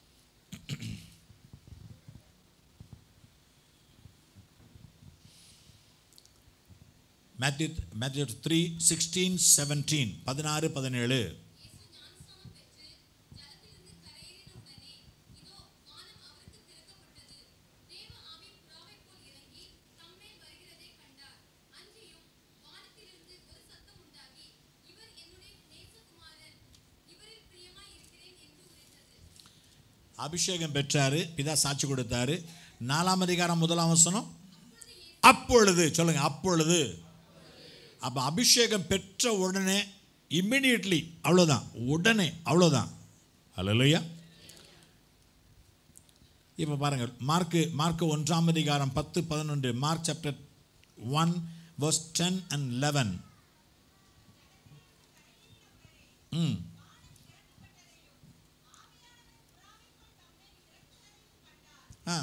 S1: Matthew Matthew three sixteen seventeen பதினாறு பதினேழு
S3: இயேசு ஞானஸ்நானம் பெற்று ஜலத்திலிருந்து கரையேறின உடனே இதோ வானம் அவருக்கு திறக்கப்பட்டது தேவ ஆவி புறாவைப் போல் இறங்கி தம்மேல் வருகிறதை கண்டார் அன்றியும் வானத்திலிருந்து ஒரு சத்தம் உண்டாகி இவர் என்னுடைய நேசகுமாரன் இவரில் பிரியமாய் இருக்கிறேன் என்று உரைத்தது
S1: அபிஷேகம் பெற்றாரு பிதா சாட்சி கொடுத்தாரு நாலாம் அதிகாரம் முதலாம் வசனம் அப்பொழுது சொல்லுங்க அப்பொழுது அப்போ அபிஷேகம் பெற்ற உடனே இம்மிடியட்லி அவ்வளோதான் உடனே அவ்வளோதான் அல்லையா இப்போ பாருங்கள் மார்க்கு மார்க்கு ஒன்றாம் அதிகாரம் பத்து பதினொன்று Mark chapter one verse ten and eleven ம் ஆ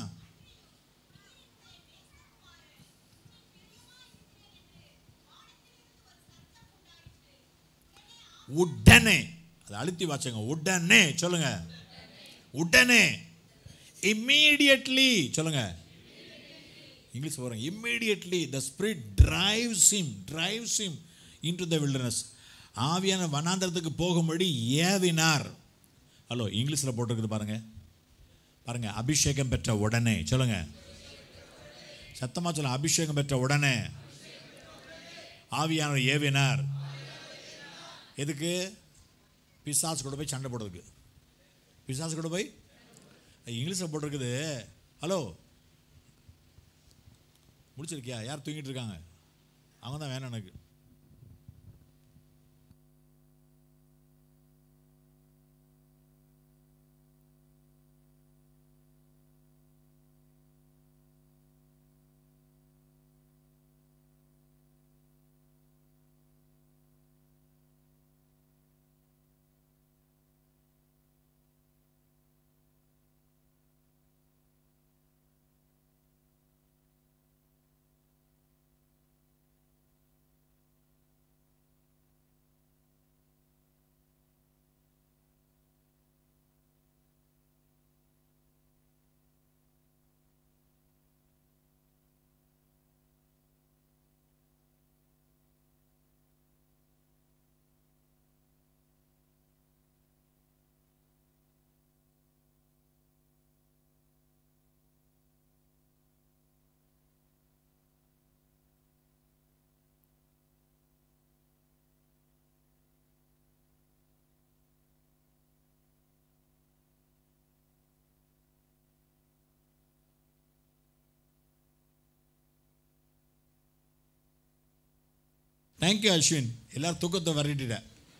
S1: உடனே அதை அழுத்தி வாச்சங்க உடனே சொல்லுங்க உடனே இம்மீடியட்லி சொல்லுங்க இங்கிலீஷ் போகிறேன் immediately the spirit drives him drives him into the wilderness ஆவியான வனாந்தரத்துக்கு போகும்படி ஏவினார் ஹலோ இங்கிலீஷில் போட்டிருக்குது பாருங்க பாருங்க அபிஷேகம் பெற்ற உடனே சொல்லுங்க சத்தமா சொல்லுங்க அபிஷேகம் பெற்ற உடனே ஆவியானவர் ஏவினார் எதுக்கு பிசாசு கூட போய் சண்டை போடுறதுக்கு பிசாசு கூட போய் இங்கிலீஷில் போட்டிருக்குது ஹலோ முடிச்சிருக்கியா யார் தூங்கிட்டு இருக்காங்க அவங்க தான் வேணும் எனக்கு தேங்க்யூ அஸ்வின் எல்லாரும் தூக்கத்தை வரட்டிட்ட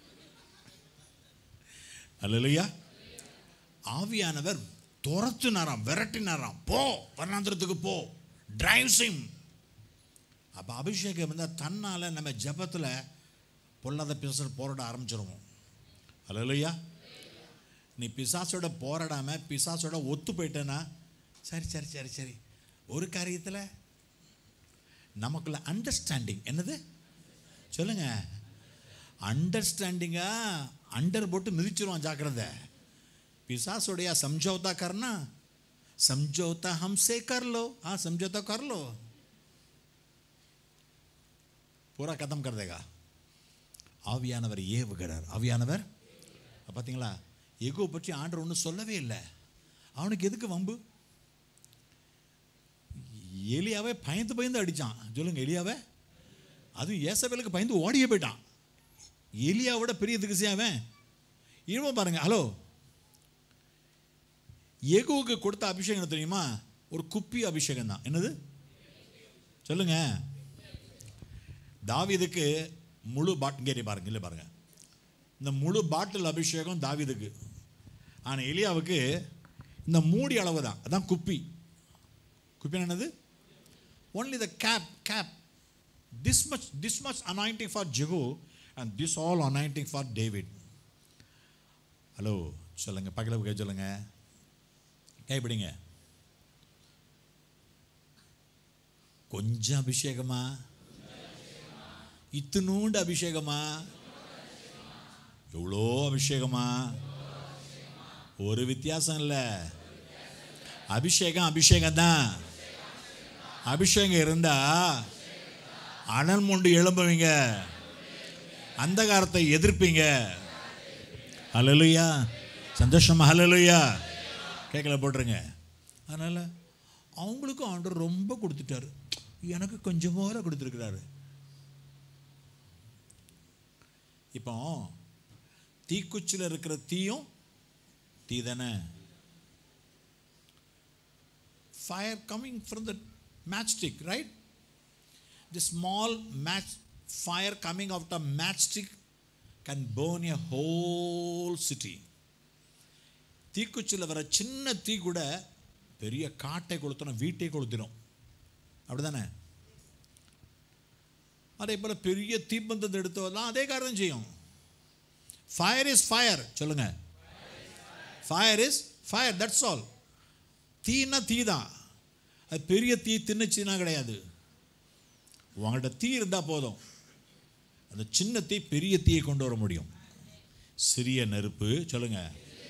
S1: அல்லையா ஆவியானவர் துரத்துனாராம் விரட்டினாராம் போ வர்ணாந்திரத்துக்கு போ டிரைவ் சிம் அப்போ அபிஷேகம் இருந்தால் தன்னால் நம்ம ஜெபத்தில் பொல்லாத பிசாசோட போராட ஆரம்பிச்சிருவோம் அல்லையா நீ பிசாசோட போராடாம பிசாசோட ஒத்து போயிட்டேன்னா சரி சரி சரி சரி ஒரு காரியத்தில் நமக்குள்ள அண்டர்ஸ்டாண்டிங் என்னது சொல்லுங்க அண்டர்ஸ்டாண்டிங்கா அண்டர் போட்டு மிதிச்சிருவான் ஜாக்கிரதை पिसासोड़े या समझौता करना समझौता हमसे कर लो हाँ समझौता कर लो पूरा खत्म कर देगा ஆவியானவர் ஏவுகிறார் ஆவியானவர் பார்த்தீங்களா எகோ பற்றி ஆண்டர் ஒன்றும் சொல்லவே இல்லை அவனுக்கு எதுக்கு வம்பு எலியாவே பயந்து பயந்து அடிச்சான் சொல்லுங்க எலியாவே அதுவும் ஏசபேலுக்கு பயந்து ஓடியே போயிட்டான் எலியாவோட பெரிய திகசி அவன் இனிமே பாருங்க ஹலோ ஏகுவுக்கு கொடுத்த அபிஷேகம் என்ன தெரியுமா ஒரு குப்பி அபிஷேகம் தான் என்னது சொல்லுங்க தாவீதுக்கு முழு பாட் இங்கே பாருங்க இல்லை பாருங்க இந்த முழு பாட்டில் அபிஷேகம் தாவீதுக்கு ஆனால் எலியாவுக்கு இந்த மூடி அளவு தான் அதான் குப்பி குப்பி என்னது only the cap cap this much this much anointing for Jehu and this all anointing for David hello சொல்லுங்க பக்கத்தில் கை சொல்லுங்க கைப்பிடிங்க கொஞ்சம் அபிஷேகமா இத்தினூண்டு அபிஷேகமா எவ்வளோ அபிஷேகமா ஒரு வித்தியாசம் இல்லை அபிஷேகம் அபிஷேகம் தான் அபிஷேகம் இருந்தா அனல் முண்டு எழும்புவீங்க அந்தகாரத்தை எதிர்ப்பீங்க ஹலலுயா சந்தோஷமா ஹலலுயா கேட்கல போட்டுருங்க அதனால் அவங்களுக்கும் ஆண்டவர் ரொம்ப கொடுத்துட்டாரு எனக்கு கொஞ்சம் போல கொடுத்துருக்கிறாரு இப்போ தீக்குச்சியில் இருக்கிற தீயும் தீ தானே fire coming from the matchstick right the small match fire coming out of matchstick can burn a whole city தீக்குச்சியில் வர சின்ன தீ கூட பெரிய காட்டை கொளுத்தணும் வீட்டை கொளுத்திடும் அப்படிதானே அதே போல் பெரிய தீப்பந்தத்தை எடுத்ததெல்லாம் அதே காரணம் செய்யும் ஃபயர் இஸ் ஃபயர் சொல்லுங்க fire is fire that's all தீனா தீ தான் அது பெரிய தீ தின்னுச்சுன்னா கிடையாது உங்கள்கிட்ட தீ இருந்தால் போதும் அந்த சின்ன தீ பெரிய தீயை கொண்டு வர முடியும் சிறிய நெருப்பு சொல்லுங்க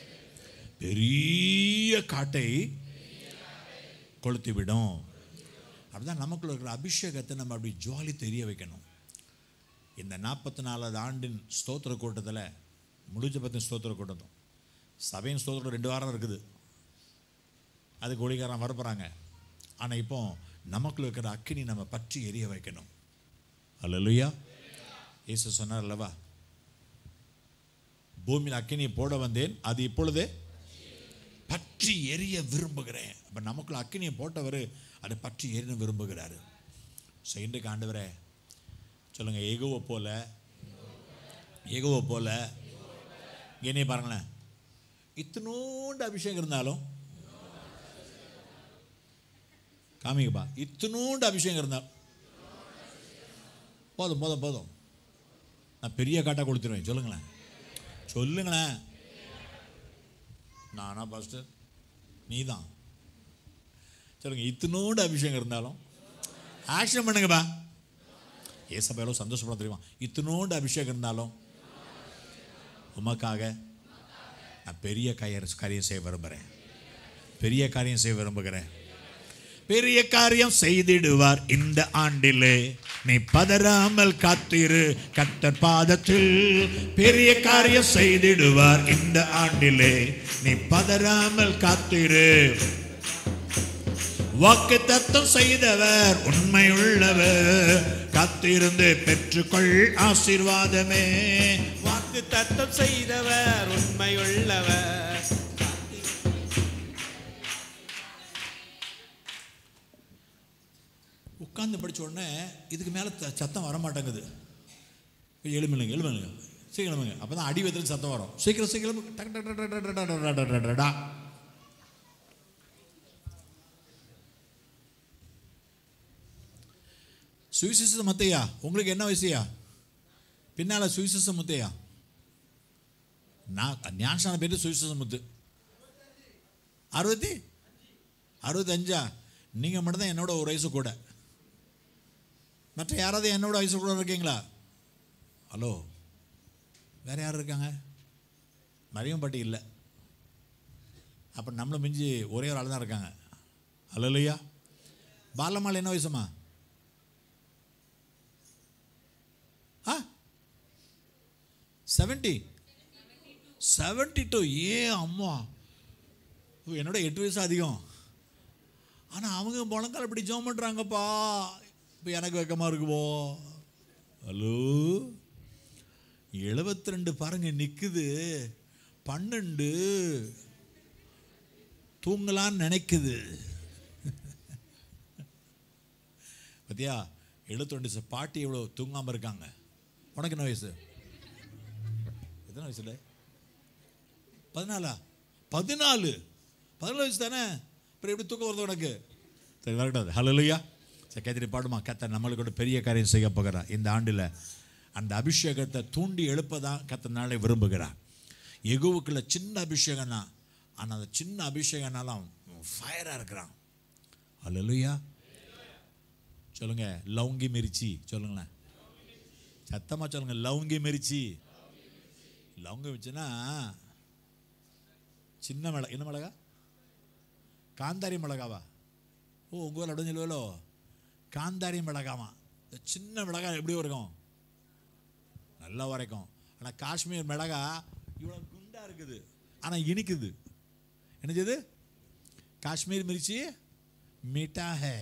S1: பெரிய காட்டை கொளுத்தி விடும் அப்படிதான் நமக்குள்ள இருக்கிற அபிஷேகத்தை நம்ம அப்படி ஜுவாலி தெரிய வைக்கணும் இந்த நாற்பத்தி நாலாவது ஆண்டின் ஸ்தோத்திர கூட்டத்தில் முடிஞ்ச பத்தின ஸ்தோத்திர கூட்டம் சபையின் ஸ்தோத்திரம் ரெண்டு வாரம் இருக்குது அதுக்கு ஒளிகாரம் வரப்போகிறாங்க ஆனால் இப்போ நமக்குள்ள இருக்கிற அக்கினி நம்ம பற்றி எரிய வைக்கணும் அல்லலுயா இயேசு சொன்னார் அல்லவா பூமியில் அக்கினியை போட வந்தேன் அது இப்பொழுதே பற்றி எரிய விரும்புகிறேன் அப்போ நமக்குள்ள அக்கினியை போட்டவர் அதை பற்றி எரிய விரும்புகிறாரு ஸோ இன்றைக்கு ஆண்டவரே சொல்லுங்கள் எகுவை போல எகுவை போல என்னைய பாருங்களேன் இத்தினோண்டு அபிஷேகம் இருந்தாலும் காமிங்கப்பா இத்தினோண்டு அபிஷேகம் இருந்தால் போதும் போதும் போதும் நான் பெரிய காட்டாக கொடுத்துருவேன் சொல்லுங்களேன் சொல்லுங்களேன் நானா பாஸ்டர் நீ தான் சொல்லுங்க இத்தினோண்டு அபிஷேகம் இருந்தாலும் ஆக்ஷன் பண்ணுங்கப்பா ஏசப்பா எவ்வளோ சந்தோஷப்பட தெரியுமா இத்தினோண்டு அபிஷேகம் இருந்தாலும் உமக்காக நான் பெரிய காரிய காரியம் செய்ய விரும்புகிறேன் பெரிய காரியம் செய்ய விரும்புகிறேன் பெரிய காரியம் செய்திடுவார் இந்த ஆண்டிலே நீ பதறாமல் காத்திரு கத்தர் பாதத்தில் பெரிய காரியம் செய்திடுவார் இந்த ஆண்டிலே நீ பதறாமல் காத்திரு வாக்கு தத்தம் செய்தவர் உண்மையுள்ளவர் காத்திருந்து பெற்றுக்கொள் ஆசீர்வாதமே
S4: வாக்கு தத்தம் செய்தவர் உண்மையுள்ளவர்
S1: உட்கார்ந்து படிச்ச உடனே இதுக்கு மேலே சத்தம் வர மாட்டேங்குது எழுமில்லுங்க எழுமில்லுங்க சீக்கிரம் எழுமுங்க அப்போ தான் அடி வைத்துல சத்தம் வரும் சீக்கிரம் சீக்கிரம் எழும்புங்க. டக் டக் டக் டக் டக் டக் டக் டக் டக் டக் டக். சுவிசேஷ மத்தையா உங்களுக்கு என்ன வயசுயா பின்னால் சுவிசேஷ முத்தையா நான் ஞானசான பேர் சுவிசேஷ முத்து அறுபத்தி அறுபத்தஞ்சா நீங்கள் மட்டும்தான் என்னோட ஒரு வயசு கூட மற்ற யாராவது என்னோட வயசு கூட இருக்கீங்களா ஹலோ வேறு யார் இருக்காங்க மரியம் பாட்டி இல்லை அப்போ நம்மளை மிஞ்சி ஒரே ஒரு ஆள் தான் இருக்காங்க ஹலோ இல்லையா பாலம்மாள் என்ன வயசுமா ஆ செவன்ட்டி செவன்ட்டி டூ ஏ அம்மா ஓ, என்னோட எட்டு வயசு அதிகம் ஆனால் அவங்க முழங்கால் இப்படி ஜோம் பண்ணுறாங்கப்பா இப்போ எனக்கு வெக்கமாக இருக்குமோ ஹலோ எழுபத்தி ரெண்டு பாருங்க நிற்குது பன்னெண்டு தூங்கலான்னு நினைக்குது பத்தியா எழுபத்தி ரெண்டு பாட்டி எவ்வளோ தூங்காமல் இருக்காங்க உனக்கு என்ன வயசு எத்தனை வயசுல பதினாலா பதினாலு பதினாலு வயசு தானே அப்புறம் எப்படி தூக்கம் வருது உனக்கு சரி வரக்கூடாது ஹலோ இல்லையா சரி கேத்திரி பாடுமா கத்த நம்மளுக்கு ஒரு பெரிய காரியம் செய்ய போகிறார் இந்த ஆண்டில் அந்த அபிஷேகத்தை தூண்டி எழுப்பதான் கத்த நாளை விரும்புகிறார் எகுவுக்குள்ள சின்ன அபிஷேகம் தான் ஆனால் அந்த சின்ன அபிஷேகம்னால அவன் ஃபயராக இருக்கிறான் ஹலோ இல்லையா சொல்லுங்க லவுங்கி மிர்ச்சி சொல்லுங்களேன் சத்தமாக சொல்லுங்க லவுங்கி மிர்ச்சி லவங்க வச்சுன்னா சின்ன மிளகா என்ன மிளகா காந்தாரி மிளகாவா ஓ உங்கள் ஊரில் அப்படின்னு சொல்லுவலோ காந்தாரி மிளகாவா இந்த சின்ன மிளகா எப்படி இருக்கும் நல்லா வரைக்கும் ஆனால் காஷ்மீர் மிளகா இவ்வளோ குண்டா இருக்குது ஆனால் இனிக்குது என்ன செய்யுது காஷ்மீர் மிர்ச்சி मीठा है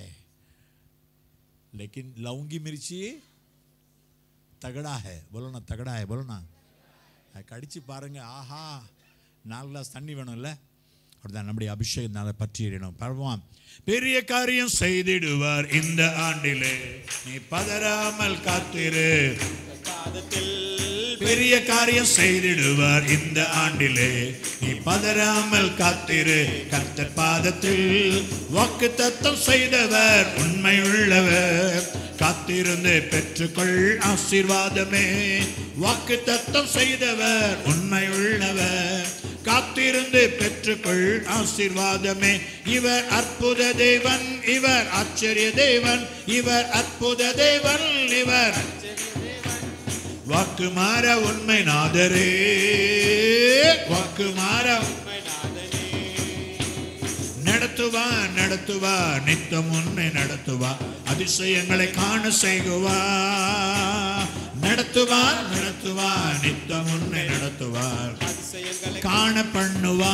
S1: लेकिन लौंगी मिर्ची तगड़ा है बोलो ना तगड़ा है बोलो ना அதை கடிச்சு பாருங்க ஆஹா நாலு கிளாஸ் தண்ணி வேணும்ல அப்படிதான் நம்முடைய அபிஷேகத்தினால பற்றி எறியணும் பரவாம் பெரிய காரியம் செய்திடுவார் இந்த ஆண்டிலே நீ பதறாமல் காத்திரு
S4: பாதத்தில்
S1: பெரிய காரியம் செய்திடுவார் இந்த ஆண்டிலே நீ பதறாமல் காத்திரு கர்த்தர் பாதத்தில் வாக்கு தத்தம் செய்தவர் உண்மையுள்ளவர் காத்திருந்து பெற்றுக்கொள் ஆசீர்வாதமே வாக்கு தத்தம் செய்தவர் உண்மையுள்ளவர் காத்திருந்து பெற்றுக்கொள் ஆசீர்வாதமே இவர் அற்புத தேவன் இவர் ஆச்சரிய தேவன் இவர் அற்புத தேவன் இவர் வாக்கு மாற உண்மை நாதரே வாக்கு மாற
S4: உண்மை நாதனே
S1: நடத்துவா நடத்துவா நித்தம் உண்மை நடத்துவா அதிசயங்களை காண செய்குவா நடத்துவா நடத்துவா நித்தம் உண்மை நடத்துவார்
S4: அதிசயங்களை
S1: காண பண்ணுவா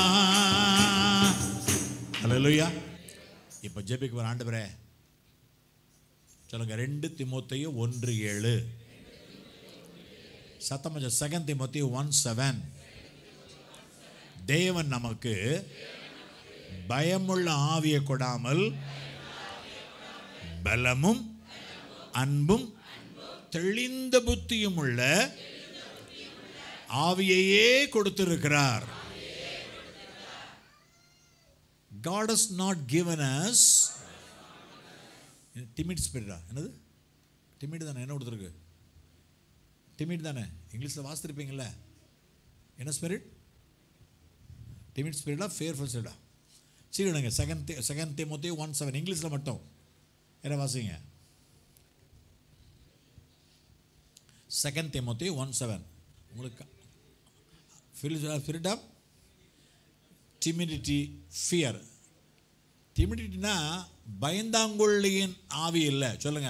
S1: அல்லேலூயா இப்போ ஜெபிக்கு வர ஆண்டவரே சொல்லுங்க ரெண்டு திமோத்தையும் ஒன்று ஏழு சத்தம் செகண்ட் திமோத்தையும் ஒன் செவன் தேவன் நமக்கு பயமுள்ள ஆவியை கொடாமல் பலமும் அன்பும் தெளிந்த புத்தியும் உள்ள ஆவியையே கொடுத்திருக்கிறார் God has not given us timid spirit என்னது timid தானே என்ன கொடுத்துருக்கு timid தானே இங்கிலீஷில் வாசித்திருப்பீங்கள்ல என்ன ஸ்பிரிட் timid ஸ்பிரிட்டா ஃபேர்ஃபுல் ஸ்பிரிட்டா சீக்கிரங்க second second Timothy one seven இங்கிலீஷில் மட்டும் என்ன வாசிங்க செகண்ட் தேமோத்தே ஒன் செவன் உங்களுக்கு ஸ்பிரிட் ஆஃப் டிமிடிட்டி ஃபியர் டிமிடிட்டினா பயந்தாங்கொள்ளியின் ஆவி இல்லை சொல்லுங்க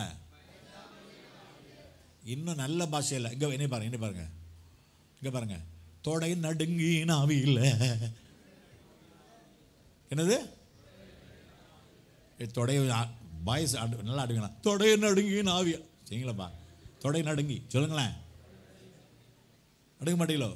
S1: இன்னும் நல்ல பாஷை இல்லை இங்கே என்ன பாருங்க என்ன பாருங்க இங்கே பாருங்க தொடை நடுங்கின ஆவி இல்லை என்னது ஏய், தொடை பாய்ஸ் நல்லா ஆடுங்களா தொடை நடுங்கின ஆவி சரிங்களாப்பா தொடை நடுங்கி சொல்லுங்களேன் அடுக்க மாட்டீங்களோ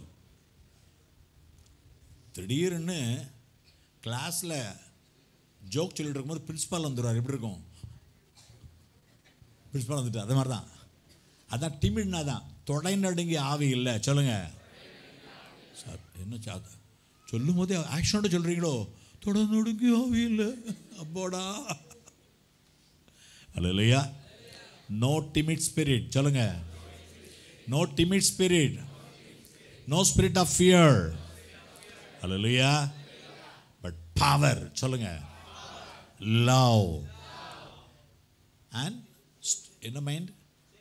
S1: திடீர்னு கிளாஸில் ஜோக் சொல்லிட்டு இருக்கும்போது பிரின்ஸ்பால் வந்துடுவார் எப்படி இருக்கும் பிரின்ஸ்பால் வந்துட்டு அதே மாதிரி தான் அதான் டிமிட்னா தான் தொடை நடுங்கி ஆவி இல்லை சொல்லுங்க சார் என்ன சார் சொல்லும் போதே ஆக்ஷனோட சொல்கிறீங்களோ தொட நடுங்கி ஆவி இல்லை அப்போடா அல்லையா நோ டிமிட் ஸ்பிரிட் சொல்லுங்க no timid spirit no spirit of fear அல்லையா பட் பவர் சொல்லுங்க லவ் அண்ட் என்ன மைண்ட்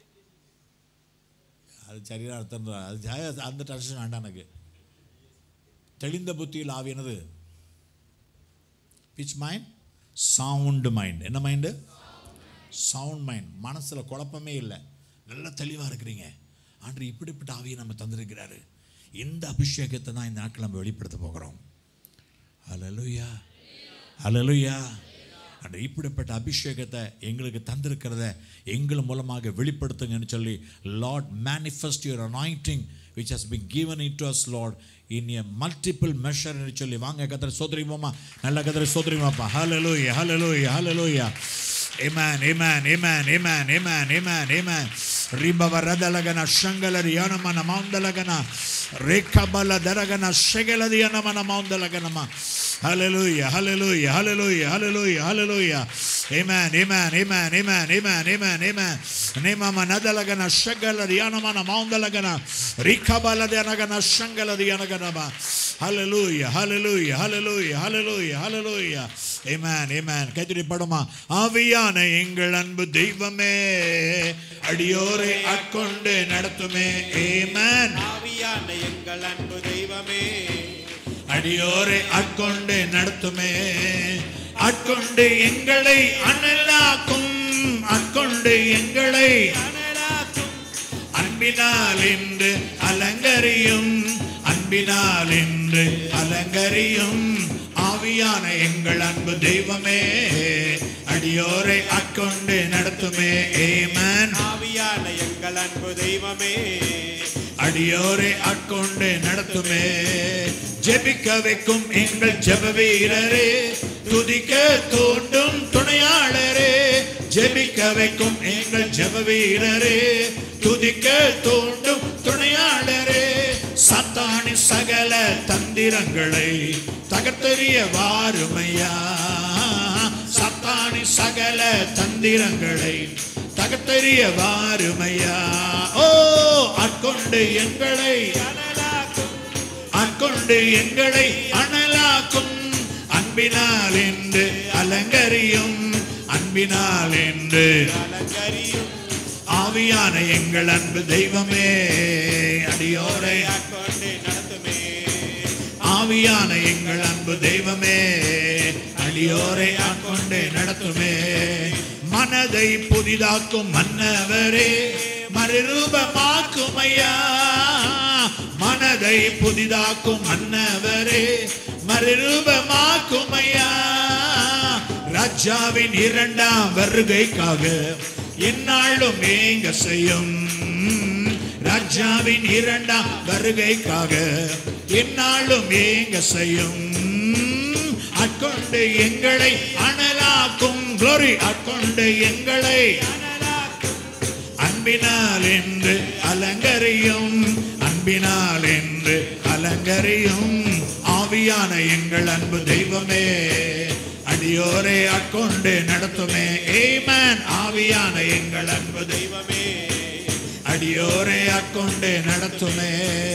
S1: அது சரியான அர்த்தம் தான். அது ஜா- அந்த டென்ஷன் வேண்டாம் எனக்கு தெளிந்த புத்தியில் ஆவியானது விச் மைண்ட் சவுண்டு மைண்ட் என்ன மைண்டு சவுண்ட் மைண்ட் மனசில் குழப்பமே இல்லை நல்ல தெளிவாக இருக்கிறீங்க ஆண்டு இப்படிப்பட்ட ஆவியை நம்ம தந்திருக்கிறாரு இந்த அபிஷேகத்தை தான் இந்த நாட்கள் நம்ம வெளிப்படுத்த போகிறோம் ஹalleluya ஹalleluya அந்த இப்படிப்பட்ட அபிஷேகத்தை எங்களுக்கு தந்திருக்கிறத எங்கள் மூலமாக வெளிப்படுத்துங்கன்னு சொல்லி lord manifest your anointing which has been given into us lord in a multiple மெஷர்னு சொல்லி வாங்க கத்திர சோதரிமாமா நல்ல கத்திர சோதரிமாப்பா ஹalleluya ஹalleluya ஹalleluya Amen, amen, amen, amen, amen, amen, amen. Ribava radalagana shangalari mana maundalagana rekabala daragana shegaladi mana maundalagana ma. Hallelujah, hallelujah, hallelujah, hallelujah, hallelujah. Amen, amen, amen, amen, amen, amen, amen. Nema manadalagana shagaladi mana maundalagana rekabala daragana shangaladi anagana ma. Hallelujah, hallelujah, hallelujah, hallelujah, hallelujah. Amen, amen. கைத்தறி படமா ஆவியான எங்கள் அன்பு தெய்வமே அடியோரை ஆட்கொண்டு நடத்துமே Amen.
S4: ஆவியான எங்கள் அன்பு தெய்வமே
S1: அடியோரை ஆட்கொண்டு நடத்துமே ஆட்கொண்டு எங்களை அனலாக்கும் ஆட்கொண்டு எங்களை
S4: அனலாக்கும்
S1: அன்பினால் என்று அலங்கரியும் அன்பினால் என்று அலங்கரியும் ஆவியான எங்கள் அன்பு தெய்வமே அடியோரை ஆட்கொண்டு நடத்துமே ஏமன்
S4: ஆவியான எங்கள் அன்பு தெய்வமே
S1: அடியோரை ஆட்கொண்டு நடத்துமே ஜெபிக்க வைக்கும் எங்கள் ஜெப வீரரே துதிக்க தூண்டும் துணையாளரே ஜெபிக்க வைக்கும் எங்கள் ஜெப வீரரே துதிக்க தூண்டும் துணையாளரே சத்தானி சகல தந்திரங்களை தகர்த்தெறிய வாருமையா சத்தானி சகல தந்திரங்களை தகர்த்தெறிய வாருமையா ஓ ஆட்கொண்டு எங்களை
S4: அனலாக்கும்
S1: ஆட்கொண்டு எங்களை அனலாக்கும் அன்பினால் என்று அலங்கரியும் அன்பினால் என்று
S4: அலங்கரியும்
S1: ஆவியான எங்கள் அன்பு தெய்வமே அடியோரை
S4: கொண்டு நடத்துமே
S1: ஆவியான எங்கள் அன்பு தெய்வமே அடியோரை ஆட்கொண்டு நடத்துமே மனதை புதிதாக்கும் மன்னவரே மறுரூபமாக்கும் ஐயா மனதை புதிதாக்கும் மன்னவரே மறுரூபமாக்கும் ஐயா ராஜாவின் இரண்டாம் வருகைக்காக எந்நாளும் ஏங்க செய்யும் ராஜாவின் இரண்டாம் வருகைக்காக எந்நாளும் ஏங்க செய்யும் அட்கொண்டு எங்களை அனலாக்கும் glory அட்கொண்டு எங்களை அன்பினால் என்று அலங்கரியும் அன்பினால் என்று அலங்கரியும் ஆவியான எங்கள் அன்பு தெய்வமே அடியோரை அட்கொண்டு நடத்துமே ஏமன் ஆவியான எங்கள் அன்பு தெய்வமே அடியோரை அட்கொண்டு நடத்துமே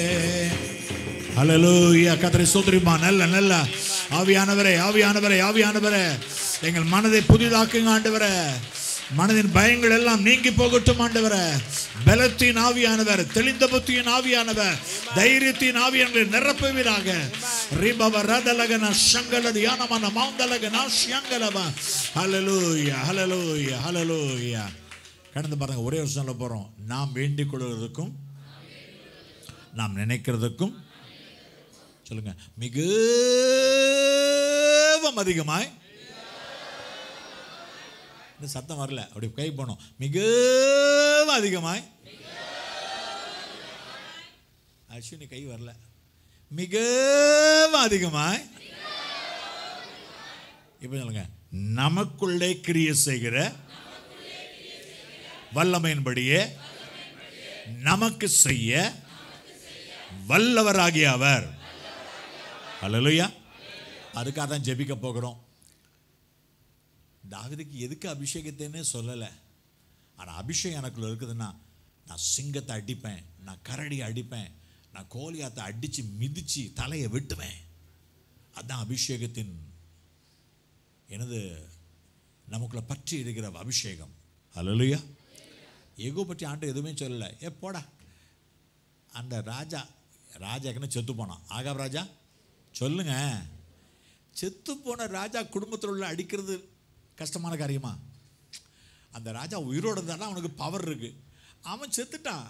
S1: ஹalleluya கர்த்தரை ஸ்தோத்திரிமா நல்ல நல்ல ஆவியானவரே ஆவியானவரே ஆவியானவரே எங்கள் மனதை புதிதாக்குங்க ஆண்டவரே மனதின் பயங்கள் எல்லாம் நீங்கி போகட்டும் ஆண்டவரே பலத்தின் ஆவியானவர் தெளிந்த புத்தியின் ஆவியானவர் தைரியத்தின் ஆவியானவரை நிரப்புவீராக ரிபவ ரதலகன சங்கல தியானமான மௌந்தலகன ஷியங்கலவ ஹalleluya ஹalleluya ஹalleluya கடந்து பாருங்க ஒரே ஒரு சொல்ல போறோம் நாம் வேண்டிக் கொள்வதற்கும் நாம் நினைக்கிறதுக்கும் சொல்லுங்க மிகவும் அதிகமாய் இந்த சத்தம் வரல அப்படி கை போனோம் மிகவும் அதிகமாய் அஸ்வினி கை வரல மிகவும் அதிகமாய் இப்போ சொல்லுங்க நமக்குள்ளே கிரிய செய்கிற வல்லமையின்படியே நமக்கு செய்ய வல்லவராகிய அவர் அல்லேலூயா அதுக்காக தான் ஜெபிக்க போகிறோம் தாவீதுக்கு எதுக்கு அபிஷேகத்தைன்னே சொல்லலை ஆனால் அபிஷேகம் எனக்குள்ள இருக்குதுன்னா நான் சிங்கத்தை அடிப்பேன் நான் கரடியை அடிப்பேன் நான் கோலியாத்தை அடித்து மிதித்து தலையை வெட்டுவேன் அதான் அபிஷேகத்தின் எனது நமக்குள்ள பற்றி இருக்கிற அபிஷேகம் அல்லையா எகோ பற்றி ஆண்டு எதுவுமே சொல்லலை ஏ போடா அந்த ராஜா ராஜாக்குன்னு செத்து போனான் ஆகாப் ராஜா சொல்லுங்க செத்து போன ராஜா குடும்பத்தில் உள்ள அடிக்கிறது கஷ்டமான காரியமா அந்த ராஜா உயிரோடு இருந்தானா அவனுக்கு பவர் இருக்கு அவன் செத்துட்டான்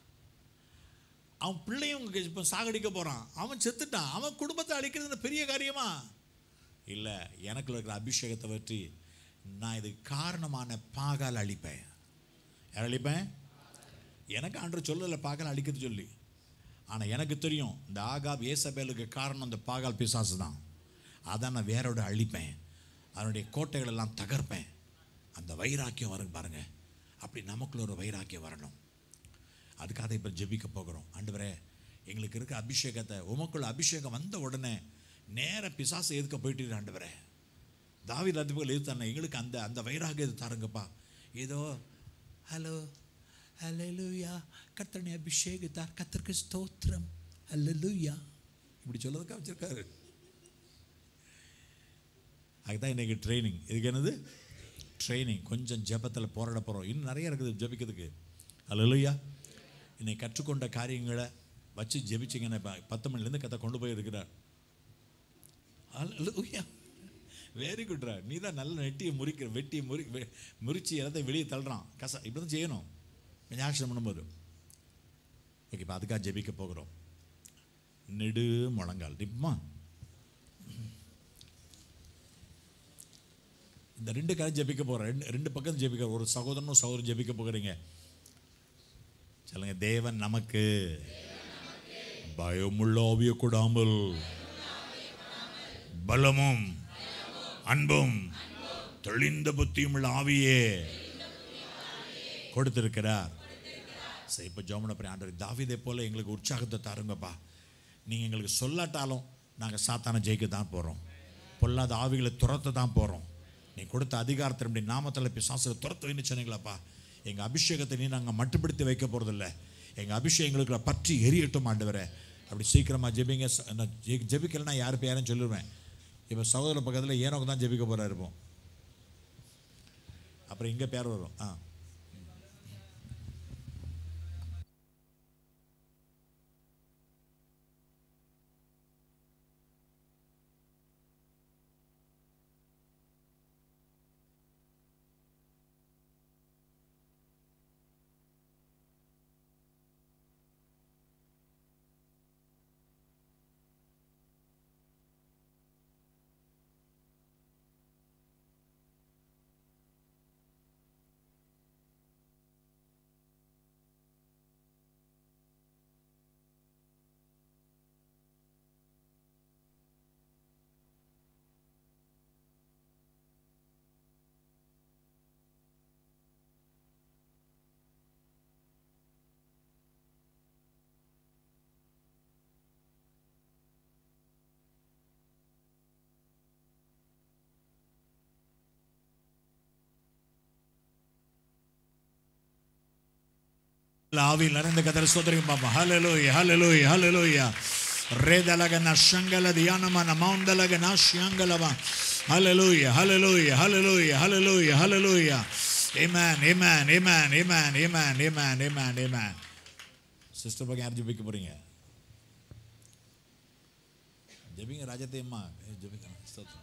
S1: அவன் பிள்ளையும் இப்போ சாகடிக்க போகிறான் அவன் செத்துட்டான் அவன் குடும்பத்தை அழிக்கிறது பெரிய காரியமா இல்லை எனக்குள்ள இருக்கிற அபிஷேகத்தை பற்றி நான் இதுக்கு காரணமான பாகால் அழிப்பேன் யார் அழிப்பேன் எனக்கு ஆண்டு சொல்லலை பாகால் அழிக்கிறது சொல்லி ஆனால் எனக்கு தெரியும் இந்த ஆகாப் ஏசபேலுக்கு காரணம் இந்த பாகால் பிசாசு தான் அதான் நான் வேரோட அழிப்பேன் அதனுடைய கோட்டைகள் எல்லாம் தகர்ப்பேன் அந்த வைராக்கியம் வரும் பாருங்க அப்படி நமக்குள்ள ஒரு வைராக்கியம் வரணும் அதுக்காக இப்போ ஜெபிக்க போகிறோம் ஆண்டவரே எங்களுக்கு இருக்க அபிஷேகத்தை உமக்குள்ள அபிஷேகம் வந்த உடனே நேர பிசாசை எதுக்க போயிட்டு ஆண்டவரே தாவி ரத்துகள் எதிர்த்தானே எங்களுக்கு அந்த அந்த வைராகியத்தை தாருங்கப்பா ஏதோ ஹலோ ஹலலூயா கர்த்தனை அபிஷேகித்தார் கர்த்தருக்கு ஸ்தோத்திரம் ஹலலூயா இப்படி சொல்லதுக்கா வச்சிருக்காரு அதுதான் இன்னைக்கு ட்ரைனிங் இதுக்கு என்னது ட்ரைனிங் கொஞ்சம் ஜெபத்தில் போராட போகிறோம் இன்னும் நிறைய இருக்குது ஜெபிக்கிறதுக்கு அல்லையா இன்னைக்கு கற்றுக்கொண்ட காரியங்களை வச்சு ஜெபிச்சிங்கன்னா இப்போ பத்து மணிலேருந்து கதை கொண்டு போய் இருக்கிறார் அல்லையா வெரி குட்ரா நீ தான் நல்ல நெட்டியை முறிக்கிற வெட்டியை முறி வெ- முறிச்சு எல்லாத்தையும் வெளியே தள்ளுறான் கச இப்படி தான் செய்யணும் ஞாபகம் பண்ணும்போது ஓகே இப்போ அதுக்காக ஜெபிக்க போகிறோம் நெடு முழங்கால் டிப்மா இந்த ரெண்டு காலம் ஜெபிக்க போகிறோம் ரெண்டு ரெண்டு பக்கம் ஜெபிக்க ஒரு சகோதரனும் சகோதரன் ஜெபிக்க போகிறீங்க சொல்லுங்க தேவன் நமக்கு பயமுள்ள ஆவிய கொடாமல் பலமும் அன்பும் தெளிந்த புத்தியும் உள்ள ஆவியே கொடுத்திருக்கிறார் சரி இப்போ ஜோமன பிரிய ஆண்டவர் தாவீதை போல எங்களுக்கு உற்சாகத்தை தாருங்கப்பா நீங்கள் எங்களுக்கு சொல்லாட்டாலும் நாங்கள் சாத்தான ஜெயிக்க தான் போகிறோம் பொல்லாத ஆவிகளை துரத்த தான் போகிறோம் நீ கொடுத்த அதிகாரத்தினுடைய நாமத்தில் பிசாசுகளை துரத்த வைன்னு சொன்னீங்களாப்பா எங்கள் அபிஷேகத்தை நீ நாங்கள் மட்டுப்படுத்தி வைக்க போகிறதில்ல எங்கள் அபிஷேகங்களுக்கு பற்றி எரியட்டும் ஆண்டவரே அப்படி சீக்கிரமாக ஜெபிங்க ச- நான் ஜெ- ஜெபிக்கலைன்னா யார் பேரும் சொல்லிடுவேன் இப்போ சகோதர பக்கத்தில் ஏனோக்கு தான் ஜெபிக்க போகிறா இருப்போம் அப்புறம் இங்கே பேர் வரும் ஆ ஆவியில் நிறைந்த கதற சோதரிங்க பாப்பா ஹalleluya hallelujah hallelujah ரேதலகன ஷங்கல தியானமன மௌந்தலகன ஷியங்கலவா hallelujah hallelujah hallelujah hallelujah hallelujah amen amen amen amen amen amen amen amen sister பக்கம் யார் ஜெபிக்க போறீங்க ஜெபிங்க ராஜத்தை அம்மா ஜெபிங்க ஸ்தோத்திரம்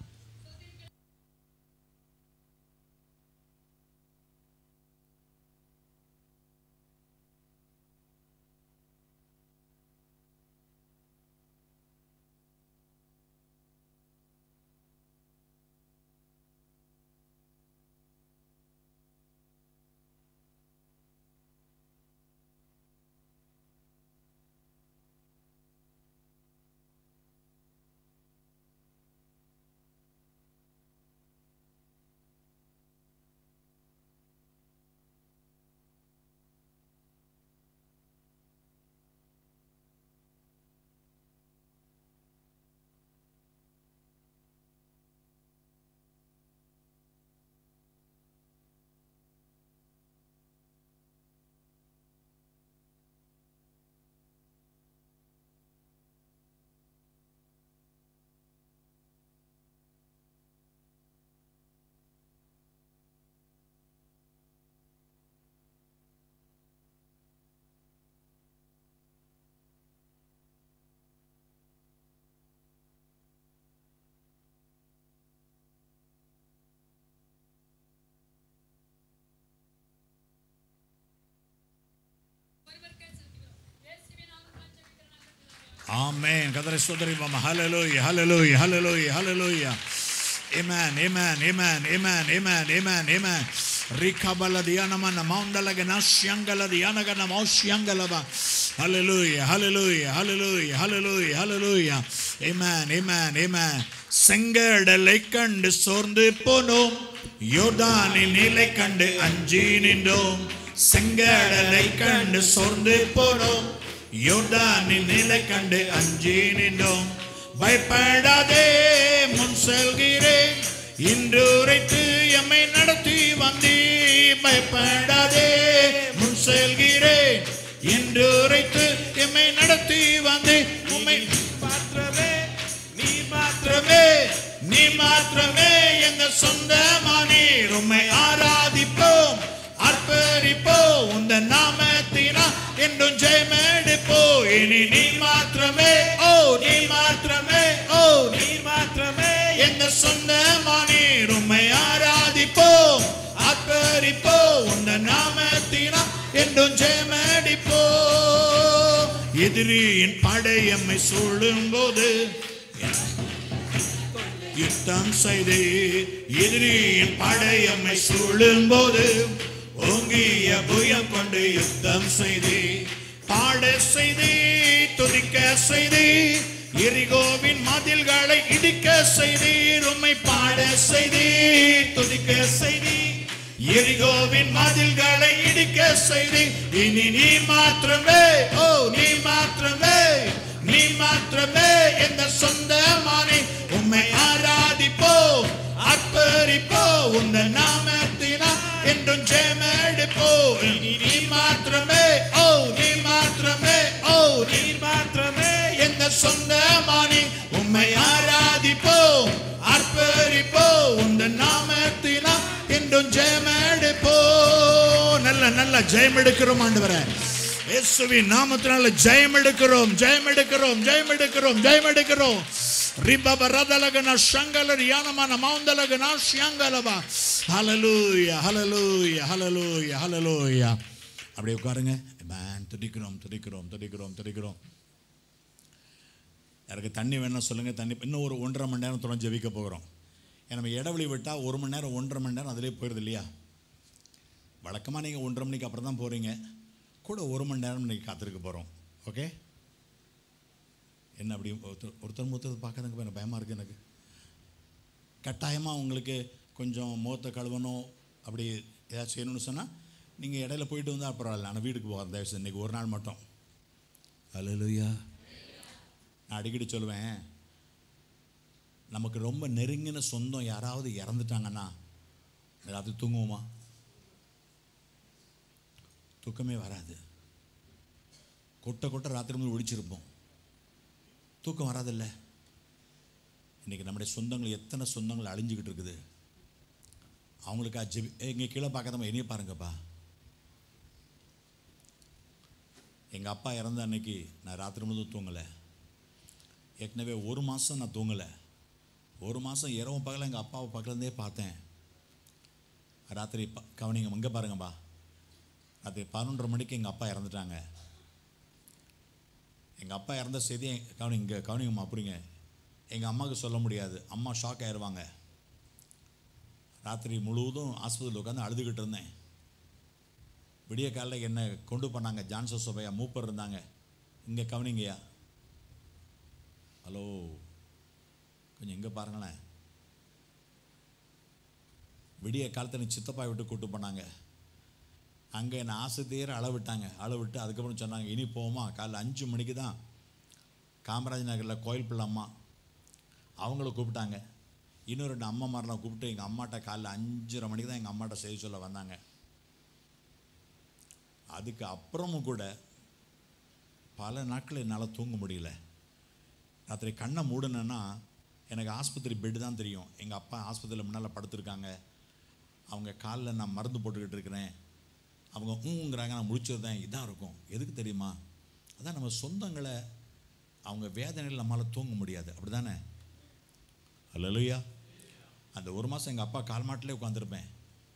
S1: ஆமென் கதரை சோதரி மாமா ஹalleluya hallelujah hallelujah hallelujah amen amen amen amen amen amen amen rikabala diyanama namaundalaga nashyangala diyanaka namosyangalaba hallelujah hallelujah hallelujah hallelujah hallelujah amen amen amen செங்கடலை கண்டு சோர்ந்து போனோம் யோர்தானின் நிலை கண்டு அஞ்சி நின்றோம் செங்கடலை கண்டு சோர்ந்து போனோம் யோர்தானின் நிலை கண்டு அஞ்சி நின்றோம் பயப்படாதே முன் செல்கிறேன் இன்று உரைத்து எம்மை நடத்தி வந்தீ பயப்படாதே முன் செல்கிறேன் இன்று உரைத்து எம்மை நடத்தி வந்தே உம்மை
S4: மாத்திரமே நீ மாத்திரம்
S1: மாத்திரமே நீ மாத்திரமே எங்க சொந்தமானீர் உம்மை ஆராதிப்போம் அர்ப்பரிப்போம் உந்த நாமத்தினா என்றும் ஜெயமெடுப்போ இனி நீ மாத்திரமே ஓ நீ மாத்திரமே ஓ நீ
S4: நீ மாத்திரமே
S1: எங்க சொந்தமானீர் உம்மை ஆராதிப்போம் அர்ப்பரிப்போ உந்த நாமத்தினா என்றும் ஜெயமெடுப்போ எதிரியின் படையம்மை சூழும் போது யுத்தம் செய்து எதிரியின் படையம்மை சூழும் போது ஓங்கிய புயம் கொண்டு யுத்தம் செய்து பாட செய்து துதிக்க செய்து எரிகோவின் மதில்களை இடிக்க செய்து உம்மை பாட செய்து துதிக்க செய்து எரிகோவின் மதில்களை இடிக்க செய்து இனி நீ மாத்திரமே ஓ நீ மாத்திரமே நீ மாத்திரமே எந்த சொந்தமானே உம்மை ஆராதிப்போ அர்ப்பரிப்போ உந்த நாமத்தினா என்றும் ஜெயமெடுப்போ இனி நீ மாத்திரமே ஓ நீ மாத்திரமே ஓ நீ
S4: நீ மாத்திரமே
S1: எந்த சொந்தமானே உம்மை ஆராதிப்போ அர்ப்பரிப்போ உந்த நாமத்தினா என்றும் ஜெயமெடுப்போ நல்ல நல்ல ஜெயம் எடுக்கிறோம் ஆண்டவரே இயேசுவின் நாமத்தினால ஜெயம் எடுக்கிறோம் ஜெயம் எடுக்கிறோம் ஜெயம் எடுக்கிறோம் ஜெயம் எடுக்கிறோம் ரிபப ரதலகன சங்கலர் யானமான மௌந்தலகன ஷியங்கலபா ஹalleluya ஹalleluya ஹalleluya ஹalleluya அப்படியே உட்காருங்க மேன் துதிக்கிறோம் துதிக்கிறோம் துதிக்கிறோம் துதிக்கிறோம் எனக்கு தண்ணி வேணா சொல்லுங்க தண்ணி இன்னும் ஒரு ஒன்றரை மணி நேரம் தொடர்ந்து ஜெபிக்க போகிறோம் ஏன்னா நம்ம இடைவெளி விட்டால் ஒரு மணி நேரம் ஒன்றரை மணி நேரம் அதிலே போயிடுது இல்லையா வழக்கமாக நீங்கள் ஒன்றரை மணிக்கு அப்புறம் தான் போகிறீங்க கூட ஒரு மணி நேரம் இன்னைக்கு காத்திருக்க போகிறோம் ஓகே என்ன அப்படி ஒருத்தர் ஒருத்தர் மூத்தர் பார்க்கறதுக்கு எனக்கு பயமாக இருக்குது எனக்கு கட்டாயமாக உங்களுக்கு கொஞ்சம் முகத்தை கழுவணும் அப்படி ஏதாச்சும் செய்யணும்னு சொன்னால் நீங்கள் இடையில போயிட்டு வந்தால் பரவாயில்ல ஆனால் வீட்டுக்கு போகிறேன் தயவுசெய்து இன்றைக்கி ஒரு நாள் மட்டும் அலலுயா நான் அடிக்கடி சொல்லுவேன் நமக்கு ரொம்ப நெருங்கின சொந்தம் யாராவது இறந்துட்டாங்கன்னா ராத்திரி தூங்குவோமா தூக்கமே வராது கொட்ட கொட்ட ராத்திரி முழு ஒழிச்சிருப்போம் தூக்கம் வராதில்ல இன்னைக்கு நம்முடைய சொந்தங்கள் எத்தனை சொந்தங்கள் அழிஞ்சுக்கிட்டு இருக்குது அவங்களுக்கா ஜெபி இங்கே கீழே பார்க்காதவங்க என்னைய பாருங்கப்பா எங்கள் அப்பா இறந்த அன்னைக்கு நான் ராத்திரி முழுதும் தூங்கலை ஏற்கனவே ஒரு மாதம் நான் தூங்கலை ஒரு மாதம் இரவும் பகல எங்கள் அப்பாவை பக்கத்துலேருந்தே பார்த்தேன் ராத்திரி ப கவனிங்க இங்கே பாருங்கப்பா ராத்திரி பதினொன்றரை மணிக்கு எங்கள் அப்பா இறந்துட்டாங்க எங்கள் அப்பா இறந்த செய்தி கவனிங்க இங்கே கவனிங்கம்மா அப்படிங்க எங்கள் அம்மாவுக்கு சொல்ல முடியாது அம்மா ஷாக் ஆயிடுவாங்க ராத்திரி முழுவதும் ஆஸ்பத்திரியில் உட்காந்து அழுதுகிட்டு இருந்தேன் விடிய காலையில் என்னை கொண்டு போனாங்க ஜான்சன் சோபையா மூப்பர் இருந்தாங்க இங்கே கவனிங்கய்யா ஹலோ கொஞ்சம் இங்கே பாருங்களேன் விடிய காலத்தில் நீ சித்தப்பா விட்டு கூட்டு போனாங்க அங்கே என்னை ஆசை தீர அள விட்டாங்க அள விட்டு அதுக்கப்புறம் சொன்னாங்க இனி போமா காலைல அஞ்சு மணிக்கு தான் காமராஜ் நகரில் கோயில் பிள்ளை அம்மா அவங்கள கூப்பிட்டாங்க இன்னும் ரெண்டு அம்மாமாரெலாம் கூப்பிட்டு எங்கள் அம்மாட்ட காலைல அஞ்சரை மணிக்கு தான் எங்கள் அம்மாட்ட செய்தி சொல்ல வந்தாங்க அதுக்கு அப்புறமும் கூட பல நாட்கள் என்னால் தூங்க முடியல ராத்திரி கண்ணை மூடினேன்னா எனக்கு ஆஸ்பத்திரி பெட்டு தான் தெரியும் எங்கள் அப்பா ஆஸ்பத்திரியில் முன்னால் படுத்திருக்காங்க அவங்க காலில் நான் மருந்து போட்டுக்கிட்டு இருக்கிறேன் அவங்க ஊங்கிறாங்க நான் முடிச்சிருந்தேன் இதான் இருக்கும் எதுக்கு தெரியுமா அதான் நம்ம சொந்தங்களை அவங்க வேதனையில் நம்மளால் தூங்க முடியாது அப்படி தானே அல்லையா அந்த ஒரு மாதம் எங்கள் அப்பா கால் மாட்டிலே உட்காந்துருப்பேன்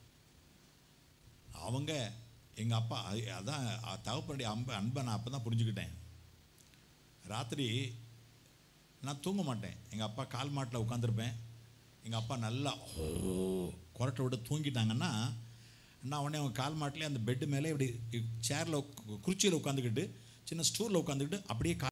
S1: அவங்க எங்கள் அப்பா அது- அதான் தகப்பனுடைய அன்பை அன்பை நான் அப்போ தான் புரிஞ்சுக்கிட்டேன் ராத்திரி நான் தூங்க மாட்டேன் எங்கள் அப்பா கால் மாட்டில் உட்காந்துருப்பேன் எங்கள் அப்பா நல்லா ஓ குரட்டை விட்டு தூங்கிட்டாங்கன்னா நான் உடனே அவன் கால் மாட்டிலே அந்த பெட்டு மேலே இப்படி சேரில் குச்சியில் உட்காந்துக்கிட்டு சின்ன ஸ்டூலில் உட்காந்துக்கிட்டு அப்படியே